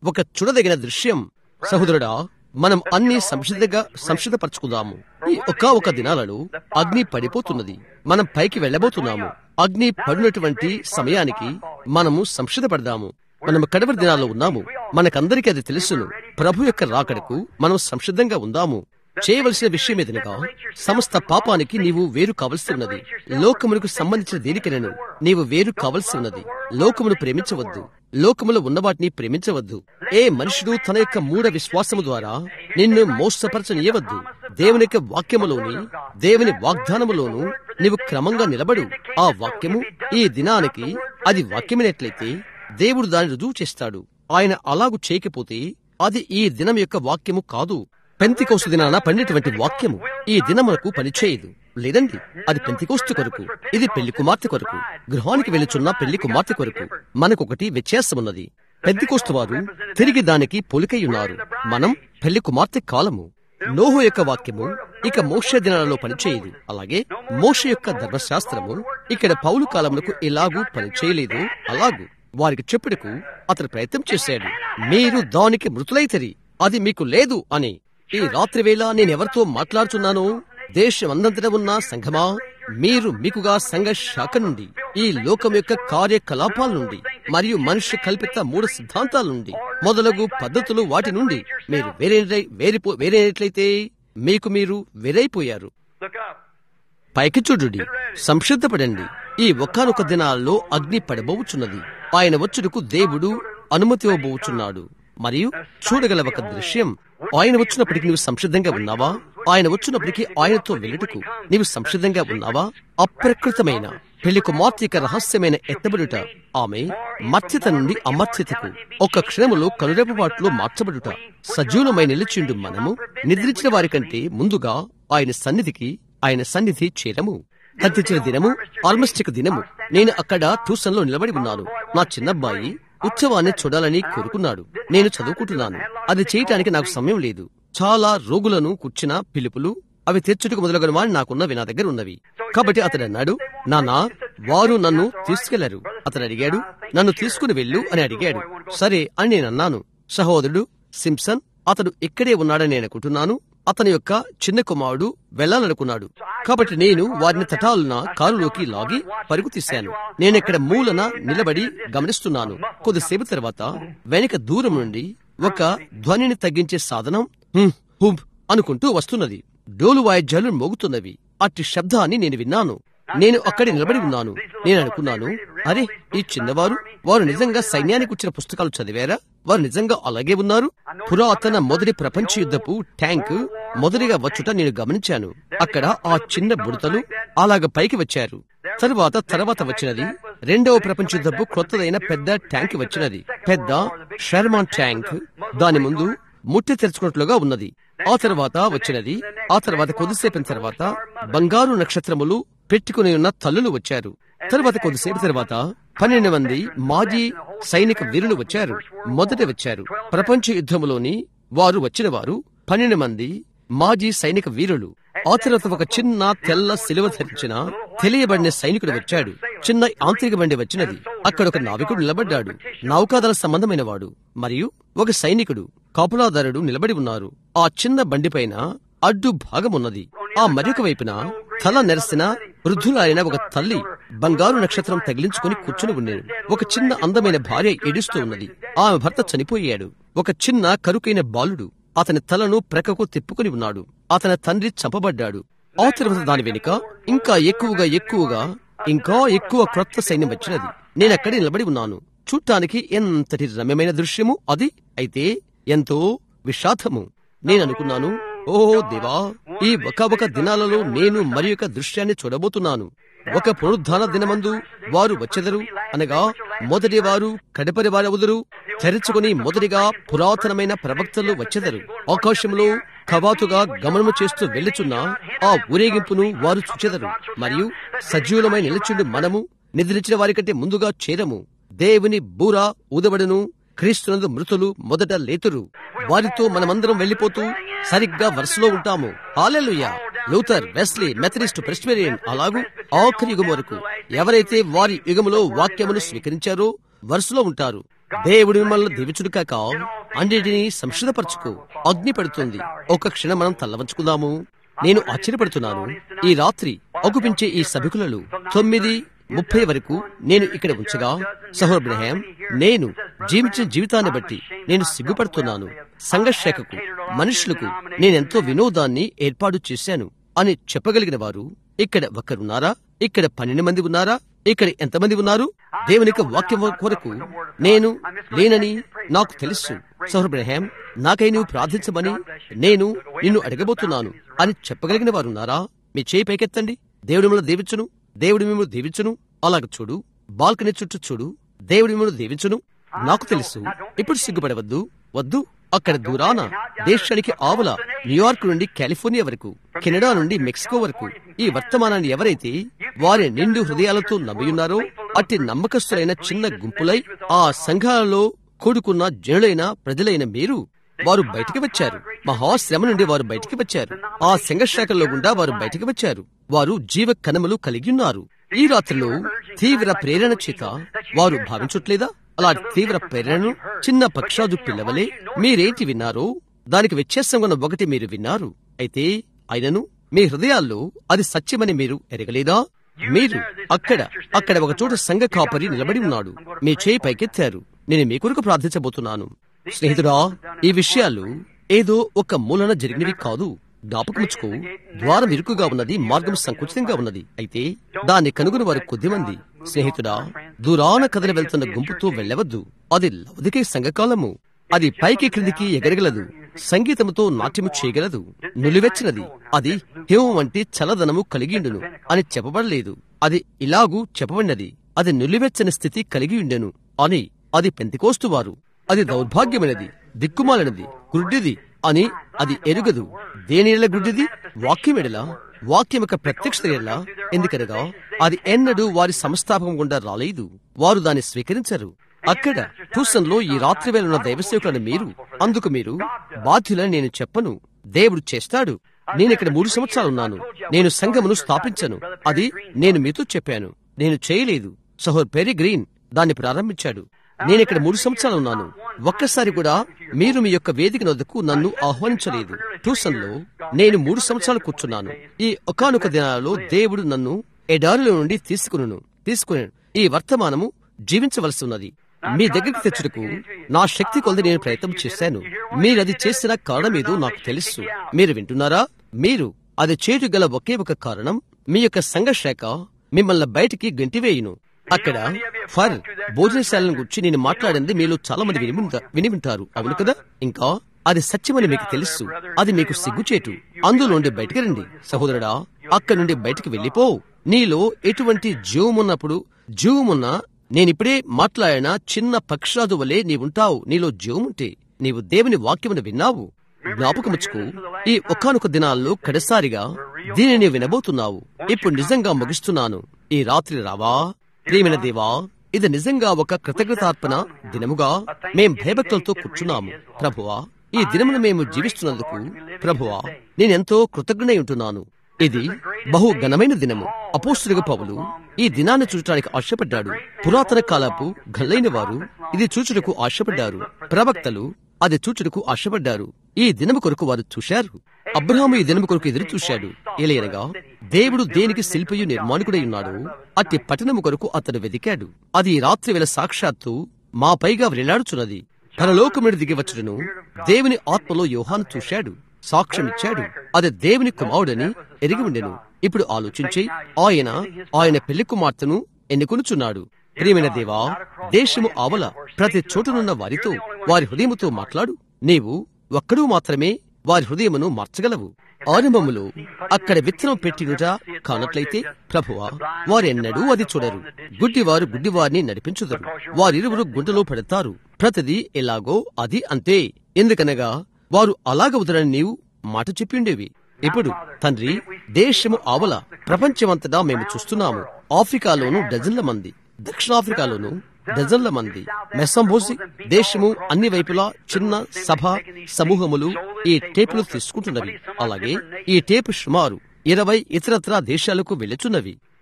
ఒక చూడదగిన దృశ్యం సహోదరుడా మనం అన్ని సంసిద్ధంగా సంసిద్ధపరచుకుందాము ఈ ఒక ఒక దినాలలో అగ్ని పడిపోతున్నది మనం పైకి వెళ్ళబోతున్నాము అగ్ని పడినటువంటి సమయానికి మనము సంసిద్ధపడదాము మనము కడవరి దినాల్లో ఉన్నాము మనకందరికీ అది తెలుసును ప్రభు యొక్క రాకడకు మనం సంసిద్ధంగా ఉందాము చేయవలసిన విషయం ఏదనగా సమస్త పాపానికి నీవు వేరు కావలసి ఉన్నది లోకములకు సంబంధించిన దేనికైనను నీవు వేరు కావలసి ఉన్నది లోకమును ప్రేమించవద్దు లోకములో ఉన్న వాటిని ప్రేమించవద్దు ఏ మనుషుడు తన యొక్క మూఢ విశ్వాసము ద్వారా నిన్ను మోసపరచనీయవద్దు దేవుని యొక్క వాక్యములోని దేవుని వాగ్దానములోను నీవు క్రమంగా నిలబడు ఆ వాక్యము ఈ దినానికి అది వాక్యమైనట్లయితే దేవుడు దాన్ని రుజువు చేస్తాడు ఆయన అలాగు చేయకపోతే అది ఈ దినం యొక్క వాక్యము కాదు పెంతికోస్తు దినాన పండినటువంటి వాక్యము ఈ దినమునకు పనిచేయదు లేదండి అది పెంతికోస్తు కొరకు ఇది పెళ్లి కుమార్తె కొరకు గృహానికి వెళుచున్న పెళ్లి కుమార్తె కొరకు మనకొకటి వ్యత్యాసమున్నది పెంతికోస్తు వారు తిరిగి దానికి పొలికయ్యున్నారు మనం పెళ్లి కుమార్తె కాలము నోహు యొక్క వాక్యము ఇక మోష దినాలలో పనిచేయదు అలాగే మోష యొక్క ధర్మశాస్త్రము ఇక్కడ పౌలు కాలములకు ఎలాగూ పనిచేయలేదు అలాగూ వారికి చెప్పుటకు అతను ప్రయత్నం చేశాడు మీరు దానికి మృతులైతరి అది మీకు లేదు అని ఈ రాత్రి వేళ నేనెవరితో మాట్లాడుతున్నానో దేశం అందంతట ఉన్న సంఘమా మీరు మీకుగా సంఘ శాఖ నుండి ఈ లోకం యొక్క కార్యకలాపాల నుండి మరియు మనిషి కల్పిత మూడు సిద్ధాంతాల నుండి మొదలగు పద్ధతులు వాటి నుండి మీరు వేరే వేరిపో వేరేట్లయితే మీకు మీరు వేరైపోయారు Look up. పైకి చూడుడి సంసిద్ధపడండి ఈ ఒకానొక దినాల్లో అగ్ని పడబోచున్నది ఆయన వచ్చుటకు దేవుడు అనుమతి ఇవ్వబోచున్నాడు మరియు చూడగల ఒక దృశ్యం ఆయన వచ్చినప్పటికి నీవు సంసిద్ధంగా ఉన్నావా ఆయన వచ్చినప్పటికీ ఆయనతో వెళ్ళుటకు నీవు సంసిద్ధంగా ఉన్నావా అప్రకృతమైన పెళ్లి కుమార్తె యొక్క రహస్యమైన ఎత్తబడుట ఆమె మత్స్యత నుండి అమర్త్యతకు ఒక క్షణములో కనురెపపాటులో మార్చబడుట సజీవమై నిలిచిండు మనము నిద్రించిన వారి కంటే ముందుగా ఆయన సన్నిధికి ఆయన సన్నిధి చేరము గతించిన దినము ఆల్మస్టిక్ దినము నేను అక్కడ ట్యూషన్లో నిలబడి ఉన్నాను నా చిన్నబ్బాయి ఉత్సవాన్ని చూడాలని కోరుకున్నాడు నేను చదువుకుంటున్నాను అది చేయటానికి నాకు సమయం లేదు చాలా రోగులను కూర్చిన పిలుపులు అవి తెచ్చుటకు మొదలగను వాడు నాకున్నవి నా దగ్గర ఉన్నవి కాబట్టి అతడు అన్నాడు నానా వారు నన్ను తీసుకెళ్లారు అతడు అడిగాడు నన్ను తీసుకుని వెళ్ళు అని అడిగాడు సరే అని నేను అన్నాను సహోదరుడు సింప్సన్ అతడు ఇక్కడే ఉన్నాడని నేను అనుకుంటున్నాను అతని యొక్క చిన్న కుమారుడు వెళ్లాలనుకున్నాడు కాబట్టి నేను వారిని తటాలున కారులోకి లాగి పరుగు తీశాను నేనిక్కడ మూలన నిలబడి గమనిస్తున్నాను కొద్దిసేపు తర్వాత వెనక దూరం నుండి ఒక ధ్వనిని తగ్గించే సాధనం "హుం, హుం" అనుకుంటూ వస్తున్నది డోలు వాయిద్యాలు మోగుతున్నవి అట్టి శబ్దాన్ని నేను విన్నాను నేను అక్కడే నిలబడి ఉన్నాను నేను అనుకున్నాను అరే ఈ చిన్నవారు వారు నిజంగా సైన్యానికి వచ్చిన పుస్తకాలు చదివారా వారు నిజంగా అలాగే ఉన్నారు పురాతన మొదటి ప్రపంచ యుద్ధపు ట్యాంక్ మొదటిగా వచ్చుట నేను గమనించాను అక్కడ ఆ చిన్న బుడతలు అలాగ పైకి వచ్చారు తరువాత తర్వాత వచ్చినది రెండవ ప్రపంచ యుద్ధపు క్రొత్తదైన పెద్ద ట్యాంక్ వచ్చినది పెద్ద షర్మాన్ ట్యాంక్ దాని ముందు ముట్టి తెరుచుకున్నట్లుగా ఉన్నది ఆ తర్వాత వచ్చినది ఆ తర్వాత కొద్దిసేపు తర్వాత బంగారు నక్షత్రములు పెట్టుకుని ఉన్న తల్లులు వచ్చారు తర్వాత కొద్దిసేపు తర్వాత పన్నెండు మంది మాజీ సైనిక వీరులు వచ్చారు మొదట వచ్చారు ప్రపంచ యుద్ధములోని వారు వచ్చిన వారు పన్నెండు మంది మాజీ సైనిక వీరులు ఆ తర్వాత ఒక చిన్న తెల్ల సిలువ ధరించిన తెలియబడిన సైనికుడు వచ్చాడు చిన్న ఆంతరిక బండి వచ్చినది అక్కడ ఒక నావికుడు నిలబడ్డాడు నౌకాదళ సంబంధమైన వాడు మరియు ఒక సైనికుడు కాపులాదారుడు నిలబడి ఉన్నారు ఆ చిన్న బండిపైన అడ్డు భాగమున్నది ఆ మరొక వైపున తల నెరసిన వృద్ధులైన ఒక తల్లి బంగారు నక్షత్రం తగిలించుకుని కూర్చుని ఉండేది ఒక చిన్న అందమైన భార్య ఏడుస్తూ ఉన్నది ఆమె భర్త చనిపోయాడు ఒక చిన్న కరుకైన బాలుడు అతని తలను ప్రక్కకు తిప్పుకుని ఉన్నాడు అతని తండ్రి చంపబడ్డాడు ఆ తర్వాత దాని వెనుక ఇంకా ఎక్కువగా ఎక్కువగా ఇంకా ఎక్కువ క్రొత్త సైన్యం వచ్చినది నేనక్కడే నిలబడి ఉన్నాను చూడటానికి ఎంతటి రమ్యమైన దృశ్యము అది అయితే ఎంతో విషాదము నేను అనుకున్నాను ఓ దేవా ఈ ఒక ఒక దినాలలో నేను మరి యొక్క దృశ్యాన్ని చూడబోతున్నాను ఒక పునరుద్ధాన దినమందు వారు వచ్చెదరు అనగా మొదటి వారు కడపరి వారవుదురు తెరుచుకుని మొదటిగా పురాతనమైన ప్రవక్తలు వచ్చెదరు ఆకాశంలో కవాతుగా గమనము చేస్తూ వెళ్ళుచున్న ఆ ఊరేగింపును వారు చూచెదరు మరియు సజీవులమై నిలిచిండు మనము నిద్రించిన వారి కంటే ముందుగా చేరము దేవుని బూర ఊదబడును క్రీస్తునందు మృతులు మొదట లేతురు వారితో మనమందరం వెళ్లిపోతూ సరిగ్గా వరుసలో ఉంటాము hallelujah Luther Wesley Methodist Presbyterian అలాగూ ఆఖరి యుగం వరకు ఎవరైతే వారి యుగములో వాక్యమును స్వీకరించారో వరుసలో ఉంటారు దేవుడు మిమ్మల్ని దీవించుడు కాక అన్నిటినీ సంసిద్ధపరచుకో అగ్ని పడుతుంది ఒక క్షణం మనం తల్లవంచుకుందాము నేను ఆశ్చర్యపడుతున్నాను ఈ రాత్రి అగుపించే ఈ సభికులలో తొమ్మిది ముప్పై వరకు నేను ఇక్కడ ఉంచగా సహోబ్రహాం నేను జీవించిన జీవితాన్ని బట్టి నేను సిగ్గుపడుతున్నాను సంఘర్షకకు మనుషులకు నేనెంతో వినోదాన్ని ఏర్పాటు చేశాను అని చెప్పగలిగిన వారు ఇక్కడ ఒక్కరున్నారా ఇక్కడ పన్నెండు మంది ఉన్నారా ఇక్కడ ఎంతమంది ఉన్నారు దేవుని యొక్క వాక్యం కొరకు నేను లేనని నాకు తెలుసు సౌరబ్రహాం నాకై నువ్వు ప్రార్థించమని నేను నిన్ను అడగబోతున్నాను అని చెప్పగలిగిన వారు ఉన్నారా మీ చేయి పైకెత్తండి దేవుడి మిమ్మల్ని దీవించును దేవుడి మిమ్మల్ని దీవించును అలాగ చూడు బాల్కనీ చుట్టూ చూడు దేవుడి మిమ్మల్ని దీవించును నాకు తెలుసు ఇప్పుడు సిగ్గుపడవద్దు వద్దు అక్కడ దూరాన దేశానికి ఆవుల న్యూయార్క్ నుండి కాలిఫోర్నియా వరకు కెనడా నుండి మెక్సికో వరకు ఈ వర్తమానాన్ని ఎవరైతే వారి నిండు హృదయాలతో నమ్మియున్నారో అట్టి నమ్మకస్తులైన చిన్న గుంపులై ఆ సంఘాలలో కూడుకున్న జనులైన ప్రజలైన మీరు వారు బయటికి వచ్చారు మహాశ్రమ నుండి వారు బయటికి వచ్చారు ఆ సంఘశాఖల్లో గుండా వారు బయటికి వచ్చారు వారు జీవ కణములు కలిగి ఉన్నారు ఈ రాత్రిలో తీవ్ర ప్రేరణ చేత వారు భావించట్లేదా అలాంటి తీవ్ర ప్రేరణను చిన్న పక్షాదు పిల్లవలే మీరేంటి విన్నారో దానికి వ్యత్యాసంగా ఉన్న ఒకటి మీరు విన్నారు అయితే అయినను మీ హృదయాల్లో అది సత్యమని మీరు ఎరగలేదా మీరు అక్కడ అక్కడ ఒక చోట సంఘ కాపరి నిలబడి ఉన్నాడు మీ చేయి పైకెత్తారు నేను మీ కొరకు ప్రార్థించబోతున్నాను స్నేహితుడా ఈ విషయాలు ఏదో ఒక మూలన జరిగినవి కాదు జ్ఞాపకముచ్చుకో ద్వారం ఇరుకుగా ఉన్నది మార్గం సంకుచితంగా ఉన్నది అయితే దాన్ని కనుగొని వారు కొద్దిమంది స్నేహితుడా దూరాన కదలి వెళ్తున్న గుంపుతో వెళ్ళవద్దు అది లవదికే సంఘకాలము అది పైకి క్రిందికి ఎగరగలదు సంగీతముతో నాట్యము చేయగలదు నులివెచ్చినది అది హిమం వంటి చలదనము కలిగిండును అని చెప్పబడలేదు అది ఇలాగూ చెప్పబడినది అది నులివెచ్చని స్థితి కలిగి ఉండెను అని అది పెంతికోస్తువారు అది దౌర్భాగ్యమైనది దిక్కుమాలినది గుడ్డిది అని అది ఎరుగదు దేనిల గుడ్డిది వాక్యమెడల వాక్యం యొక్క ప్రత్యక్షత ఎడల ఎందుకనగా అది ఎన్నడూ వారి సంస్థాపకం గుండా రాలేదు వారు దాన్ని స్వీకరించరు అక్కడ ట్యూషన్ లో ఈ రాత్రి వేళ ఉన్న దైవసేవకులను మీరు అందుకు మీరు బాధ్యులని నేను చెప్పను దేవుడు చేస్తాడు నేను ఇక్కడ మూడు సంవత్సరాలు ఉన్నాను నేను సంఘమును స్థాపించను అది నేను మీతో చెప్పాను నేను చేయలేదు సహోర్ పెరీ గ్రీన్ దాన్ని ప్రారంభించాడు నేను ఇక్కడ మూడు సంవత్సరాలు ఉన్నాను ఒక్కసారి కూడా మీరు మీ యొక్క వేదిక వద్దకు నన్ను ఆహ్వానించలేదు ట్యూషన్ లో నేను మూడు సంవత్సరాలు కూర్చున్నాను ఈ ఒకానొక దినాలలో దేవుడు నన్ను ఎడారిలో నుండి తీసుకును తీసుకుని ఈ వర్తమానము జీవించవలసి ఉన్నది మీ దగ్గరికి తెచ్చుటకు నా శక్తి కొలది నేను ప్రయత్నం చేశాను మీరు అది చేసిన కారణమేదో నాకు తెలుసు మీరు వింటున్నారా మీరు అది చేటు గల ఒకే ఒక కారణం మీ యొక్క సంఘశాఖ మిమ్మల్ని బయటికి గంటివేయును అక్కడ ఫర్ భోజనశాలను గురించి నేను మాట్లాడింది మీలో చాలా మంది విని ఉంట- విని ఉంటారు అవును కదా ఇంకా అది సత్యమని మీకు తెలుసు అది మీకు సిగ్గుచేటు అందులో నుండి బయటికి రండి సహోదరుడా అక్కడి నుండి బయటికి వెళ్ళిపో నీలో ఎటువంటి జీవమున్నప్పుడు జీవమున్న నేనిప్పుడే మాట్లాడిన చిన్న పక్షాదు వలె నీవుంటావు నీలో జీవముంటే నీవు దేవుని వాక్యమును విన్నావు జ్ఞాపకముచ్చుకు ఈ ఒకానొక దినాల్లో కడసారిగా దీనిని వినబోతున్నావు ఇప్పుడు నిజంగా ముగిస్తున్నాను ఈ రాత్రి రావా ప్రియమైన దేవా ఇది నిజంగా ఒక కృతజ్ఞతార్పణ దినముగా మేం భయభక్తులతో కూర్చున్నాము ప్రభువా ఈ దినమును మేము జీవిస్తున్నందుకు ప్రభువా నేనెంతో కృతజ్ఞనై ఉంటున్నాను ఇది బహు ఘనమైన దినము అపోస్తుడిగా పౌలు ఈ దినాన్ని చూడటానికి ఆశపడ్డాడు పురాతన కాలపు గల్లైన వారు ఇది చూచుటకు ఆశపడ్డారు ప్రవక్తలు అది చూచుటకు ఆశపడ్డారు ఈ దినము కొరకు వారు చూశారు అబ్రహాము ఈ దినము కొరకు ఎదురు చూశాడు ఎలయనగా దేవుడు దేనికి శిల్పియు నిర్మాణికుడై ఉన్నాడు అట్టి పట్టణము కొరకు అతడు వెదికాడు అది ఈ రాత్రి వేళ సాక్షాత్తు మా పైగా వేలాడుచున్నది తన లోకముడి దిగి వచ్చుటను దేవుని ఆత్మలో యోహాను చూశాడు సాక్ష్యమిచ్చాడు అది దేవుని కుమారుడని ఎరిగి ఉండెను ఇప్పుడు ఆలోచించి ఆయన ఆయన పెళ్లి కుమార్తెను ఎన్నుకొనుచున్నాడు ప్రియమైన దేవా దేశము ఆవల ప్రతి చోటునున్న వారితో వారి హృదయముతో మాట్లాడు నీవు ఒక్కడూ మాత్రమే వారి హృదయమును మార్చగలవు ఆరంభములో అక్కడ విత్తనం పెట్టినుట కానట్లయితే ప్రభువా వారెన్నడూ అది చూడరు గుడ్డివారు గుడ్డివారిని నడిపించుదరు వారిరువురు గుంటలో పడతారు ప్రతిదీ ఎలాగో అది అంతే ఎందుకనగా వారు అలాగ వదలని నీవు మాట చెప్పిండేవి ఇప్పుడు తండ్రి దేశము ఆవల ప్రపంచమంతటా మేము చూస్తున్నాము ఆఫ్రికాలోను డజన్ల మంది దక్షిణాఫ్రికాలోను డజన్ల మంది మెస్సంబోసి దేశము అన్ని వైపులా చిన్న సభ సమూహములు ఈ టేపులు తీసుకుంటున్నవి అలాగే ఈ టేపు సుమారు ఇరవై ఇతరత్ర దేశాలకు వెళ్ళుచున్నవి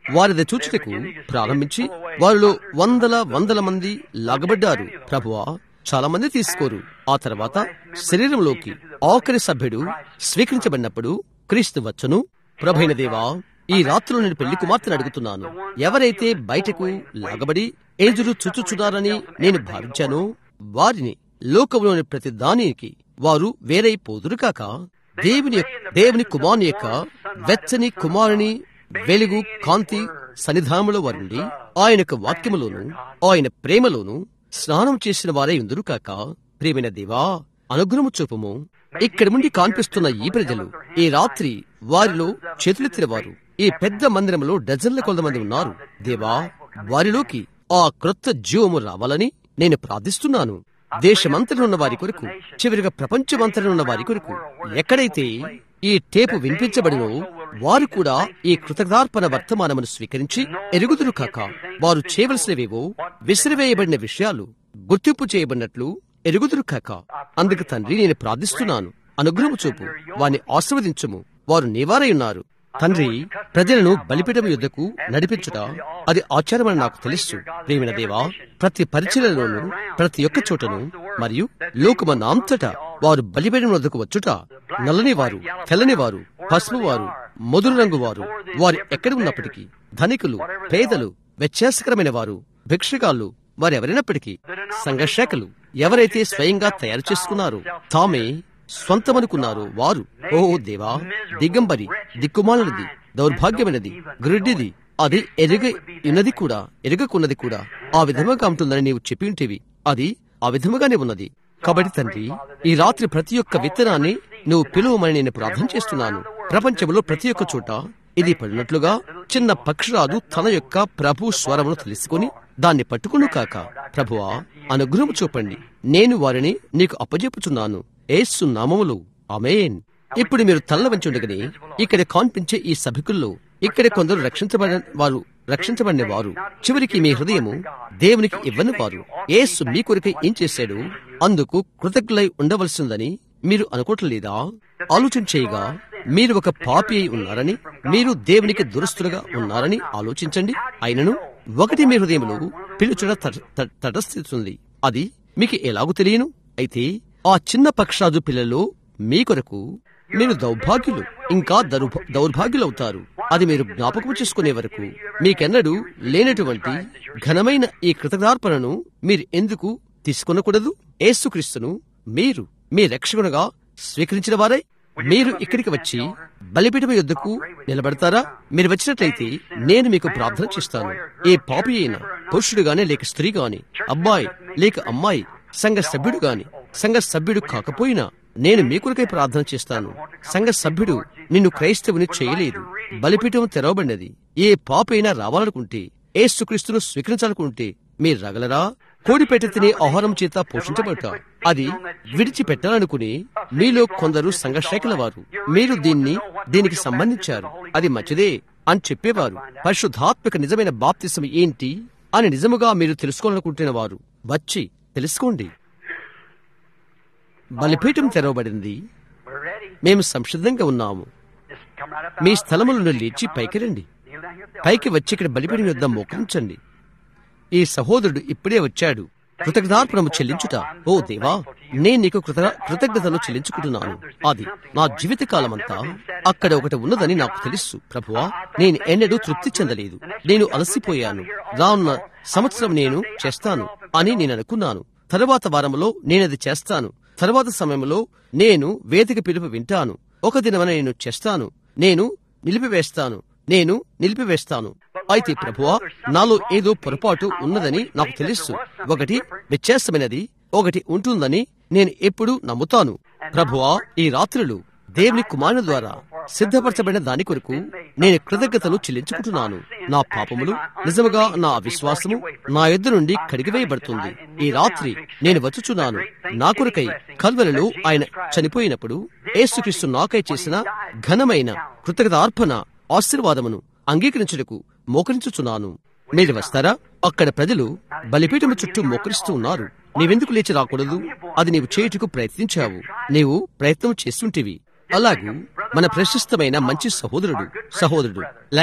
వారిది చూచుటకు ప్రారంభించి వారిలో వందల వందల మంది లాగబడ్డారు ప్రభువా చాలా మంది తీసుకోరు ఆ తర్వాత శరీరంలోకి ఆఖరి సభ్యుడు స్వీకరించబడినప్పుడు క్రీస్తు వచ్చును ప్రభైన దేవా ఈ రాత్రిలో నేను పెళ్లి కుమార్తెను అడుగుతున్నాను ఎవరైతే బయటకు లాగబడి ఏజులు చుచ్చుచున్నారని నేను భావించానో వారిని లోకంలోని ప్రతి దానికి వారు వేరైపోదురు కాక దేవుని యొక్క- దేవుని కుమారుని యొక్క వెచ్చని కుమారుని వెలుగు కాంతి సన్నిధానములో వారుండి ఆయన యొక్క వాక్యములోను ఆయన ప్రేమలోను స్నానం చేసిన వారే ఉందరు కాక ప్రేమైన దేవా అనుగ్రహము చూపము ఇక్కడి నుండి కాన్పిస్తున్న ఈ ప్రజలు ఈ రాత్రి వారిలో చేతులెత్తిన వారు ఈ పెద్ద మందిరంలో డజన్ల కొలది మంది ఉన్నారు దేవా వారిలోకి ఆ క్రొత్త జీవము రావాలని నేను ప్రార్థిస్తున్నాను దేశమంతటి ఉన్న వారి కొరకు చివరిగా ప్రపంచమంతటి ఉన్న వారి కొరకు ఎక్కడైతే ఈ టేపు వినిపించబడినో వారు కూడా ఈ కృతజ్ఞార్పణ వర్తమానమును స్వీకరించి ఎరుగుదురు కాక వారు చేయవలసినవేవో విసిరివేయబడిన విషయాలు గుర్తింపు చేయబడినట్లు ఎరుగుదురు కాక అందుకు తండ్రి నేను ప్రార్థిస్తున్నాను అనుగ్రహము చూపు వారిని ఆశీర్వదించుము వారు నివారై ఉన్నారు తండ్రి ప్రజలను బలిపీఠం యుద్ధకు నడిపించుట అది ఆచారమని నాకు తెలుసు ప్రేమిన దేవా ప్రతి పరిచయలోను ప్రతి ఒక్క చోటను మరియు లోకమన్న అంతటా వారు బలిపీఠం వద్దకు వచ్చుట నల్లని వారు తెల్లని వారు పసుపు వారు ముదురు రంగు వారు వారు ఎక్కడ ఉన్నప్పటికీ ధనికులు పేదలు వ్యత్యాసకరమైన వారు భిక్షగాళ్ళు వారెవరైనప్పటికీ సంఘశాఖలు ఎవరైతే స్వయంగా తయారు చేసుకున్నారో తామే స్వంతమనుకున్నారు వారు ఓ దేవా దిగంబరి దిక్కుమాలనిది దౌర్భాగ్యమైనది గ్రుడ్డిది అది ఎరుగ ఉన్నది కూడా ఎరుగకున్నది కూడా ఆ విధముగా ఉంటుందని నీవు చెప్పి ఉంటేవి అది ఆ విధముగానే ఉన్నది కాబట్టి తండ్రి ఈ రాత్రి ప్రతి ఒక్క విత్తనాన్ని నువ్వు పిలువమని నేను ప్రార్థన చేస్తున్నాను ప్రపంచంలో ప్రతి ఒక్క చోట ఇది పడినట్లుగా చిన్న పక్షిరాదు తన యొక్క ప్రభు స్వరమును తెలుసుకుని దాన్ని పట్టుకును కాక ప్రభువా అనుగ్రహం చూపండి నేను వారిని నీకు అప్పజెప్పుచున్నాను ఏసు నామములు అమేన్ ఇప్పుడు మీరు తల్ల వంచుండగానే ఇక్కడ కాన్పించే ఈ సభికుల్లో ఇక్కడ కొందరు రక్షించబడిన వారు రక్షించబడిన వారు చివరికి మీ హృదయము దేవునికి ఇవ్వని వారు ఏసు మీ కొరకై ఏం చేశాడు అందుకు కృతజ్ఞులై ఉండవలసిందని మీరు అనుకోవట్లేదా ఆలోచన చేయగా మీరు ఒక పాపి అయి ఉన్నారని మీరు దేవునికి దురస్తులుగా ఉన్నారని ఆలోచించండి అయినను ఒకటి మీ హృదయంలో పిలుచుట తట- తట- తటస్థిస్తుంది అది మీకు ఎలాగూ తెలియను అయితే ఆ చిన్న పక్షరాజు పిల్లలు మీ కొరకు మీరు దౌర్భాగ్యులు ఇంకా దౌర్భ- దౌర్భాగ్యులవుతారు అది మీరు జ్ఞాపకం చేసుకునే వరకు మీకెన్నడూ లేనటువంటి ఘనమైన ఈ కృతజ్ఞార్పణను మీరు ఎందుకు తీసుకొనకూడదు ఏసుక్రీస్తును మీరు మీ రక్షకునిగా స్వీకరించిన వారై మీరు ఇక్కడికి వచ్చి బలిపీఠం యుద్ధకు నిలబడతారా మీరు వచ్చినట్లయితే నేను మీకు ప్రార్థన చేస్తాను ఏ పాపి అయినా పురుషుడు గాని లేక స్త్రీ గాని అబ్బాయి లేక అమ్మాయి సంఘ సభ్యుడు గాని సంఘ సభ్యుడు కాకపోయినా నేను మీ కొరకై ప్రార్థన చేస్తాను సంఘ సభ్యుడు నిన్ను క్రైస్తవుని చేయలేదు బలిపీఠం తెరవబడినది ఏ పాపైనా రావాలనుకుంటే ఏసుక్రీస్తును స్వీకరించాలనుకుంటే మీరు రగలరా కోడిపెట్ట తినే ఆహారం చేత పోషించబడట అది విడిచిపెట్టాలనుకుని మీలో కొందరు సంఘశాఖల వారు మీరు దీన్ని దీనికి సంబంధించారు అది మంచిదే అని చెప్పేవారు పరిశుద్ధాత్మక నిజమైన బాప్తిసం ఏంటి అని నిజముగా మీరు తెలుసుకోవాలనుకుంటున్న వారు వచ్చి తెలుసుకోండి బలిపీఠం తెరవబడింది We're ready. మేము సంసిద్ధంగా ఉన్నాము Just come right up మీ out. స్థలముల నుండి లేచి పైకి రండి Kneel down here at the పైకి వచ్చి ఇక్కడ బలిపీఠం యొద్ద మోకరించండి ఈ సహోదరుడు ఇప్పుడే వచ్చాడు కృతజ్ఞార్పణము చెల్లించుట ఓ దేవా నేను నీకు కృత కృతజ్ఞతలు చెల్లించుకుంటున్నాను అది నా జీవితకాలమంతా అక్కడ ఒకటి ఉన్నదని నాకు తెలుసు ప్రభువా నేను ఎన్నడూ తృప్తి చెందలేదు నేను అలసిపోయాను రానున్న సంవత్సరం నేను చేస్తాను అని నేను అనుకున్నాను తరువాత వారంలో నేనది చేస్తాను తరువాత సమయంలో నేను వేదిక పిలుపు వింటాను ఒక దినమన నేను చేస్తాను నేను నిలిపివేస్తాను నేను నిలిపివేస్తాను అయితే ప్రభువా నాలో ఏదో పొరపాటు ఉన్నదని నాకు తెలుసు ఒకటి వ్యత్యాసమైనది ఒకటి ఉంటుందని నేను ఎప్పుడు నమ్ముతాను ప్రభువా ఈ రాత్రులు దేవుని కుమారుని ద్వారా సిద్ధపరచబడిన దాని కొరకు నేను కృతజ్ఞతలు చెల్లించుకుంటున్నాను నా పాపములు నిజముగా నా అవిశ్వాసము నా ఎద్దు నుండి కడిగివేయబడుతుంది ఈ రాత్రి నేను వచ్చుచున్నాను నా కొరకై కల్వలలో ఆయన చనిపోయినప్పుడు యేసుక్రీస్తు నాకై చేసిన ఘనమైన కృతజ్ఞతార్పణ ఆశీర్వాదమును అంగీకరించుటకు మోకరించుచున్నాను మీరు వస్తారా అక్కడ ప్రజలు బలిపీఠము చుట్టూ మోకరిస్తూ ఉన్నారు నీవెందుకు లేచి రాకూడదు అది నీవు చేయుటకు ప్రయత్నించావు నీవు ప్రయత్నం చేస్తుంటివి అలాగూ మన ప్రశస్తమైన మంచి సహోదరుడు సహోదరుడు లైల్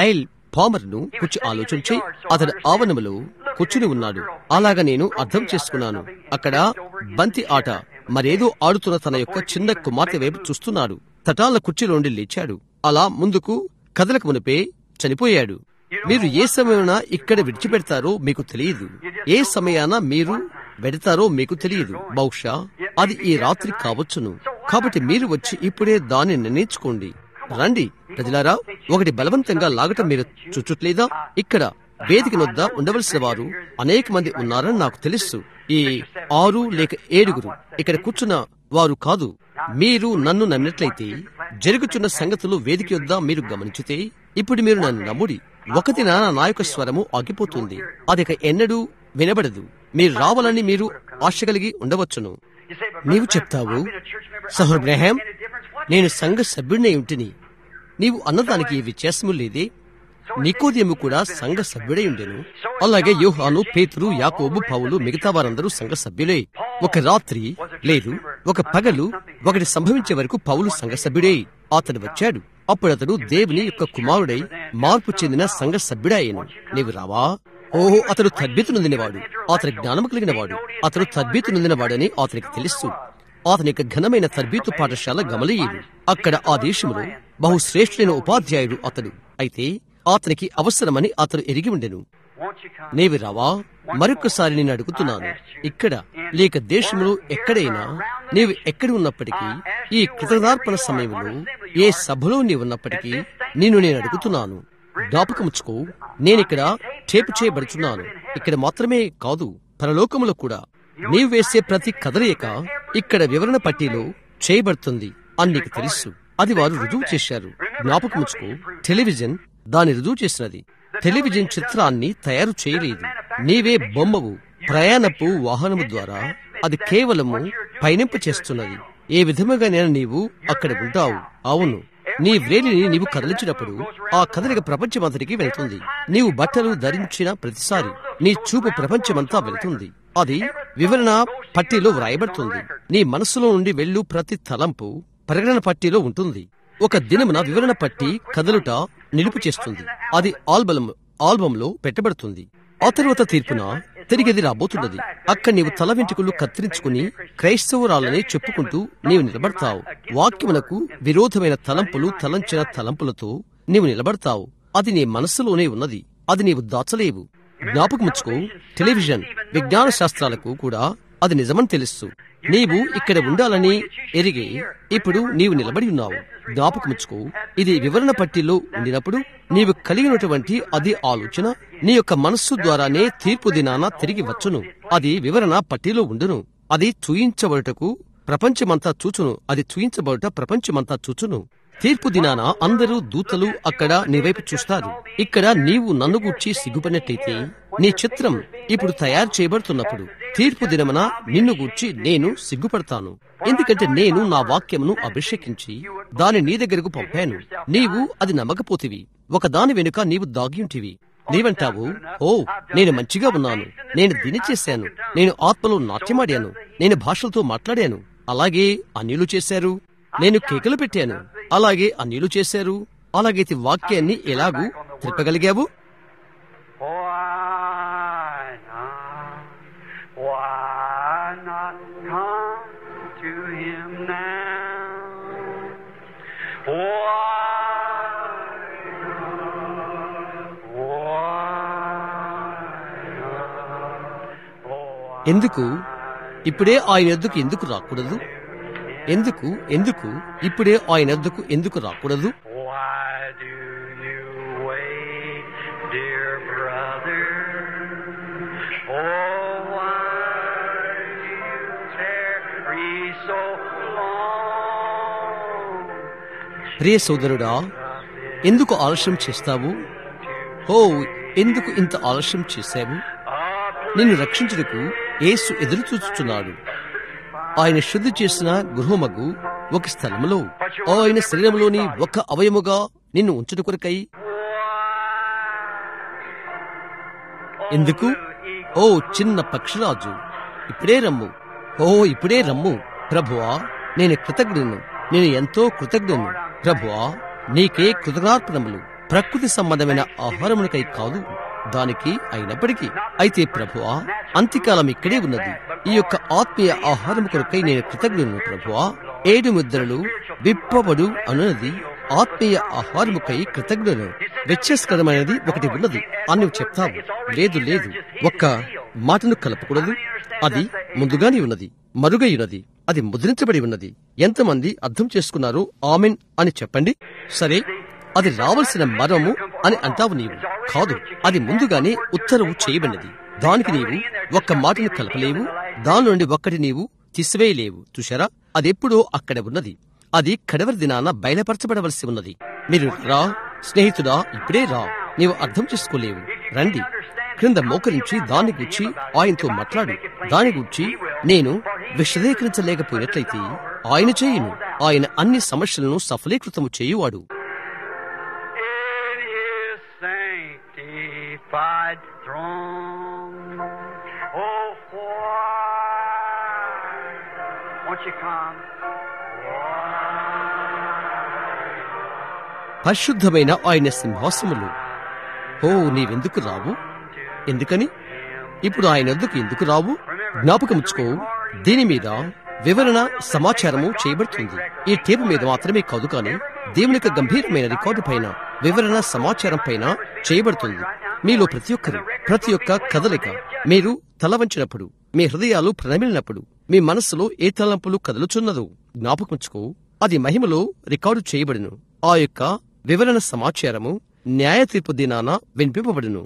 పామర్ను కూర్చి ఆలోచించి అతని ఆవరణములో కూర్చుని ఉన్నాడు అలాగా నేను అర్థం చేసుకున్నాను అక్కడ బంతి ఆట మరేదో ఆడుతున్న తన యొక్క చిన్న కుమార్తె వైపు చూస్తున్నాడు తటాల కుర్చీలోండి లేచాడు అలా ముందుకు కదలకు మునిపే చనిపోయాడు మీరు ఏ సమయాన ఇక్కడ విడిచిపెడతారో మీకు తెలియదు ఏ సమయాన మీరు వెడతారో మీకు తెలియదు బహుశా అది ఈ రాత్రి కావచ్చును కాబట్టి మీరు వచ్చి ఇప్పుడే దాన్ని నిర్ణయించుకోండి రండి ప్రజలారా ఒకటి బలవంతంగా లాగటం మీరు చూచుట్లేదా ఇక్కడ వేదిక నొద్ద ఉండవలసిన వారు అనేక మంది ఉన్నారని నాకు తెలుసు ఈ ఆరు లేక ఏడుగురు ఇక్కడ కూర్చున్న వారు కాదు మీరు నన్ను నమ్మినట్లయితే జరుగుతున్న సంగతులు వేదిక యొద్ద మీరు గమనించితే ఇప్పుడు మీరు నన్ను నమ్ముడి ఒకటి నా నాయక స్వరము ఆగిపోతుంది అది ఇక ఎన్నడూ వినబడదు మీరు రావాలని మీరు ఆశ కలిగి ఉండవచ్చును నీవు చెప్తావు సహోర్ బ్రహాం నేను సంఘ సభ్యుడినే ఉంటిని నీవు అన్నదానికి వ్యత్యాసము లేదే నికోదేము కూడా సంఘ సభ్యుడై ఉండెను అలాగే యోహాను పేతురు యాకోబు పౌలు మిగతా వారందరూ సంఘ సభ్యులే ఒక రాత్రి లేదు ఒక పగలు ఒకటి సంభవించే వరకు పౌలు సంఘ సభ్యుడే అతడు వచ్చాడు అప్పుడు అతడు దేవుని యొక్క కుమారుడై మార్పు చెందిన సంఘ సభ్యుడాయను నీవు రావా ఓహో అతడు తద్బీతు నొందినవాడు అతని జ్ఞానము కలిగినవాడు అతడు తద్బీతు నొందినవాడని అతనికి తెలుసు అతని యొక్క ఘనమైన తర్బీతు పాఠశాల గమలయ్యేది అక్కడ ఆ దేశంలో బహుశ్రేష్ఠులైన ఉపాధ్యాయుడు అతడు అయితే అతనికి అవసరమని అతడు ఎరిగి ఉండెను నీవి రావా మరొకసారి నేను అడుగుతున్నాను ఇక్కడ లేక దేశంలో ఎక్కడైనా నీవు ఎక్కడ ఉన్నప్పటికీ ఈ కృతజ్ఞార్పణ సమయంలో ఏ సభలో నీవు ఉన్నప్పటికీ నిన్ను నేను అడుగుతున్నాను జ్ఞాపకముచ్చుకో నేనిక్కడ చేపు చేయబడుచున్నాను ఇక్కడ మాత్రమే కాదు పరలోకములో కూడా నీవు వేసే ప్రతి కదలిక ఇక్కడ వివరణ పట్టీలో చేయబడుతుంది అని నీకు తెలుసు అది వారు రుజువు చేశారు జ్ఞాపకముచ్చుకో టెలివిజన్ దాని రుజువు చేసినది టెలివిజన్ చిత్రాన్ని తయారు చేయలేదు నీవే బొమ్మవు ప్రయాణపు వాహనము ద్వారా అది కేవలము పయనింప చేస్తున్నది ఏ విధముగానైనా నీవు అక్కడ ఉంటావు అవును నీ వ్రేలిని నీవు కదిలించినప్పుడు ఆ కదలిక ప్రపంచమంతటికి వెళ్తుంది నీవు బట్టలు ధరించిన ప్రతిసారి నీ చూపు ప్రపంచమంతా వెళ్తుంది అది వివరణ పట్టీలో వ్రాయబడుతుంది నీ మనస్సులో నుండి వెళ్ళు ప్రతి తలంపు ప్రకటన పట్టీలో ఉంటుంది ఒక దినమున వివరణ పట్టి కదలుట నిలుపు చేస్తుంది అది ఆల్బమ్ ఆల్బంలో పెట్టబడుతుంది ఆ తరువాత తీర్పున తిరిగిది రాబోతున్నది అక్కడ నీవు తల వెంట్రుకలు కత్తిరించుకుని క్రైస్తవురాలని చెప్పుకుంటూ నీవు నిలబడతావు వాక్యమునకు విరోధమైన తలంపులు తలంచిన తలంపులతో నీవు నిలబడతావు అది నీ మనస్సులోనే ఉన్నది అది నీవు దాచలేవు జ్ఞాపకముచ్చుకో టెలివిజన్ విజ్ఞాన శాస్త్రాలకు కూడా అది నిజమని తెలుసు నీవు ఇక్కడ ఉండాలని ఎరిగి ఇప్పుడు నీవు నిలబడి ఉన్నావు జ్ఞాపకముచ్చుకో ఇది వివరణ పట్టిలో ఉండినప్పుడు నీవు కలిగినటువంటి అది ఆలోచన నీ యొక్క మనస్సు ద్వారానే తీర్పు దినాన తిరిగి వచ్చును అది వివరణ పట్టిలో ఉండును అది చూయించబడుటకు ప్రపంచమంతా చూచును అది చూయించబడుట ప్రపంచమంతా చూచును తీర్పు దినాన అందరూ దూతలు అక్కడ నీ వైపు చూస్తారు ఇక్కడ నీవు నన్ను గూర్చి సిగ్గుపడినట్టయితే నీ చిత్రం ఇప్పుడు తయారు చేయబడుతున్నప్పుడు తీర్పు దినమున నిన్ను గూర్చి నేను సిగ్గుపడతాను ఎందుకంటే నేను నా వాక్యమును అభిషేకించి దాని నీ దగ్గరకు పంపాను నీవు అది నమ్మకపోతివి ఒక దాని వెనుక నీవు దాగియుంటివి నీవంటావు ఓ నేను మంచిగా ఉన్నాను నేను దీని చేశాను నేను ఆత్మలో నాట్యమాడాను నేను భాషలతో మాట్లాడాను అలాగే అన్యులు చేశారు నేను కేకలు పెట్టాను అలాగే అన్యులు చేశారు అలాగైతే వాక్యాన్ని ఎలాగూ తిప్పగలిగావు Why not? Why not come to him now? Why not? Why not? Why ఎందుకు ఇప్పుడే ఆయన ఎద్దుకు ఎందుకు రాకూడదు ఎందుకు ఎందుకు ఇప్పుడే ఆయన ఎద్దుకు ఎందుకు రాకూడదు Why do you wait, dear brother? Oh, why do you tarry so long? ప్రియ సోదరుడా ఎందుకు ఆలస్యం చేస్తావు ఓ ఎందుకు ఇంత ఆలస్యం చేశావు నిన్ను రక్షించుటకు యేసు ఎదురు చూస్తున్నాడు ఆయన శుద్ధి చేసిన గృహమగు ఒక స్థలములో ఆయన శరీరంలోని ఒక అవయముగా నిన్ను ఉంచుట కొరకై ఎందుకు ఓ చిన్న పక్షిరాజు ఇప్పుడే రమ్ము ఓ ఇప్పుడే రమ్ము ప్రభువా నేను కృతజ్ఞును నేను ఎంతో కృతజ్ఞును ప్రభువా నీకే కృతజ్ఞార్పణములు ప్రకృతి సంబంధమైన ఆహారములకై కాదు దానికి అయినప్పటికీ అయితే ప్రభువా అంత్యకాలం ఇక్కడే ఉన్నది ఈ యొక్క ఆత్మీయ ఆహారం కొరకై నేను కృతజ్ఞులను ప్రభువా ఏడు ముద్రలు విప్పబడు అనున్నది ఆత్మీయ ఆహారముకై కృతజ్ఞులను వ్యత్యాసకరమైనది ఒకటి ఉన్నది అని నువ్వు చెప్తావు లేదు లేదు ఒక్క మాటను కలపకూడదు అది ముందుగానే ఉన్నది మరుగై ఉన్నది అది ముద్రించబడి ఉన్నది ఎంతమంది అర్థం చేసుకున్నారు ఆమెన్ అని చెప్పండి సరే అది రావలసిన మరము అని అంటావు నీవు కాదు అది ముందుగానే ఉత్తర్వు చేయబడినది దానికి నీవు ఒక్క మాటను కలపలేవు దాని నుండి ఒక్కటి నీవు తీసివేయలేవు చూశారా అదెప్పుడో అక్కడ ఉన్నది అది కడవరి దినాన బయలుపరచబడవలసి ఉన్నది మీరు రా స్నేహితుడా ఇప్పుడే రా నీవు అర్థం చేసుకోలేవు రండి క్రింద మోకరించి దాని గురించి ఆయనతో మాట్లాడు దాని గురించి నేను విశదీకరించలేకపోయినట్లయితే ఆయన చేయును ఆయన అన్ని సమస్యలను సఫలీకృతము చేయువాడు in his sanctified throne. Oh, why won't you come? పరిశుద్ధమైన ఆయన సింహాసములు ఓ నీవెందుకు రావు ఎందుకని ఇప్పుడు ఆయన ఎందుకు ఎందుకు రావు జ్ఞాపకముచ్చుకో దీని మీద వివరణ సమాచారము చేయబడుతుంది ఈ టేపు మీద మాత్రమే కాదు కానీ దేవుని యొక్క గంభీరమైన రికార్డు పైన వివరణ సమాచారం పైన చేయబడుతుంది మీలో ప్రతి ఒక్కరు ప్రతి ఒక్క కదలిక మీరు తల వంచినప్పుడు మీ హృదయాలు ప్రణమిలినప్పుడు మీ మనస్సులో ఏ తలంపులు కదులుచున్నదో జ్ఞాపకముచ్చుకో అది మహిమలో రికార్డు చేయబడును ఆ యొక్క వివరణ సమాచారము న్యాయ తీర్పు దినాన వినిపింపబడును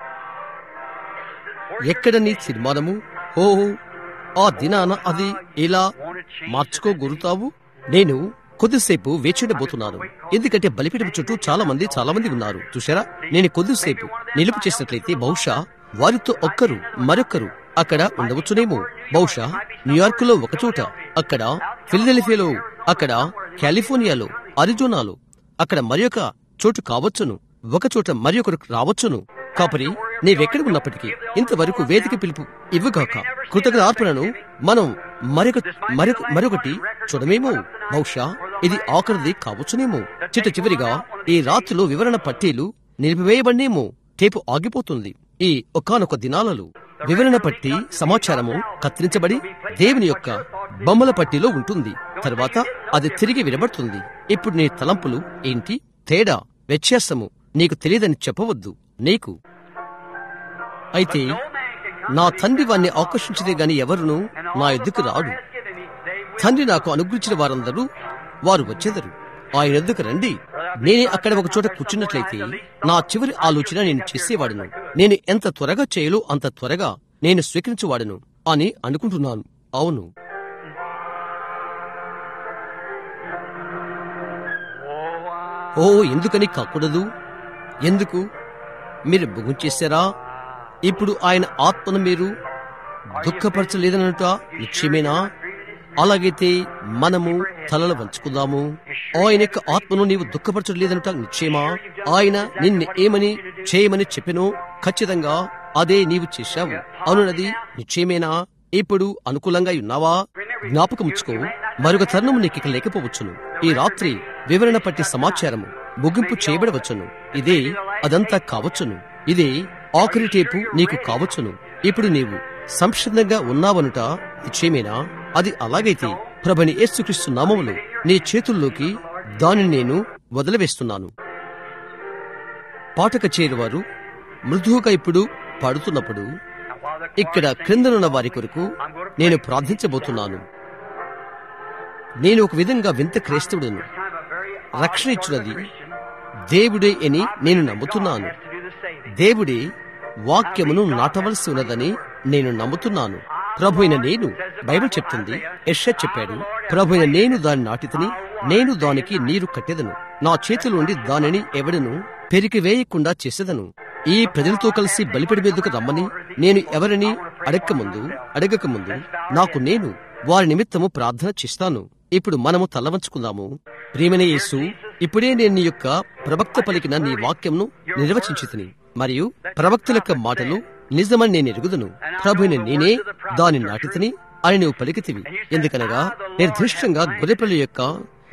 ఎక్కడ నీ తీర్మానము ఓ ఆ దినాన అది ఎలా మార్చుకోగలుగుతావు నేను కొద్దిసేపు వేచిండబోతున్నాను ఎందుకంటే బలిపీఠం చుట్టూ చాలా మంది చాలా మంది ఉన్నారు చూసారా నేను కొద్దిసేపు నిలుపు చేసినట్లయితే బహుశా వారితో ఒక్కరు మరొక్కరు అక్కడ ఉండవచ్చునేమో బహుశా న్యూయార్క్ లో ఒకచోట అక్కడ ఫిలడెల్ఫియాలో అక్కడ కాలిఫోర్నియాలో అరిజోనాలో అక్కడ మరియొక చోటు కావచ్చును ఒక చోట మరియొకరు రావచ్చును కాపరి నీవెక్కడ ఉన్నప్పటికీ ఇంతవరకు వేదిక పిలుపు ఇవ్వగాక కృతజ్ఞ అర్పణను మనం మరొక మరొక మరొకటి చూడమేమో బహుశా ఇది ఆఖరిది కావచ్చునేమో చిట్ట చివరిగా ఈ రాత్రిలో వివరణ పట్టీలు నిలిపివేయబడినేమో టేపు ఆగిపోతుంది ఈ ఒకానొక దినాలలో వివరణ పట్టి సమాచారము కత్తిరించబడి దేవుని యొక్క బొమ్మల పట్టిలో ఉంటుంది తరువాత అది తిరిగి వినబడుతుంది ఇప్పుడు నీ తలంపులు ఏంటి తేడా వ్యత్యాసము నీకు తెలియదని చెప్పవద్దు నీకు అయితే నా తండ్రి వాణ్ణి ఆకర్షించదే గాని ఎవరును నా ఎద్దుకు రాడు తండ్రి నాకు అనుగ్రహించిన వారందరూ వారు వచ్చేదరు ఆయన ఎద్దుకు రండి నేనే అక్కడ ఒక చోట కూర్చున్నట్లయితే నా చివరి ఆలోచన నేను చేసేవాడును నేను ఎంత త్వరగా చేయలో అంత త్వరగా నేను స్వీకరించేవాడును అని అనుకుంటున్నాను అవును ఓ ఎందుకని కాకూడదు ఎందుకు మీరు ముగించేశారా ఇప్పుడు ఆయన ఆత్మను మీరు దుఃఖపరచలేదనట నిశ్చయమేనా అలాగైతే మనము తలలు వంచుకుందాము ఆయన యొక్క ఆత్మను నీవు దుఃఖపరచలేదనట నిశ్చయమా ఆయన నిన్ను ఏమని చేయమని చెప్పెనో ఖచ్చితంగా అదే నీవు చేశావు అవునది నిశ్చయమేనా ఇప్పుడు అనుకూలంగా ఉన్నావా జ్ఞాపకముచ్చుకో మరొక తరుణము నీకు ఇక లేకపోవచ్చును ఈ రాత్రి వివరణ పట్టి సమాచారము ముగింపు చేయబడవచ్చును ఇదే అదంతా కావచ్చును ఇదే ఆఖరి టేపు నీకు కావచ్చును ఇప్పుడు నీవు సంక్షిప్తంగా ఉన్నావనుట నిశ్చయమేనా అది అలాగైతే ప్రభని యేసుక్రీస్తు నామములు నీ చేతుల్లోకి దానిని నేను వదిలివేస్తున్నాను పాట కచేరి మృదువుగా ఇప్పుడు పాడుతున్నప్పుడు ఇక్కడ క్రిందనున్న వారి కొరకు నేను ప్రార్థించబోతున్నాను నేను ఒక విధంగా వింత క్రైస్తవుడను రక్షణ ఇచ్చినది దేవుడే అని నేను నమ్ముతున్నాను దేవుడే వాక్యమును నాటవలసి ఉన్నదని నేను నమ్ముతున్నాను ప్రభు అయిన నేను బైబిల్ చెప్తుంది యెషయా చెప్పాడు ప్రభు అయిన నేను దాన్ని నాటితని నేను దానికి నీరు కట్టెదను నా చేతుల నుండి దానిని ఎవడను పెరికి వేయకుండా చేసేదను ఈ ప్రజలతో కలిసి బలిపిడి మీదకు రమ్మని నేను ఎవరిని అడగకముందు అడగకముందు నాకు నేను వారి నిమిత్తము ప్రార్థన చేస్తాను ఇప్పుడు మనము తలవంచుకుందాము ప్రియమైన యేసు ఇప్పుడే నేను నీ యొక్క ప్రవక్త పలికిన నీ వాక్యంను నిర్వచించితిని మరియు ప్రవక్తల యొక్క మాటలు నిజమని నేను ఎరుగుదును ప్రభుని నేనే దాని నాటితిని అని నువ్వు పలికితివి ఎందుకనగా నిర్దిష్టంగా గొర్రెపిల్ల యొక్క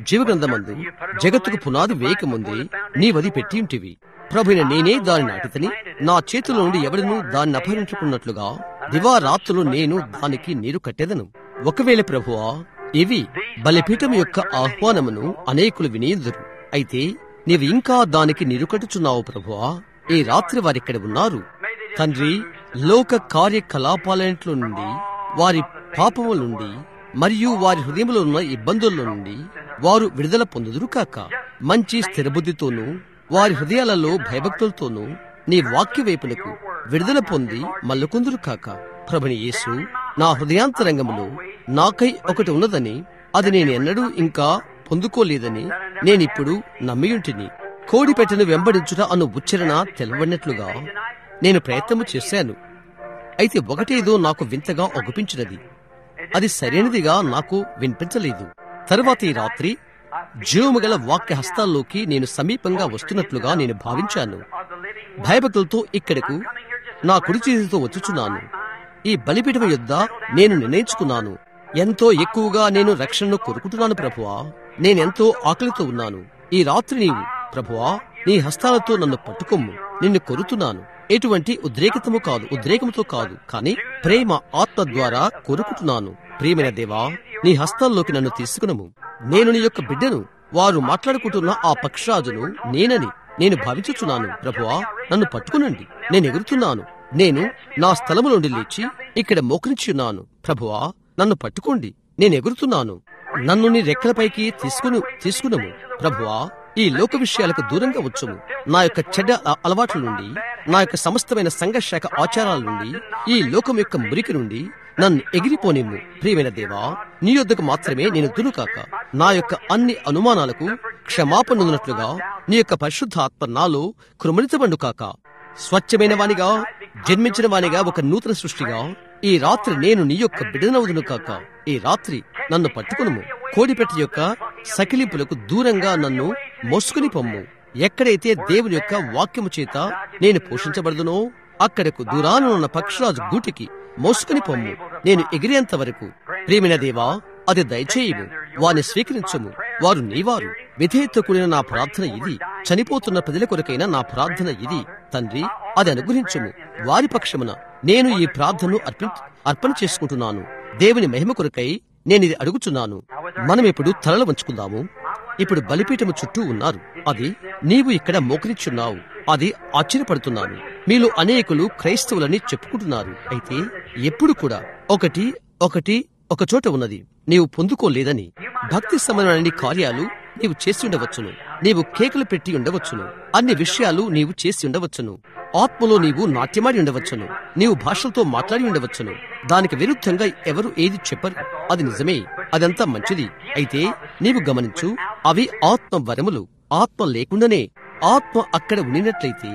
జీవగ్రంథమందు జగత్తుకు పునాది వేయకముందే నీవది పెట్టి ఉంటివి ప్రభుని నేనే దాని నాటితని నా చేతిలో నుండి ఎవడనూ దాన్ని అపహరించుకున్నట్లుగా దివారాత్రులు నేను దానికి నీరు కట్టెదను ఒకవేళ ప్రభువా ఇవి బలిపీఠం యొక్క ఆహ్వానమును అనేకులు వినేందురు అయితే నీవు ఇంకా దానికి నీరు కట్టుచున్నావు ప్రభువా ఈ రాత్రి వారిక్కడ ఉన్నారు తండ్రి లోక కార్యకలాపాలన్నింటిలో నుండి వారి పాపముల నుండి మరియు వారి హృదయంలో ఉన్న ఇబ్బందుల నుండి వారు విడుదల పొందుదురు కాక మంచి స్థిరబుద్ధితోనూ వారి హృదయాలలో భయభక్తులతోనూ నీ వాక్య వైపునకు విడుదల పొంది మల్లుకుందురు కాక ప్రభుని యేసు నా హృదయాంతరంగములో నాకై ఒకటి ఉన్నదని అది నేను ఎన్నడూ ఇంకా పొందుకోలేదని నేనిప్పుడు నమ్మియుంటిని కోడి పెట్టెను వెంబడించుట అను ఉచ్చరణ తెలవనట్లుగా నేను ప్రయత్నము చేశాను అయితే ఒకటేదో నాకు వింతగా ఒగపించినది అది సరైనదిగా నాకు వినిపించలేదు తరువాత ఈ రాత్రి జీవము గల వాక్య హస్తాల్లోకి నేను సమీపంగా వస్తున్నట్లుగా నేను భావించాను భయభక్తులతో ఇక్కడకు నా కుడి చేతితో వచ్చుచున్నాను ఈ బలిపీఠం యొద్ద నేను నిర్ణయించుకున్నాను ఎంతో ఎక్కువగా నేను రక్షణను కోరుకుంటున్నాను ప్రభువా నేనెంతో ఆకలితో ఉన్నాను ఈ రాత్రి నీవు ప్రభువా నీ హస్తాలతో నన్ను పట్టుకొమ్ము నిన్ను కొరుతున్నాను ఎటువంటి ఉద్రేకతము కాదు ఉద్రేకముతో కాదు కానీ ప్రేమ ఆత్మ ద్వారా కోరుకుంటున్నాను ప్రియమైన దేవా నీ హస్తాల్లోకి నన్ను తీసుకునము నేను నీ యొక్క బిడ్డను వారు మాట్లాడుకుంటున్న ఆ పక్షరాజును నేనని నేను భావించుచున్నాను ప్రభువా నన్ను పట్టుకునండి నేను ఎగురుతున్నాను నేను నా స్థలము నుండి లేచి ఇక్కడ మోకరించున్నాను ప్రభువా నన్ను పట్టుకోండి నేను ఎగురుతున్నాను నన్ను నీ రెక్కలపైకి తీసుకును తీసుకునము ప్రభువా ఈ లోక విషయాలకు దూరంగా వచ్చుము నా యొక్క చెడ్డ అ- అలవాట్ల నుండి నా యొక్క సమస్తమైన సంఘశాఖ ఆచారాల నుండి ఈ లోకం యొక్క మురికి నుండి నన్ను ఎగిరిపోనిమ్ము ప్రియమైన దేవా నీ యొద్దకు మాత్రమే నేను దునుకాక నా యొక్క అన్ని అనుమానాలకు క్షమాపణున్నట్లుగా నీ యొక్క పరిశుద్ధాత్మ నాలో కృమణితబండు కాక స్వచ్ఛమైన వానిగా జన్మించిన వానిగా ఒక నూతన సృష్టిగా ఈ రాత్రి నేను నీ యొక్క బిడనవుదును కాక ఈ రాత్రి నన్ను పట్టుకునుము కోడిపెట్ట యొక్క సకిలింపులకు దూరంగా నన్ను మోసుకుని పొమ్ము ఎక్కడైతే దేవుని యొక్క వాక్యము చేత నేను పోషించబడదునో అక్కడకు దూరాన ఉన్న పక్షరాజు గూటికి మోసుకుని పొమ్ము నేను ఎగిరేంత వరకు ప్రేమిన దేవా అది దయచేయము వారిని స్వీకరించము వారు నీవారు విధేయత కూడిన నా ప్రార్థన ఇది చనిపోతున్న ప్రజల కొరకైన నా ప్రార్థన ఇది తండ్రి అది అనుగ్రహించము వారి పక్షమున నేను ఈ ప్రార్థనను అర్పి అర్పణ చేసుకుంటున్నాను దేవుని మహిమ కొరకై నేను ఇది అడుగుచున్నాను మనం ఇప్పుడు తలలు వంచుకుందాము ఇప్పుడు బలిపీఠము చుట్టూ ఉన్నారు అది నీవు ఇక్కడ మోకరిచున్నావు అది ఆశ్చర్యపడుతున్నాను మీలో అనేకులు క్రైస్తవులని చెప్పుకుంటున్నారు అయితే ఎప్పుడు కూడా ఒకటి ఒకటి ఒక చోట ఉన్నది నీవు పొందుకోలేదని భక్తి సంబంధమైన కార్యాలు నీవు చేసి ఉండవచ్చును నీవు కేకులు పెట్టి ఉండవచ్చును అన్ని విషయాలు నీవు చేసి ఉండవచ్చును ఆత్మలో నీవు నాట్యమాడి ఉండవచ్చును నీవు భాషలతో మాట్లాడి ఉండవచ్చును దానికి విరుద్ధంగా ఎవరు ఏది చెప్పరు అది నిజమే అదంతా మంచిది అయితే నీవు గమనించు అవి ఆత్మ వరములు ఆత్మ లేకుండానే ఆత్మ అక్కడ ఉండినట్లయితే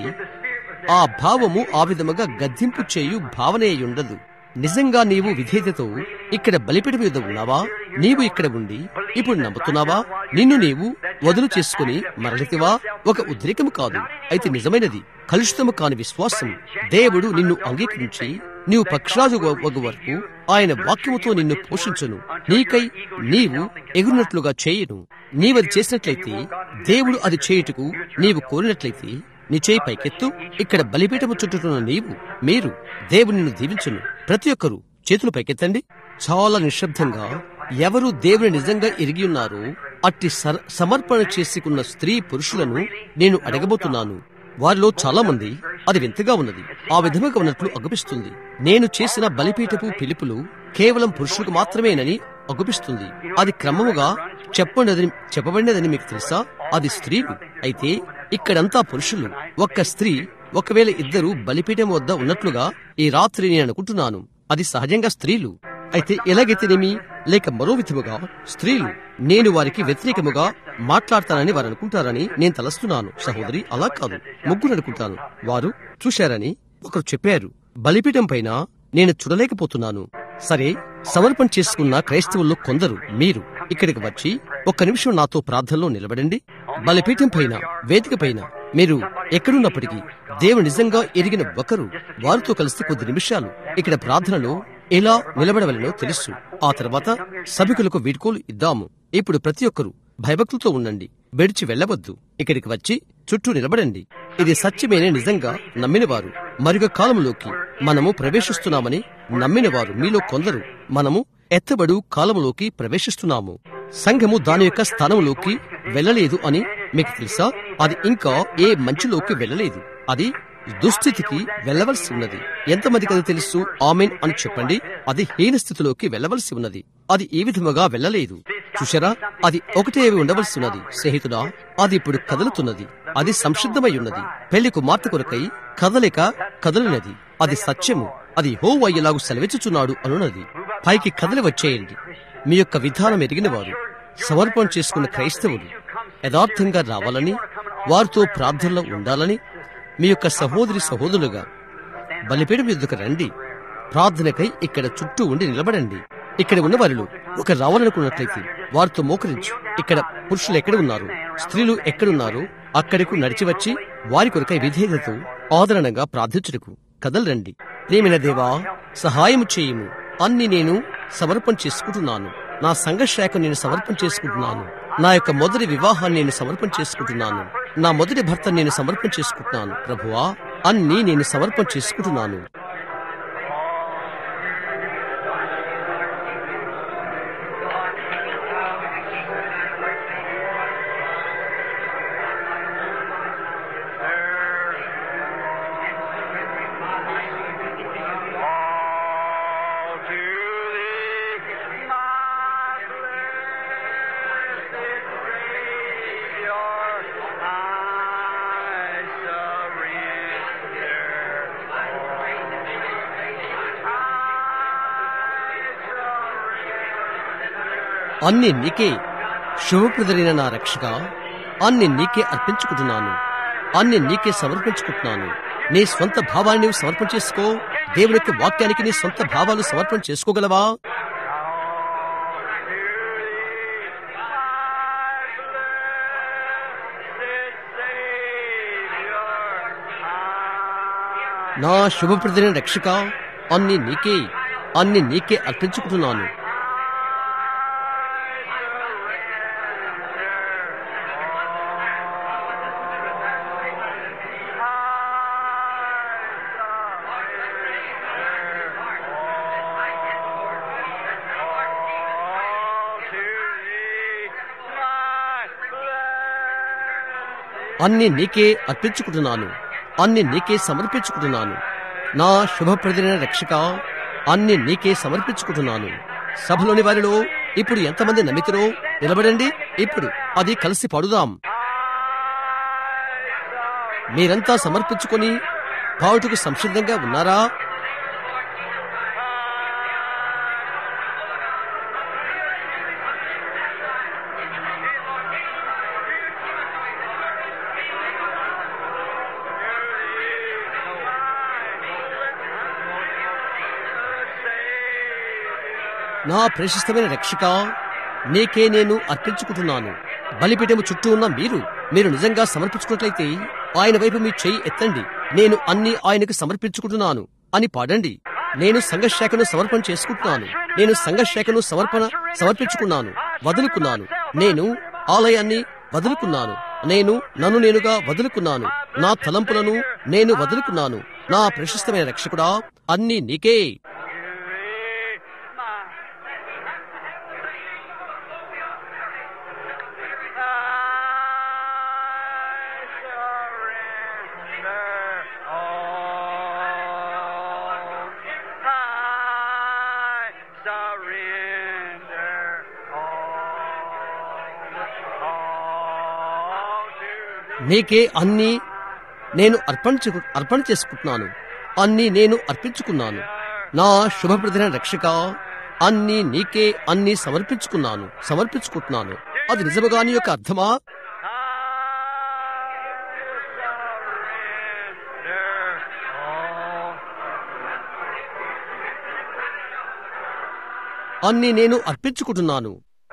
ఆ భావము ఆ విధముగా గద్దింపు చేయు భావనే ఉండదు నిజంగా నీవు విధేయతతో ఇక్కడ బలిపీఠం మీద ఉన్నావా నీవు ఇక్కడ ఉండి ఇప్పుడు నమ్ముతున్నావా నిన్ను నీవు వదులు చేసుకుని మరలితివా ఒక ఉద్రేకము కాదు అయితే నిజమైనది కలుషితము కాని విశ్వాసం దేవుడు నిన్ను అంగీకరించి నీవు పక్షరాజు వగు వరకు ఆయన వాక్యముతో నిన్ను పోషించును నీకై నీవు ఎగురినట్లుగా చేయును నీవది చేసినట్లయితే దేవుడు అది చేయుటకు నీవు కోరినట్లయితే నీ చేయి పైకెత్తు ఇక్కడ బలిపీఠము చుట్టుతున్న నీవు మీరు దేవుడు నిన్ను దీవించును ప్రతి ఒక్కరూ చేతులు పైకెత్తండి చాలా నిశ్శబ్దంగా ఎవరు దేవుని నిజంగా ఎరిగి ఉన్నారో అట్టి సర్- సమర్పణ చేసుకున్న స్త్రీ పురుషులను నేను అడగబోతున్నాను వారిలో చాలా మంది అది వింతగా ఉన్నది ఆ విధముగా ఉన్నట్లు అగుపిస్తుంది నేను చేసిన బలిపీఠపు పిలుపులు కేవలం పురుషులకు మాత్రమేనని అగుపిస్తుంది అది క్రమముగా చెప్పబడినదని చెప్పబడినదని మీకు తెలుసా అది స్త్రీలు అయితే ఇక్కడంతా పురుషులు ఒక్క స్త్రీ ఒకవేళ ఇద్దరు బలిపీఠం వద్ద ఉన్నట్లుగా ఈ రాత్రి నేను అనుకుంటున్నాను అది సహజంగా స్త్రీలు అయితే ఎలాగైతేనేమి లేక మరో విధముగా స్త్రీలు నేను వారికి వ్యతిరేకముగా మాట్లాడతానని వారు అనుకుంటారని నేను తలస్తున్నాను సహోదరి అలా కాదు ముగ్గురు అనుకుంటాను వారు చూశారని ఒకరు చెప్పారు బలిపీఠం పైన నేను చూడలేకపోతున్నాను సరే సమర్పణ చేసుకున్న క్రైస్తవుల్లో కొందరు మీరు ఇక్కడికి వచ్చి ఒక్క నిమిషం నాతో ప్రార్థనలో నిలబడండి బలిపీఠం పైన వేదిక పైన మీరు ఎక్కడున్నప్పటికీ దేవుడు నిజంగా ఎరిగిన ఒకరు వారితో కలిసి కొద్ది నిమిషాలు ఇక్కడ ప్రార్థనలో ఎలా నిలబడవలనో తెలుసు ఆ తర్వాత సభికులకు వీడ్కోలు ఇద్దాము ఇప్పుడు ప్రతి ఒక్కరు భయభక్తులతో ఉండండి బెడిచి వెళ్ళవద్దు ఇక్కడికి వచ్చి చుట్టూ నిలబడండి ఇది సత్యమేనే నిజంగా నమ్మినవారు మరొక కాలంలోకి మనము ప్రవేశిస్తున్నామని నమ్మినవారు మీలో కొందరు మనము ఎత్తబడు కాలములోకి ప్రవేశిస్తున్నాము సంఘము దాని యొక్క స్థానంలోకి వెళ్ళలేదు అని మీకు తెలుసా అది ఇంకా ఏ మంచులోకి వెళ్ళలేదు అది దుస్థితికి వెళ్ళవలసి ఉన్నది ఎంతమందికి అది తెలుసు ఆమెన్ అని చెప్పండి అది హీన స్థితిలోకి వెళ్ళవలసి ఉన్నది అది ఏ విధముగా వెళ్ళలేదు చూశారా అది ఒకటే ఉండవలసి ఉన్నది స్నేహితుడా అది ఇప్పుడు కదులుతున్నది అది సంసిద్ధమై ఉన్నది పెళ్లి కుమార్తె కొరకై కదలిక కదలినది అది సత్యము అది హో అయ్యేలాగు సెలవిచ్చుచున్నాడు అనున్నది పైకి కదలి వచ్చేయండి మీ యొక్క విధానం ఎరిగిన వారు సమర్పణ చేసుకున్న క్రైస్తవులు యథార్థంగా రావాలని వారితో ప్రార్థనలో ఉండాలని మీ యొక్క సహోదరి సహోదరులుగా బలిపీఠం ఎద్దుకు రండి ప్రార్థనకై ఇక్కడ చుట్టూ ఉండి నిలబడండి ఇక్కడ ఉన్న వారిలో ఒక రావాలనుకున్నట్లయితే వారితో మోకరించు ఇక్కడ పురుషులు ఎక్కడ ఉన్నారు స్త్రీలు ఎక్కడున్నారు అక్కడకు నడిచి వచ్చి వారి కొరకై విధేయతతో ఆదరణగా ప్రార్థించుటకు కదలరండి ప్రేమిన దేవా సహాయము చేయుము అన్ని నేను సమర్పణ చేసుకుంటున్నాను నా సంఘ శాఖ నేను సమర్పణ చేసుకుంటున్నాను నా యొక్క మొదటి వివాహాన్ని నేను సమర్పణ చేసుకుంటున్నాను నా మొదటి భర్త నేను సమర్పణ చేసుకుంటున్నాను ప్రభువా అన్ని నేను సమర్పణ చేసుకుంటున్నాను All to thee, my blessed Savior, I surrender. అన్ని నీకే శుభప్రదరైన నా రక్షక అన్ని నీకే అర్పించుకుంటున్నాను అన్ని నీకే సమర్పించుకుంటున్నాను నీ స్వంత భావాన్ని నీవు సమర్పణ చేసుకో దేవుని యొక్క వాక్యానికి నీ సొంత భావాలు సమర్పణ చేసుకోగలవా నా శుభప్రదైన రక్షక అన్ని నీకే అన్ని నీకే అర్పించుకుంటున్నాను అన్ని నీకే అర్పించుకుంటున్నాను అన్ని నీకే సమర్పించుకుంటున్నాను నా శుభప్రదైన రక్షక అన్ని నీకే సమర్పించుకుంటున్నాను సభలోని వారిలో ఇప్పుడు ఎంతమంది నమ్మితురో నిలబడండి ఇప్పుడు అది కలిసి పాడుదాం మీరంతా సమర్పించుకొని పావుటకు సంసిద్ధంగా ఉన్నారా నా ప్రశస్తమైన రక్షక నీకే నేను అర్పించుకుంటున్నాను బలిపీఠము చుట్టూ ఉన్న మీరు మీరు నిజంగా సమర్పించుకున్నట్లయితే ఆయన వైపు మీ చెయ్యి ఎత్తండి నేను అన్ని ఆయనకు సమర్పించుకుంటున్నాను అని పాడండి నేను సంఘశాఖను సమర్పణ చేసుకుంటున్నాను నేను సంఘశాఖను సమర్పణ సమర్పించుకున్నాను వదులుకున్నాను నేను ఆలయాన్ని వదులుకున్నాను నేను నన్ను నేనుగా వదులుకున్నాను నా తలంపులను నేను వదులుకున్నాను నా ప్రశస్తమైన రక్షకుడా అన్ని నీకే నీకే అన్ని నేను అర్పణ అర్పణ చేసుకుంటున్నాను అన్ని నేను అర్పించుకున్నాను నా శుభప్రదైన రక్షక అన్ని నీకే అన్ని సమర్పించుకున్నాను సమర్పించుకుంటున్నాను అది నిజముగా నీ యొక్క అర్థమా అన్ని నేను అర్పించుకుంటున్నాను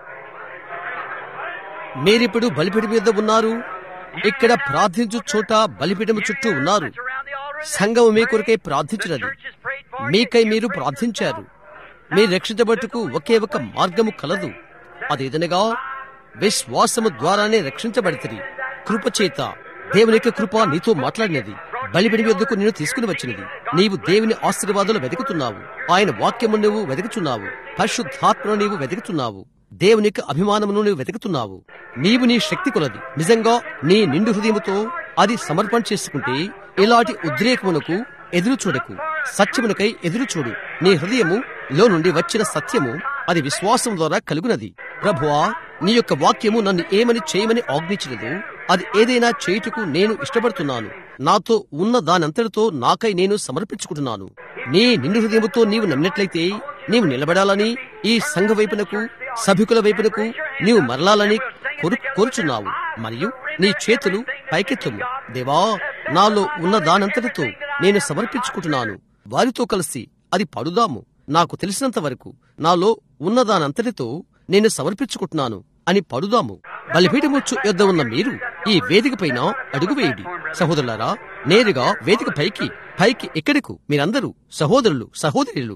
మీరిప్పుడు బలిపీఠం మీద ఉన్నారు ఇక్కడ ప్రార్థించు చోట బలిపీఠం చుట్టూ ఉన్నారు సంఘము మీ కొరకై ప్రార్థించినది మీకై మీరు ప్రార్థించారు మీ రక్షించబట్టుకు ఒకే ఒక మార్గము కలదు అదేదనగా విశ్వాసము ద్వారానే రక్షించబడితిరి కృపచేత దేవుని యొక్క కృప నీతో మాట్లాడినది బలిబిడి వద్దకు నేను తీసుకుని వచ్చినది నీవు దేవుని ఆశీర్వాదాలు వెతుకుతున్నావు ఆయన వాక్యము నువ్వు వెతుకుతున్నావు పరిశుద్ధాత్మను నీవు వెతుకుతున్నావు దేవుని యొక్క అభిమానమును నీవు వెతుకుతున్నావు నీవు నీ శక్తి కొలది నిజంగా నీ నిండు హృదయముతో అది సమర్పణ చేసుకుంటే ఇలాంటి ఉద్రేకమునకు ఎదురు చూడకు సత్యమునకై ఎదురు చూడు నీ హృదయము లో నుండి వచ్చిన సత్యము అది విశ్వాసం ద్వారా కలుగునది ప్రభువా నీ యొక్క వాక్యము నన్ను ఏమని చేయమని ఆజ్ఞించినదు అది ఏదైనా చేయుటకు నేను ఇష్టపడుతున్నాను నాతో ఉన్న దానంతటితో నాకై నేను సమర్పించుకుంటున్నాను నీ నిండు హృదయముతో నీవు నమ్మినట్లయితే నీవు నిలబడాలని ఈ సంఘ వైపునకు సభికుల వైపునకు నీవు మరలాలని కోరు కోరుచున్నావు మరియు నీ చేతులు పైకెత్తుము దేవా నాలో ఉన్న దానంతటితో నేను సమర్పించుకుంటున్నాను వారితో కలిసి అది పడుదాము నాకు తెలిసినంత వరకు నాలో ఉన్నదానంతటితో నేను సమర్పించుకుంటున్నాను అని పడుదాము బలిపీఠముచ్చు యొద్ద ఉన్న మీరు ఈ వేదిక పైన అడుగువేయుడి సహోదరులారా నేరుగా వేదిక పైకి పైకి ఎక్కడకు మీరందరూ సహోదరులు సహోదరులు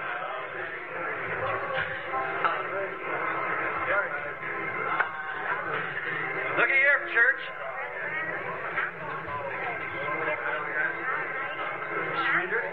Look at here, church. Surrender.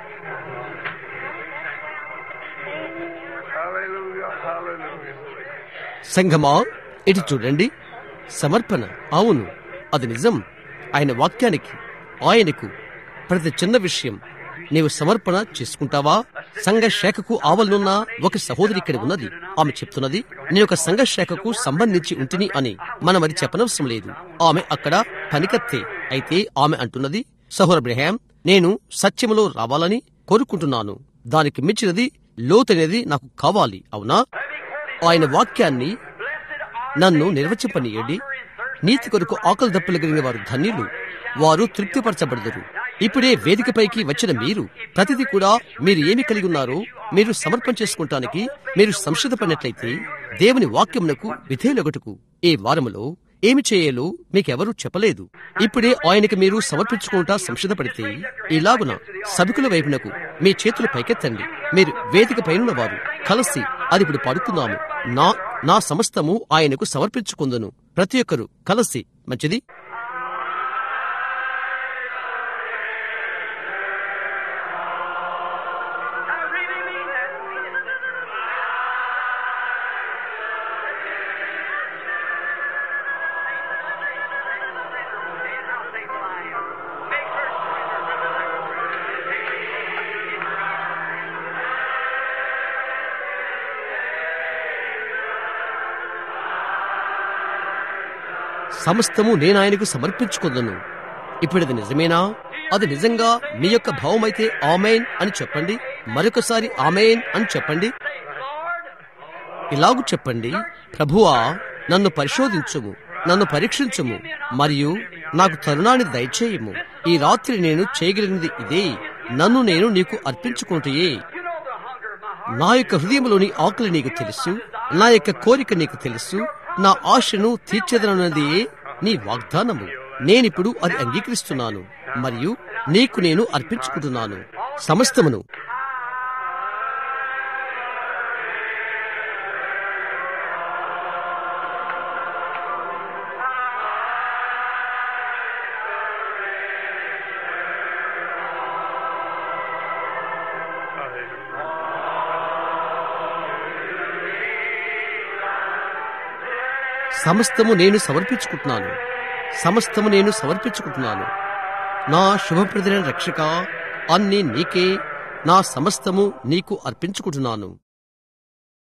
Hallelujah, hallelujah. సంఘమా ఇటు చూడండి సమర్పణ అవును అది నిజం ఆయన వాక్యానికి ఆయనకు ప్రతి చిన్న విషయం నీవు సమర్పణ చేసుకుంటావా సంఘ శాఖకు ఆవలనున్న ఒక సహోదరి ఇక్కడ ఉన్నది ఆమె చెప్తున్నది నేను ఒక సంఘ శాఖకు సంబంధించి ఉంటిని అని మనం అది చెప్పనవసరం లేదు ఆమె అక్కడ పనికత్తే అయితే ఆమె అంటున్నది సహోర బ్రహాం నేను సత్యములో రావాలని కోరుకుంటున్నాను దానికి మించినది లోతనేది నాకు కావాలి అవునా ఆయన వాక్యాన్ని నన్ను నిర్వచింపనీయండి నీతి కొరకు ఆకలి దప్పులు కలిగిన వారు ధన్యులు వారు తృప్తిపరచబడదురు ఇప్పుడే వేదికపైకి వచ్చిన మీరు ప్రతిదీ కూడా మీరు ఏమి కలిగి ఉన్నారో మీరు సమర్పణ చేసుకుంటానికి మీరు సంసిద్ధపడినట్లయితే దేవుని వాక్యమునకు విధేయులొగటుకు ఈ వారములో ఏమి చేయాలో మీకెవరూ చెప్పలేదు ఇప్పుడే ఆయనకి మీరు సమర్పించుకుంటా సంసిద్ధపడితే ఇలాగున సభికుల వైపునకు మీ చేతులు పైకెత్తండి మీరు వేదిక పైన వారు కలిసి అది ఇప్పుడు పడుతున్నాము నా నా సమస్తము ఆయనకు సమర్పించుకుందును ప్రతి ఒక్కరు కలిసి మంచిది I really mean that. Make her సమస్తము నేను ఆయనకు సమర్పించుకుందును ఇప్పుడు అది నిజమేనా అది నిజంగా మీ యొక్క భావమైతే ఆమెన్ అని చెప్పండి మరొకసారి ఆమెన్ అని చెప్పండి ఇలాగు చెప్పండి ప్రభువా నన్ను పరిశోధించుము నన్ను పరీక్షించుము మరియు నాకు తరుణాన్ని దయచేయము ఈ రాత్రి నేను చేయగలిగినది ఇదే నన్ను నేను నీకు అర్పించుకుంటే You know the hunger of my heart. నా యొక్క హృదయంలోని ఆకలి నీకు తెలుసు నా యొక్క కోరిక నీకు తెలుసు నా ఆశను తీర్చేదనన్నది నీ వాగ్దానము నేనిప్పుడు అది అంగీకరిస్తున్నాను మరియు నీకు నేను అర్పించుకుంటున్నాను సమస్తమును సమస్తము నేను సమర్పించుకుంటున్నాను సమస్తము నేను సమర్పించుకుంటున్నాను నా శుభప్రదైన రక్షక అన్ని నీకే నా సమస్తము నీకు అర్పించుకుంటున్నాను